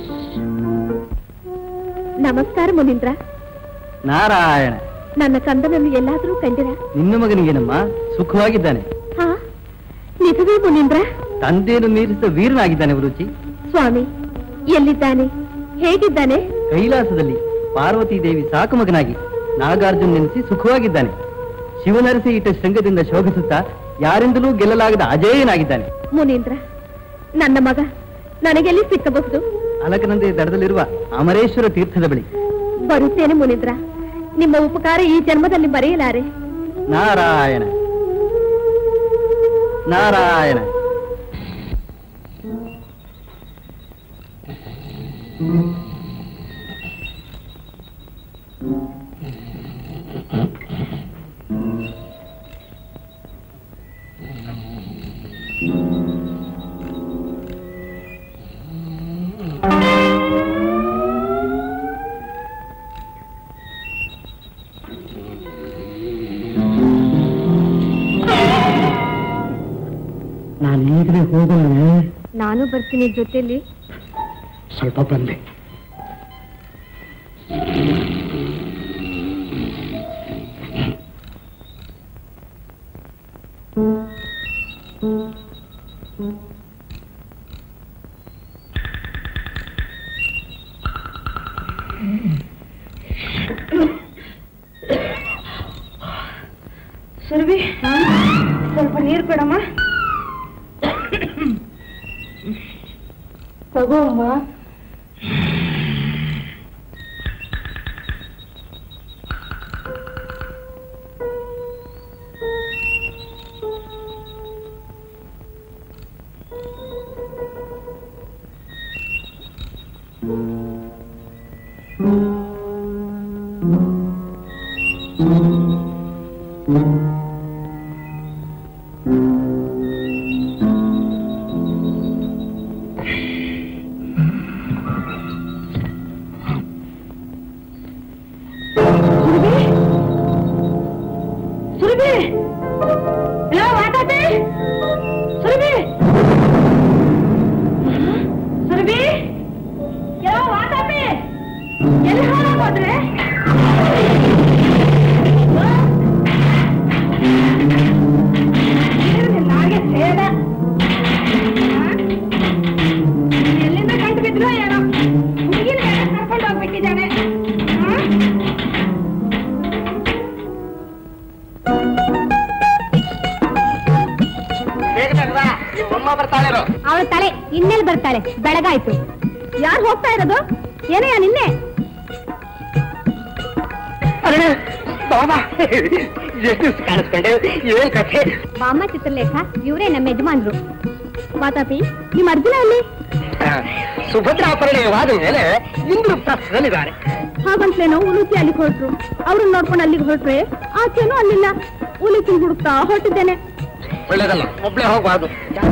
ನಮಸ್ಕಾರ ಮುನೀಂದ್ರ ನಾರಾಯಣ ನನ್ನ ಕಂದನನ್ನು ಎಲ್ಲಾದ್ರೂ ಕಂಡಿರ ನಿನ್ನ ಮಗನಿಗೇನಮ್ಮ ಸುಖವಾಗಿದ್ದಾನೆ ಹಾ ನಿಜವೇ ಮುನೀಂದ್ರ ತಂದೆಯನ್ನು ಮೀರಿಸಿದ ವೀರನಾಗಿದ್ದಾನೆ ರುಚಿ ಸ್ವಾಮಿ ಎಲ್ಲಿದ್ದಾನೆ ಹೇಗಿದ್ದಾನೆ ಕೈಲಾಸದಲ್ಲಿ ಪಾರ್ವತಿ ದೇವಿ ಸಾಕು ಮಗನಾಗಿ ನಾಗಾರ್ಜುನ್ ನೆನೆಸಿ ಸುಖವಾಗಿದ್ದಾನೆ ಶಿವನರಸಿ ಇಟ್ಟ ಶೃಂಗದಿಂದ ಶೋಭಿಸುತ್ತಾ ಯಾರಿಂದಲೂ ಗೆಲ್ಲಲಾಗದ ಅಜೇಯನಾಗಿದ್ದಾನೆ ಮುನೀಂದ್ರ ನನ್ನ ಮಗ ನನಗೆಲ್ಲಿ ಸಿಕ್ಕಬಹುದು ಅಲಕನಂದೆ ದಡದಲ್ಲಿರುವ ಅಮರೇಶ್ವರ ತೀರ್ಥದ ಬಳಿ ಬರುತ್ತೇನೆ ಮುನೀಂದ್ರ ನಿಮ್ಮ ಉಪಕಾರ ಈ ಜನ್ಮದಲ್ಲಿ ಮರೆಯಲಾರೆ ನಾರಾಯಣ ನಾರಾಯಣ ನಾನು ಈಗಲೇ ಹೋಗೋಣ ನಾನು ಬರ್ತೀನಿ ಜೊತೆಲಿ ಸ್ವಲ್ಪ ಬಂದೆ ಸುರಭಿ ಸ್ವಲ್ಪ ನೀರು ಕೊಡಮ್ಮ ತಗೋ ಅಮ್ಮ ಸುರಭಿ ಎಲ್ಲೋ ಮಾತಾಡ್ತಿ ಸುರಭಿ ಸುರಭಿ ಎಲ್ಲೋ ಮಾತಾಡ್ತಿ ಎಲ್ಲಿ ಹೋದ್ರೆ ನಾಗೆ ಸೇದ ಎಲ್ಲಿಂದ ಕಂಡು ಬಿದ್ರು ಏನೋ ಹುಡುಗಿನ ಕರ್ಕೊಂಡು ಹೋಗ್ಬಿಟ್ಟಿದ್ದಾನೆ ಹಾ? ಅವಳ ತಲೆ ಇನ್ನೆಲ್ಲಿ ಬರ್ತಾಳೆ ಬೆಳಗಾಯ್ತು ಯಾರು ಹೋಗ್ತಾ ಇರೋದು ಏನಯ್ಯ ನಿನ್ನೆ ಎಷ್ಟು ಕಾಣಿಸ್ಕೊಂಡೆ ಏನ್ ಕಥೆ ಬಾಮ್ಮ ಚಿತ್ರಲೇಖ ಇವರೇ ನಮ್ಮ ಯಜಮಾನ್ರು ಮಾತಾಪಿ ನಿಮ್ಮ ಅರ್ಜುನ ಅಲ್ಲಿ ಸುಭದ್ರಾಪರಣೆವಾದ ಮೇಲೆ ಇಂದ್ರು ಪ್ರಸ್ಥದಲ್ಲಿದ್ದಾರೆ ಹಾಗಂತ್ಲೇನೋ ಉಲೂಚಿ ಅಲ್ಲಿಗೆ ಹೊರಟ್ರು ಅವ್ರನ್ನ ನೋಡ್ಕೊಂಡು ಅಲ್ಲಿಗೆ ಹೊರಟ್ರೆ ಆಚೆನೂ ಅಲ್ಲಿಲ್ಲ ಉಲೂಚಿನ ಹುಡುಕ್ತಾ ಹೊರಟಿದ್ದೇನೆ ಒಳ್ಳೇದಲ್ಲ ಒಬ್ಳೆ ಹೋಗ್ಬಾರ್ದು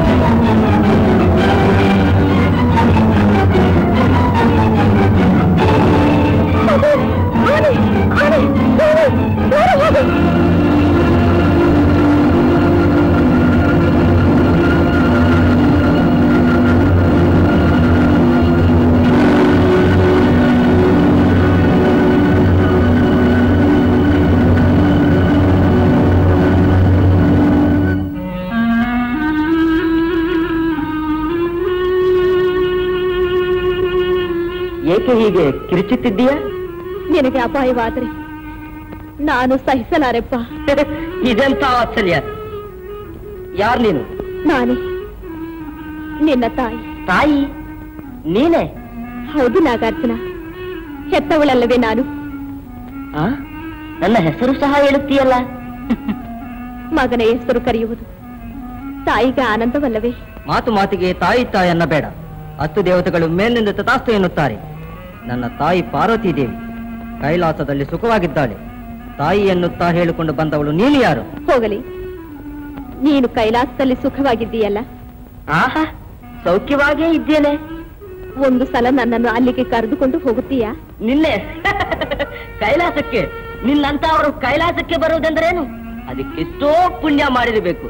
ಏಕೆ ಹೀಗೆ ಕಿರಿಚುತ್ತಿದ್ದೀಯಾ ನಿನಗೆ ಅಪಾಯವಾದರೆ ನಾನು ಸಹಿಸಲಾರೆಪ್ಪ ಇದೆಂತ ವಾತ್ಸಲ್ಯ ಯಾರ್ ನೀನು ನಾನೇ ನಿನ್ನ ತಾಯಿ ತಾಯಿ ನೀನೇ ಹೌದು ನಾಗಾರ್ಜುನ ಹೆತ್ತವಳಲ್ಲವೇ ನಾನು ಆ? ನನ್ನ ಹೆಸರು ಸಹ ಹೇಳುತ್ತೀಯಲ್ಲ ಮಗನ ಹೆಸರು ಕರೆಯುವುದು ತಾಯಿಗೆ ಆನಂದವಲ್ಲವೇ ಮಾತು ಮಾತಿಗೆ ತಾಯಿ ತಾಯಿ ಅನ್ನಬೇಡ ಹತ್ತು ದೇವತೆಗಳು ಮೇಲಿನಿಂದ ತಥಾಸ್ತು ಎನ್ನುತ್ತಾರೆ ನನ್ನ ತಾಯಿ ಪಾರ್ವತಿ ದೇವಿ ಕೈಲಾಸದಲ್ಲಿ ಸುಖವಾಗಿದ್ದಾಳೆ ತಾಯಿ ಎನ್ನುತ್ತಾ ಹೇಳಿಕೊಂಡು ಬಂದವಳು ನೀನು ಯಾರು ಹೋಗಲಿ ನೀನು ಕೈಲಾಸದಲ್ಲಿ ಸುಖವಾಗಿದ್ದೀಯಲ್ಲ ಆಹಾ ಸೌಖ್ಯವಾಗೇ ಇದ್ದೇನೆ ಒಂದು ಸಲ ನನ್ನನ್ನು ಅಲ್ಲಿಗೆ ಕರೆದುಕೊಂಡು ಹೋಗುತ್ತೀಯಾ ನಿನ್ನೆ ಕೈಲಾಸಕ್ಕೆ ನಿನ್ನಂತ ಅವರು ಕೈಲಾಸಕ್ಕೆ ಬರುವುದೆಂದರೇನು ಅದಕ್ಕೆಷ್ಟೋ ಪುಣ್ಯ ಮಾಡಿರಬೇಕು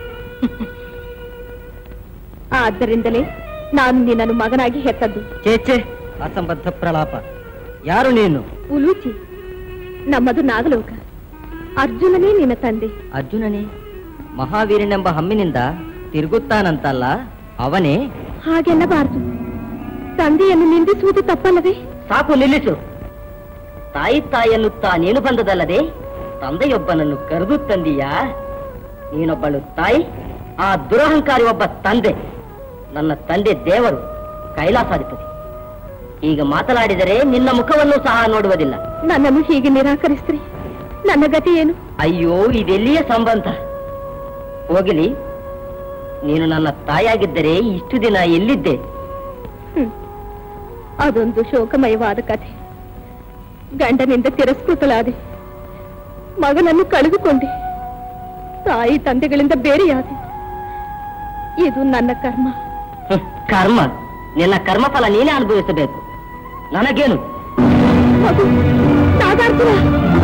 ಆದ್ದರಿಂದಲೇ ನಾನು ನಿನ್ನನ್ನು ಮಗನಾಗಿ ಹೆತ್ತದ್ದು ಚೇಚೆ ಅಸಂಬದ್ಧ ಪ್ರಲಾಪ ಯಾರು ನೀನು ಉಲೂಚಿ ನಮ್ಮದು ನಾಗಲೋಕ ಅರ್ಜುನನೇ ನಿನ್ನ ತಂದೆ ಅರ್ಜುನನೇ ಮಹಾವೀರನೆಂಬ ಹಮ್ಮಿನಿಂದ ತಿರುಗುತ್ತಾನಂತಲ್ಲ ಅವನೇ ಹಾಗೆನ್ನಬಾರದು ತಂದೆಯನ್ನು ನಿಂದಿಸುವುದು ತಪ್ಪಲ್ಲವೇ ಸಾಕು ನಿಲ್ಲಿಸು ತಾಯಿ ತಾಯಿ ಎನ್ನುತ್ತಾ ನೀನು ಬಂದದಲ್ಲದೆ ತಂದೆಯೊಬ್ಬನನ್ನು ಕರೆದು ತಂದೀಯಾ ನೀನೊಬ್ಬಳು ತಾಯಿ ಆ ದುರಹಂಕಾರಿ ಒಬ್ಬ ತಂದೆ ನನ್ನ ತಂದೆ ದೇವರು ಕೈಲಾಸಾಧಿಪತಿ ಈಗ ಮಾತನಾಡಿದರೆ ನಿನ್ನ ಮುಖವನ್ನು ಸಹ ನೋಡುವುದಿಲ್ಲ ನನ್ನನ್ನು ಹೀಗೆ ನಿರಾಕರಿಸ್ರಿ ನನ್ನ ಗತಿ ಏನು ಅಯ್ಯೋ ಇದೆಲ್ಲಿಯ ಸಂಬಂಧ ಹೋಗಲಿ ನೀನು ನನ್ನ ತಾಯಾಗಿದ್ದರೆ ಇಷ್ಟು ದಿನ ಎಲ್ಲಿದ್ದೆ ಅದೊಂದು ಶೋಕಮಯವಾದ ಕಥೆ ಗಂಡನಿಂದ ತಿರಸ್ಕೃತಳಾದೆ ಮಗನನ್ನು ಕಳೆದುಕೊಂಡೆ ತಾಯಿ ತಂದೆಗಳಿಂದ ಬೇರೆಯಾದೆ ಇದು ನನ್ನ ಕರ್ಮ ಹ್ಮ್, ಕರ್ಮ ನಿನ್ನ ಕರ್ಮಫಲ ನೀನೇ ಅನುಭವಿಸಬೇಕು ನನಗೇನು ಮಗು ನಾಗಾರ್ಜುನ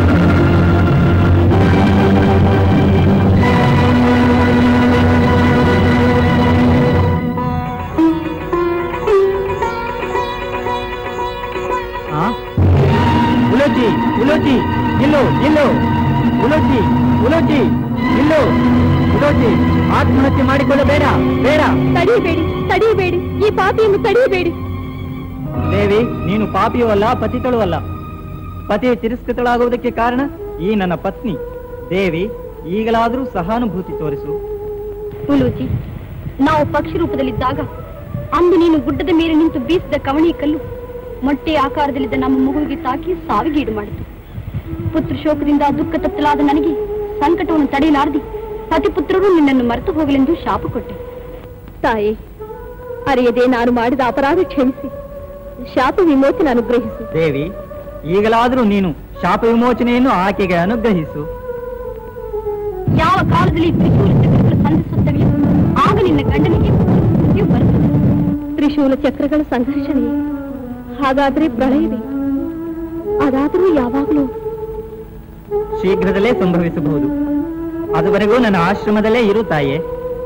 ಉಲೋಚಿ ಉಲೋಚಿ ನಿಲ್ಲು ನಿಲ್ಲು ಉಲೋಚಿ ಉಲೋಚಿ ನಿಲ್ಲು ಉಲೋಚಿ ಆತ್ಮಹತ್ಯೆ ಮಾಡಿಕೊಳ್ಳಬೇಡ ಬೇಡ ತಡೆಯಬೇಡಿ ತಡೆಯಬೇಡಿ ಈ ಪಾಪಿಯನ್ನು ತಡೆಯಬೇಡಿ ದೇವಿ ನೀನು ಪಾಪಿಯೂ ಅಲ್ಲ ಪತಿತಳೂ ಅಲ್ಲ ಪತಿ ತಿರಸ್ಕೃತಳಾಗುವುದಕ್ಕೆ ಕಾರಣ ಈ ನನ್ನ ಪತ್ನಿ ದೇವಿ ಈಗಲಾದರೂ ಸಹಾನುಭೂತಿ ತೋರಿಸು ಉಲೂಚಿ ನಾವು ಪಕ್ಷಿ ರೂಪದಲ್ಲಿದ್ದಾಗ ಅಂದು ನೀನು ಗುಡ್ಡದ ಮೇಲೆ ನಿಂತು ಬೀಸಿದ ಕವಣಿ ಕಲ್ಲು ಮೊಟ್ಟೆ ಆಕಾರದಲ್ಲಿದ್ದ ನಮ್ಮ ಮಗುವಿಗೆ ತಾಕಿ ಸಾವಿಗೀಡು ಮಾಡಿತು ಪುತ್ರ ಶೋಕದಿಂದ ದುಃಖ ತತ್ತಲಾದ ನನಗೆ ಸಂಕಟವನ್ನು ತಡೆಯಲಾರದೆ ಪತಿಪುತ್ರರು ನಿನ್ನನ್ನು ಮರೆತು ಹೋಗಲೆಂದು ಶಾಪ ಕೊಟ್ಟೆ ತಾಯಿ ಅರಿಯದೆ ನಾನು ಮಾಡಿದ ಅಪರಾಧ ಕ್ಷಮಿಸಿ ಶಾಪ ವಿಮೋಚನೆ ಅನುಗ್ರಹಿಸು ದೇವಿ ಈಗಲಾದರೂ ನೀನು ಶಾಪ ವಿಮೋಚನೆಯನ್ನು ಆಕೆಗೆ ಅನುಗ್ರಹಿಸು ಯಾವ ಕಾಲದಲ್ಲಿ ತ್ರಿಶೂಲ ಚಕ್ರಗಳು ಸಂಧಿಸುತ್ತವೆ ಆಗ ನಿನ್ನ ಗಂಡನಿಗೆ ಮೃತ್ಯು ಬರುತ್ತದೆ ತ್ರಿಶೂಲ ಚಕ್ರಗಳ ಸಂಘರ್ಷಣೆ ಹಾಗಾದ್ರೆ ಪ್ರಳಯವೇ ಅದಾದರೂ ಯಾವಾಗಲೂ ಶೀಘ್ರದಲ್ಲೇ ಸಂಭವಿಸಬಹುದು ಅದುವರೆಗೂ ನನ್ನ ಆಶ್ರಮದಲ್ಲೇ ಇರು ತಾಯೇ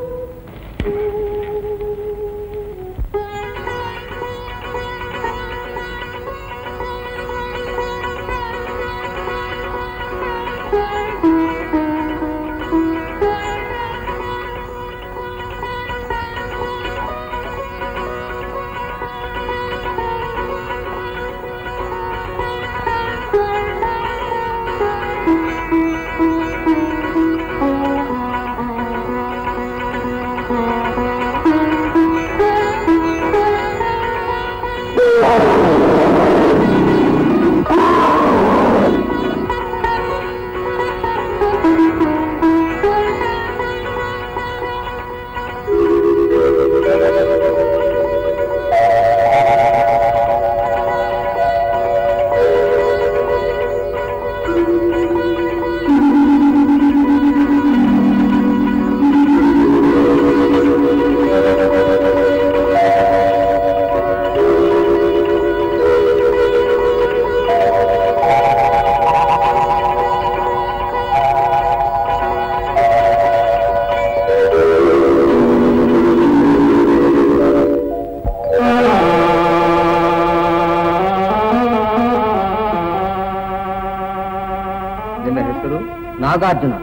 ನಿನ್ನ ಹೆಸರು ನಾಗಾರ್ಜುನ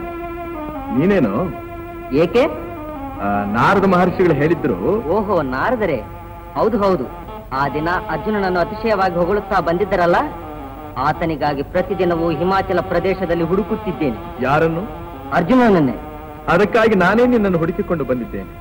ನೀನೇನು ಏಕೆ ಆ, ನಾರದ ಮಹರ್ಷಿಗಳು ಹೇಳಿದ್ರು ಓಹೋ ನಾರದರೆ ಹೌದು ಹೌದು ಆ ದಿನ ಅರ್ಜುನನನ್ನು ಅತಿಶಯವಾಗಿ ಹೊಗಳುತ್ತಾ ಬಂದಿದ್ದರಲ್ಲ ಆತನಿಗಾಗಿ ಪ್ರತಿದಿನವೂ ಹಿಮಾಚಲ ಪ್ರದೇಶದಲ್ಲಿ ಹುಡುಕುತ್ತಿದ್ದೇನೆ ಯಾರನ್ನು ಅರ್ಜುನನನ್ನೇ ಅದಕ್ಕಾಗಿ ನಾನೇ ನಿನ್ನನ್ನು ಹುಡುಕಿಕೊಂಡು ಬಂದಿದ್ದೇನೆ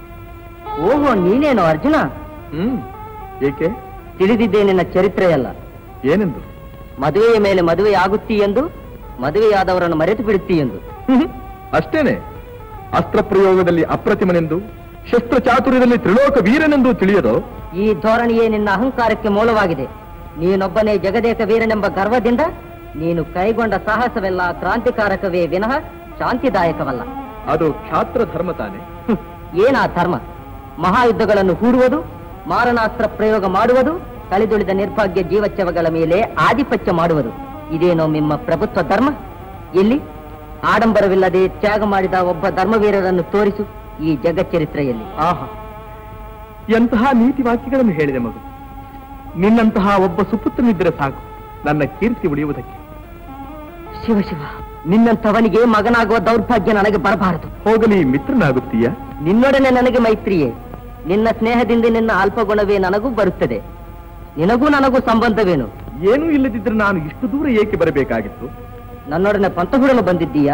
ಓಹೋ ನೀನೇನು ಅರ್ಜುನ ಹ್ಮ್ ಏಕೆ ತಿಳಿದಿದ್ದೇ ನಿನ್ನ ಚರಿತ್ರೆಯಲ್ಲ ಏನೆಂದು ಮದುವೆಯ ಮೇಲೆ ಮದುವೆ ಆಗುತ್ತಿ ಎಂದು ಮದುವೆಯಾದವರನ್ನು ಮರೆತು ಬಿಡುತ್ತಿ ಎಂದು ಅಷ್ಟೇನೆ ಅಸ್ತ್ರ ಪ್ರಯೋಗದಲ್ಲಿ ಅಪ್ರತಿಮನೆಂದು ಶಸ್ತ್ರ ಚಾತುರ್ಯದಲ್ಲಿ ತ್ರಿಲೋಕ ವೀರನೆಂದು ತಿಳಿಯದೋ ಈ ಧೋರಣೆಯೇ ನಿನ್ನ ಅಹಂಕಾರಕ್ಕೆ ಮೂಲವಾಗಿದೆ ನೀನೊಬ್ಬನೇ ಜಗದೇಕ ವೀರನೆಂಬ ಗರ್ವದಿಂದ ನೀನು ಕೈಗೊಂಡ ಸಾಹಸವೆಲ್ಲ ಕ್ರಾಂತಿಕಾರಕವೇ ವಿನಃ ಶಾಂತಿದಾಯಕವಲ್ಲ ಅದು ಕ್ಷಾತ್ರ ಧರ್ಮ ತಾನೆ ಹ್ಮ್. ಏನಾ ಧರ್ಮ ಮಹಾಯುದ್ಧಗಳನ್ನು ಹೂಡುವುದು ಮಾರಣಾಸ್ತ್ರ ಪ್ರಯೋಗ ಮಾಡುವುದು ಕಳೆದುಳಿದ ನಿರ್ಭಾಗ್ಯ ಜೀವಚ್ಛವಗಳ ಮೇಲೆ ಆಧಿಪತ್ಯ ಮಾಡುವುದು ಇದೇನೋ ನಿಮ್ಮ ಪ್ರಭುತ್ವ ಧರ್ಮ ಎಲ್ಲಿ ಆಡಂಬರವಿಲ್ಲದೆ ತ್ಯಾಗ ಮಾಡಿದ ಒಬ್ಬ ಧರ್ಮವೀರರನ್ನು ತೋರಿಸು ಈ ಜಗಚ್ಚರಿತ್ರೆಯಲ್ಲಿ ಆಹಾ ಎಂತಹ ನೀತಿ ವಾಕ್ಯಗಳನ್ನು ಹೇಳಿದೆ ಮಗು ನಿನ್ನಂತಹ ಒಬ್ಬ ಸುಪುತ್ರನಿದ್ದರೆ ಸಾಕು ನನ್ನ ಕೀರ್ತಿ ಉಳಿಯುವುದಕ್ಕೆ ಶಿವ ಶಿವ ನಿನ್ನಂಥವನಿಗೆ ಮಗನಾಗುವ ದೌರ್ಭಾಗ್ಯ ನನಗೆ ಬರಬಾರದು ಹೋಗಲಿ ಮಿತ್ರನಾಗುತ್ತೀಯ ನಿನ್ನೊಡನೆ ನನಗೆ ಮೈತ್ರಿಯೇ ನಿನ್ನ ಸ್ನೇಹದಿಂದ ನಿನ್ನ ಅಲ್ಪಗುಣವೇ ನನಗೂ ಬರುತ್ತದೆ ನಿನಗೂ ನನಗೂ ಸಂಬಂಧವೇನು ಏನೂ ಇಲ್ಲದಿದ್ರೆ ನಾನು ಇಷ್ಟು ದೂರ ಏಕೆ ಬರಬೇಕಾಗಿತ್ತು ನನ್ನೊಡನೆ ಪಂಥಹುಡಲು ಬಂದಿದ್ದೀಯಾ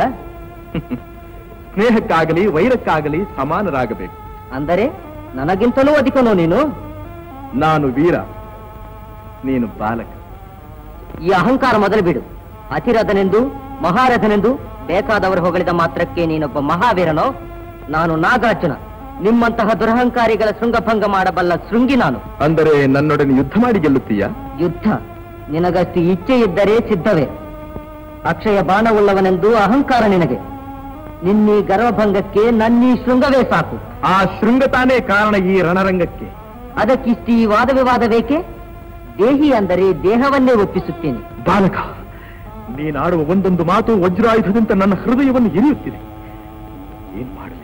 ಸ್ನೇಹಕ್ಕಾಗಲಿ ವೈರಕ್ಕಾಗಲಿ ಸಮಾನರಾಗಬೇಕು ಅಂದರೆ ನನಗಿಂತಲೂ ಅಧಿಕನೋ ನೀನು ನಾನು ವೀರ ನೀನು ಬಾಲಕ ಈ ಅಹಂಕಾರ ಮೊದಲು ಬಿಡು ಅತಿರಥನೆಂದು ಮಹಾರಥನೆಂದು ಬೇಕಾದವರು ಹೊಗಳಿದ ಮಾತ್ರಕ್ಕೆ ನೀನೊಬ್ಬ ಮಹಾವೀರನೋ ನಾನು ನಾಗಾರ್ಜುನ ನಿಮ್ಮಂತಹ ದುರಹಂಕಾರಿಗಳ ಶೃಂಗಭಂಗ ಮಾಡಬಲ್ಲ ಶೃಂಗಿ ನಾನು ಅಂದರೆ ನನ್ನೊಡನೆ ಯುದ್ಧ ಮಾಡಿ ಗೆಲ್ಲುತ್ತೀಯಾ ಯುದ್ಧ ನಿನಗಷ್ಟು ಇಚ್ಛೆ ಇದ್ದರೆ ಸಿದ್ಧವೇ ಅಕ್ಷಯ ಬಾಣವುಳ್ಳವನೆಂದು ಅಹಂಕಾರ ನಿನಗೆ ನಿನ್ನೀ ಗರ್ವಭಂಗಕ್ಕೆ ನನ್ನೀ ಶೃಂಗವೇ ಸಾಕು ಆ ಶೃಂಗ ತಾನೇ ಕಾರಣ ಈ ರಣರಂಗಕ್ಕೆ ಅದಕ್ಕಿಷ್ಟೀ ವಾದ ವಿವಾದ ಬೇಕೆ ದೇಹಿ ಅಂದರೆ ದೇಹವನ್ನೇ ಒಪ್ಪಿಸುತ್ತೇನೆ ಬಾಲಕ ನೀನಾಡುವ ಒಂದೊಂದು ಮಾತು ವಜ್ರಾಯುಧದಂತ ನನ್ನ ಹೃದಯವನ್ನು ಎರಿಯುತ್ತಿದೆ ಏನ್ ಮಾಡಲಿ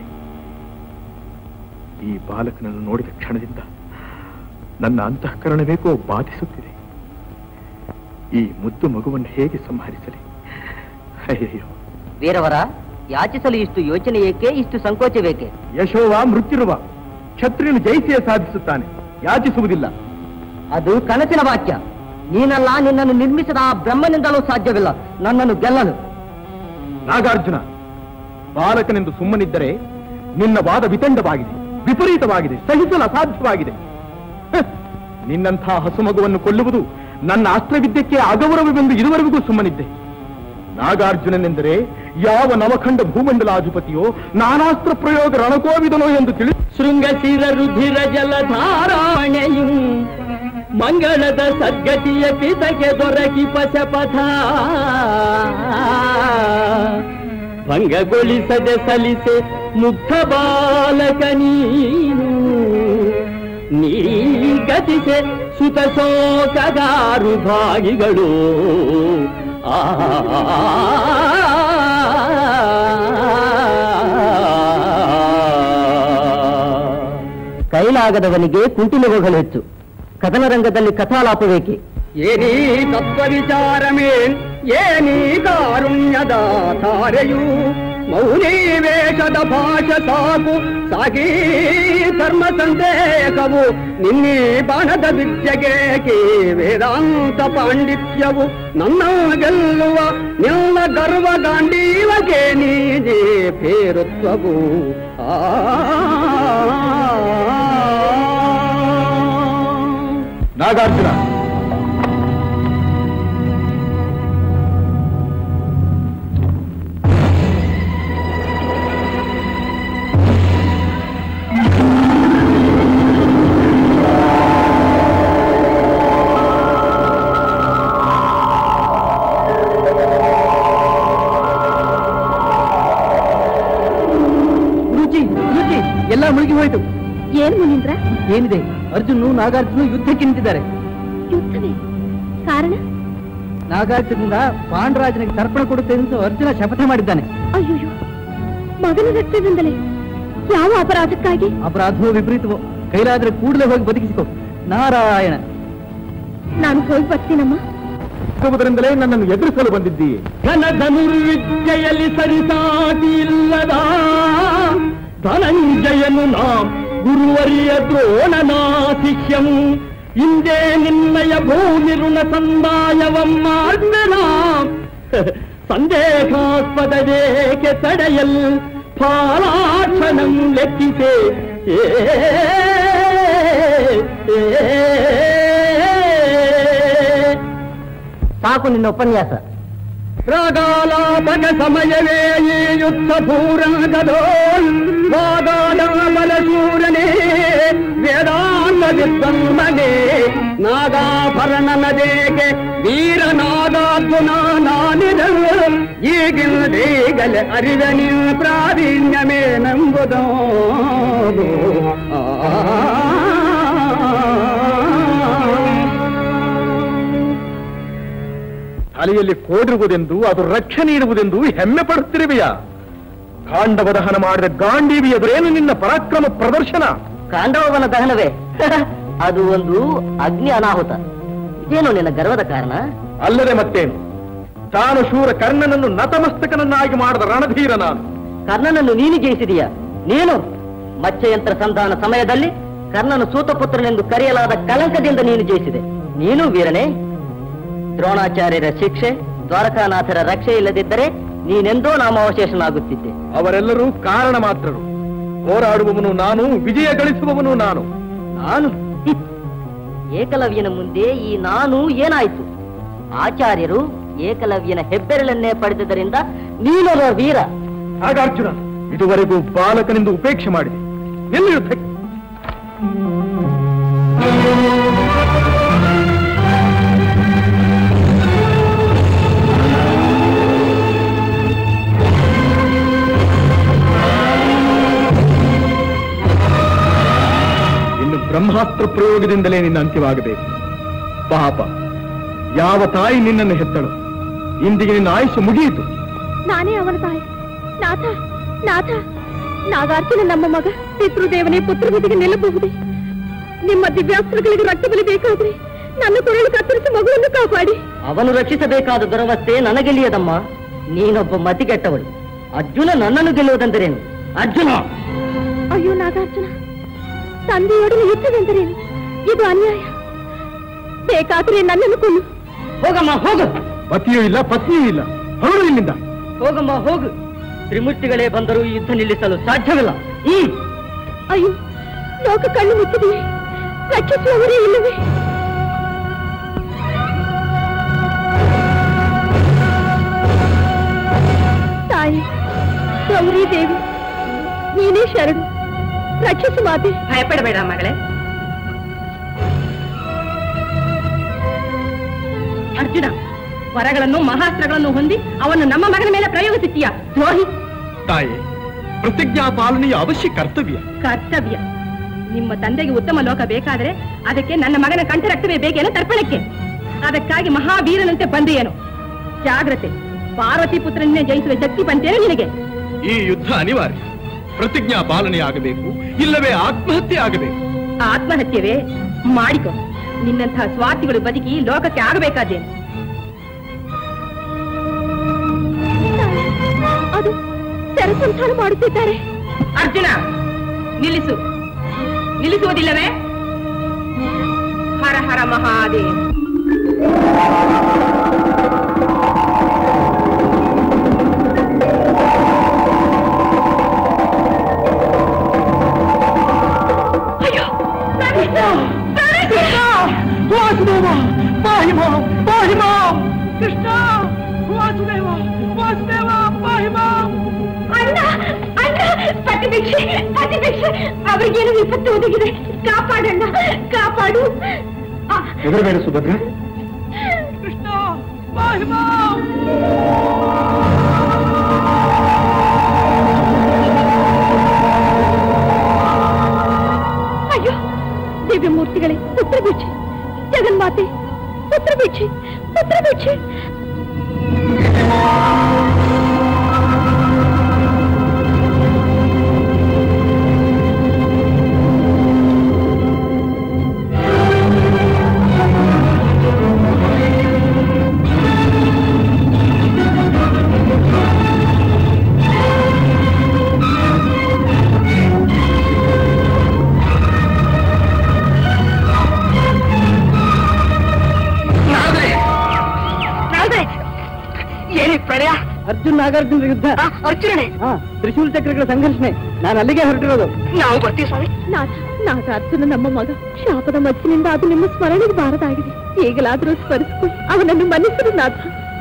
ಈ ಬಾಲಕನನ್ನು ನೋಡಿದ ಕ್ಷಣದಿಂದ ನನ್ನ ಅಂತಃಕರಣ ಬೇಕೋ ಬಾಧಿಸುತ್ತಿದೆ ಈ ಮುದ್ದು ಮಗುವನ್ನು ಹೇಗೆ ಸಂಹರಿಸಲಿ ಅಯ್ಯಯ್ಯೋ ವೀರವರ ಯಾಚಿಸಲು ಇಷ್ಟು ಯೋಚನೆ ಏಕೆ ಇಷ್ಟು ಸಂಕೋಚ ಬೇಕೆ ಯಶೋವ ಮೃತ್ಯುರುವ ಕ್ಷತ್ರಿಯನು ಜಯಿಸಿಯೇ ಸಾಧಿಸುತ್ತಾನೆ ಯಾಚಿಸುವುದಿಲ್ಲ ಅದು ಕನಸಿನ ವಾಕ್ಯ ನೀನಲ್ಲ ನಿನ್ನನ್ನು ನಿರ್ಮಿಸಿದ ಆ ಬ್ರಹ್ಮನಿಂದಲೂ ಸಾಧ್ಯವಿಲ್ಲ ನನ್ನನ್ನು ಗೆಲ್ಲಲು ನಾಗಾರ್ಜುನ ಬಾಲಕನೆಂದು ಸುಮ್ಮನಿದ್ದರೆ ನಿನ್ನ ವಾದ ವಿತಂಡವಾಗಿದೆ ವಿಪರೀತವಾಗಿದೆ ಸಹಿಸಲು ಅಸಾಧ್ಯವಾಗಿದೆ ಹ! ನಿನ್ನಂಥ ಹಸುಮಗುವನ್ನು ಕೊಲ್ಲುವುದು ನನ್ನ ಅಸ್ತ್ರವಿದ್ಯಕ್ಕೆ ಅಗೌರವವೆಂದು ಇದುವರೆಗೂ ಸುಮ್ಮನಿದ್ದೆ ನಾಗಾರ್ಜುನನೆಂದರೆ ಯಾವ ನವಖಂಡ ಭೂಮಂಡಲಾಧಿಪತಿಯೋ ನಾನಾಸ್ತ್ರ ಪ್ರಯೋಗ ರಣಕೋವಿದನೋ ಎಂದು ತಿಳಿ ಶೃಂಗಶಿರ ರುಧಿರ ಜಲಧಾರಾಣೆಯು ಮಂಗಳದ ಸದ್ಗತಿಯ ಪಿತಕ್ಕೆ ದೊರಕಿ ಪಥ ಭಂಗಗೊಳಿಸದೆ ಸಲಿಸೆ ಮುಗ್ಧ ಬಾಲಕ ನೀನು ನೀ ಗತಿಸೆ ಸುತ ಶೋಕಗಾರು ಭಾಗಿಗಳು ಆ ಕೈಲಾಗದವನಿಗೆ ಕುಂಟಿನ ಹೋಗಲು ಹೆಚ್ಚು ಕಥನ ರಂಗದಲ್ಲಿ ಕಥಾಲಾಪವೇಕೆ ಏನೀ ತತ್ವ ವಿಚಾರಮೇನ್ ಏನೀ ಕಾರುಣ್ಯದ ಧಾರೆಯು ಮೌನಿ ವೇಷದ ಭಾಷ ಸಾಕು ಸಾಗಿ ಧರ್ಮ ಸಂದೇಹವು ನಿನ್ನೆ ಬಾಣದ ವಿದ್ಯೆಗೆ ವೇದಾಂತ ಪಾಂಡಿತ್ಯವು ನನ್ನ ಗೆಲ್ಲುವ ನಿನ್ನ ಗರ್ವ ಗಾಂಡೀವಗೆ ನೀಜೆ ಪೇರುತ್ವವು ನಾಗಾರ್ಜುನ ರುಚಿ ರುಚಿ ಎಲ್ಲ ಮುಳುಗಿ ಹೋಯ್ತು ಏನ್ ಮುನೀಂದ್ರ ಏನಿದೆ ಅರ್ಜುನು ನಾಗಾರ್ಜುನು ಯುದ್ಧಕ್ಕೆ ನಿಂತಿದ್ದಾರೆ ಯುದ್ಧವೇ ಕಾರಣ ನಾಗಾರ್ಜುನಿಂದ ಪಾಂಡರಾಜನಿಗೆ ತರ್ಪಣ ಕೊಡುತ್ತೆ ಎಂದು ಅರ್ಜುನ ಶಪಥ ಮಾಡಿದ್ದಾನೆ ಅಯ್ಯೋಯ್ಯೋ ಮಗನ ರಕ್ತದಿಂದಲೇ ಯಾವ ಅಪರಾಧಕ್ಕಾಗಿ ಅಪರಾಧವೋ ವಿಪರೀತವೋ ಕೈಲಾದ್ರೆ ಕೂಡಲೇ ಹೋಗಿ ಬದುಕಿಸಿಕೊ ನಾರಾಯಣ ನಾನು ಹೋಗಿ ಬರ್ತೀನಮ್ಮ ಹೋಗುವುದರಿಂದಲೇ ನನ್ನನ್ನು ಎದುರಿಸಲು ಬಂದಿದ್ದೀಯೆ ಘನ ಧನುರ್ವಿದ್ಯೆಯಲ್ಲಿ ಸರಿಸಾಟಿ ಇಲ್ಲದ ಧನಂಜಯನು ನಾ ಗುರುವರಿಯ ದ್ರೋಣನ ಶಿಷ್ಯಂ ಇಂದೇ ನಿನ್ನಯ ಭೂಮಿರುಣ ಸಂದಾಯವಮ್ಮ ಸಂದೇಹಾಸ್ಪದವೇಕೆ ತಡೆಯಲ್ ಫಾಲಾಕ್ಷಣಂ ಲೆಕ್ಕಿಸೆ ಏ ಸಾಕು ನಿನ್ನ ಉಪನ್ಯಾಸ ರಾಗಾಲಾಪಕ ಸಮಯವೇ ಈ ಯುದ್ಧ ಪೂರಗದೋಲ್ ವಾಗಾಲಾಪಲ ಶೂರನೇ ವೇದಾಂತ ವಿದ್ವನ್ಮನೆ ನಾಗಾಭರಣನದೇಗೆ ವೀರ ನಾಗಾರ್ಜುನ ನಾನಿದ ಈಗಿಲ್ಲದೀಗಲೇ ಅರಿವನಿ ಪ್ರಾವೀಣ್യമേ ನಂಬುದೋ ತಲೆಯಲ್ಲಿ ಕೋಡಿರುವುದೆಂದು ಅದು ರಕ್ಷೆ ನೀಡುವುದೆಂದು ಹೆಮ್ಮೆ ಪಡುತ್ತಿರುವೆಯಾ ಕಾಂಡವ ದಹನ ಮಾಡಿದ ಗಾಂಡೀವಿ ಎದುರೇನು ನಿನ್ನ ಪರಾಕ್ರಮ ಪ್ರದರ್ಶನ ಕಾಂಡವನ ದಹನವೇ ಅದು ಒಂದು ಅಗ್ನಿ ಅನಾಹುತ ಇದೇನು ನಿನ್ನ ಗರ್ವದ ಕಾರಣ ಅಲ್ಲದೆ ಮತ್ತೇನು ತಾನು ಶೂರ ಕರ್ಣನನ್ನು ನತಮಸ್ತಕನನ್ನಾಗಿ ಮಾಡಿದ ರಣಧೀರ ನಾನು ಕರ್ಣನನ್ನು ನೀನು ಜಯಿಸಿದೀಯ ನೀನು ಮಚ್ಚಯಂತ್ರ ಸಂಧಾನ ಸಮಯದಲ್ಲಿ ಕರ್ಣನು ಸೂತಪುತ್ರನೆಂದು ಕರೆಯಲಾದ ಕಲಂಕದಿಂದ ನೀನು ಜಯಿಸಿದೆ ನೀನು ವೀರನೇ ದ್ರೋಣಾಚಾರ್ಯರ ಶಿಕ್ಷೆ ದ್ವಾರಕಾನಾಥರ ರಕ್ಷೆ ಇಲ್ಲದಿದ್ದರೆ ನೀನೆಂದೋ ನಾಮಾವಶೇಷನಾಗುತ್ತಿದ್ದೆ ಅವರೆಲ್ಲರೂ ಕಾರಣ ಮಾತ್ರರು ಹೋರಾಡುವವನು ನಾನು ವಿಜಯ ಗಳಿಸುವವನು ನಾನು ನಾನು ಹಿತ್. ಏಕಲವ್ಯನ ಮುಂದೆ ಈ ನಾನು ಏನಾಯ್ತು ಆಚಾರ್ಯರು ಏಕಲವ್ಯನ ಹೆಬ್ಬೆರಳನ್ನೇ ಪಡೆದುದರಿಂದ ನೀನೊಬ್ಬ ವೀರ ಹಾಗಾರ್ಜುನ ಇದುವರೆಗೂ ಬಾಲಕನೆಂದು ಉಪೇಕ್ಷೆ ಮಾಡಿದೆ ಎಲ್ಲಿ ಯುದ್ಧಕ್ಕೆ ಇನ್ನು ಬ್ರಹ್ಮಾಸ್ತ್ರ ಪ್ರಯೋಗದಿಂದಲೇ ನಿನ್ನ ಅಂತ್ಯವಾಗಬೇಕು ಪಾಪ ಯಾವ ತಾಯಿ ನಿನ್ನನ್ನು ಹೆತ್ತಳು ಇಂದಿಗೆ ನಿನ್ನ ಆಯುಷ್ಯ ಮುಗಿಯಿತು ನಾನೇ ಅವನ ತಾಯಿ ನಾಥ ನಾಥ ನಾಗಾರ್ಜುನ ನಮ್ಮ ಮಗ ಪಿತೃದೇವನೇ ಪುತ್ರವತಿಗೆ ನಿಲ್ಲಬಹುದೇ ನಿಮ್ಮ ದಿವ್ಯಾಸ್ತ್ರಗಳಿಗೆ ರಕ್ತ ಬಲಿ ಬೇಕಾದ್ರೆ ನನ್ನ ಕೊರಳು ಕತ್ತರಿಸಿ ಮಗುವನ್ನು ಕಾಪಾಡಿ ಅವನು ರಕ್ಷಿಸಬೇಕಾದ ದುರವಸ್ಥೆ ನನಗೆಲಿಯದಮ್ಮ ನೀನೊಬ್ಬ ಮತಿಗೆಟ್ಟವಳು ಅರ್ಜುನ ನನ್ನನ್ನು ಗೆಲ್ಲುವುದೆಂದರೇನು ಅರ್ಜುನ ಅಯ್ಯೋ ನಾಗಾರ್ಜುನ ತಂದೆಯೊಡನೆ ಯುದ್ಧವೆಂದರೇನು ಇದು ಅನ್ಯಾಯ ಬೇಕಾದ್ರೆ ನನ್ನನ್ನು ಕೊಲ್ಲು ಹೋಗಮ್ಮ ಹೋಗು ಪತಿಯೂ ಇಲ್ಲ ಪತ್ನಿಯೂ ಇಲ್ಲ ಹೊರಡು ಇಲ್ಲಿಂದ ಹೋಗಮ್ಮ ಹೋಗು ತ್ರಿಮೂರ್ತಿಗಳೇ ಬಂದರೂ ಈ ಯುದ್ಧ ನಿಲ್ಲಿಸಲು ಸಾಧ್ಯವಿಲ್ಲ ಹ್ಮ್ ಅಯ್ಯೋ ಲೋಕ ಕಣ್ಣು ಮುಚ್ಚಿದೆಯೇ ರಕ್ಷಿಸುವವರೇ ಇಲ್ಲವೇ ತಾಯಿ ಗೌರಿ ದೇವಿ ನೀನೇ ಶರಣು ರಕ್ಷಿಸು ಮಾತೆ ಭಯಪಡಬೇಡ ಮಗಳೇ ಅರ್ಜುನ ವರಗಳನ್ನು ಮಹಾಸ್ತ್ರಗಳನ್ನು ಹೊಂದಿ ಅವನ್ನು ನಮ್ಮ ಮಗನ ಮೇಲೆ ಪ್ರಯೋಗಿಸುತ್ತೀಯ ದ್ರೋಹಿ ತಾಯಿ ಪ್ರತಿಜ್ಞಾ ಪಾಲನೆಯ ಅವಶ್ಯ ಕರ್ತವ್ಯ ಕರ್ತವ್ಯ ನಿಮ್ಮ ತಂದೆಗೆ ಉತ್ತಮ ಲೋಕ ಬೇಕಾದರೆ ಅದಕ್ಕೆ ನನ್ನ ಮಗನ ಕಂಠರಕ್ತವೇ ಬೇಕೇನೋ ತರ್ಪಣಕ್ಕೆ ಅದಕ್ಕಾಗಿ ಮಹಾವೀರನಂತೆ ಬಂದೆಯೇನು ಜಾಗ್ರತೆ ಪಾರ್ವತಿ ಪುತ್ರನ್ನೇ ಜಯಿಸುವ ಶಕ್ತಿ ಬಂತೇನು ನಿನಗೆ ಈ ಯುದ್ಧ ಅನಿವಾರ್ಯ ಪ್ರತಿಜ್ಞಾ ಪಾಲನೆ ಆಗಬೇಕು ಇಲ್ಲವೇ ಆತ್ಮಹತ್ಯೆ ಆಗಬೇಕು ಆತ್ಮಹತ್ಯವೇ ಮಾಡಿಕೊ ನಿನ್ನಂತಹ ಸ್ವಾರ್ಥಿಗಳು ಬದುಕಿ ಲೋಕಕ್ಕೆ ಆಗಬೇಕಾದೇನು ಅದು ಸರಸಂಧಾನ ಮಾಡುತ್ತಿದ್ದಾರೆ ಅರ್ಜುನ ನಿಲ್ಲಿಸು ನಿಲ್ಲಿಸುವುದಿಲ್ಲವೇ ಹರ ಹರ ಮಹಾದೇವ್ ಅಯ್ಯೋ ವಾಸುದೇವ ಪಾಹಿಮ ಪಾಹಿಮ ಕೃಷ್ಣ ವಾಸುದೇವ ವಾಸುದೇವ ಪಾಹಿಮ ಅಣ್ಣ ಅಣ್ಣ ಪ್ರತಿಭಿಕ್ಷೆ ಪ್ರತಿಭಿಕ್ಷೆ ಅವರಿಗೇನು ವಿಪತ್ತು ಒದಗಿದೆ ಕಾಪಾಡಣ್ಣ ಕಾಪಾಡು ಆ, ಹೆದರಬೇಡ ಸುಭದ್ರ ಕೃಷ್ಣ ಪಾಹಿಮ ಅಯ್ಯೋ ದಿವ್ಯ ಮೂರ್ತಿಗಳೇ ಪುತ್ರ ಭಿಕ್ಷೆ ಜಗನ್ಮಾತೆ ಪುತ್ರ ಭಿಕ್ಷೆ ಪುತ್ರ ಭಿಕ್ಷೆ ಏನಿ ಪ್ರಳಯ ಅರ್ಜುನ್ ನಾಗಾರ್ಜುನ ಯುದ್ಧ ಅರ್ಜುನನೇ ಹಾ ತ್ರಿಶೂಲ ಚಕ್ರಗಳ ಸಂಘರ್ಷಣೆ ನಾನು ಅಲ್ಲಿಗೆ ಹೊರಟಿರೋದು ನಾವು ಬರ್ತೀವಿ ಸ್ವಾಮಿ ನಾಥ ನಾಥ ಅರ್ಜುನ ನಮ್ಮ ಮಗ ಶಾಪದ ಮಚ್ಚಿನಿಂದ ಅದು ನಿಮ್ಮ ಸ್ಮರಣೆಗೆ ಬಾರದಾಗಿದೆ ಈಗಲಾದರೂ ಸ್ಮರಿಸಿಕೊಳ್ಳಿ ಅವನನ್ನು ಮನ್ನಿಸಿರು ನಾಥ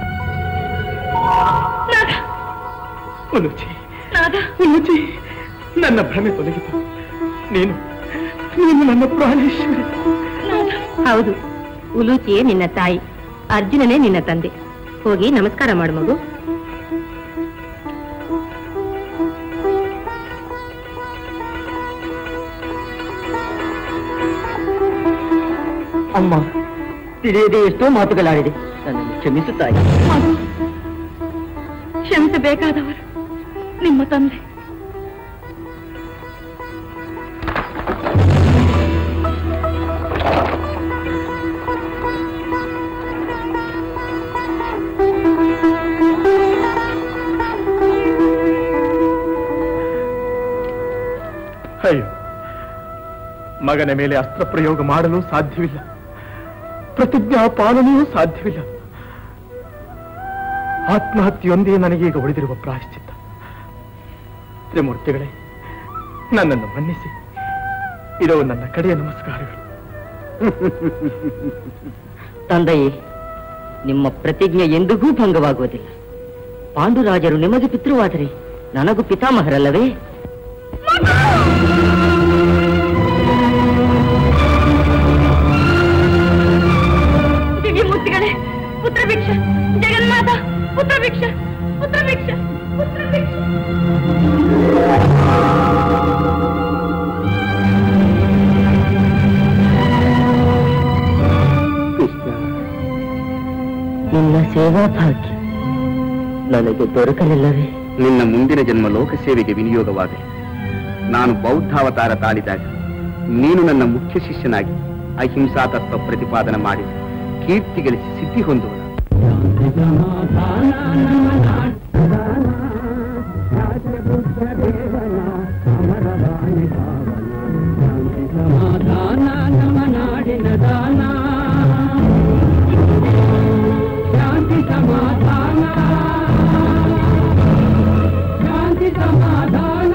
ನಾಥ ಉಲುಚಿ ಉಲುಚಿ ನನ್ನ ಭ್ರಮೆ ತೊಲಗಿತು ನೀನು ನೀನು ನನ್ನ ಪ್ರಾಣೇಶ್ವರಿ ಹೌದು ಉಲೂಚಿಯೇ ನಿನ್ನ ತಾಯಿ ಅರ್ಜುನನೇ ನಿನ್ನ ತಂದೆ ಹೋಗಿ ನಮಸ್ಕಾರ ಮಾಡು ಮಗು ಅಮ್ಮ ತಿಳಿಯದೆ ಎಷ್ಟೋ ಮಾತುಗಳಾಡಿದೆ ನನ್ನನ್ನು ಕ್ಷಮಿಸು ತಾಯಿ ಕ್ಷಮಿಸಬೇಕಾದವರು ನಿಮ್ಮ ತಂದೆ ಅಯ್ಯೋ ಮಗನ ಮೇಲೆ ಅಸ್ತ್ರ ಪ್ರಯೋಗ ಮಾಡಲು ಸಾಧ್ಯವಿಲ್ಲ ಪ್ರತಿಜ್ಞಾ ಪಾಲನೆಯೂ ಸಾಧ್ಯವಿಲ್ಲ ಆತ್ಮಹತ್ಯೆಯೊಂದೇ ನನಗೀಗ ಉಳಿದಿರುವ ಪ್ರಾಯಶ್ಚಿತ್ತ ತ್ರಿಮೂರ್ತಿಗಳೇ ನನ್ನನ್ನು ಮನ್ನಿಸಿ ಇದು ನನ್ನ ಕಡೆಯ ನಮಸ್ಕಾರಗಳು ತಂದೆಯೇ ನಿಮ್ಮ ಪ್ರತಿಜ್ಞೆ ಎಂದಿಗೂ ಭಂಗವಾಗುವುದಿಲ್ಲ ಪಾಂಡುರಾಜರು ನಿಮಗೆ ಪಿತೃವಾದರೆ ನನಗೂ ಪಿತಾಮಹರಲ್ಲವೇ ದಿವ್ಯ ಮೂರ್ತಿಗಳೇ ಪುತ್ರ ಭಿಕ್ಷ ಜಗನ್ಮಾತ ಪುತ್ರ ಭಿಕ್ಷ ಪುತ್ರ ಭಿಕ್ಷ ಪುತ್ರ ಭಿಕ್ಷ ಕೃಷ್ಣ ನಿನ್ನ ಸೇವಾ ಭಾಗ್ಯ ನನಗೆ ದೊರಕಲಿಲ್ಲವೇ ನಿನ್ನ ಮುಂದಿನ ಜನ್ಮ ಲೋಕ ಸೇವೆಗೆ ವಿನಿಯೋಗವಾಗಲಿ ನಾನು ಬೌದ್ಧಾವತಾರ ತಾಳಿದಾಗ ನೀನು ನನ್ನ ಮುಖ್ಯ ಶಿಷ್ಯನಾಗಿ ಅಹಿಂಸಾ ತತ್ವ ಪ್ರತಿಪಾದನೆ ಮಾಡಿ ಕೀರ್ತಿ ಗಳಿಸಿ ಸಿದ್ಧಿ ಹೊಂದುವ ಸಮಾಧಾನ ನಮ್ಮ ನಾಡಿನ ದಾನ ಶಾಂತಿ ಸಮಾಧಾನ ಶಾಂತಿ ಸಮಾಧಾನ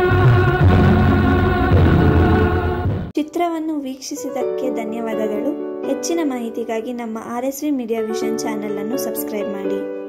ಚಿತ್ರವನ್ನು ವೀಕ್ಷಿಸಿದ್ದಕ್ಕೆ ಧನ್ಯವಾದಗಳು ಹೆಚ್ಚಿನ ಮಾಹಿತಿಗಾಗಿ ನಮ್ಮ R S V media vision channel ಅನ್ನು ಸಬ್ಸ್ಕ್ರೈಬ್ ಮಾಡಿ